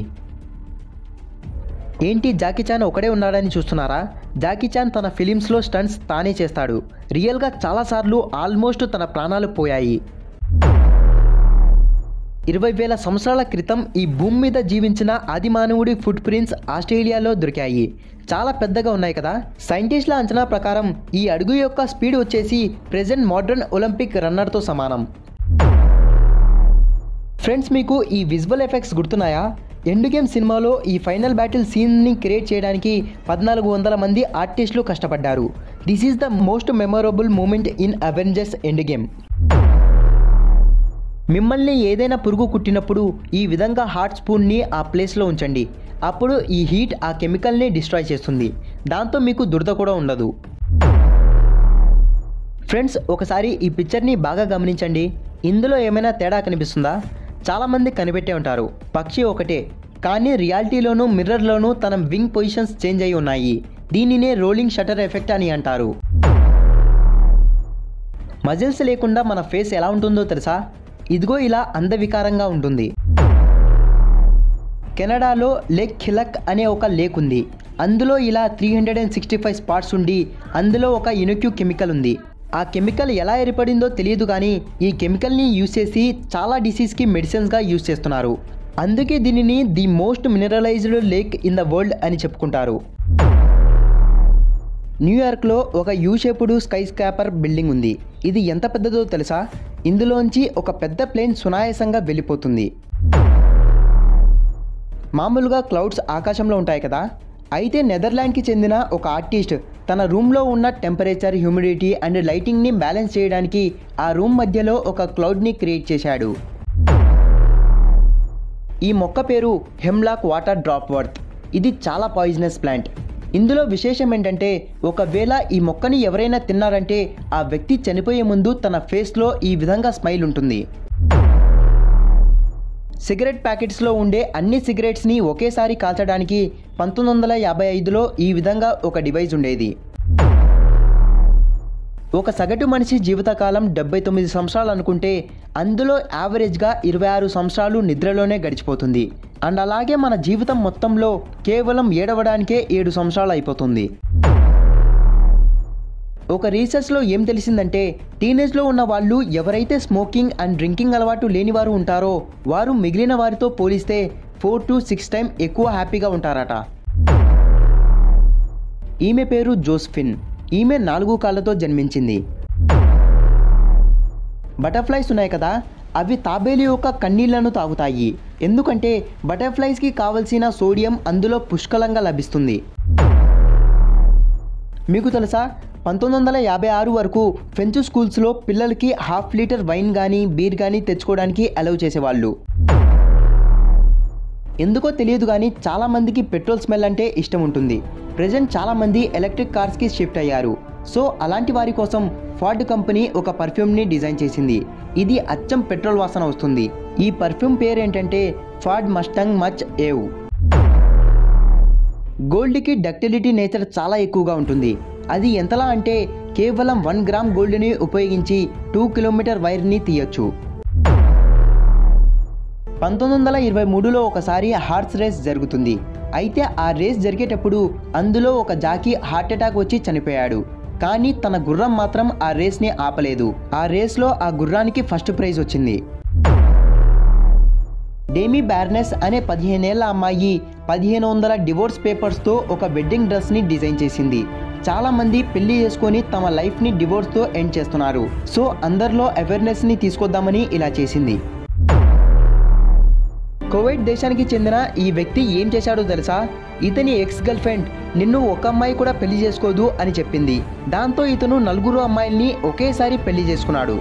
ఏంటి జాకీ చాన్ ఒకడే ఉన్నాడని చూస్తున్నారా జాకీ చాన్ తన ఫిలిమ్స్లో స్టంట్స్ తానే చేస్తాడు రియల్గా చాలాసార్లు ఆల్మోస్ట్ తన ప్రాణాలు పోయాయి ఇరవై వేల సంవత్సరాల క్రితం ఈ భూమి మీద జీవించిన ఆది మానవుడి ఫుట్ ప్రింట్స్ ఆస్ట్రేలియాలో దొరికాయి చాలా పెద్దగా ఉన్నాయి కదా సైంటిస్టుల అంచనా ప్రకారం ఈ అడుగు యొక్క స్పీడ్ వచ్చేసి ప్రెజెంట్ మోడర్న్ ఒలింపిక్ రన్నర్తో సమానం ఫ్రెండ్స్ మీకు ఈ విజువల్ ఎఫెక్ట్స్ గుర్తున్నాయా ఎండ్ గేమ్ సినిమాలో ఈ ఫైనల్ బ్యాటిల్ సీన్ని క్రియేట్ చేయడానికి పద్నాలుగు వందల మంది ఆర్టిస్టులు కష్టపడ్డారు this is the most memorable moment in Avengers end game మిమ్మల్ని ఏదైనా పురుగు కుట్టినప్పుడు ఈ విధంగా హాట్ స్పూన్ని ఆ ప్లేస్లో ఉంచండి అప్పుడు ఈ హీట్ ఆ కెమికల్ని డిస్ట్రాయ్ చేస్తుంది దాంతో మీకు దురద కూడా ఉండదు ఫ్రెండ్స్ ఒకసారి ఈ పిక్చర్ని బాగా గమనించండి ఇందులో ఏమైనా తేడా కనిపిస్తుందా చాలామంది కనిపెట్టే ఉంటారు పక్షి ఒకటే కానీ రియాలిటీలోనూ మిర్రర్లోనూ తన వింగ్ పొజిషన్స్ చేంజ్ అయి ఉన్నాయి దీనినే రోలింగ్ షటర్ ఎఫెక్ట్ అని అంటారు మజిల్స్ లేకుండా మన ఫేస్ ఎలా ఉంటుందో తెలుసా ఇదిగో ఇలా అందవికారంగా ఉంటుంది కెనడాలో లేక్ ఖిలక్ అనే ఒక లేక్ ఉంది అందులో ఇలా three hundred and sixty five spots ఉండి అందులో ఒక ఇనుక్యూ కెమికల్ ఉంది ఆ కెమికల్ ఎలా ఏర్పడిందో తెలియదు కానీ ఈ కెమికల్ని యూజ్ చేసి చాలా డిసీజ్కి మెడిసిన్స్గా యూజ్ చేస్తున్నారు అందుకే దీనిని the most mineralized lake in the world అని చెప్పుకుంటారు న్యూయార్క్లో ఒక U shaped skyscraper building ఉంది ఇది ఎంత పెద్దదో తెలుసా ఇందులోంచి ఒక పెద్ద ప్లేన్ సునాయాసంగా వెళ్ళిపోతుంది మామూలుగా క్లౌడ్స్ ఆకాశంలో ఉంటాయి కదా అయితే నెదర్లాండ్కి చెందిన ఒక ఆర్టిస్ట్ తన రూమ్లో ఉన్న టెంపరేచర్ హ్యూమిడిటీ అండ్ లైటింగ్ని బ్యాలెన్స్ చేయడానికి ఆ రూమ్ మధ్యలో ఒక క్లౌడ్ని క్రియేట్ చేశాడు ఈ మొక్క పేరు హెమ్లాక్ వాటర్ డ్రాప్ వర్త్ ఇది చాలా పాయిజనస్ ప్లాంట్ ఇందులో విశేషం ఏంటంటే ఒకవేళ ఈ మొక్కని ఎవరైనా తిన్నారంటే ఆ వ్యక్తి చనిపోయే ముందు తన ఫేస్లో ఈ విధంగా స్మైల్ ఉంటుంది సిగరెట్ ప్యాకెట్స్లో ఉండే అన్ని సిగరెట్స్ని ఒకేసారి కాల్చడానికి పంతొమ్మిది వందల యాభై ఐదులో ఈ విధంగా ఒక డివైస్ ఉండేది ఒక సగటు మనిషి జీవితకాలం డెబ్బై తొమ్మిది సంవత్సరాలు అనుకుంటే అందులో యావరేజ్గా ఇరవై ఆరు సంవత్సరాలు నిద్రలోనే గడిచిపోతుంది అండ్ అలాగే మన జీవితం మొత్తంలో కేవలం ఏడవడానికే ఏడు సంవత్సరాలు అయిపోతుంది ఒక రీసెర్చ్లో ఏం తెలిసిందంటే టీనేజ్లో ఉన్న వాళ్ళు ఎవరైతే స్మోకింగ్ అండ్ డ్రింకింగ్ అలవాటు లేని వారు ఉంటారో వారు మిగిలిన వారితో పోలిస్తే ఫోర్ టు సిక్స్ టైం ఎక్కువ హ్యాపీగా ఉంటారట ఈమె పేరు జోస్ఫిన్ ఈమె నాలుగు కాళ్ళతో జన్మించింది బటర్ఫ్లైస్ ఉన్నాయి కదా అవి తాబేలు యొక్క కన్నీళ్లను తాగుతాయి ఎందుకంటే బటర్ఫ్లైస్కి కావలసిన సోడియం అందులో పుష్కలంగా లభిస్తుంది మీకు తెలుసా పంతొమ్మిది వందల యాభై ఆరు వరకు ఫ్రెంచ్ స్కూల్స్లో పిల్లలకి హాఫ్ లీటర్ వైన్ కానీ బీర్ కానీ తెచ్చుకోవడానికి అలౌ చేసేవాళ్ళు ఎందుకో తెలియదు కానీ చాలామందికి పెట్రోల్ స్మెల్ అంటే ఇష్టం ఉంటుంది ప్రజెంట్ చాలామంది ఎలక్ట్రిక్ కార్స్కి షిఫ్ట్ అయ్యారు సో అలాంటి వారి కోసం ఫార్డ్ కంపెనీ ఒక పర్ఫ్యూమ్ని డిజైన్ చేసింది ఇది అచ్చం పెట్రోల్ వాసన వస్తుంది ఈ పర్ఫ్యూమ్ పేరు ఏంటంటే ఫార్డ్ మస్టంగ్ మచ్ ఏవ్ గోల్డ్కి డక్టిలిటీ నేచర్ చాలా ఎక్కువగా ఉంటుంది అది ఎంతలా అంటే కేవలం వన్ గ్రామ్ గోల్డ్ని ఉపయోగించి టూ కిలోమీటర్ వైర్ని తీయొచ్చు పంతొమ్మిది వందల ఇరవై మూడులో ఒకసారి హార్స్ రేస్ జరుగుతుంది అయితే ఆ రేస్ జరిగేటప్పుడు అందులో ఒక జాకీ హార్ట్ అటాక్ వచ్చి చనిపోయాడు కానీ తన గుర్రం మాత్రం ఆ రేస్ని ఆపలేదు ఆ రేస్లో ఆ గుర్రానికి ఫస్ట్ ప్రైజ్ వచ్చింది డేమీ బ్యార్నెస్ అనే పదిహేనేళ్ల అమ్మాయి పదిహేను వందల డివోర్స్ పేపర్స్తో ఒక వెడ్డింగ్ డ్రెస్ని డిజైన్ చేసింది చాలా మంది పెళ్లి చేసుకొని తమ లైఫ్ని డివోర్స్తో ఎండ్ చేస్తున్నారు సో అందరిలో అవేర్నెస్ని తీసుకొద్దామని ఇలా చేసింది కువైట్ దేశానికి చెందిన ఈ వ్యక్తి ఏం చేశాడో తెలుసా ఇతని ఎక్స్ గర్ల్ ఫ్రెండ్ నిన్ను ఒక అమ్మాయి కూడా పెళ్లి చేసుకోదు అని చెప్పింది దాంతో ఇతను నలుగురు అమ్మాయిల్ని ఒకేసారి పెళ్లి చేసుకున్నాడు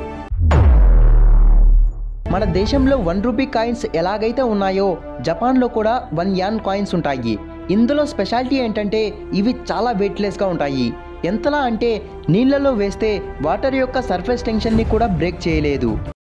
మన దేశంలో వన్ రూపీ కాయిన్స్ ఎలాగైతే ఉన్నాయో జపాన్లో కూడా వన్ యాన్ కాయిన్స్ ఉంటాయి ఇందులో స్పెషాలిటీ ఏంటంటే ఇవి చాలా వెయిట్లెస్గా ఉంటాయి ఎంతలా అంటే నీళ్ళలో వేస్తే వాటర్ యొక్క సర్ఫేస్ టెన్షన్ని కూడా బ్రేక్ చేయలేదు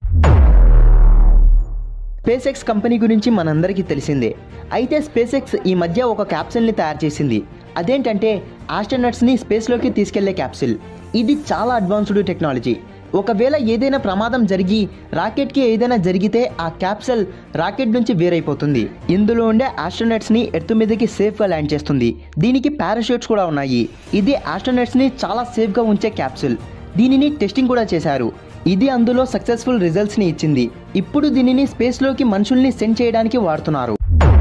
స్పేస్ ఎక్స్ కంపెనీ గురించి మనందరికీ తెలిసిందే అయితే స్పేస్ ఎక్స్ ఈ మధ్య ఒక క్యాప్సిల్ని తయారు చేసింది అదేంటంటే ఆస్ట్రోనట్స్ని స్పేస్లోకి తీసుకెళ్లే క్యాప్సిల్ ఇది చాలా అడ్వాన్స్డ్ టెక్నాలజీ ఒకవేళ ఏదైనా ప్రమాదం జరిగి రాకెట్కి ఏదైనా జరిగితే ఆ క్యాప్సల్ రాకెట్ నుంచి వేరైపోతుంది ఇందులో ఉండే ఆస్ట్రోనట్స్ని ఎర్త్ మీదకి సేఫ్గా ల్యాండ్ చేస్తుంది దీనికి పారాషూట్స్ కూడా ఉన్నాయి ఇది ఆస్ట్రోనట్స్ని చాలా సేఫ్గా ఉంచే క్యాప్సూల్ దీనిని టెస్టింగ్ కూడా చేశారు ఇది అందులో సక్సెస్ఫుల్ రిజల్ట్స్ని ఇచ్చింది ఇప్పుడు దీనిని స్పేస్లోకి మనుషుల్ని సెండ్ చేయడానికి వాడుతున్నారు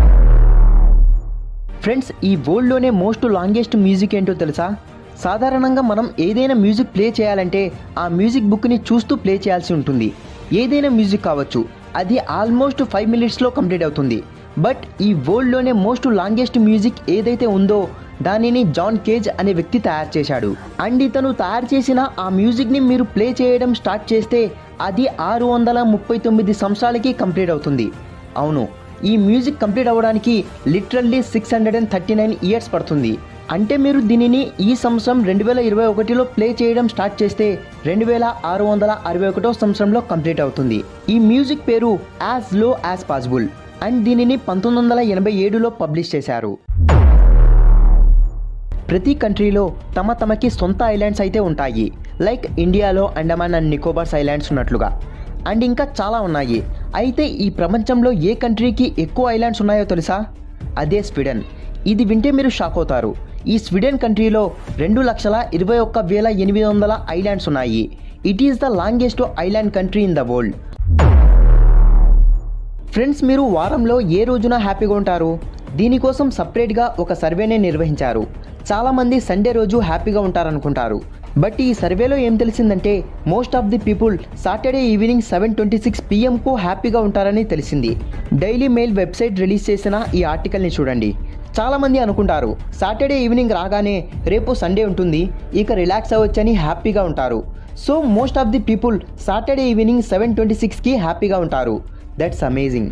ఫ్రెండ్స్ ఈ వరల్డ్లోనే మోస్ట్ లాంగెస్ట్ మ్యూజిక్ ఏంటో తెలుసా సాధారణంగా మనం ఏదైనా మ్యూజిక్ ప్లే చేయాలంటే ఆ మ్యూజిక్ బుక్ని చూస్తూ ప్లే చేయాల్సి ఉంటుంది ఏదైనా మ్యూజిక్ కావచ్చు అది ఆల్మోస్ట్ ఫైవ్ మినిట్స్లో కంప్లీట్ అవుతుంది బట్ ఈ వరల్డ్లోనే మోస్ట్ లాంగెస్ట్ మ్యూజిక్ ఏదైతే ఉందో దానిని జాన్ కేజ్ అనే వ్యక్తి తయారు చేశాడు అండ్ ఇతను తయారు చేసిన ఆ మ్యూజిక్ని మీరు ప్లే చేయడం స్టార్ట్ చేస్తే అది ఆరు వందల ముప్పై తొమ్మిది సంవత్సరాలకి కంప్లీట్ అవుతుంది అవును ఈ మ్యూజిక్ కంప్లీట్ అవ్వడానికి literally six hundred and thirty nine years పడుతుంది అంటే మీరు దీనిని ఈ సంవత్సరం రెండు వేల ఇరవై ఒకటిలో ప్లే చేయడం స్టార్ట్ చేస్తే రెండు వేల ఆరు వందల అరవై ఒకటో సంవత్సరంలో కంప్లీట్ అవుతుంది ఈ మ్యూజిక్ పేరు as low as possible and దీనిని పంతొమ్మిది వందల ఎనభై ఏడులో పబ్లిష్ చేశారు ప్రతి కంట్రీలో తమ తమకి సొంత ఐలాండ్స్ అయితే ఉంటాయి లైక్ ఇండియాలో అండమాన్ అండ్ నికోబార్స్ ఐలాండ్స్ ఉన్నట్లుగా అండ్ ఇంకా చాలా ఉన్నాయి అయితే ఈ ప్రపంచంలో ఏ కంట్రీకి ఎక్కువ ఐలాండ్స్ ఉన్నాయో తెలుసా అదే స్వీడన్ ఇది వింటే మీరు షాక్ అవుతారు ఈ స్వీడన్ కంట్రీలో రెండు లక్షల ఇరవై ఒక్క వేల ఎనిమిది వందల ఐలాండ్స్ ఉన్నాయి it is the longest island country in the world friends మీరు వారంలో ఏ రోజున హ్యాపీగా ఉంటారు దీనికోసం సపరేట్గా ఒక సర్వేనే నిర్వహించారు చాలామంది సండే రోజు హ్యాపీగా ఉంటారనుకుంటారు బట్ ఈ సర్వేలో ఏం తెలిసిందంటే most of the people Saturday evening seven twenty six పిఎంకు హ్యాపీగా ఉంటారని తెలిసింది డైలీ మెయిల్ వెబ్సైట్ రిలీజ్ చేసిన ఈ ఆర్టికల్ని చూడండి చాలామంది అనుకుంటారు సాటర్డే ఈవినింగ్ రాగానే రేపు సండే ఉంటుంది ఇక రిలాక్స్ అవ్వచ్చని హ్యాపీగా ఉంటారు so most of the people Saturday evening seven twenty సిక్స్కి హ్యాపీగా ఉంటారు దట్స్ అమేజింగ్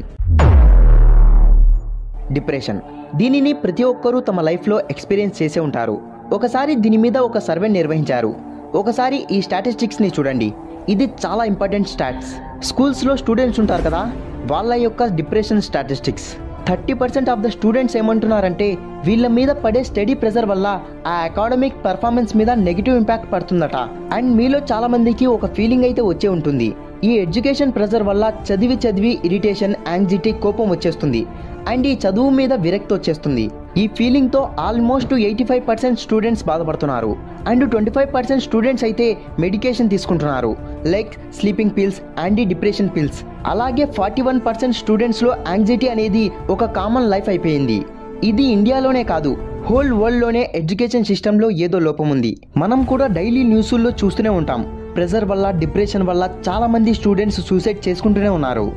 డిప్రెషన్ దీనిని ప్రతి ఒక్కరూ తమ లైఫ్లో ఎక్స్పీరియన్స్ చేసే ఉంటారు ఒకసారి దీని మీద ఒక సర్వే నిర్వహించారు ఒకసారి ఈ స్టాటిస్టిక్స్ని చూడండి ఇది చాలా ఇంపార్టెంట్ స్టాట్స్ స్కూల్స్లో స్టూడెంట్స్ ఉంటారు కదా వాళ్ళ యొక్క depression statistics thirty percent of the students ఏమంటున్నారంటే వీళ్ళ మీద పడే స్టడీ ప్రెజర్ వల్ల ఆ అకాడమిక్ పర్ఫార్మెన్స్ మీద నెగిటివ్ ఇంపాక్ట్ పడుతుందట అండ్ మీలో చాలా మందికి ఒక ఫీలింగ్ అయితే వచ్చే ఉంటుంది ఈ ఎడ్యుకేషన్ ప్రెజర్ వల్ల చదివి చదివి ఇరిటేషన్ యాంగ్జైటీ కోపం వచ్చేస్తుంది అండ్ ఈ చదువు మీద విరక్తి వచ్చేస్తుంది ఈ ఫీలింగ్తో almost eighty five percent students బాధపడుతున్నారు and twenty five percent students అయితే మెడికేషన్ తీసుకుంటున్నారు like sleeping pills anti depression pills అలాగే ఫార్టీ వన్ పర్సెంట్ స్టూడెంట్స్లో యాంగ్జైటీ అనేది ఒక కామన్ లైఫ్ అయిపోయింది ఇది ఇండియాలోనే కాదు హోల్ వరల్డ్లోనే ఎడ్యుకేషన్ సిస్టంలో ఏదో లోపం ఉంది మనం కూడా డైలీ న్యూస్ల్లో చూస్తూనే ఉంటాం ప్రెషర్ వల్ల డిప్రెషన్ వల్ల చాలా మంది స్టూడెంట్స్ సూసైడ్ చేసుకుంటూనే ఉన్నారు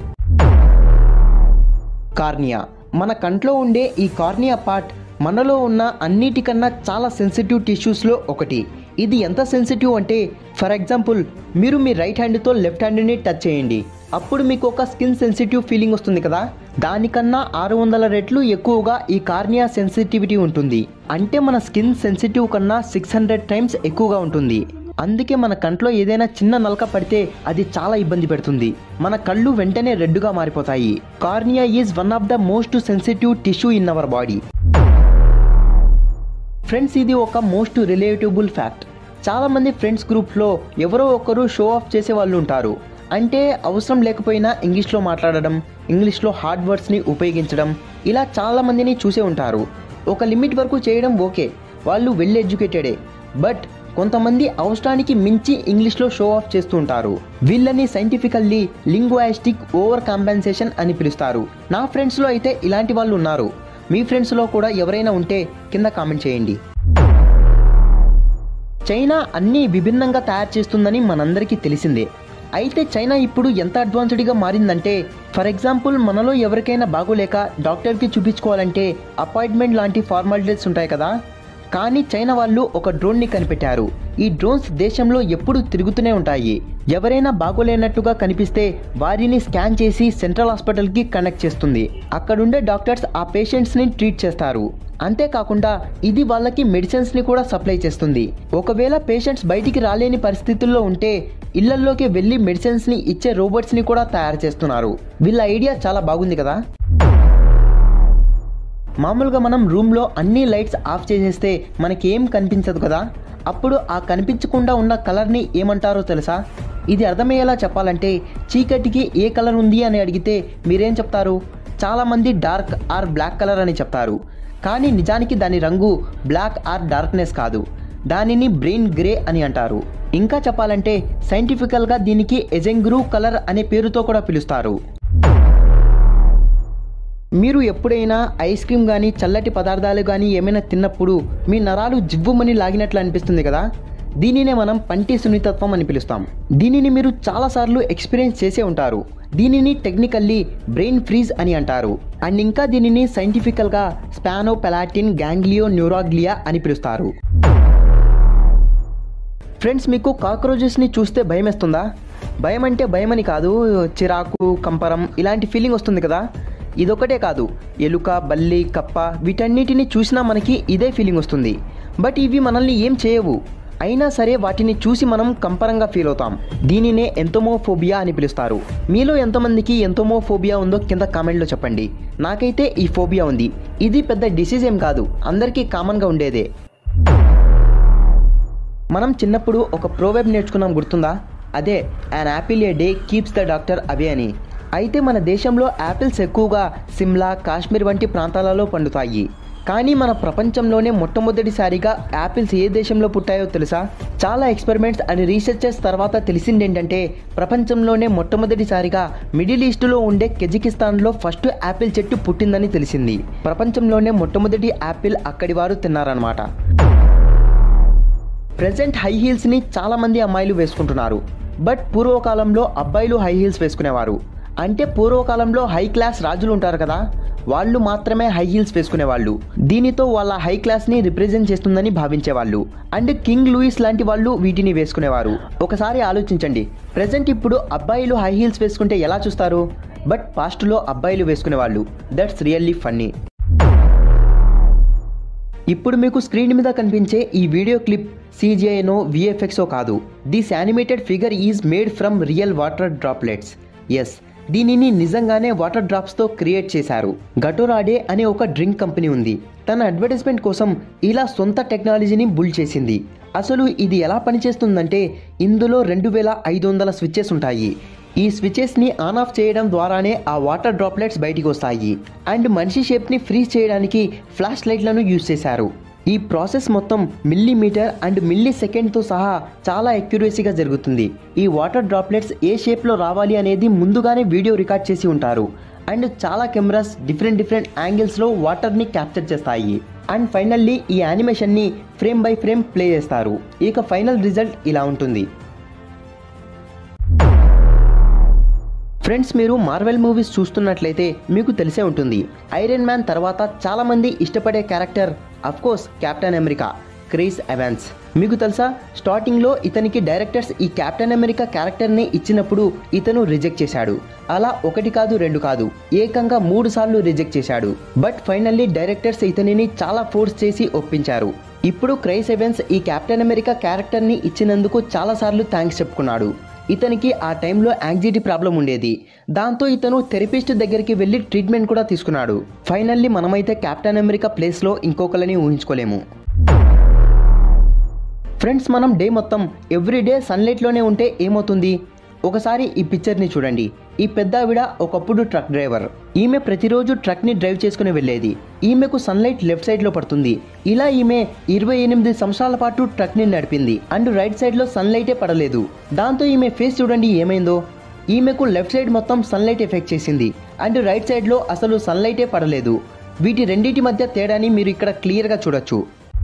కార్నియా మన కంట్లో ఉండే ఈ కార్నియా పార్ట్ మనలో ఉన్న అన్నిటికన్నా చాలా సెన్సిటివ్ టిష్యూస్లో ఒకటి ఇది ఎంత సెన్సిటివ్ అంటే ఫర్ ఎగ్జాంపుల్ మీరు మీ రైట్ హ్యాండ్తో లెఫ్ట్ హ్యాండ్ని టచ్ చేయండి అప్పుడు మీకు ఒక స్కిన్ సెన్సిటివ్ ఫీలింగ్ వస్తుంది కదా దానికన్నా ఆరు వందల రెట్లు ఎక్కువగా ఈ కార్నియా సెన్సిటివిటీ ఉంటుంది అంటే మన స్కిన్ సెన్సిటివ్ కన్నా సిక్స్ హండ్రెడ్ టైమ్స్ ఎక్కువగా ఉంటుంది అందుకే మన కంట్లో ఏదైనా చిన్న నలక పడితే అది చాలా ఇబ్బంది పెడుతుంది మన కళ్ళు వెంటనే రెడ్డుగా మారిపోతాయి cornea is one of the most sensitive tissue in our body friends ఇది ఒక మోస్ట్ రిలేటబుల్ ఫ్యాక్ట్ చాలామంది ఫ్రెండ్స్ గ్రూప్లో ఎవరో ఒకరు షో ఆఫ్ చేసే వాళ్ళు ఉంటారు అంటే అవసరం లేకపోయినా ఇంగ్లీష్లో మాట్లాడడం ఇంగ్లీష్లో హార్డ్ వర్డ్స్ని ఉపయోగించడం ఇలా చాలామందిని చూసే ఉంటారు ఒక లిమిట్ వరకు చేయడం ఓకే వాళ్ళు వెల్ ఎడ్యుకేటెడే బట్ కొంతమంది అవసరానికి మించి ఇంగ్లీష్లో షో ఆఫ్ చేస్తూ ఉంటారు వీళ్ళని సైంటిఫికల్లీ లింగ్వాయిస్టిక్ ఓవర్ కాంపెన్సేషన్ అని పిలుస్తారు నా ఫ్రెండ్స్లో అయితే ఇలాంటి వాళ్ళు ఉన్నారు మీ ఫ్రెండ్స్లో కూడా ఎవరైనా ఉంటే కింద కామెంట్ చేయండి చైనా అన్నీ విభిన్నంగా తయారు చేస్తుందని మనందరికీ తెలిసిందే అయితే చైనా ఇప్పుడు ఎంత అడ్వాన్స్డ్గా మారిందంటే ఫర్ ఎగ్జాంపుల్ మనలో ఎవరికైనా బాగోలేక డాక్టర్కి చూపించుకోవాలంటే అపాయింట్మెంట్ లాంటి ఫార్మాలిటీస్ ఉంటాయి కదా కానీ చైనా వాళ్ళు ఒక డ్రోన్ని కనిపెట్టారు ఈ డ్రోన్స్ దేశంలో ఎప్పుడు తిరుగుతూనే ఉంటాయి ఎవరైనా బాగోలేనట్టుగా కనిపిస్తే వారిని స్కాన్ చేసి సెంట్రల్ హాస్పిటల్కి కనెక్ట్ చేస్తుంది అక్కడుండే డాక్టర్స్ ఆ పేషెంట్స్ని ట్రీట్ చేస్తారు అంతేకాకుండా ఇది వాళ్ళకి మెడిసిన్స్ని కూడా సప్లై చేస్తుంది ఒకవేళ పేషెంట్స్ బయటికి రాలేని పరిస్థితుల్లో ఉంటే ఇళ్లల్లోకి వెళ్ళి మెడిసిన్స్ని ఇచ్చే రోబోట్స్ని కూడా తయారు చేస్తున్నారు వీళ్ళ ఐడియా చాలా బాగుంది కదా మామూలుగా మనం రూమ్లో అన్ని లైట్స్ ఆఫ్ చేసేస్తే మనకి ఏం కనిపించదు కదా అప్పుడు ఆ కనిపించకుండా ఉన్న కలర్ని ఏమంటారో తెలుసా ఇది అర్థమయ్యేలా చెప్పాలంటే చీకటికి ఏ కలర్ ఉంది అని అడిగితే మీరేం చెప్తారు చాలామంది డార్క్ ఆర్ బ్లాక్ కలర్ అని చెప్తారు కానీ నిజానికి దాని రంగు బ్లాక్ ఆర్ డార్క్నెస్ కాదు దానిని బ్రెయిన్ గ్రే అని అంటారు ఇంకా చెప్పాలంటే సైంటిఫికల్గా దీనికి ఎజెంగ్రూ కలర్ అనే పేరుతో కూడా పిలుస్తారు మీరు ఎప్పుడైనా ఐస్ క్రీమ్ కానీ చల్లటి పదార్థాలు కానీ ఏమైనా తిన్నప్పుడు మీ నరాలు జివ్వుమని లాగినట్లు అనిపిస్తుంది కదా దీనినే మనం పంటి సున్నితత్వం అని పిలుస్తాం దీనిని మీరు చాలాసార్లు ఎక్స్పీరియన్స్ చేసే ఉంటారు దీనిని టెక్నికల్లీ బ్రెయిన్ ఫ్రీజ్ అని అంటారు అండ్ ఇంకా దీనిని సైంటిఫికల్గా స్పానో పెలాటిన్ గ్యాంగ్లియో న్యూరాగ్లియా అని పిలుస్తారు ఫ్రెండ్స్ మీకు కాక్రోచెస్ని చూస్తే భయం వేస్తుందా భయం అంటే భయం అని కాదు చిరాకు కంపరం ఇలాంటి ఫీలింగ్ వస్తుంది కదా ఇదొకటే కాదు ఎలుక బల్లి కప్ప వీటన్నిటిని చూసినా మనకి ఇదే ఫీలింగ్ వస్తుంది బట్ ఇవి మనల్ని ఏం చేయవు అయినా సరే వాటిని చూసి మనం కంపరంగా ఫీల్ అవుతాం దీనినే ఎంతోమోఫోబియా అని పిలుస్తారు మీలో ఎంతమందికి ఎంతోమోఫోబియా ఉందో కింద కామెంట్లో చెప్పండి నాకైతే ఈ ఫోబియా ఉంది ఇది పెద్ద డిసీజ్ ఏం కాదు అందరికీ కామన్గా ఉండేదే మనం చిన్నప్పుడు ఒక ప్రోవెబ్ నేర్చుకున్నాం గుర్తుందా అదే an apple a day keeps the doctor away అని అయితే మన దేశంలో యాపిల్స్ ఎక్కువగా సిమ్లా కాశ్మీర్ వంటి ప్రాంతాలలో పండుతాయి కానీ మన ప్రపంచంలోనే మొట్టమొదటిసారిగా యాపిల్స్ ఏ దేశంలో పుట్టాయో తెలుసా చాలా ఎక్స్పెరిమెంట్స్ అండ్ రీసెర్చెస్ తర్వాత తెలిసింది ఏంటంటే ప్రపంచంలోనే మొట్టమొదటిసారిగా మిడిల్ ఈస్ట్లో ఉండే కెజికిస్తాన్లో ఫస్ట్ యాపిల్ చెట్టు పుట్టిందని తెలిసింది ప్రపంచంలోనే మొట్టమొదటి యాపిల్ అక్కడి వారు తిన్నారనమాట ప్రజెంట్ హై హీల్స్ని చాలామంది అమ్మాయిలు వేసుకుంటున్నారు బట్ పూర్వకాలంలో అబ్బాయిలు హై హీల్స్ వేసుకునేవారు అంటే పూర్వకాలంలో హై క్లాస్ రాజులు ఉంటారు కదా వాళ్ళు మాత్రమే హై హీల్స్ వేసుకునేవాళ్ళు దీనితో వాళ్ళ హై క్లాస్ని రిప్రజెంట్ చేస్తుందని భావించేవాళ్ళు అండ్ కింగ్ లూయిస్ లాంటి వాళ్ళు వీటిని వేసుకునేవారు ఒకసారి ఆలోచించండి ప్రజెంట్ ఇప్పుడు అబ్బాయిలు హై హీల్స్ వేసుకుంటే ఎలా చూస్తారు బట్ పాస్ట్లో అబ్బాయిలు వేసుకునేవాళ్ళు దట్స్ రియల్లీ ఫన్నీ ఇప్పుడు మీకు స్క్రీన్ మీద కనిపించే ఈ వీడియో క్లిప్ సీజీఐనో విఎఫ్ఎక్సో కాదు this animated figure is made from real water droplets yes దీనిని నిజంగానే వాటర్ డ్రాప్స్తో క్రియేట్ చేశారు గటోరాడే అనే ఒక డ్రింక్ కంపెనీ ఉంది తన అడ్వర్టైజ్మెంట్ కోసం ఇలా సొంత టెక్నాలజీని బుల్ చేసింది అసలు ఇది ఎలా పనిచేస్తుందంటే ఇందులో రెండు వేల ఐదు వందల స్విచ్చెస్ ఉంటాయి ఈ స్విచెస్ని ఆన్ ఆఫ్ చేయడం ద్వారానే ఆ వాటర్ డ్రాప్లెట్స్ బయటికి వస్తాయి అండ్ మనిషి షేప్ని ఫ్రీజ్ చేయడానికి ఫ్లాష్ లైట్లను యూజ్ చేశారు ఈ ప్రాసెస్ మొత్తం మిల్లీమీటర్ అండ్ మిల్లీ సెకండ్తో సహా చాలా ఎక్యురసీగా జరుగుతుంది ఈ వాటర్ డ్రాప్లెట్స్ ఏ షేప్లో రావాలి అనేది ముందుగానే వీడియో రికార్డ్ చేసి ఉంటారు అండ్ చాలా కెమెరాస్ డిఫరెంట్ డిఫరెంట్ యాంగిల్స్లో వాటర్ని క్యాప్చర్ చేస్తాయి అండ్ ఫైనల్లీ ఈ యానిమేషన్ని ఫ్రేమ్ బై ఫ్రేమ్ ప్లే చేస్తారు ఇక ఫైనల్ రిజల్ట్ ఇలా ఉంటుంది ఫ్రెండ్స్ మీరు మార్వెల్ మూవీస్ చూస్తున్నట్లయితే మీకు తెలిసే ఉంటుంది ఐరన్ మ్యాన్ తర్వాత చాలామంది ఇష్టపడే character course captain America Chris Evans మీకు తెలుసా స్టార్టింగ్లో ఇతనికి డైరెక్టర్స్ ఈ కెప్టెన్ అమెరికా క్యారెక్టర్ని ఇచ్చినప్పుడు ఇతను రిజెక్ట్ చేశాడు అలా ఒకటి కాదు రెండు కాదు ఏకంగా మూడు సార్లు రిజెక్ట్ చేశాడు బట్ ఫైనల్లీ డైరెక్టర్స్ ఇతనిని చాలా ఫోర్స్ చేసి ఒప్పించారు ఇప్పుడు క్రైస్ ఎవెన్స్ ఈ కెప్టెన్ అమెరికా క్యారెక్టర్ని ఇచ్చినందుకు చాలాసార్లు థ్యాంక్స్ చెప్పుకున్నాడు ఇతనికి ఆ టైంలో యాంగ్జైటీ ప్రాబ్లం ఉండేది దాంతో ఇతను థెరపిస్ట్ దగ్గరికి వెళ్ళి ట్రీట్మెంట్ కూడా తీసుకున్నాడు ఫైనల్లీ మనమైతే కెప్టెన్ అమెరికా ప్లేస్లో ఇంకొకరిని ఊహించుకోలేము ఫ్రెండ్స్ మనం డే మొత్తం ఎవ్రీ డే సన్లైట్లోనే ఉంటే ఏమవుతుంది ఒకసారి ఈ పిక్చర్ని చూడండి ఈ పెద్ద ఆవిడ ఒకప్పుడు ట్రక్ డ్రైవర్ ఈమె ప్రతిరోజు ట్రక్ని డ్రైవ్ చేసుకుని వెళ్ళేది ఈమెకు సన్లైట్ లెఫ్ట్ సైడ్లో పడుతుంది ఇలా ఈమె ఇరవై ఎనిమిది సంవత్సరాల పాటు ట్రక్ని నడిపింది అండ్ రైట్ సైడ్లో సన్లైటే పడలేదు దాంతో ఈమె ఫేస్ చూడండి ఏమైందో ఈమెకు లెఫ్ట్ సైడ్ మొత్తం సన్లైట్ ఎఫెక్ట్ చేసింది అండ్ రైట్ సైడ్లో అసలు సన్లైటే పడలేదు వీటి రెండింటి మధ్య తేడాని మీరు ఇక్కడ క్లియర్గా చూడొచ్చు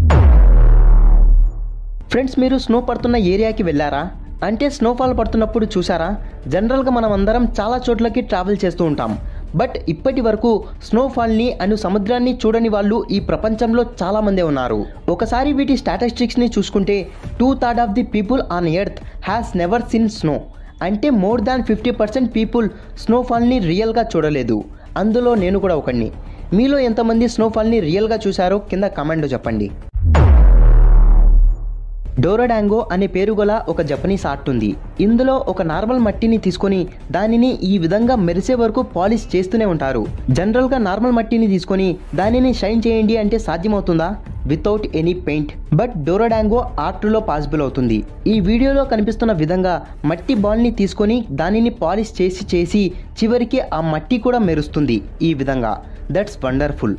ఫ్రెండ్స్ మీరు స్నో పడుతున్న ఏరియాకి వెళ్ళారా అంటే స్నోఫాల్ పడుతున్నప్పుడు చూసారా జనరల్గా మనం అందరం చాలా చోట్లకి ట్రావెల్ చేస్తూ ఉంటాం బట్ ఇప్పటి వరకు స్నోఫాల్ని అను సముద్రాన్ని చూడని వాళ్ళు ఈ ప్రపంచంలో చాలామందే ఉన్నారు ఒకసారి వీటి స్టాటిస్టిక్స్ని చూసుకుంటే two third of the people on earth has never seen snow అంటే more than fifty percent people స్నోఫాల్ని రియల్గా చూడలేదు అందులో నేను కూడా ఒకడిని మీలో ఎంతమంది స్నోఫాల్ని రియల్గా చూశారో కింద కామెంట్లో చెప్పండి డోరడాంగో అనే పేరు గల ఒక జపనీస్ ఆర్ట్ ఉంది ఇందులో ఒక నార్మల్ మట్టిని తీసుకొని దానిని ఈ విధంగా మెరిసే వరకు పాలిష్ చేస్తూనే ఉంటారు జనరల్గా నార్మల్ మట్టిని తీసుకొని దానిని షైన్ చేయండి అంటే సాధ్యమవుతుందా without any paint but dorodango ఆర్ట్లో పాసిబుల్ అవుతుంది ఈ వీడియోలో కనిపిస్తున్న విధంగా మట్టి బాల్ని తీసుకొని దానిని పాలిష్ చేసి చేసి చివరికి ఆ మట్టి కూడా మెరుస్తుంది ఈ విధంగా దట్స్ వండర్ఫుల్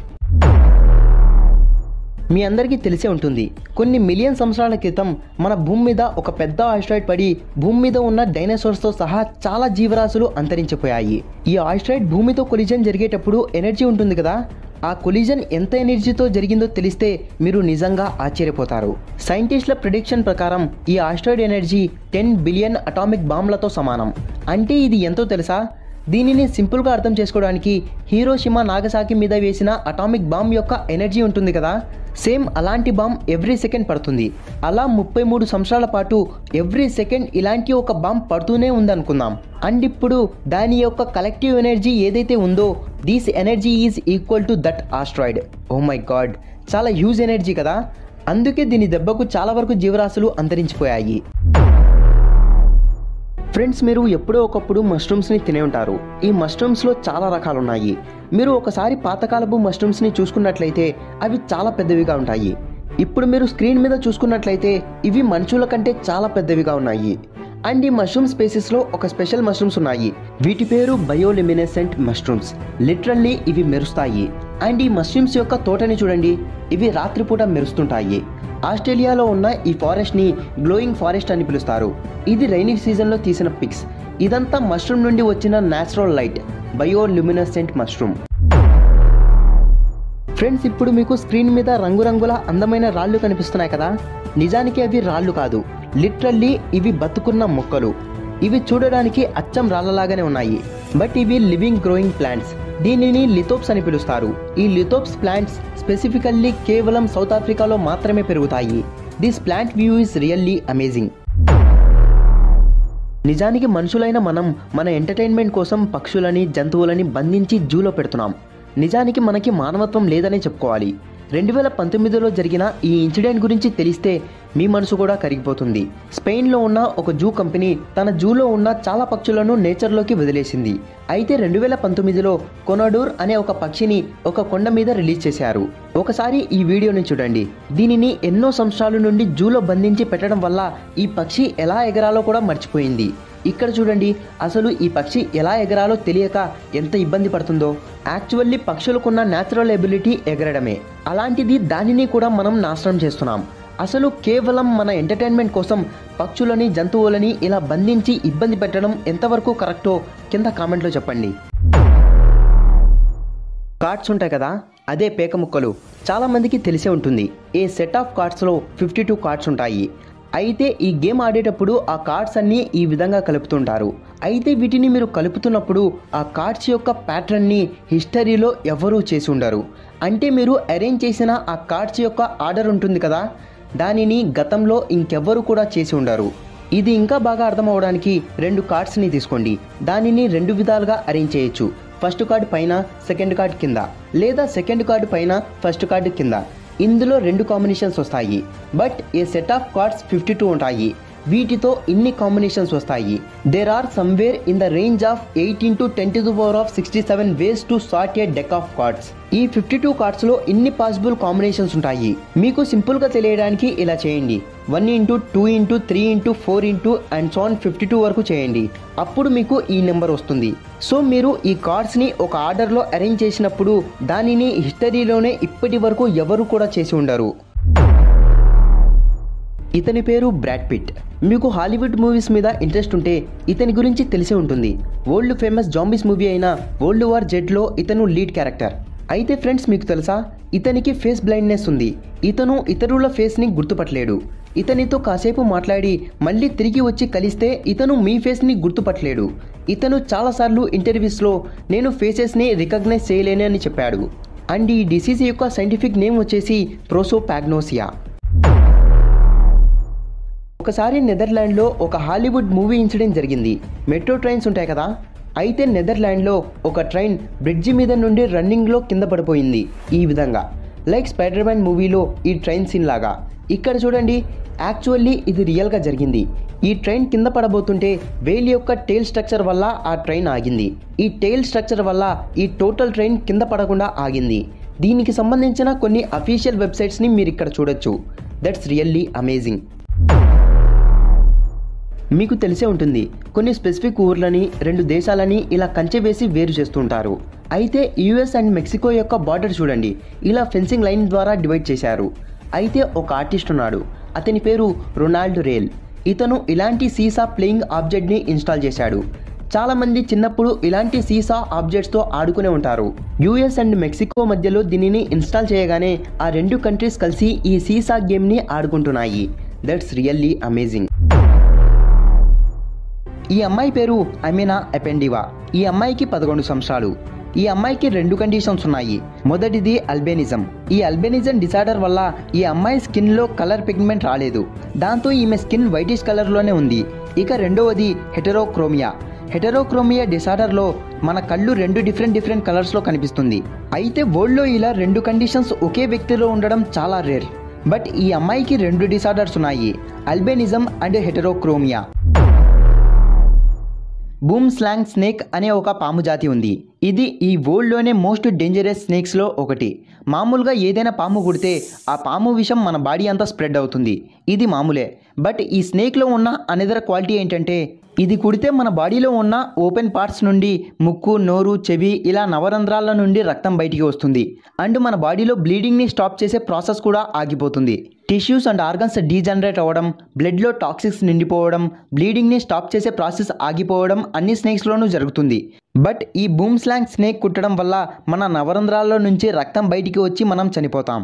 మీ అందరికీ తెలిసే ఉంటుంది కొన్ని మిలియన్ సంవత్సరాల క్రితం మన భూమి మీద ఒక పెద్ద ఆస్ట్రాయిడ్ పడి భూమి మీద ఉన్న డైనోసార్స్తో సహా చాలా జీవరాశులు అంతరించిపోయాయి ఈ ఆస్ట్రాయిడ్ భూమితో కొలిజన్ జరిగేటప్పుడు ఎనర్జీ ఉంటుంది కదా ఆ కొలిజన్ ఎంత ఎనర్జీతో జరిగిందో తెలిస్తే మీరు నిజంగా ఆశ్చర్యపోతారు సైంటిస్టుల ప్రిడిక్షన్ ప్రకారం ఈ asteroid energy ten billion atomic బాంబ్లతో సమానం అంటే ఇది ఎంతో తెలుసా దీనిని సింపుల్గా అర్థం చేసుకోవడానికి హీరోషిమా నాగసాకి మీద వేసిన అటామిక్ బాంబ్ యొక్క ఎనర్జీ ఉంటుంది కదా సేమ్ అలాంటి బాంబ్ ఎవ్రీ సెకండ్ పడుతుంది అలా ముప్పై మూడు సంవత్సరాల పాటు ఎవ్రీ సెకండ్ ఇలాంటి ఒక బాంబ్ పడుతూనే ఉందనుకుందాం అండ్ ఇప్పుడు దాని యొక్క కలెక్టివ్ ఎనర్జీ ఏదైతే ఉందో these energy is equal to that asteroid oh my god చాలా హ్యూజ్ ఎనర్జీ కదా అందుకే దీని దెబ్బకు చాలా వరకు జీవరాశులు అంతరించిపోయాయి ఫ్రెండ్స్ మీరు ఎప్పుడో ఒకప్పుడు మష్రూమ్స్ని తినే ఉంటారు ఈ మష్రూమ్స్లో చాలా రకాలు ఉన్నాయి మీరు ఒకసారి పాతకాలపు మష్రూమ్స్ని చూసుకున్నట్లయితే అవి చాలా పెద్దవిగా ఉంటాయి ఇప్పుడు మీరు స్క్రీన్ మీద చూసుకున్నట్లయితే ఇవి మనుషుల కంటే చాలా పెద్దవిగా ఉన్నాయి అండ్ ఈ మష్రూమ్ స్పేసెస్లో ఒక స్పెషల్ మష్రూమ్స్ ఉన్నాయి వీటి పేరు బయోలిమినెసెంట్ మష్రూమ్స్ లిటరల్లీ ఇవి మెరుస్తాయి అండ్ ఈ మష్రూమ్స్ యొక్క తోటని చూడండి ఇవి రాత్రిపూట మెరుస్తుంటాయి ఆస్ట్రేలియాలో ఉన్న ఈ ఫారెస్ట్ ని గ్లోయింగ్ ఫారెస్ట్ అని పిలుస్తారు ఇది రైనీ సీజన్లో తీసిన పిక్స్ ఇదంతా మష్రూమ్ నుండి వచ్చిన natural light bioluminescent mushroom friends ఇప్పుడు మీకు స్క్రీన్ మీద రంగురంగుల అందమైన రాళ్ళు కనిపిస్తున్నాయి కదా నిజానికి అవి రాళ్ళు కాదు లిటరల్లీ ఇవి బతుకున్న మొక్కలు ఇవి చూడడానికి అచ్చం రాళ్ళలాగానే ఉన్నాయి బట్ ఇవి లివింగ్ గ్రోయింగ్ ప్లాంట్స్ దీనిని లిథోప్స్ అని పిలుస్తారు ఈ లిథోప్స్ ప్లాంట్స్ స్పెసిఫికల్లీ కేవలం సౌత్ ఆఫ్రికాలో మాత్రమే పెరుగుతాయి this plant view is really amazing నిజానికి మనుషులైన మనం మన ఎంటర్టైన్మెంట్ కోసం పక్షులని జంతువులని బంధించి జూలో పెడుతున్నాం నిజానికి మనకి మానవత్వం లేదనే చెప్పుకోవాలి రెండు వేల పంతొమ్మిదిలో జరిగిన ఈ ఇన్సిడెంట్ గురించి తెలిస్తే మీ మనసు కూడా కరిగిపోతుంది స్పెయిన్లో ఉన్న ఒక జూ కంపెనీ తన జూలో ఉన్న చాలా పక్షులను నేచర్లోకి వదిలేసింది అయితే రెండు వేల పంతొమ్మిదిలో కొనడూర్ అనే ఒక పక్షిని ఒక కొండ మీద రిలీజ్ చేశారు ఒకసారి ఈ వీడియోని చూడండి దీనిని ఎన్నో సంవత్సరాల నుండి జూలో బంధించి పెట్టడం వల్ల ఈ పక్షి ఎలా ఎగరాలో కూడా మర్చిపోయింది ఇక్కడ చూడండి అసలు ఈ పక్షి ఎలా ఎగరాలో తెలియక ఎంత ఇబ్బంది పడుతుందో యాక్చువల్లీ పక్షులకున్న న్యాచురల్ ఎబిలిటీ ఎగరడమే అలాంటిది దానిని కూడా మనం నాశనం చేస్తున్నాం అసలు కేవలం మన ఎంటర్టైన్మెంట్ కోసం పక్షులని జంతువులని ఇలా బంధించి ఇబ్బంది పెట్టడం ఎంతవరకు కరెక్టో కింద కామెంట్లో చెప్పండి కార్డ్స్ ఉంటాయి కదా అదే పేక ముక్కలు చాలామందికి తెలిసే ఉంటుంది ఏ సెట్ ఆఫ్ కార్డ్స్లో ఫిఫ్టీ టూ కార్డ్స్ ఉంటాయి అయితే ఈ గేమ్ ఆడేటప్పుడు ఆ కార్డ్స్ అన్నీ ఈ విధంగా కలుపుతుంటారు అయితే వీటిని మీరు కలుపుతున్నప్పుడు ఆ కార్డ్స్ యొక్క ప్యాటర్న్ని హిస్టరీలో ఎవరూ చేసి ఉండరు అంటే మీరు అరేంజ్ చేసిన ఆ కార్డ్స్ యొక్క ఆర్డర్ ఉంటుంది కదా దానిని గతంలో ఇంకెవ్వరు కూడా చేసి ఉండరు ఇది ఇంకా బాగా అర్థం అవడానికి రెండు కార్డ్స్ని తీసుకోండి దానిని రెండు విధాలుగా అరేంజ్ చేయొచ్చు ఫస్ట్ కార్డు పైన సెకండ్ కార్డు కింద లేదా సెకండ్ కార్డు పైన ఫస్ట్ కార్డు కింద ఇందులో రెండు కాంబినేషన్స్ వస్తాయి but a set of cards fifty two ఉంటాయి వీటితో ఇన్ని కాంబినేషన్స్ వస్తాయి there are somewhere in the range of eighteen to ten to the power of sixty seven ways to sort a deck of cards ఈ fifty two కార్డ్స్లో ఇన్ని possible combinations ఉంటాయి మీకు సింపుల్గా తెలియడానికి ఇలా చేయండి one into two into three into four into and so on fifty two వరకు చేయండి అప్పుడు మీకు ఈ నెంబర్ వస్తుంది సో మీరు ఈ కార్డ్స్ని ఒక ఆర్డర్లో అరేంజ్ చేసినప్పుడు దానిని హిస్టరీలోనే ఇప్పటి వరకు ఎవరు కూడా చేసి ఉండరు ఇతని పేరు బ్రాడ్ పిట్ మీకు హాలీవుడ్ మూవీస్ మీద ఇంట్రెస్ట్ ఉంటే ఇతని గురించి తెలిసి ఉంటుంది వరల్డ్ ఫేమస్ జాంబీస్ మూవీ అయిన వరల్డ్ వార్ జెడ్లో ఇతను లీడ్ క్యారెక్టర్ అయితే ఫ్రెండ్స్ మీకు తెలుసా ఇతనికి ఫేస్ బ్లైండ్నెస్ ఉంది ఇతను ఇతరుల ఫేస్ని గుర్తుపట్టలేడు ఇతనితో కాసేపు మాట్లాడి మళ్ళీ తిరిగి వచ్చి కలిస్తే ఇతను మీ ఫేస్ని గుర్తుపట్టలేడు ఇతను చాలాసార్లు ఇంటర్వ్యూస్లో నేను ఫేసెస్ని రికగ్నైజ్ చేయలేను అని చెప్పాడు అండ్ ఈ డిసీజ్ యొక్క సైంటిఫిక్ నేమ్ వచ్చేసి ప్రోసోపాగ్నోసియా ఒకసారి నెదర్లాండ్లో ఒక హాలీవుడ్ మూవీ ఇన్సిడెంట్ జరిగింది మెట్రో ట్రైన్స్ ఉంటాయి కదా అయితే నెదర్లాండ్లో ఒక ట్రైన్ బ్రిడ్జి మీద నుండి రన్నింగ్లో కింద పడిపోయింది ఈ విధంగా లైక్ స్పైడర్ మ్యాన్ మూవీలో ఈ ట్రైన్ సీన్ లాగా ఇక్కడ చూడండి యాక్చువల్లీ ఇది రియల్గా జరిగింది ఈ ట్రైన్ కింద పడబోతుంటే వేల్ యొక్క టైల్ స్ట్రక్చర్ వల్ల ఆ ట్రైన్ ఆగింది ఈ టైల్ స్ట్రక్చర్ వల్ల ఈ టోటల్ ట్రైన్ కింద పడకుండా ఆగింది దీనికి సంబంధించిన కొన్ని అఫీషియల్ వెబ్సైట్స్ని మీరు ఇక్కడ చూడొచ్చు దట్స్ రియల్లీ అమేజింగ్ మీకు తెలిసే ఉంటుంది కొన్ని స్పెసిఫిక్ ఊర్లని రెండు దేశాలని ఇలా కంచె వేసి వేరు చేస్తుంటారు అయితే యుఎస్ అండ్ మెక్సికో యొక్క బార్డర్ చూడండి ఇలా ఫెన్సింగ్ లైన్ ద్వారా డివైడ్ చేశారు అయితే ఒక ఆర్టిస్ట్ ఉన్నాడు అతని పేరు రొనాల్డ్ రేల్ ఇతను ఇలాంటి సీసా ప్లేయింగ్ ఆబ్జెక్ట్ని ఇన్స్టాల్ చేశాడు చాలామంది చిన్నప్పుడు ఇలాంటి సీసా ఆబ్జెక్ట్స్తో ఆడుకునే ఉంటారు యుఎస్ అండ్ మెక్సికో మధ్యలో దీనిని ఇన్స్టాల్ చేయగానే ఆ రెండు కంట్రీస్ కలిసి ఈ సీసా గేమ్ని ఆడుకుంటున్నాయి దట్స్ రియల్లీ అమేజింగ్ ఈ అమ్మాయి పేరు అమీనా ఎపెండివా ఈ అమ్మాయికి పదకొండు సంవత్సరాలు ఈ అమ్మాయికి రెండు కండిషన్స్ ఉన్నాయి మొదటిది అల్బెనిజం ఈ అల్బెనిజం డిసార్డర్ వల్ల ఈ అమ్మాయి స్కిన్లో కలర్ పిగ్మెంట్ రాలేదు దాంతో ఈమె స్కిన్ వైటిష్ కలర్లోనే ఉంది ఇక రెండవది హెటరోక్రోమియా హెటరోక్రోమియా డిసార్డర్లో మన కళ్ళు రెండు డిఫరెంట్ డిఫరెంట్ కలర్స్లో కనిపిస్తుంది అయితే వరల్డ్లో ఇలా రెండు కండిషన్స్ ఒకే వ్యక్తిలో ఉండడం చాలా రేర్ బట్ ఈ అమ్మాయికి రెండు డిసార్డర్స్ ఉన్నాయి albinism and heterochromia boomslang snake అనే ఒక పాము జాతి ఉంది ఇది ఈ వరల్డ్లోనే మోస్ట్ డేంజరస్ స్నేక్స్లో ఒకటి మామూలుగా ఏదైనా పాము కుడితే ఆ పాము విషం మన బాడీ అంతా స్ప్రెడ్ అవుతుంది ఇది మామూలే బట్ ఈ స్నేక్లో ఉన్న అనదర్ క్వాలిటీ ఏంటంటే ఇది కుడితే మన బాడీలో ఉన్న ఓపెన్ పార్ట్స్ నుండి ముక్కు నోరు చెవి ఇలా నవరంధ్రాల నుండి రక్తం బయటికి వస్తుంది అండ్ మన బాడీలో బ్లీడింగ్ని స్టాప్ చేసే ప్రాసెస్ కూడా ఆగిపోతుంది టిష్యూస్ అండ్ ఆర్గన్స్ డీజనరేట్ అవ్వడం బ్లడ్లో టాక్సిక్స్ నిండిపోవడం బ్లీడింగ్ని స్టాప్ చేసే ప్రాసెస్ ఆగిపోవడం అన్ని స్నేక్స్లోనూ జరుగుతుంది బట్ ఈ బూమ్ స్లాంగ్ స్నేక్ కుట్టడం వల్ల మన నవరంధ్రాల్లో నుంచి రక్తం బయటికి వచ్చి మనం చనిపోతాం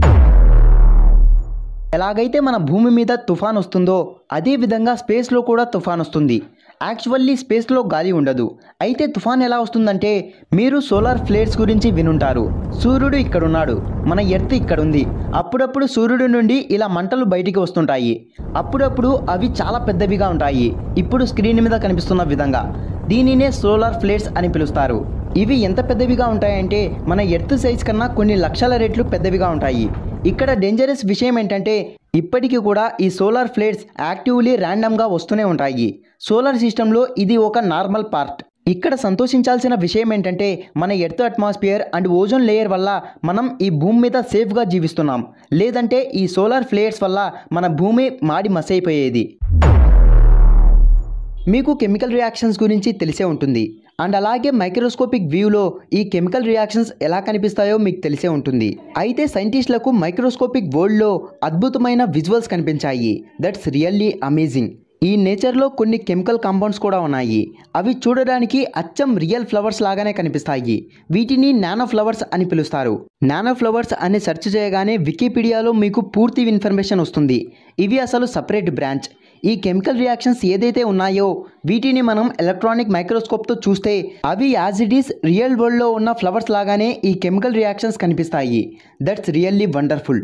ఎలాగైతే మన భూమి మీద తుఫాన్ వస్తుందో అదే విధంగా స్పేస్లో కూడా తుఫాన్ వస్తుంది యాక్చువల్లీ స్పేస్లో గాలి ఉండదు అయితే తుఫాన్ ఎలా వస్తుందంటే మీరు సోలార్ ఫ్లేర్స్ గురించి వినుంటారు సూర్యుడు ఇక్కడున్నాడు మన ఎర్త్ ఇక్కడ ఉంది అప్పుడప్పుడు సూర్యుడి నుండి ఇలా మంటలు బయటికి వస్తుంటాయి అప్పుడప్పుడు అవి చాలా పెద్దవిగా ఉంటాయి ఇప్పుడు స్క్రీన్ మీద కనిపిస్తున్న విధంగా దీనినే సోలార్ ఫ్లేర్స్ అని పిలుస్తారు ఇవి ఎంత పెద్దవిగా ఉంటాయంటే మన ఎర్త్ సైజ్ కన్నా కొన్ని లక్షల రెట్లు పెద్దవిగా ఉంటాయి ఇక్కడ డేంజరస్ విషయం ఏంటంటే ఇప్పటికీ కూడా ఈ సోలార్ ఫ్లేట్స్ యాక్టివ్లీ ర్యాండమ్గా వస్తూనే ఉంటాయి సోలార్ సిస్టంలో ఇది ఒక నార్మల్ పార్ట్ ఇక్కడ సంతోషించాల్సిన విషయం ఏంటంటే మన earth atmosphere and ozone layer వల్ల మనం ఈ భూమి మీద సేఫ్గా జీవిస్తున్నాం లేదంటే ఈ సోలార్ ఫ్లేట్స్ వల్ల మన భూమి మాడి మసైపోయేది మీకు కెమికల్ రియాక్షన్స్ గురించి తెలిసే ఉంటుంది అండ్ అలాగే మైక్రోస్కోపిక్ వ్యూలో ఈ కెమికల్ రియాక్షన్స్ ఎలా కనిపిస్తాయో మీకు తెలిసే ఉంటుంది అయితే సైంటిస్టులకు మైక్రోస్కోపిక్ వరల్డ్లో అద్భుతమైన విజువల్స్ కనిపించాయి దట్స్ రియల్లీ అమేజింగ్ ఈ నేచర్లో కొన్ని కెమికల్ కాంపౌండ్స్ కూడా ఉన్నాయి అవి చూడడానికి అచ్చం రియల్ ఫ్లవర్స్ లాగానే కనిపిస్తాయి వీటిని నానో ఫ్లవర్స్ అని పిలుస్తారు నానో ఫ్లవర్స్ అని సెర్చ్ చేయగానే వికీపీడియాలో మీకు పూర్తి ఇన్ఫర్మేషన్ వస్తుంది ఇవి అసలు సపరేట్ బ్రాంచ్ ఈ కెమికల్ రియాక్షన్స్ ఏదైతే ఉన్నాయో వీటిని మనం ఎలక్ట్రానిక్ మైక్రోస్కోప్తో చూస్తే అవి యాజ్ ఇట్ ఈస్ రియల్ వరల్డ్లో ఉన్న ఫ్లవర్స్ లాగానే ఈ కెమికల్ రియాక్షన్స్ కనిపిస్తాయి దట్స్ రియల్లీ వండర్ఫుల్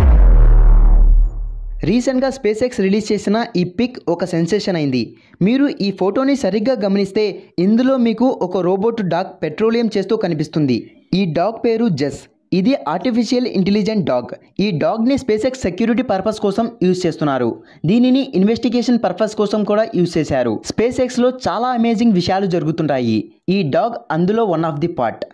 రీసెంట్గా స్పేస్ ఎక్స్ రిలీజ్ చేసిన ఈ పిక్ ఒక సెన్సేషన్ అయింది మీరు ఈ ఫోటోని సరిగ్గా గమనిస్తే ఇందులో మీకు ఒక రోబోట్ డాగ్ పెట్రోలియం చేస్తూ కనిపిస్తుంది ఈ డాగ్ పేరు జెస్ ఇది ఆర్టిఫిషియల్ ఇంటెలిజెంట్ డాగ్ ఈ డాగ్ని స్పేస్ ఎక్స్ సెక్యూరిటీ పర్పస్ కోసం యూజ్ చేస్తున్నారు దీనిని ఇన్వెస్టిగేషన్ పర్పస్ కోసం కూడా యూజ్ చేశారు స్పేస్ ఎక్స్లో చాలా అమేజింగ్ విషయాలు జరుగుతుంటాయి ఈ డాగ్ అందులో one of the part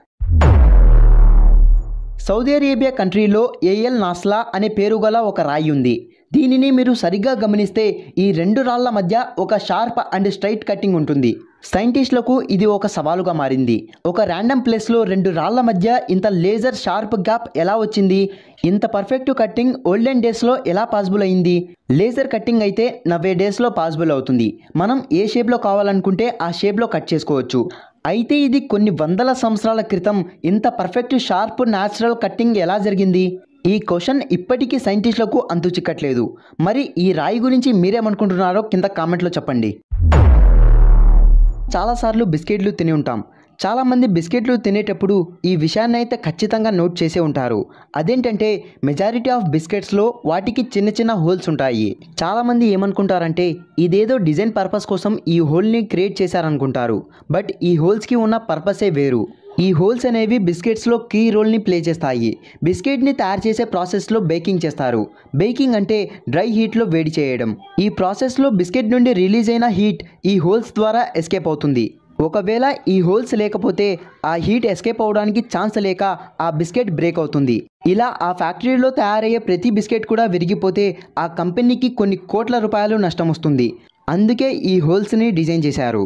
Saudi Arabia కంట్రీలో ఏఎల్ నాస్లా అనే పేరు గల ఒక రాయి ఉంది దీనిని మీరు సరిగ్గా గమనిస్తే ఈ రెండు రాళ్ల మధ్య ఒక షార్ప్ అండ్ స్ట్రైట్ కట్టింగ్ ఉంటుంది సైంటిస్టులకు ఇది ఒక సవాలుగా మారింది ఒక ర్యాండమ్ ప్లేస్లో రెండు రాళ్ల మధ్య ఇంత లేజర్ షార్ప్ గ్యాప్ ఎలా వచ్చింది ఇంత పర్ఫెక్ట్ కట్టింగ్ ఓల్డెన్ డేస్లో ఎలా పాసిబుల్ అయింది లేజర్ కట్టింగ్ అయితే నవ్వే డేస్లో పాసిబుల్ అవుతుంది మనం ఏ షేప్లో కావాలనుకుంటే ఆ షేప్లో కట్ చేసుకోవచ్చు అయితే ఇది కొన్ని వందల సంవత్సరాల క్రితం ఇంత పర్ఫెక్ట్ షార్ప్ న్యాచురల్ కట్టింగ్ ఎలా జరిగింది ఈ క్వశ్చన్ ఇప్పటికీ సైంటిస్టులకు అంతు చిక్కట్లేదు మరి ఈ రాయి గురించి మీరేమనుకుంటున్నారో కింద కామెంట్లో చెప్పండి చాలాసార్లు బిస్కెట్లు తిని ఉంటాం చాలామంది బిస్కెట్లు తినేటప్పుడు ఈ విషయాన్ని అయితే ఖచ్చితంగా నోట్ చేసే ఉంటారు అదేంటంటే మెజారిటీ ఆఫ్ బిస్కెట్స్లో వాటికి చిన్న చిన్న హోల్స్ ఉంటాయి చాలామంది ఏమనుకుంటారంటే ఇదేదో డిజైన్ పర్పస్ కోసం ఈ హోల్ని క్రియేట్ చేశారనుకుంటారు బట్ ఈ హోల్స్కి ఉన్న పర్పసే వేరు ఈ హోల్స్ అనేవి బిస్కెట్స్లో కీ రోల్ని ప్లే చేస్తాయి బిస్కెట్ని తయారు చేసే ప్రాసెస్లో బేకింగ్ చేస్తారు బేకింగ్ అంటే డ్రై హీట్లో వేడి చేయడం ఈ ప్రాసెస్లో బిస్కెట్ నుండి రిలీజ్ అయిన హీట్ ఈ హోల్స్ ద్వారా ఎస్కేప్ అవుతుంది ఒకవేళ ఈ హోల్స్ లేకపోతే ఆ హీట్ ఎస్కేప్ అవడానికి ఛాన్స్ లేక ఆ బిస్కెట్ బ్రేక్ అవుతుంది ఇలా ఆ ఫ్యాక్టరీలో తయారయ్యే ప్రతి బిస్కెట్ కూడా విరిగిపోతే ఆ కంపెనీకి కొన్ని కోట్ల రూపాయలు నష్టం వస్తుంది అందుకే ఈ హోల్స్ని డిజైన్ చేశారు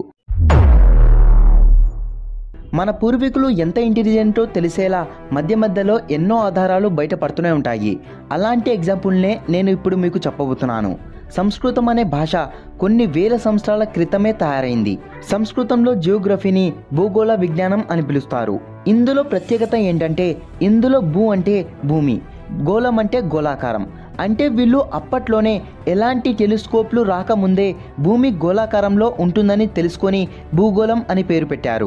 మన పూర్వీకులు ఎంత ఇంటెలిజెంటో తెలిసేలా మధ్య మధ్యలో ఎన్నో ఆధారాలు బయటపడుతూనే ఉంటాయి అలాంటి ఎగ్జాంపుల్నే నేను ఇప్పుడు మీకు చెప్పబోతున్నాను సంస్కృతం అనే భాష కొన్ని వేల సంవత్సరాల క్రితమే తయారైంది సంస్కృతంలో జియోగ్రఫీని భూగోళ విజ్ఞానం అని పిలుస్తారు ఇందులో ప్రత్యేకత ఏంటంటే ఇందులో భూ అంటే భూమి గోళం అంటే గోళాకారం అంటే వీళ్ళు అప్పట్లోనే ఎలాంటి టెలిస్కోప్లు రాకముందే భూమి గోళాకారంలో ఉంటుందని తెలుసుకొని భూగోళం అని పేరు పెట్టారు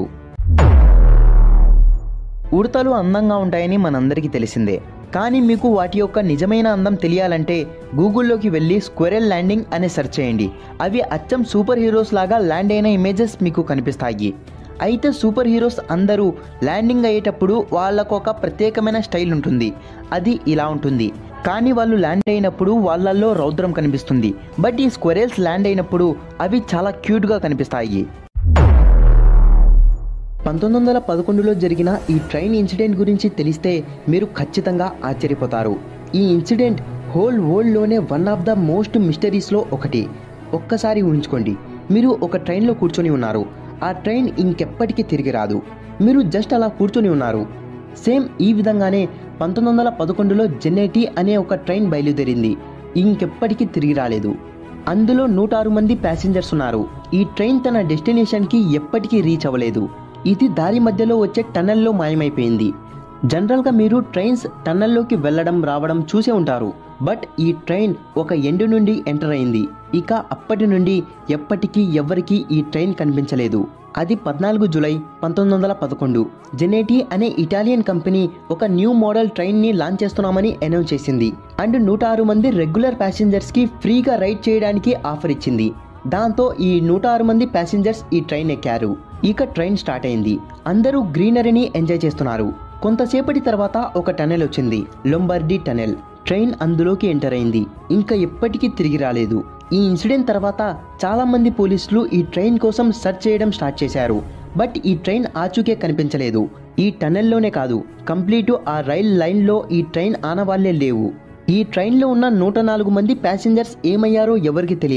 ఉడతలు అందంగా ఉంటాయని మనందరికీ తెలిసిందే కానీ మీకు వాటి యొక్క నిజమైన అందం తెలియాలంటే గూగుల్లోకి వెళ్ళి స్క్వెరెల్ ల్యాండింగ్ అనే సెర్చ్ చేయండి అవి అచ్చం సూపర్ హీరోస్ లాగా ల్యాండ్ అయిన ఇమేజెస్ మీకు కనిపిస్తాయి అయితే సూపర్ హీరోస్ అందరూ ల్యాండింగ్ అయ్యేటప్పుడు వాళ్ళకు ఒక ప్రత్యేకమైన స్టైల్ ఉంటుంది అది ఇలా ఉంటుంది కానీ వాళ్ళు ల్యాండ్ అయినప్పుడు వాళ్ళల్లో రౌద్రం కనిపిస్తుంది బట్ ఈ స్క్వెరెల్స్ ల్యాండ్ అయినప్పుడు అవి చాలా క్యూట్గా కనిపిస్తాయి పంతొమ్మిది వందల పదకొండులో జరిగిన ఈ ట్రైన్ ఇన్సిడెంట్ గురించి తెలిస్తే మీరు ఖచ్చితంగా ఆశ్చర్యపోతారు ఈ ఇన్సిడెంట్ హోల్ వరల్డ్లోనే వన్ ఆఫ్ ద మోస్ట్ మిస్టరీస్లో ఒకటి ఒక్కసారి ఊహించుకోండి మీరు ఒక ట్రైన్లో కూర్చొని ఉన్నారు ఆ ట్రైన్ ఇంకెప్పటికీ తిరిగి రాదు మీరు జస్ట్ అలా కూర్చొని ఉన్నారు సేమ్ ఈ విధంగానే పంతొమ్మిది వందల పదకొండులో జెన్నేటి అనే ఒక ట్రైన్ బయలుదేరింది ఇంకెప్పటికీ తిరిగి రాలేదు అందులో నూట ఆరు మంది ప్యాసింజర్స్ ఉన్నారు ఈ ట్రైన్ తన డెస్టినేషన్కి ఎప్పటికీ రీచ్ అవ్వలేదు ఇది దారి మధ్యలో వచ్చే టన్నెల్లో మాయమైపోయింది జనరల్గా మీరు ట్రైన్స్ టన్నెల్లోకి వెళ్ళడం రావడం చూసే ఉంటారు బట్ ఈ ట్రైన్ ఒక ఎండు నుండి ఎంటర్ అయింది ఇక అప్పటి నుండి ఎప్పటికీ ఎవ్వరికీ ఈ ట్రైన్ కనిపించలేదు అది పద్నాలుగు జులై పంతొమ్మిది వందల పదకొండు జెనేటి అనే ఇటాలియన్ కంపెనీ ఒక న్యూ మోడల్ ట్రైన్ని లాంచ్ చేస్తున్నామని అనౌన్స్ చేసింది అండ్ నూట ఆరు మంది రెగ్యులర్ ప్యాసింజర్స్కి ఫ్రీగా రైడ్ చేయడానికి ఆఫర్ ఇచ్చింది దాంతో ఈ నూట ఆరు మంది ప్యాసింజర్స్ ఈ ట్రైన్ ఎక్కారు ఇక ట్రైన్ స్టార్ట్ అయింది అందరూ గ్రీనరీని ఎంజాయ్ చేస్తున్నారు కొంతసేపటి తర్వాత ఒక టనెల్ వచ్చింది లొంబర్డీ టనెల్ ట్రైన్ అందులోకి ఎంటర్ అయింది ఇంకా ఎప్పటికీ తిరిగి రాలేదు ఈ ఇన్సిడెంట్ తర్వాత చాలా మంది పోలీసులు ఈ ట్రైన్ కోసం సెర్చ్ చేయడం స్టార్ట్ చేశారు బట్ ఈ ట్రైన్ ఆచూకే కనిపించలేదు ఈ టనెల్లోనే కాదు కంప్లీట్ ఆ రైల్ లైన్లో ఈ ట్రైన్ ఆనవాళ్లే లేవు ఈ ట్రైన్లో ఉన్న నూట నాలుగు మంది ప్యాసింజర్స్ ఏమయ్యారో ఎవరికి తెలియదు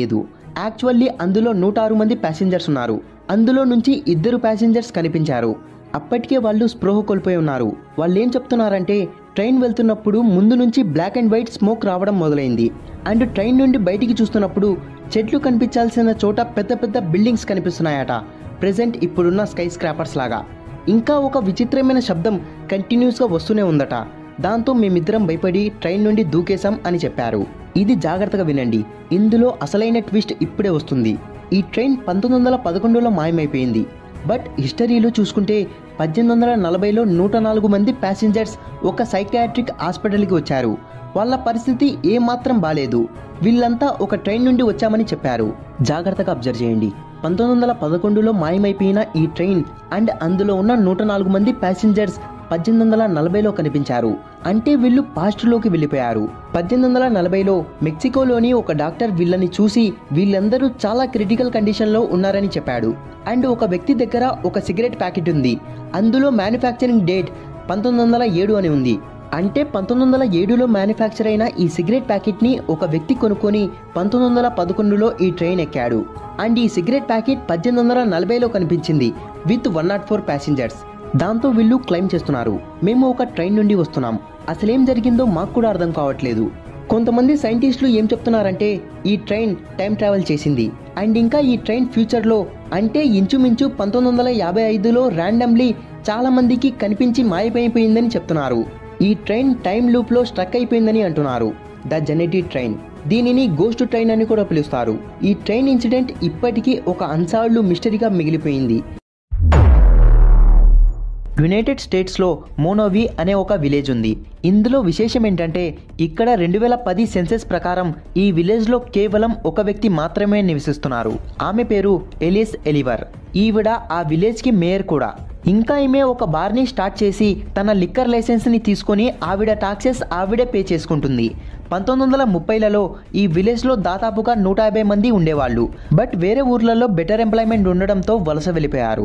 యాక్చువల్లీ అందులో నూట ఆరు మంది ప్యాసింజర్స్ ఉన్నారు అందులో నుంచి ఇద్దరు ప్యాసింజర్స్ కనిపించారు అప్పటికే వాళ్ళు స్పృహ కోల్పోయి ఉన్నారు వాళ్ళు ఏం చెప్తున్నారంటే ట్రైన్ వెళ్తున్నప్పుడు ముందు నుంచి బ్లాక్ అండ్ వైట్ స్మోక్ రావడం మొదలైంది అండ్ ట్రైన్ నుండి బయటికి చూస్తున్నప్పుడు చెట్లు కనిపించాల్సిన చోట పెద్ద పెద్ద బిల్డింగ్స్ కనిపిస్తున్నాయట ప్రెసెంట్ ఇప్పుడున్న స్కై స్క్రాపర్స్ లాగా ఇంకా ఒక విచిత్రమైన శబ్దం కంటిన్యూస్గా వస్తూనే ఉందట దాంతో మేమిద్దరం భయపడి ట్రైన్ నుండి దూకేశాం అని చెప్పారు ఇది జాగ్రత్తగా వినండి ఇందులో అసలైన ట్విస్ట్ ఇప్పుడే వస్తుంది ఈ ట్రైన్ పంతొమ్మిది వందల పదకొండులో మాయమైపోయింది బట్ హిస్టరీలో చూసుకుంటే పద్దెనిమిది వందల నలభైలో నూట నాలుగు మంది ప్యాసింజర్స్ ఒక సైకాట్రిక్ హాస్పిటల్కి వచ్చారు వాళ్ళ పరిస్థితి ఏమాత్రం బాలేదు వీళ్ళంతా ఒక ట్రైన్ నుండి వచ్చామని చెప్పారు జాగ్రత్తగా అబ్జర్వ్ చేయండి పంతొమ్మిది వందల పదకొండులో మాయమైపోయిన ఈ ట్రైన్ అండ్ అందులో ఉన్న నూట నాలుగు మంది ప్యాసింజర్స్ పద్దెనిమిది వందల నలభైలో కనిపించారు అంటే వీళ్ళు పాస్ట్లోకి వెళ్ళిపోయారు పద్దెనిమిది వందల నలభైలో మెక్సికోలోని ఒక డాక్టర్ వీళ్ళని చూసి వీళ్ళందరూ చాలా క్రిటికల్ కండిషన్లో ఉన్నారని చెప్పాడు అండ్ ఒక వ్యక్తి దగ్గర ఒక సిగరెట్ ప్యాకెట్ ఉంది అందులో మ్యానుఫ్యాక్చరింగ్ డేట్ పంతొమ్మిది వందల ఏడు అని ఉంది అంటే పంతొమ్మిది వందల ఏడులో మ్యానుఫ్యాక్చర్ అయిన ఈ సిగరెట్ ప్యాకెట్ని ఒక వ్యక్తి కొనుక్కొని పంతొమ్మిది వందల పదకొండులో ఈ ట్రైన్ ఎక్కాడు అండ్ ఈ సిగరెట్ ప్యాకెట్ పద్దెనిమిది వందల నలభైలో కనిపించింది with one nought four passengers దాంతో వీళ్ళు క్లెయిమ్ చేస్తున్నారు మేము ఒక ట్రైన్ నుండి వస్తున్నాం అసలేం జరిగిందో మాకు కూడా అర్థం కావట్లేదు కొంతమంది సైంటిస్టులు ఏం చెప్తున్నారంటే ఈ ట్రైన్ టైం ట్రావెల్ చేసింది అండ్ ఇంకా ఈ ట్రైన్ ఫ్యూచర్లో అంటే ఇంచుమించు పంతొమ్మిది వందల యాభై ఐదులో ర్యాండమ్లీ చాలా మందికి కనిపించి మాయమైపోయిందని చెప్తున్నారు ఈ ట్రైన్ టైం లూప్లో స్ట్రక్ అయిపోయిందని అంటున్నారు ద జెనెటీ ట్రైన్ దీనిని గోస్ట్ ట్రైన్ అని కూడా పిలుస్తారు ఈ ట్రైన్ ఇన్సిడెంట్ ఇప్పటికీ ఒక అన్సాల్డ్ మిస్టరీగా మిగిలిపోయింది యునైటెడ్ స్టేట్స్లో మోనోవి అనే ఒక విలేజ్ ఉంది ఇందులో విశేషం ఏంటంటే ఇక్కడ రెండు వేల పది సెన్సెస్ ప్రకారం ఈ విలేజ్లో కేవలం ఒక వ్యక్తి మాత్రమే నివసిస్తున్నారు ఆమె పేరు ఎలిస్ ఎలివర్ ఈవిడ ఆ విలేజ్కి మేయర్ కూడా ఇంకా ఈమె ఒక బార్ని స్టార్ట్ చేసి తన లిక్కర్ లైసెన్స్ని తీసుకొని ఆవిడ టాక్సెస్ ఆవిడే పే చేసుకుంటుంది పంతొమ్మిది వందల ముప్పైలలో ఈ విలేజ్లో దాదాపుగా నూట యాభై మంది ఉండేవాళ్ళు బట్ వేరే ఊర్లలో బెటర్ ఎంప్లాయ్మెంట్ ఉండడంతో వలస వెళ్ళిపోయారు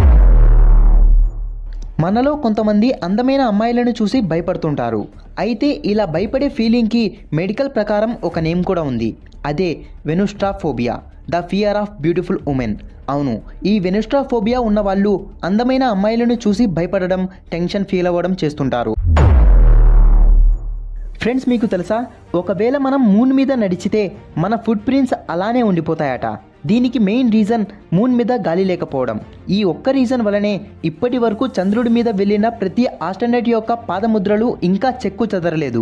మనలో కొంతమంది అందమైన అమ్మాయిలను చూసి భయపడుతుంటారు అయితే ఇలా భయపడే ఫీలింగ్కి మెడికల్ ప్రకారం ఒక నేమ్ కూడా ఉంది అదే venustraphobia the fear of beautiful women అవును ఈ వెనుస్ట్రాఫోబియా ఉన్న వాళ్ళు అందమైన అమ్మాయిలను చూసి భయపడడం టెన్షన్ ఫీల్ అవ్వడం చేస్తుంటారు ఫ్రెండ్స్ మీకు తెలుసా ఒకవేళ మనం మూన్ మీద నడిచితే మన ఫుట్ ప్రింట్స్ అలానే ఉండిపోతాయట దీనికి మెయిన్ రీజన్ మూన్ మీద గాలి లేకపోవడం ఈ ఒక్క రీజన్ వలనే ఇప్పటి వరకు చంద్రుడి మీద వెళ్ళిన ప్రతి ఆస్ట్రనట్ యొక్క పాదముద్రలు ఇంకా చెక్కు చెదరలేదు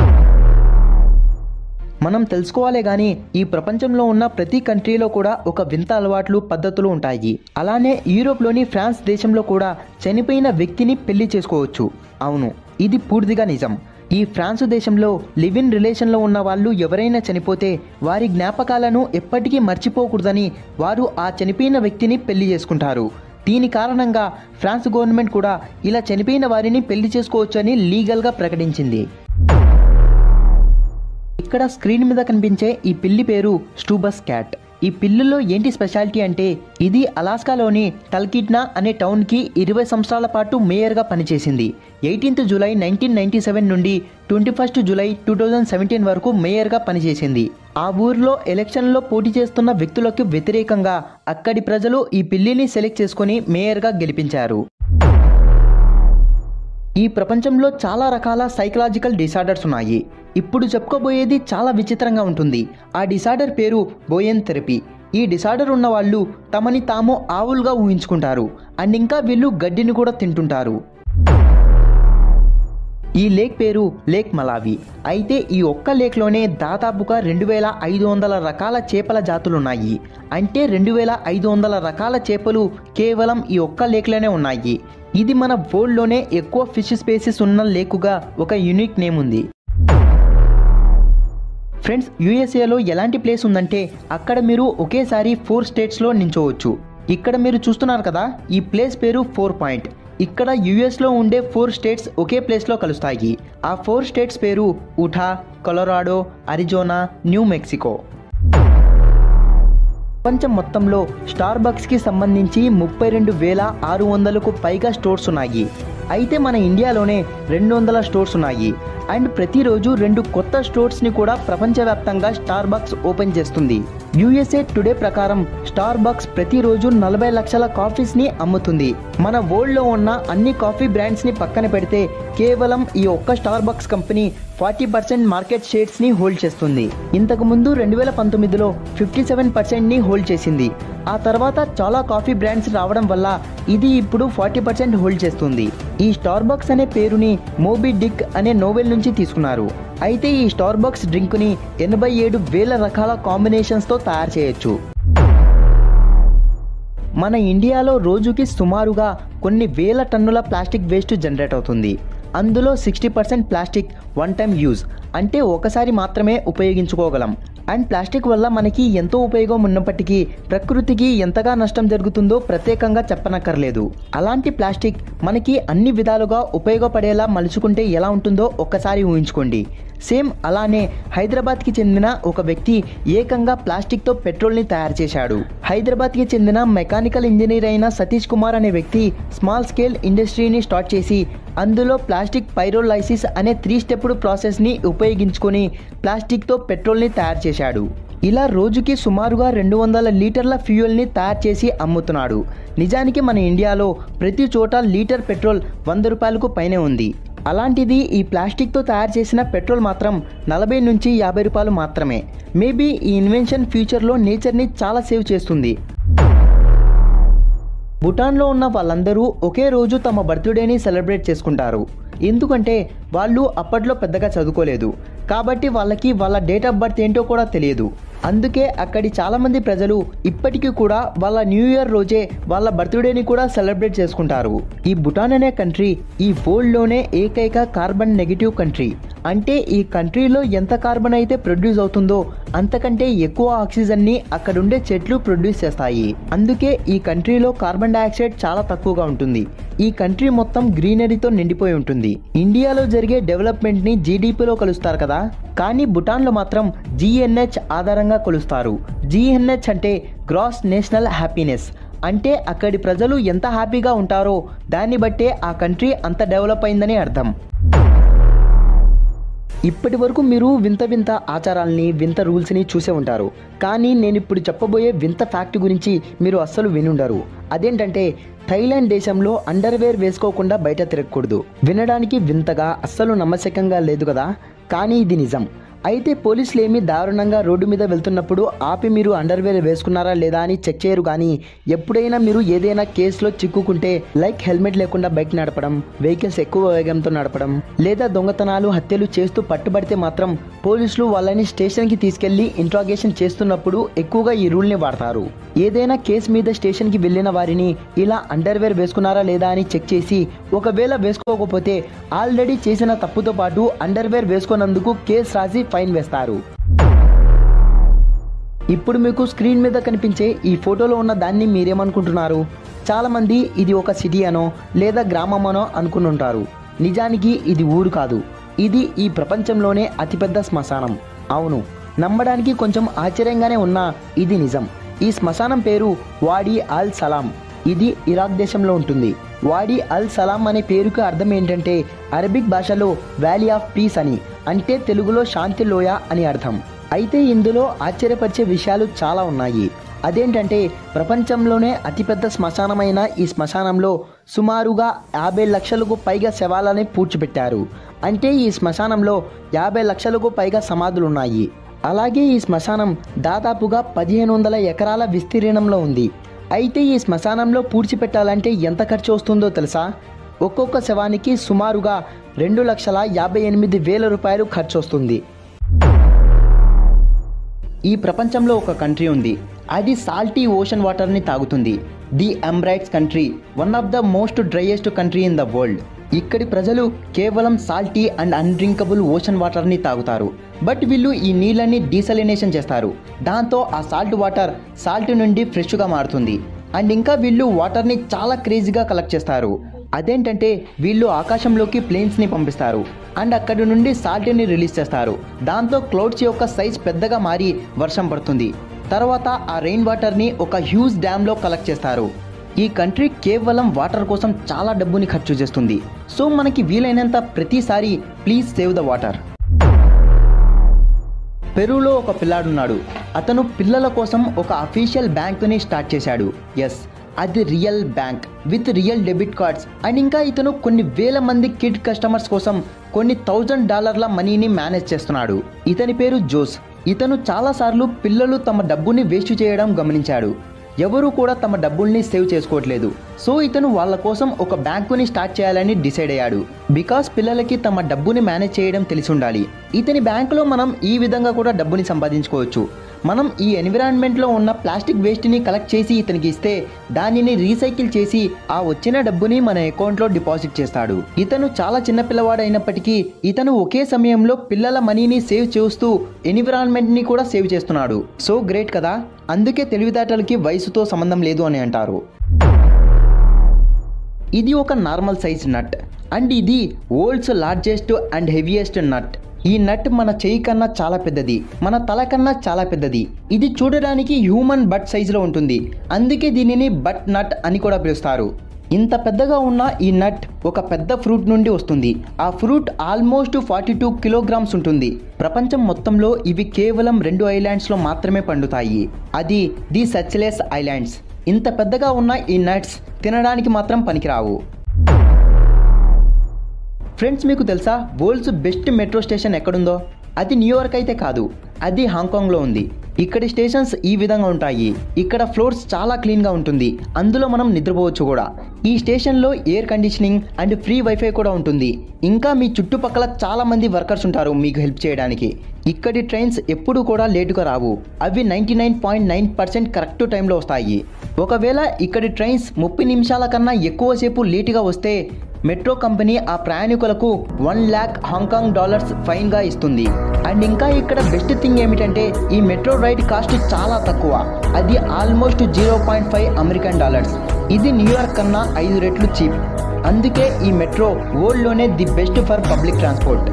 మనం తెలుసుకోవాలే గాని ఈ ప్రపంచంలో ఉన్న ప్రతి కంట్రీలో కూడా ఒక వింత అలవాట్లు పద్ధతులు ఉంటాయి అలానే యూరోప్లోని ఫ్రాన్స్ దేశంలో కూడా చనిపోయిన వ్యక్తిని పెళ్లి చేసుకోవచ్చు అవును ఇది పూర్తిగా నిజం ఈ ఫ్రాన్స్ దేశంలో లివ్ ఇన్ రిలేషన్లో ఉన్న వాళ్ళు ఎవరైనా చనిపోతే వారి జ్ఞాపకాలను ఎప్పటికీ మర్చిపోకూడదని వారు ఆ చనిపోయిన వ్యక్తిని పెళ్లి చేసుకుంటారు దీని కారణంగా ఫ్రాన్స్ గవర్నమెంట్ కూడా ఇలా చనిపోయిన వారిని పెళ్లి చేసుకోవచ్చని లీగల్గా ప్రకటించింది ఇక్కడ స్క్రీన్ మీద కనిపించే ఈ పిల్లి పేరు స్టూబస్ క్యాట్ ఈ పిల్లులో ఏంటి స్పెషాలిటీ అంటే ఇది అలాస్కాలోని టల్కిడ్నా అనే టౌన్కి ఇరవై సంవత్సరాల పాటు మేయర్గా పనిచేసింది eighteenth July nineteen ninety seven నుండి twenty first July two thousand seventeen వరకు మేయర్గా పనిచేసింది ఆ ఊర్లో ఎలక్షన్లో పోటీ చేస్తున్న వ్యక్తులకు వ్యతిరేకంగా అక్కడి ప్రజలు ఈ పిల్లిని సెలెక్ట్ చేసుకుని మేయర్గా గెలిపించారు ఈ ప్రపంచంలో చాలా రకాల సైకలాజికల్ డిసార్డర్స్ ఉన్నాయి ఇప్పుడు చెప్పుకోబోయేది చాలా విచిత్రంగా ఉంటుంది ఆ డిసార్డర్ పేరు బోయన్ థెరపీ ఈ డిసార్డర్ ఉన్న వాళ్ళు తమని తాము ఆవులుగా ఊహించుకుంటారు అండ్ ఇంకా వీళ్ళు గడ్డిని కూడా తింటుంటారు ఈ లేక్ పేరు లేక్ మలావి అయితే ఈ ఒక్క లేక్లోనే దాదాపుగా రెండు వేల ఐదు వందల రకాల చేపల జాతులు ఉన్నాయి అంటే రెండు వేల ఐదు వందల రకాల చేపలు కేవలం ఈ ఒక్క లేక్లోనే ఉన్నాయి ఇది మన వరల్డ్లోనే ఎక్కువ ఫిష్ స్పేసెస్ ఉన్న లేకుగా ఒక యూనిక్ నేమ్ ఉంది ఫ్రెండ్స్ యూఎస్ఏలో ఎలాంటి ప్లేస్ ఉందంటే అక్కడ మీరు ఒకేసారి ఫోర్ స్టేట్స్లో నించోవచ్చు ఇక్కడ మీరు చూస్తున్నారు కదా ఈ ప్లేస్ పేరు ఫోర్ పాయింట్ ఇక్కడ యుఎస్లో ఉండే ఫోర్ స్టేట్స్ ఒకే ప్లేస్లో కలుస్తాయి ఆ ఫోర్ స్టేట్స్ పేరు Utah Colorado Arizona New Mexico ప్రపంచం మొత్తంలో స్టార్ బక్స్కి సంబంధించి ముప్పై రెండు వేల ఆరు వందలకు పైగా స్టోర్స్ ఉన్నాయి అయితే మన ఇండియాలోనే రెండు వందల స్టోర్స్ ఉన్నాయి అండ్ ప్రతిరోజు రెండు కొత్త స్టోర్స్ని కూడా ప్రపంచవ్యాప్తంగా స్టార్ బక్స్ ఓపెన్ చేస్తుంది యుఎస్ఏ టుడే ప్రకారం స్టార్ బక్స్ ప్రతిరోజు నలభై లక్షల కాఫీస్ని అమ్ముతుంది మన వరల్డ్లో ఉన్న అన్ని కాఫీ బ్రాండ్స్ని పక్కన పెడితే కేవలం ఈ ఒక్క Starbucks company forty percent market షేర్స్ని హోల్డ్ చేస్తుంది ఇంతకు ముందు రెండు వేల పంతొమ్మిదిలో ఫిఫ్టీ సెవెన్ పర్సెంట్ని హోల్డ్ చేసింది ఆ తర్వాత చాలా కాఫీ బ్రాండ్స్ రావడం వల్ల ఇది ఇప్పుడు ఫార్టీ పర్సెంట్ హోల్డ్ చేస్తుంది ఈ స్టార్ బక్స్ అనే పేరుని మోబీ డిక్ అనే నోవెల్ నుంచి తీసుకున్నారు అయితే ఈ స్టార్ బక్స్ డ్రింక్ని ఎనభై ఏడు వేల రకాల కాంబినేషన్స్తో తయారు చేయొచ్చు మన ఇండియాలో రోజుకి సుమారుగా కొన్ని వేల టన్నుల ప్లాస్టిక్ వేస్ట్ జనరేట్ అవుతుంది అందులో sixty percent plastic one time use అంటే ఒకసారి మాత్రమే ఉపయోగించుకోగలం అండ్ ప్లాస్టిక్ వల్ల మనకి ఎంతో ఉపయోగం ఉన్నప్పటికీ ప్రకృతికి ఎంతగా నష్టం జరుగుతుందో ప్రత్యేకంగా చెప్పనక్కర్లేదు అలాంటి ప్లాస్టిక్ మనకి అన్ని విధాలుగా ఉపయోగపడేలా మలుచుకుంటే ఎలా ఉంటుందో ఒక్కసారి ఊహించుకోండి సేమ్ అలానే హైదరాబాద్కి చెందిన ఒక వ్యక్తి ఏకంగా ప్లాస్టిక్తో పెట్రోల్ని తయారు చేశాడు హైదరాబాద్కి చెందిన మెకానికల్ ఇంజనీర్ అయిన సతీష్ కుమార్ అనే వ్యక్తి స్మాల్ స్కేల్ ఇండస్ట్రీని స్టార్ట్ చేసి అందులో ప్లాస్టిక్ పైరోలైసిస్ అనే త్రీ స్టెప్డ్ ప్రాసెస్ని ఉపయోగించుకొని ప్లాస్టిక్తో పెట్రోల్ని తయారు చేశాడు ఇలా రోజుకి సుమారుగా రెండు వందల లీటర్ల ఫ్యూయల్ని తయారు చేసి అమ్ముతున్నాడు నిజానికి మన ఇండియాలో ప్రతి చోట లీటర్ పెట్రోల్ వంద రూపాయలకు పైనే ఉంది అలాంటిది ఈ ప్లాస్టిక్తో తయారు చేసిన పెట్రోల్ మాత్రం నలభై నుంచి యాభై రూపాయలు మాత్రమే మేబీ ఈ ఇన్వెన్షన్ ఫ్యూచర్లో నేచర్ని చాలా సేవ్ చేస్తుంది భూటాన్లో ఉన్న వాళ్ళందరూ ఒకే రోజు తమ బర్త్డేని సెలబ్రేట్ చేసుకుంటారు ఎందుకంటే వాళ్ళు అప్పట్లో పెద్దగా చదువుకోలేదు కాబట్టి వాళ్ళకి వాళ్ళ డేట్ ఆఫ్ బర్త్ ఏంటో కూడా తెలియదు అందుకే అక్కడి చాలామంది ప్రజలు ఇప్పటికీ కూడా వాళ్ళ న్యూ ఇయర్ రోజే వాళ్ళ బర్త్డేని కూడా సెలబ్రేట్ చేసుకుంటారు ఈ భూటాన్ అనే కంట్రీ ఈ వరల్డ్లోనే ఏకైక కార్బన్ నెగిటివ్ కంట్రీ అంటే ఈ కంట్రీలో ఎంత కార్బన్ అయితే ప్రొడ్యూస్ అవుతుందో అంతకంటే ఎక్కువ ఆక్సిజన్ని అక్కడుండే చెట్లు ప్రొడ్యూస్ చేస్తాయి అందుకే ఈ కంట్రీలో కార్బన్ డైఆక్సైడ్ చాలా తక్కువగా ఉంటుంది ఈ కంట్రీ మొత్తం గ్రీనరీతో నిండిపోయి ఉంటుంది ఇండియాలో జరిగే డెవలప్మెంట్ని జీడిపిలో కలుస్తారు కదా కానీ భూటాన్లో మాత్రం జిఎన్హెచ్ ఆధారంగా కొలుస్తారు జిఎన్హెచ్ అంటే గ్రాస్ నేషనల్ హ్యాపీనెస్ అంటే అక్కడి ప్రజలు ఎంత హ్యాపీగా ఉంటారో దాన్ని బట్టే ఆ కంట్రీ అంత డెవలప్ అయిందని అర్థం ఇప్పటి వరకు మీరు వింత వింత ఆచారాల్ని వింత రూల్స్ని చూసే ఉంటారు కానీ నేను ఇప్పుడు చెప్పబోయే వింత ఫ్యాక్ట్ గురించి మీరు అస్సలు వినుండరు అదేంటంటే థైలాండ్ దేశంలో అండర్వేర్ వేసుకోకుండా బయట తిరగకూడదు వినడానికి వింతగా అస్సలు నమ్మశకంగా లేదు కదా కానీ ఇది నిజం అయితే పోలీసులు ఏమీ దారుణంగా రోడ్డు మీద వెళ్తున్నప్పుడు ఆపి మీరు అండర్వేర్ వేసుకున్నారా లేదా అని చెక్ చేయరు కానీ ఎప్పుడైనా మీరు ఏదైనా కేసులో చిక్కుకుంటే లైక్ హెల్మెట్ లేకుండా బైక్ నడపడం వెహికల్స్ ఎక్కువ వేగంతో నడపడం లేదా దొంగతనాలు హత్యలు చేస్తూ పట్టుబడితే మాత్రం పోలీసులు వాళ్ళని స్టేషన్కి తీసుకెళ్లి ఇంట్రాగేషన్ చేస్తున్నప్పుడు ఎక్కువగా ఈ రూల్ని వాడతారు ఏదైనా కేసు మీద స్టేషన్కి వెళ్ళిన వారిని ఇలా అండర్వేర్ వేసుకున్నారా లేదా అని చెక్ చేసి ఒకవేళ వేసుకోకపోతే ఆల్రెడీ చేసిన తప్పుతో పాటు అండర్వేర్ వేసుకున్నందుకు కేసు రాసి ఫైన్ వేస్తారు ఇప్పుడు మీకు స్క్రీన్ మీద కనిపించే ఈ ఫోటోలో ఉన్న దాన్ని మీరేమనుకుంటున్నారు చాలామంది ఇది ఒక సిటీ అనో లేదా గ్రామం అనో అనుకుని ఉంటారు నిజానికి ఇది ఊరు కాదు ఇది ఈ ప్రపంచంలోనే అతిపెద్ద శ్మశానం అవును నమ్మడానికి కొంచెం ఆశ్చర్యంగానే ఉన్నా ఇది నిజం ఈ శ్మశానం పేరు వాడి అల్ సలాం ఇది ఇరాక్ దేశంలో ఉంటుంది వాడి అల్ సలాం అనే పేరుకి అర్థం ఏంటంటే అరబిక్ భాషలో వ్యాలీ ఆఫ్ పీస్ అని అంటే తెలుగులో శాంతి లోయ అని అర్థం అయితే ఇందులో ఆశ్చర్యపరిచే విషయాలు చాలా ఉన్నాయి అదేంటంటే ప్రపంచంలోనే అతిపెద్ద శ్మశానమైన ఈ శ్మశానంలో సుమారుగా యాభై లక్షలకు పైగా శవాలని పూడ్చిపెట్టారు అంటే ఈ శ్మశానంలో యాభై లక్షలకు పైగా సమాధులు ఉన్నాయి అలాగే ఈ శ్మశానం దాదాపుగా పదిహేను వందల ఎకరాల విస్తీర్ణంలో ఉంది అయితే ఈ శ్మశానంలో పూడ్చిపెట్టాలంటే ఎంత ఖర్చు వస్తుందో తెలుసా ఒక్కొక్క శవానికి సుమారుగా రెండు లక్షల యాభై ఎనిమిది వేల రూపాయలు ఖర్చు వస్తుంది ఈ ప్రపంచంలో ఒక కంట్రీ ఉంది అది సాల్టీ ఓషన్ వాటర్ని తాగుతుంది the Emirates country one of the most driest country in the world ఇక్కడి ప్రజలు కేవలం సాల్టీ అండ్ అన్డ్రింకబుల్ ఓషన్ వాటర్ని తాగుతారు బట్ వీళ్ళు ఈ నీళ్ళని డీసలినేషన్ చేస్తారు దాంతో ఆ సాల్ట్ వాటర్ సాల్ట్ నుండి ఫ్రెష్గా మారుతుంది అండ్ ఇంకా వీళ్ళు వాటర్ని చాలా క్రేజీగా కలెక్ట్ చేస్తారు అదేంటంటే వీళ్ళు ఆకాశంలోకి ప్లేన్స్ని పంపిస్తారు అండ్ అక్కడి నుండి సాల్ట్ని రిలీజ్ చేస్తారు దాంతో క్లౌడ్స్ యొక్క సైజ్ పెద్దగా మారి వర్షం పడుతుంది తర్వాత ఆ రెయిన్ వాటర్ని ఒక హ్యూజ్ డ్యామ్లో కలెక్ట్ చేస్తారు ఈ కంట్రీ కేవలం వాటర్ కోసం చాలా డబ్బుని ఖర్చు చేస్తుంది సో మనకి వీలైనంత ప్రతిసారి ప్లీజ్ సేవ్ ద వాటర్ పెరూలో ఒక పిల్లాడున్నాడు అతను పిల్లల కోసం ఒక అఫీషియల్ బ్యాంకుని స్టార్ట్ చేశాడు ఎస్ అది real bank with real debit cards and ఇంకా ఇతను కొన్ని వేల మంది కిడ్ కస్టమర్స్ కోసం కొన్ని థౌజండ్ డాలర్ల మనీని మేనేజ్ చేస్తున్నాడు ఇతని పేరు జోస్ ఇతను చాలాసార్లు పిల్లలు తమ డబ్బుని వేస్ట్ చేయడం గమనించాడు ఎవరు కూడా తమ డబ్బుల్ని సేవ్ చేసుకోవట్లేదు సో ఇతను వాళ్ళ కోసం ఒక బ్యాంకుని స్టార్ట్ చేయాలని డిసైడ్ అయ్యాడు బికాస్ పిల్లలకి తమ డబ్బుని మేనేజ్ చేయడం తెలిసి ఉండాలి ఇతని బ్యాంకులో మనం ఈ విధంగా కూడా డబ్బుని సంపాదించుకోవచ్చు మనం ఈ ఎన్విరాన్మెంట్లో ఉన్న ప్లాస్టిక్ వేస్ట్ని కలెక్ట్ చేసి ఇతనికి ఇస్తే దానిని రీసైకిల్ చేసి ఆ వచ్చిన డబ్బుని మన అకౌంట్లో డిపాజిట్ చేస్తాడు ఇతను చాలా చిన్న పిల్లవాడు అయినప్పటికీ ఇతను ఒకే సమయంలో పిల్లల మనీని సేవ్ చేస్తూ ఎన్విరాన్మెంట్ని కూడా సేవ్ చేస్తున్నాడు సో గ్రేట్ కదా అందుకే తెలివితేటలకి వయసుతో సంబంధం లేదు అని అంటారు ఇది ఒక నార్మల్ సైజ్ నట్ అండ్ ఇది world's largest and heaviest nut ఈ నట్ మన చెయ్యి కన్నా చాలా పెద్దది మన తల కన్నా చాలా పెద్దది ఇది చూడడానికి హ్యూమన్ బట్ సైజులో ఉంటుంది అందుకే దీనిని బట్ నట్ అని కూడా పిలుస్తారు ఇంత పెద్దగా ఉన్న ఈ నట్ ఒక పెద్ద ఫ్రూట్ నుండి వస్తుంది ఆ fruit almost forty two kilograms ఉంటుంది ప్రపంచం మొత్తంలో ఇవి కేవలం రెండు ఐలాండ్స్లో మాత్రమే పండుతాయి అది ది సచ్లెస్ ఐలాండ్స్ ఇంత పెద్దగా ఉన్న ఈ నట్స్ తినడానికి మాత్రం పనికిరావు ఫ్రెండ్స్ మీకు తెలుసా వరల్డ్స్ బెస్ట్ మెట్రో స్టేషన్ ఎక్కడుందో అది న్యూయార్క్ అయితే కాదు అది హాంకాంగ్లో ఉంది ఇక్కడి స్టేషన్స్ ఈ విధంగా ఉంటాయి ఇక్కడ ఫ్లోర్స్ చాలా క్లీన్గా ఉంటుంది అందులో మనం నిద్రపోవచ్చు కూడా ఈ స్టేషన్లో air conditioning and free wifi కూడా ఉంటుంది ఇంకా మీ చుట్టుపక్కల చాలా మంది వర్కర్స్ ఉంటారు మీకు హెల్ప్ చేయడానికి ఇక్కడి ట్రైన్స్ ఎప్పుడు కూడా లేటుగా రావు అవి ninety nine point nine percent correct టైంలో వస్తాయి ఒకవేళ ఇక్కడి ట్రైన్స్ ముప్పై నిమిషాల కన్నా ఎక్కువసేపు లేటుగా వస్తే మెట్రో కంపెనీ ఆ ప్రయాణికులకు వన్ ల్యాక్ హాంకాంగ్ డాలర్స్ ఫైన్గా ఇస్తుంది అండ్ ఇంకా ఇక్కడ బెస్ట్ థింగ్ ఏమిటంటే ఈ మెట్రో రైడ్ కాస్ట్ చాలా తక్కువ అది almost zero point five American dollars ఇది న్యూయార్క్ కన్నా ఐదు రెట్లు చీప్ అందుకే ఈ మెట్రో వరల్డ్లోనే the best for public transport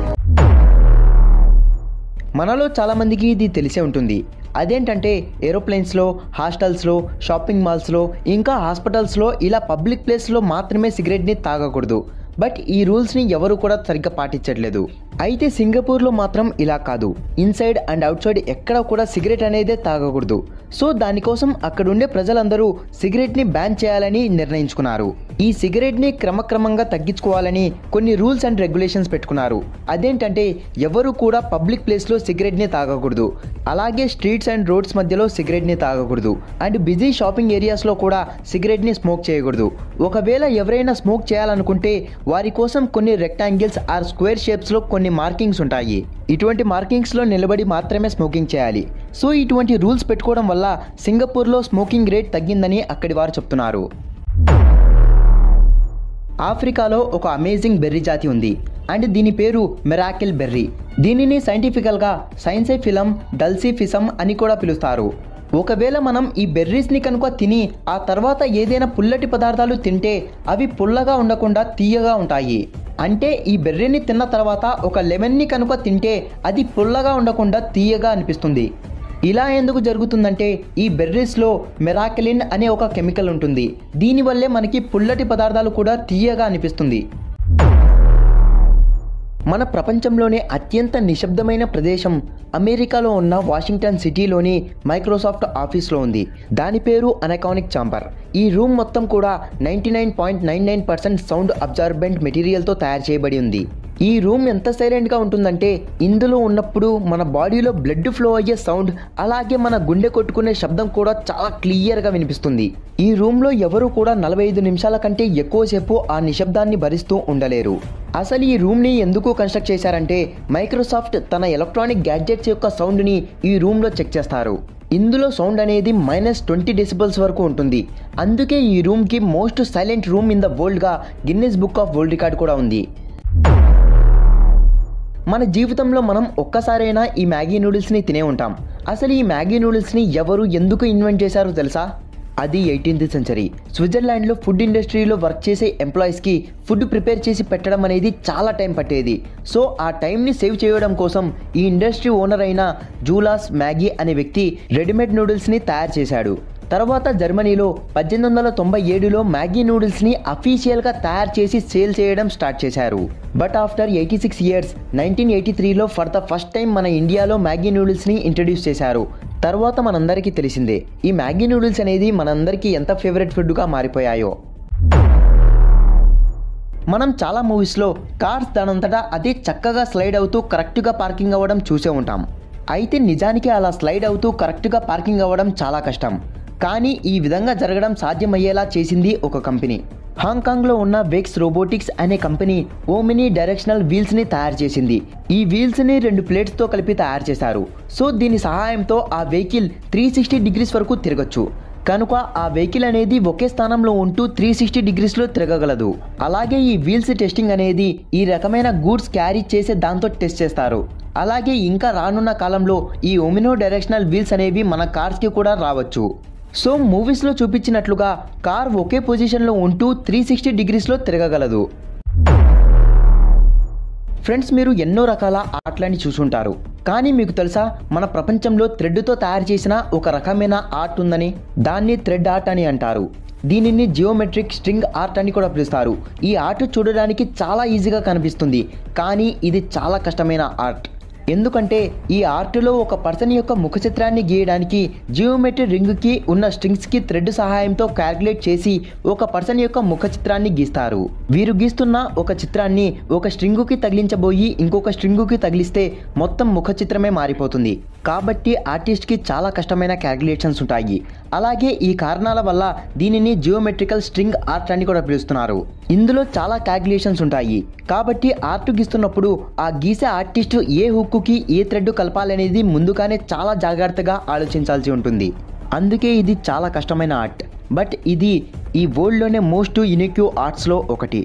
మనలో చాలామందికి ఇది తెలిసే ఉంటుంది అదేంటంటే ఏరోప్లేన్స్లో హాస్టల్స్లో షాపింగ్ మాల్స్లో ఇంకా హాస్పిటల్స్లో ఇలా పబ్లిక్ ప్లేస్లో మాత్రమే సిగరెట్ని తాగకూడదు బట్ ఈ రూల్స్ని ఎవరు కూడా సరిగ్గా పాటించట్లేదు అయితే సింగపూర్లో మాత్రం ఇలా కాదు ఇన్సైడ్ అండ్ అవుట్ సైడ్ ఎక్కడ కూడా సిగరెట్ అనేదే తాగకూడదు సో దానికోసం అక్కడుండే ప్రజలందరూ సిగరెట్ని బ్యాన్ చేయాలని నిర్ణయించుకున్నారు ఈ సిగరెట్ని క్రమక్రమంగా తగ్గించుకోవాలని కొన్ని రూల్స్ అండ్ రెగ్యులేషన్స్ పెట్టుకున్నారు అదేంటంటే ఎవరు కూడా పబ్లిక్ ప్లేస్లో సిగరెట్ని తాగకూడదు అలాగే స్ట్రీట్స్ అండ్ రోడ్స్ మధ్యలో సిగరెట్ని తాగకూడదు అండ్ బిజీ షాపింగ్ ఏరియాస్లో కూడా సిగరెట్ని స్మోక్ చేయకూడదు ఒకవేళ ఎవరైనా స్మోక్ చేయాలనుకుంటే వారి కోసం కొన్ని రెక్టాంగిల్స్ ఆర్ స్క్వేర్ షేప్స్లో కొన్ని మార్కింగ్స్ ఉంటాయి ఇటువంటి మార్కింగ్స్లో నిలబడి మాత్రమే స్మోకింగ్ చేయాలి సో ఇటువంటి రూల్స్ పెట్టుకోవడం వల్ల సింగపూర్లో స్మోకింగ్ రేట్ తగ్గిందని అక్కడి వారు చెప్తున్నారు ఆఫ్రికాలో ఒక అమేజింగ్ బెర్రీ జాతి ఉంది అండ్ దీని పేరు మెరాకిల్ బెర్రీ దీనిని సైంటిఫికల్గా సైన్సే ఫిలం డల్సీఫిసం అని కూడా పిలుస్తారు ఒకవేళ మనం ఈ బెర్రీస్ని కనుక తిని ఆ తర్వాత ఏదైనా పుల్లటి పదార్థాలు తింటే అవి పుల్లగా ఉండకుండా తీయగా ఉంటాయి అంటే ఈ బెర్రీని తిన్న తర్వాత ఒక లెమన్ని కనుక తింటే అది పుల్లగా ఉండకుండా తీయగా అనిపిస్తుంది ఇలా ఎందుకు జరుగుతుందంటే ఈ బెర్రీస్లో మెరాకిలిన్ అనే ఒక కెమికల్ ఉంటుంది దీనివల్లే మనకి పుల్లటి పదార్థాలు కూడా తీయగా అనిపిస్తుంది మన ప్రపంచంలోనే అత్యంత నిశ్శబ్దమైన ప్రదేశం అమెరికాలో ఉన్న వాషింగ్టన్ సిటీలోని మైక్రోసాఫ్ట్ ఆఫీస్లో ఉంది దాని పేరు అనకానిక్ చాంబర్ ఈ రూమ్ మొత్తం కూడా ninety nine point nine nine percent sound absorbent మెటీరియల్తో తయారు చేయబడి ఉంది ఈ రూమ్ ఎంత సైలెంట్గా ఉంటుందంటే ఇందులో ఉన్నప్పుడు మన బాడీలో బ్లడ్ ఫ్లో అయ్యే సౌండ్ అలాగే మన గుండె కొట్టుకునే శబ్దం కూడా చాలా క్లియర్గా వినిపిస్తుంది ఈ రూమ్లో ఎవరు కూడా నలభై ఐదు నిమిషాల కంటే ఎక్కువసేపు ఆ నిశ్శబ్దాన్ని భరిస్తూ ఉండలేరు అసలు ఈ రూమ్ని ఎందుకు కన్స్ట్రక్ట్ చేశారంటే మైక్రోసాఫ్ట్ తన ఎలక్ట్రానిక్ గ్యాడ్జెట్స్ యొక్క సౌండ్ని ఈ రూమ్లో చెక్ చేస్తారు ఇందులో సౌండ్ అనేది మైనస్ ట్వంటీ డెసిబల్స్ వరకు ఉంటుంది అందుకే ఈ రూమ్కి most silent room in the వరల్డ్గా Guinness book of world record కూడా ఉంది మన జీవితంలో మనం ఒక్కసారైనా ఈ మ్యాగీ నూడిల్స్ని తినే ఉంటాం అసలు ఈ మ్యాగీ నూడిల్స్ని ఎవరు ఎందుకు ఇన్వెంట్ చేశారో తెలుసా అది ఎయిటీన్త్ సెంచరీ స్విట్జర్లాండ్లో ఫుడ్ ఇండస్ట్రీలో వర్క్ చేసే ఎంప్లాయీస్కి ఫుడ్ ప్రిపేర్ చేసి పెట్టడం అనేది చాలా టైం పట్టేది సో ఆ టైంని సేవ్ చేయడం కోసం ఈ ఇండస్ట్రీ ఓనర్ అయిన జూలాస్ మ్యాగీ అనే వ్యక్తి రెడీమేడ్ నూడిల్స్ని తయారు చేశాడు తర్వాత జర్మనీలో పద్దెనిమిది వందల తొంభై ఏడులో మ్యాగీ నూడిల్స్ని అఫీషియల్గా తయారు చేసి సేల్ చేయడం స్టార్ట్ చేశారు but after eighty six years nineteen eighty త్రీలో ఫర్ ద ఫస్ట్ టైం మన ఇండియాలో మ్యాగీ నూడిల్స్ని ఇంట్రడ్యూస్ చేశారు తర్వాత మనందరికీ తెలిసిందే ఈ మ్యాగీ నూడిల్స్ అనేది మనందరికీ ఎంత ఫేవరెట్ ఫుడ్గా మారిపోయాయో మనం చాలా మూవీస్లో కార్స్ దానంతటా అదే చక్కగా స్లైడ్ అవుతూ కరెక్ట్గా పార్కింగ్ అవ్వడం చూసే ఉంటాం అయితే నిజానికి అలా స్లైడ్ అవుతూ కరెక్ట్గా పార్కింగ్ అవ్వడం చాలా కష్టం కానీ ఈ విధంగా జరగడం సాధ్యమయ్యేలా చేసింది ఒక కంపెనీ హాంకాంగ్లో ఉన్న వెక్స్ రోబోటిక్స్ అనే కంపెనీ ఓమినీ డైరెక్షనల్ వీల్స్ని తయారు చేసింది ఈ వీల్స్ని రెండు ప్లేట్స్తో కలిపి తయారు చేశారు సో దీని సహాయంతో ఆ వెహికల్ త్రీ సిక్స్టీ డిగ్రీస్ వరకు తిరగచ్చు కనుక ఆ వెహికల్ అనేది ఒకే స్థానంలో ఉంటూ త్రీ సిక్స్టీ డిగ్రీస్లో తిరగగలదు అలాగే ఈ వీల్స్ టెస్టింగ్ అనేది ఈ రకమైన గూడ్స్ క్యారీ చేసే దాంతో టెస్ట్ చేస్తారు అలాగే ఇంకా రానున్న కాలంలో ఈ ఒమినో డైరెక్షనల్ వీల్స్ అనేవి మన కార్స్కి కూడా రావచ్చు సో మూవీస్లో చూపించినట్లుగా కార్ ఒకే పొజిషన్లో ఉంటూ త్రీ సిక్స్టీ డిగ్రీస్లో తిరగగలదు ఫ్రెండ్స్ మీరు ఎన్నో రకాల ఆర్ట్లని చూసుంటారు కానీ మీకు తెలుసా మన ప్రపంచంలో థ్రెడ్తో తయారు చేసిన ఒక రకమైన ఆర్ట్ ఉందని దాన్ని థ్రెడ్ ఆర్ట్ అని అంటారు దీనిని జియోమెట్రిక్ స్ట్రింగ్ ఆర్ట్ అని కూడా పిలుస్తారు ఈ ఆర్ట్ చూడడానికి చాలా ఈజీగా కనిపిస్తుంది కానీ ఇది చాలా కష్టమైన ఆర్ట్ ఎందుకంటే ఈ ఆర్ట్లో ఒక పర్సన్ యొక్క ముఖ చిత్రాన్ని గీయడానికి జియోమెట్రీ రింగ్కి ఉన్న స్ట్రింగ్స్కి థ్రెడ్ సహాయంతో క్యాల్కులేట్ చేసి ఒక పర్సన్ యొక్క ముఖ చిత్రాన్ని గీస్తారు వీరు గీస్తున్న ఒక చిత్రాన్ని ఒక స్ట్రింగుకి తగిలించబోయి ఇంకొక స్ట్రింగుకి తగిలిస్తే మొత్తం ముఖ చిత్రమే మారిపోతుంది కాబట్టి ఆర్టిస్ట్కి చాలా కష్టమైన క్యాల్కులేషన్స్ ఉంటాయి అలాగే ఈ కారణాల వల్ల దీనిని జియోమెట్రికల్ స్ట్రింగ్ ఆర్ట్ అని కూడా పిలుస్తున్నారు ఇందులో చాలా క్యాల్కులేషన్స్ ఉంటాయి కాబట్టి ఆర్ట్ గీస్తున్నప్పుడు ఆ గీసే ఆర్టిస్ట్ ఏ హుక్కుకి ఏ థ్రెడ్ కలపాలనేది ముందుగానే చాలా జాగ్రత్తగా ఆలోచించాల్సి ఉంటుంది అందుకే ఇది చాలా కష్టమైన ఆర్ట్ బట్ ఇది ఈ వరల్డ్లోనే మోస్ట్ యునిక్ ఆర్ట్స్లో ఒకటి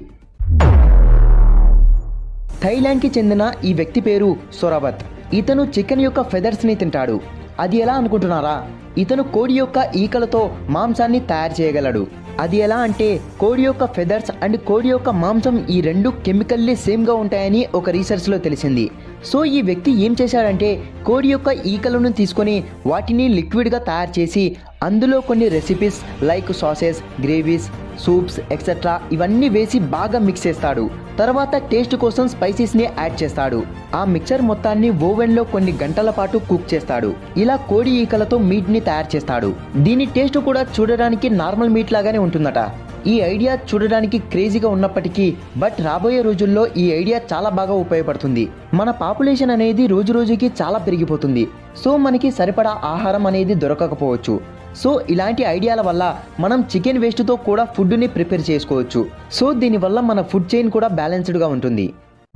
థైలాండ్కి చెందిన ఈ వ్యక్తి పేరు సొరబత్ ఇతను చికెన్ యొక్క ఫెదర్స్ని తింటాడు అది ఎలా అనుకుంటున్నారా ఇతను కోడి యొక్క ఈకలతో మాంసాన్ని తయారు చేయగలడు అది ఎలా అంటే కోడి యొక్క ఫెదర్స్ అండ్ కోడి యొక్క మాంసం ఈ రెండు కెమికల్లీ సేమ్గా ఉంటాయని ఒక రీసెర్చ్లో తెలిసింది సో ఈ వ్యక్తి ఏం చేశాడంటే కోడి యొక్క ఈకలను తీసుకొని వాటిని లిక్విడ్గా తయారు చేసి అందులో కొన్ని recipes like sauces gravies soups etcetera ఇవన్నీ వేసి బాగా మిక్స్ చేస్తాడు తర్వాత టేస్ట్ కోసం స్పైసెస్ని యాడ్ చేస్తాడు ఆ మిక్చర్ మొత్తాన్ని ఓవెన్లో కొన్ని గంటల పాటు కుక్ చేస్తాడు ఇలా కోడి ఈకలతో మీట్ని తయారు చేస్తాడు దీని టేస్ట్ కూడా చూడడానికి నార్మల్ మీట్ లాగానే ఉంటుందట ఈ ఐడియా చూడడానికి క్రేజీగా ఉన్నప్పటికీ బట్ రాబోయే రోజుల్లో ఈ ఐడియా చాలా బాగా ఉపయోగపడుతుంది మన పాపులేషన్ అనేది రోజు రోజుకి చాలా పెరిగిపోతుంది సో మనకి సరిపడా ఆహారం అనేది దొరకకపోవచ్చు సో ఇలాంటి ఐడియాల వల్ల మనం చికెన్ వేస్ట్తో కూడా ఫుడ్ని ప్రిపేర్ చేసుకోవచ్చు సో దీనివల్ల మన ఫుడ్ చైన్ కూడా బ్యాలెన్స్డ్గా ఉంటుంది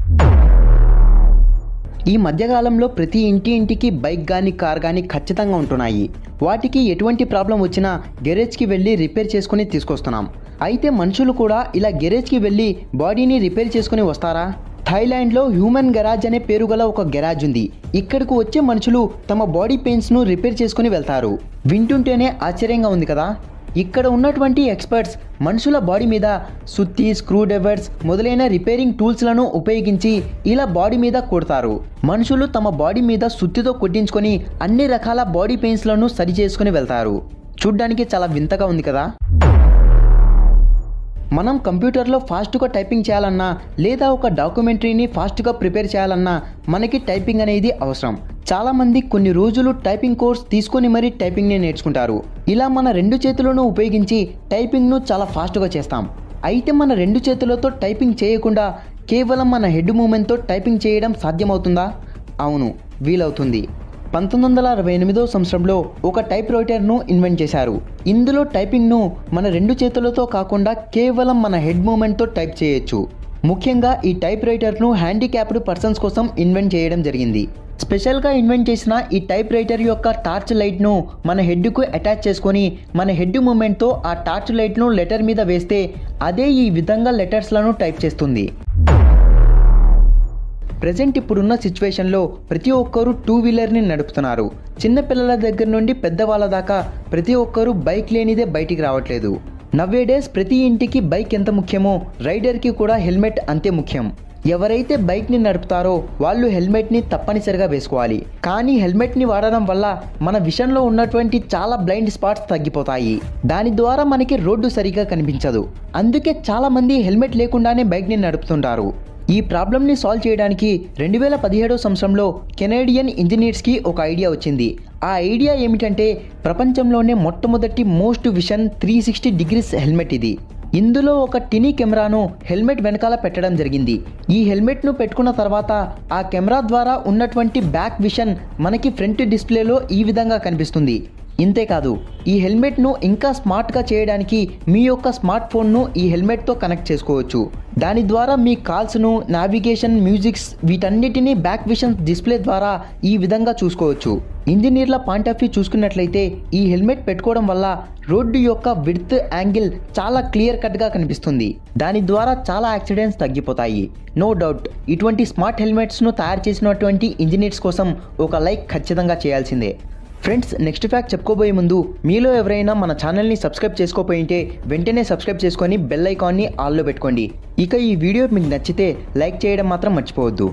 ఈ మధ్యకాలంలో ప్రతి ఇంటి ఇంటికి బైక్ కానీ కార్ కానీ ఖచ్చితంగా ఉంటున్నాయి వాటికి ఎటువంటి ప్రాబ్లం వచ్చినా గెరేజ్కి వెళ్ళి రిపేర్ చేసుకుని తీసుకొస్తున్నాం అయితే మనుషులు కూడా ఇలా గెరేజ్కి వెళ్ళి బాడీని రిపేర్ చేసుకుని వస్తారా థాయిలాండ్లో హ్యూమన్ గెరాజ్ అనే పేరు గల ఒక గెరాజ్ ఉంది ఇక్కడకు వచ్చే మనుషులు తమ బాడీ పెయిన్స్ను రిపేర్ చేసుకుని వెళ్తారు వింటుంటేనే ఆశ్చర్యంగా ఉంది కదా ఇక్కడ ఉన్నటువంటి ఎక్స్పర్ట్స్ మనుషుల బాడీ మీద సుత్తి స్క్రూ డ్రైవర్స్ మొదలైన రిపేరింగ్ టూల్స్లను ఉపయోగించి ఇలా బాడీ మీద కొడతారు మనుషులు తమ బాడీ మీద సుత్తితో కొట్టించుకొని అన్ని రకాల బాడీ పెయిన్స్లను సరి చేసుకుని వెళ్తారు చూడ్డానికి చాలా వింతగా ఉంది కదా మనం కంప్యూటర్లో ఫాస్ట్గా టైపింగ్ చేయాలన్నా లేదా ఒక డాక్యుమెంటరీని ఫాస్ట్గా ప్రిపేర్ చేయాలన్నా మనకి టైపింగ్ అనేది అవసరం చాలామంది కొన్ని రోజులు టైపింగ్ కోర్స్ తీసుకొని మరీ టైపింగ్ని నేర్చుకుంటారు ఇలా మన రెండు చేతులను ఉపయోగించి టైపింగ్ను చాలా ఫాస్ట్గా చేస్తాం అయితే మన రెండు చేతులతో టైపింగ్ చేయకుండా కేవలం మన హెడ్ మూమెంట్తో టైపింగ్ చేయడం సాధ్యమవుతుందా అవును వీలవుతుంది పంతొమ్మిది వందల అరవై ఎనిమిదో సంవత్సరంలో ఒక టైప్ రైటర్ను ఇన్వెంట్ చేశారు ఇందులో టైపింగ్ను మన రెండు చేతులతో కాకుండా కేవలం మన హెడ్ మూమెంట్తో టైప్ చేయొచ్చు ముఖ్యంగా ఈ టైప్ రైటర్ను హ్యాండిక్యాప్డ్ పర్సన్స్ కోసం ఇన్వెంట్ చేయడం జరిగింది స్పెషల్గా ఇన్వెంట్ చేసిన ఈ టైప్ రైటర్ యొక్క టార్చ్ లైట్ను మన హెడ్కు అటాచ్ చేసుకొని మన హెడ్ మూమెంట్తో ఆ టార్చ్ లైట్ను లెటర్ మీద వేస్తే అదే ఈ విధంగా లెటర్స్లను టైప్ చేస్తుంది ప్రజెంట్ ఇప్పుడున్న సిచ్యువేషన్లో ప్రతి ఒక్కరూ టూ వీలర్ని నడుపుతున్నారు చిన్నపిల్లల దగ్గర నుండి పెద్దవాళ్ళ దాకా ప్రతి ఒక్కరూ బైక్ లేనిదే బయటికి రావట్లేదు నవ్వే డేస్ ప్రతి ఇంటికి బైక్ ఎంత ముఖ్యమో రైడర్కి కూడా హెల్మెట్ అంతే ముఖ్యం ఎవరైతే బైక్ని నడుపుతారో వాళ్ళు హెల్మెట్ని తప్పనిసరిగా వేసుకోవాలి కానీ హెల్మెట్ని వాడడం వల్ల మన విషన్లో ఉన్నటువంటి చాలా బ్లైండ్ స్పాట్స్ తగ్గిపోతాయి దాని ద్వారా మనకి రోడ్డు సరిగా కనిపించదు అందుకే చాలా మంది హెల్మెట్ లేకుండానే బైక్ని నడుపుతుంటారు ఈ ప్రాబ్లమ్ని సాల్వ్ చేయడానికి రెండు వేల పదిహేడో సంవత్సరంలో కెనేడియన్ ఇంజనీర్స్కి ఒక ఐడియా వచ్చింది ఆ ఐడియా ఏమిటంటే ప్రపంచంలోనే మొట్టమొదటి most vision three sixty degrees helmet ఇది ఇందులో ఒక టినీ కెమెరాను హెల్మెట్ వెనకాల పెట్టడం జరిగింది ఈ హెల్మెట్ను పెట్టుకున్న తర్వాత ఆ కెమెరా ద్వారా ఉన్నటువంటి బ్యాక్ విషన్ మనకి ఫ్రంట్ డిస్ప్లేలో ఈ విధంగా కనిపిస్తుంది ఇంతేకాదు ఈ హెల్మెట్ను ఇంకా స్మార్ట్గా చేయడానికి మీ యొక్క స్మార్ట్ ఫోన్ను ఈ హెల్మెట్తో కనెక్ట్ చేసుకోవచ్చు దాని ద్వారా మీ కాల్స్ను నావిగేషన్ మ్యూజిక్స్ వీటన్నిటిని బ్యాక్ విషన్ డిస్ప్లే ద్వారా ఈ విధంగా చూసుకోవచ్చు ఇంజనీర్ల పాయింట్ ఆఫ్ వ్యూ చూసుకున్నట్లయితే ఈ హెల్మెట్ పెట్టుకోవడం వల్ల రోడ్డు యొక్క విడ్త్ యాంగిల్ చాలా క్లియర్ కట్గా కనిపిస్తుంది దాని ద్వారా చాలా యాక్సిడెంట్స్ తగ్గిపోతాయి నో డౌట్ ఇటువంటి స్మార్ట్ హెల్మెట్స్ను తయారు చేసినటువంటి ఇంజనీర్స్ కోసం ఒక లైక్ ఖచ్చితంగా చేయాల్సిందే ఫ్రెండ్స్ నెక్స్ట్ ఫ్యాక్ట్ చెప్పుకోబోయే ముందు మీలో ఎవరైనా మన ఛానల్ని సబ్స్క్రైబ్ చేసుకోపోయింటే వెంటనే సబ్స్క్రైబ్ చేసుకొని బెల్ ఐకాన్ని ఆల్లో పెట్టుకోండి ఇక ఈ వీడియో మీకు నచ్చితే లైక్ చేయడం మాత్రం మర్చిపోవద్దు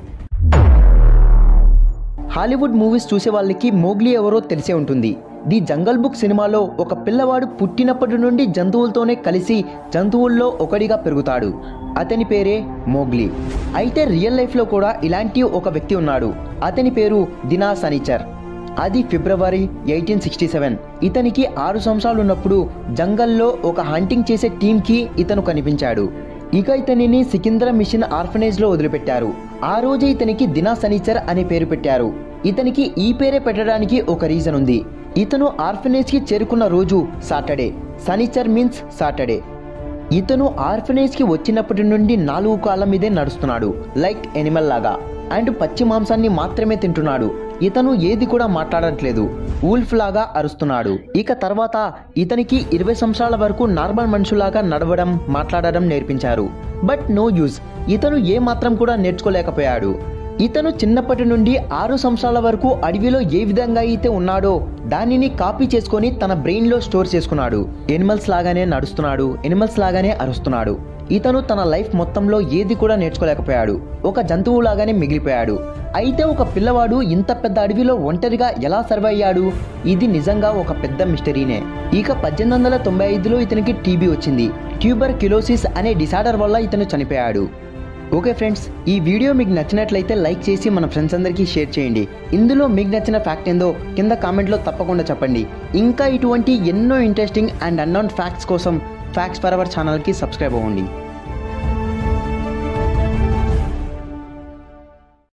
హాలీవుడ్ మూవీస్ చూసే వాళ్ళకి మోగ్లీ ఎవరో తెలిసే ఉంటుంది ది జంగల్ బుక్ సినిమాలో ఒక పిల్లవాడు పుట్టినప్పటి నుండి జంతువులతోనే కలిసి జంతువుల్లో ఒకడిగా పెరుగుతాడు అతని పేరే మోగ్లీ అయితే రియల్ లైఫ్లో కూడా ఇలాంటి ఒక వ్యక్తి ఉన్నాడు అతని పేరు దినా సనిచర్ అది ఫిబ్రవరి ఎయిటీన్ సిక్స్టీ సెవెన్ ఇతనికి ఆరు సంవత్సరాలు ఉన్నప్పుడు జంగల్లో ఒక హంటింగ్ చేసే టీంకి ఇతను కనిపించాడు ఇక ఇతనిని సికింద్ర మిషన్ ఆర్ఫనేజ్లో వదిలిపెట్టారు ఆ రోజే ఇతనికి దినా సనీచర్ అనే పేరు పెట్టారు ఇతనికి ఈ పేరే పెట్టడానికి ఒక రీజన్ ఉంది ఇతను ఆర్ఫనేజ్కి చేరుకున్న రోజు సాటర్డే సనీచర్ మీన్స్ సాటర్డే ఇతను ఆర్ఫనేజ్కి వచ్చినప్పటి నుండి నాలుగు కాళ్ళ మీదే నడుస్తున్నాడు లైక్ ఎనిమల్ లాగా అండ్ పచ్చి మాంసాన్ని మాత్రమే తింటున్నాడు ఇతను ఏది కూడా మాట్లాడట్లేదు ఊల్ఫ్ లాగా అరుస్తున్నాడు ఇక తర్వాత ఇతనికి ఇరవై సంవత్సరాల వరకు నార్మల్ మనుషులాగా నడవడం మాట్లాడడం నేర్పించారు బట్ నో యూజ్ ఇతను ఏ మాత్రం కూడా నేర్చుకోలేకపోయాడు ఇతను చిన్నప్పటి నుండి ఆరు సంవత్సరాల వరకు అడవిలో ఏ విధంగా అయితే ఉన్నాడో దానిని కాపీ చేసుకొని తన బ్రెయిన్లో స్టోర్ చేసుకున్నాడు ఎనిమల్స్ లాగానే నడుస్తున్నాడు ఎనిమల్స్ లాగానే అరుస్తున్నాడు ఇతను తన లైఫ్ మొత్తంలో ఏది కూడా నేర్చుకోలేకపోయాడు ఒక జంతువు లాగానే మిగిలిపోయాడు అయితే ఒక పిల్లవాడు ఇంత పెద్ద అడవిలో ఒంటరిగా ఎలా సర్వైవ్ అయ్యాడు ఇది నిజంగా ఒక పెద్ద మిస్టరీనే ఇక పద్దెనిమిది వందల తొంభై ఐదులో ఇతనికి టీబీ వచ్చింది ట్యూబర్ కిలోసిస్ అనే డిసార్డర్ వల్ల ఇతను చనిపోయాడు ఓకే ఫ్రెండ్స్ ఈ వీడియో మీకు నచ్చినట్లయితే లైక్ చేసి మన ఫ్రెండ్స్ అందరికీ షేర్ చేయండి ఇందులో మీకు నచ్చిన ఫ్యాక్ట్ ఏందో కింద కామెంట్లో తప్పకుండా చెప్పండి ఇంకా ఇటువంటి ఎన్నో ఇంట్రెస్టింగ్ అండ్ అన్నౌన్ ఫ్యాక్ట్స్ కోసం ఫ్యాక్ట్స్ ఫర్ అవర్ ఛానల్కి సబ్స్క్రైబ్ అవ్వండి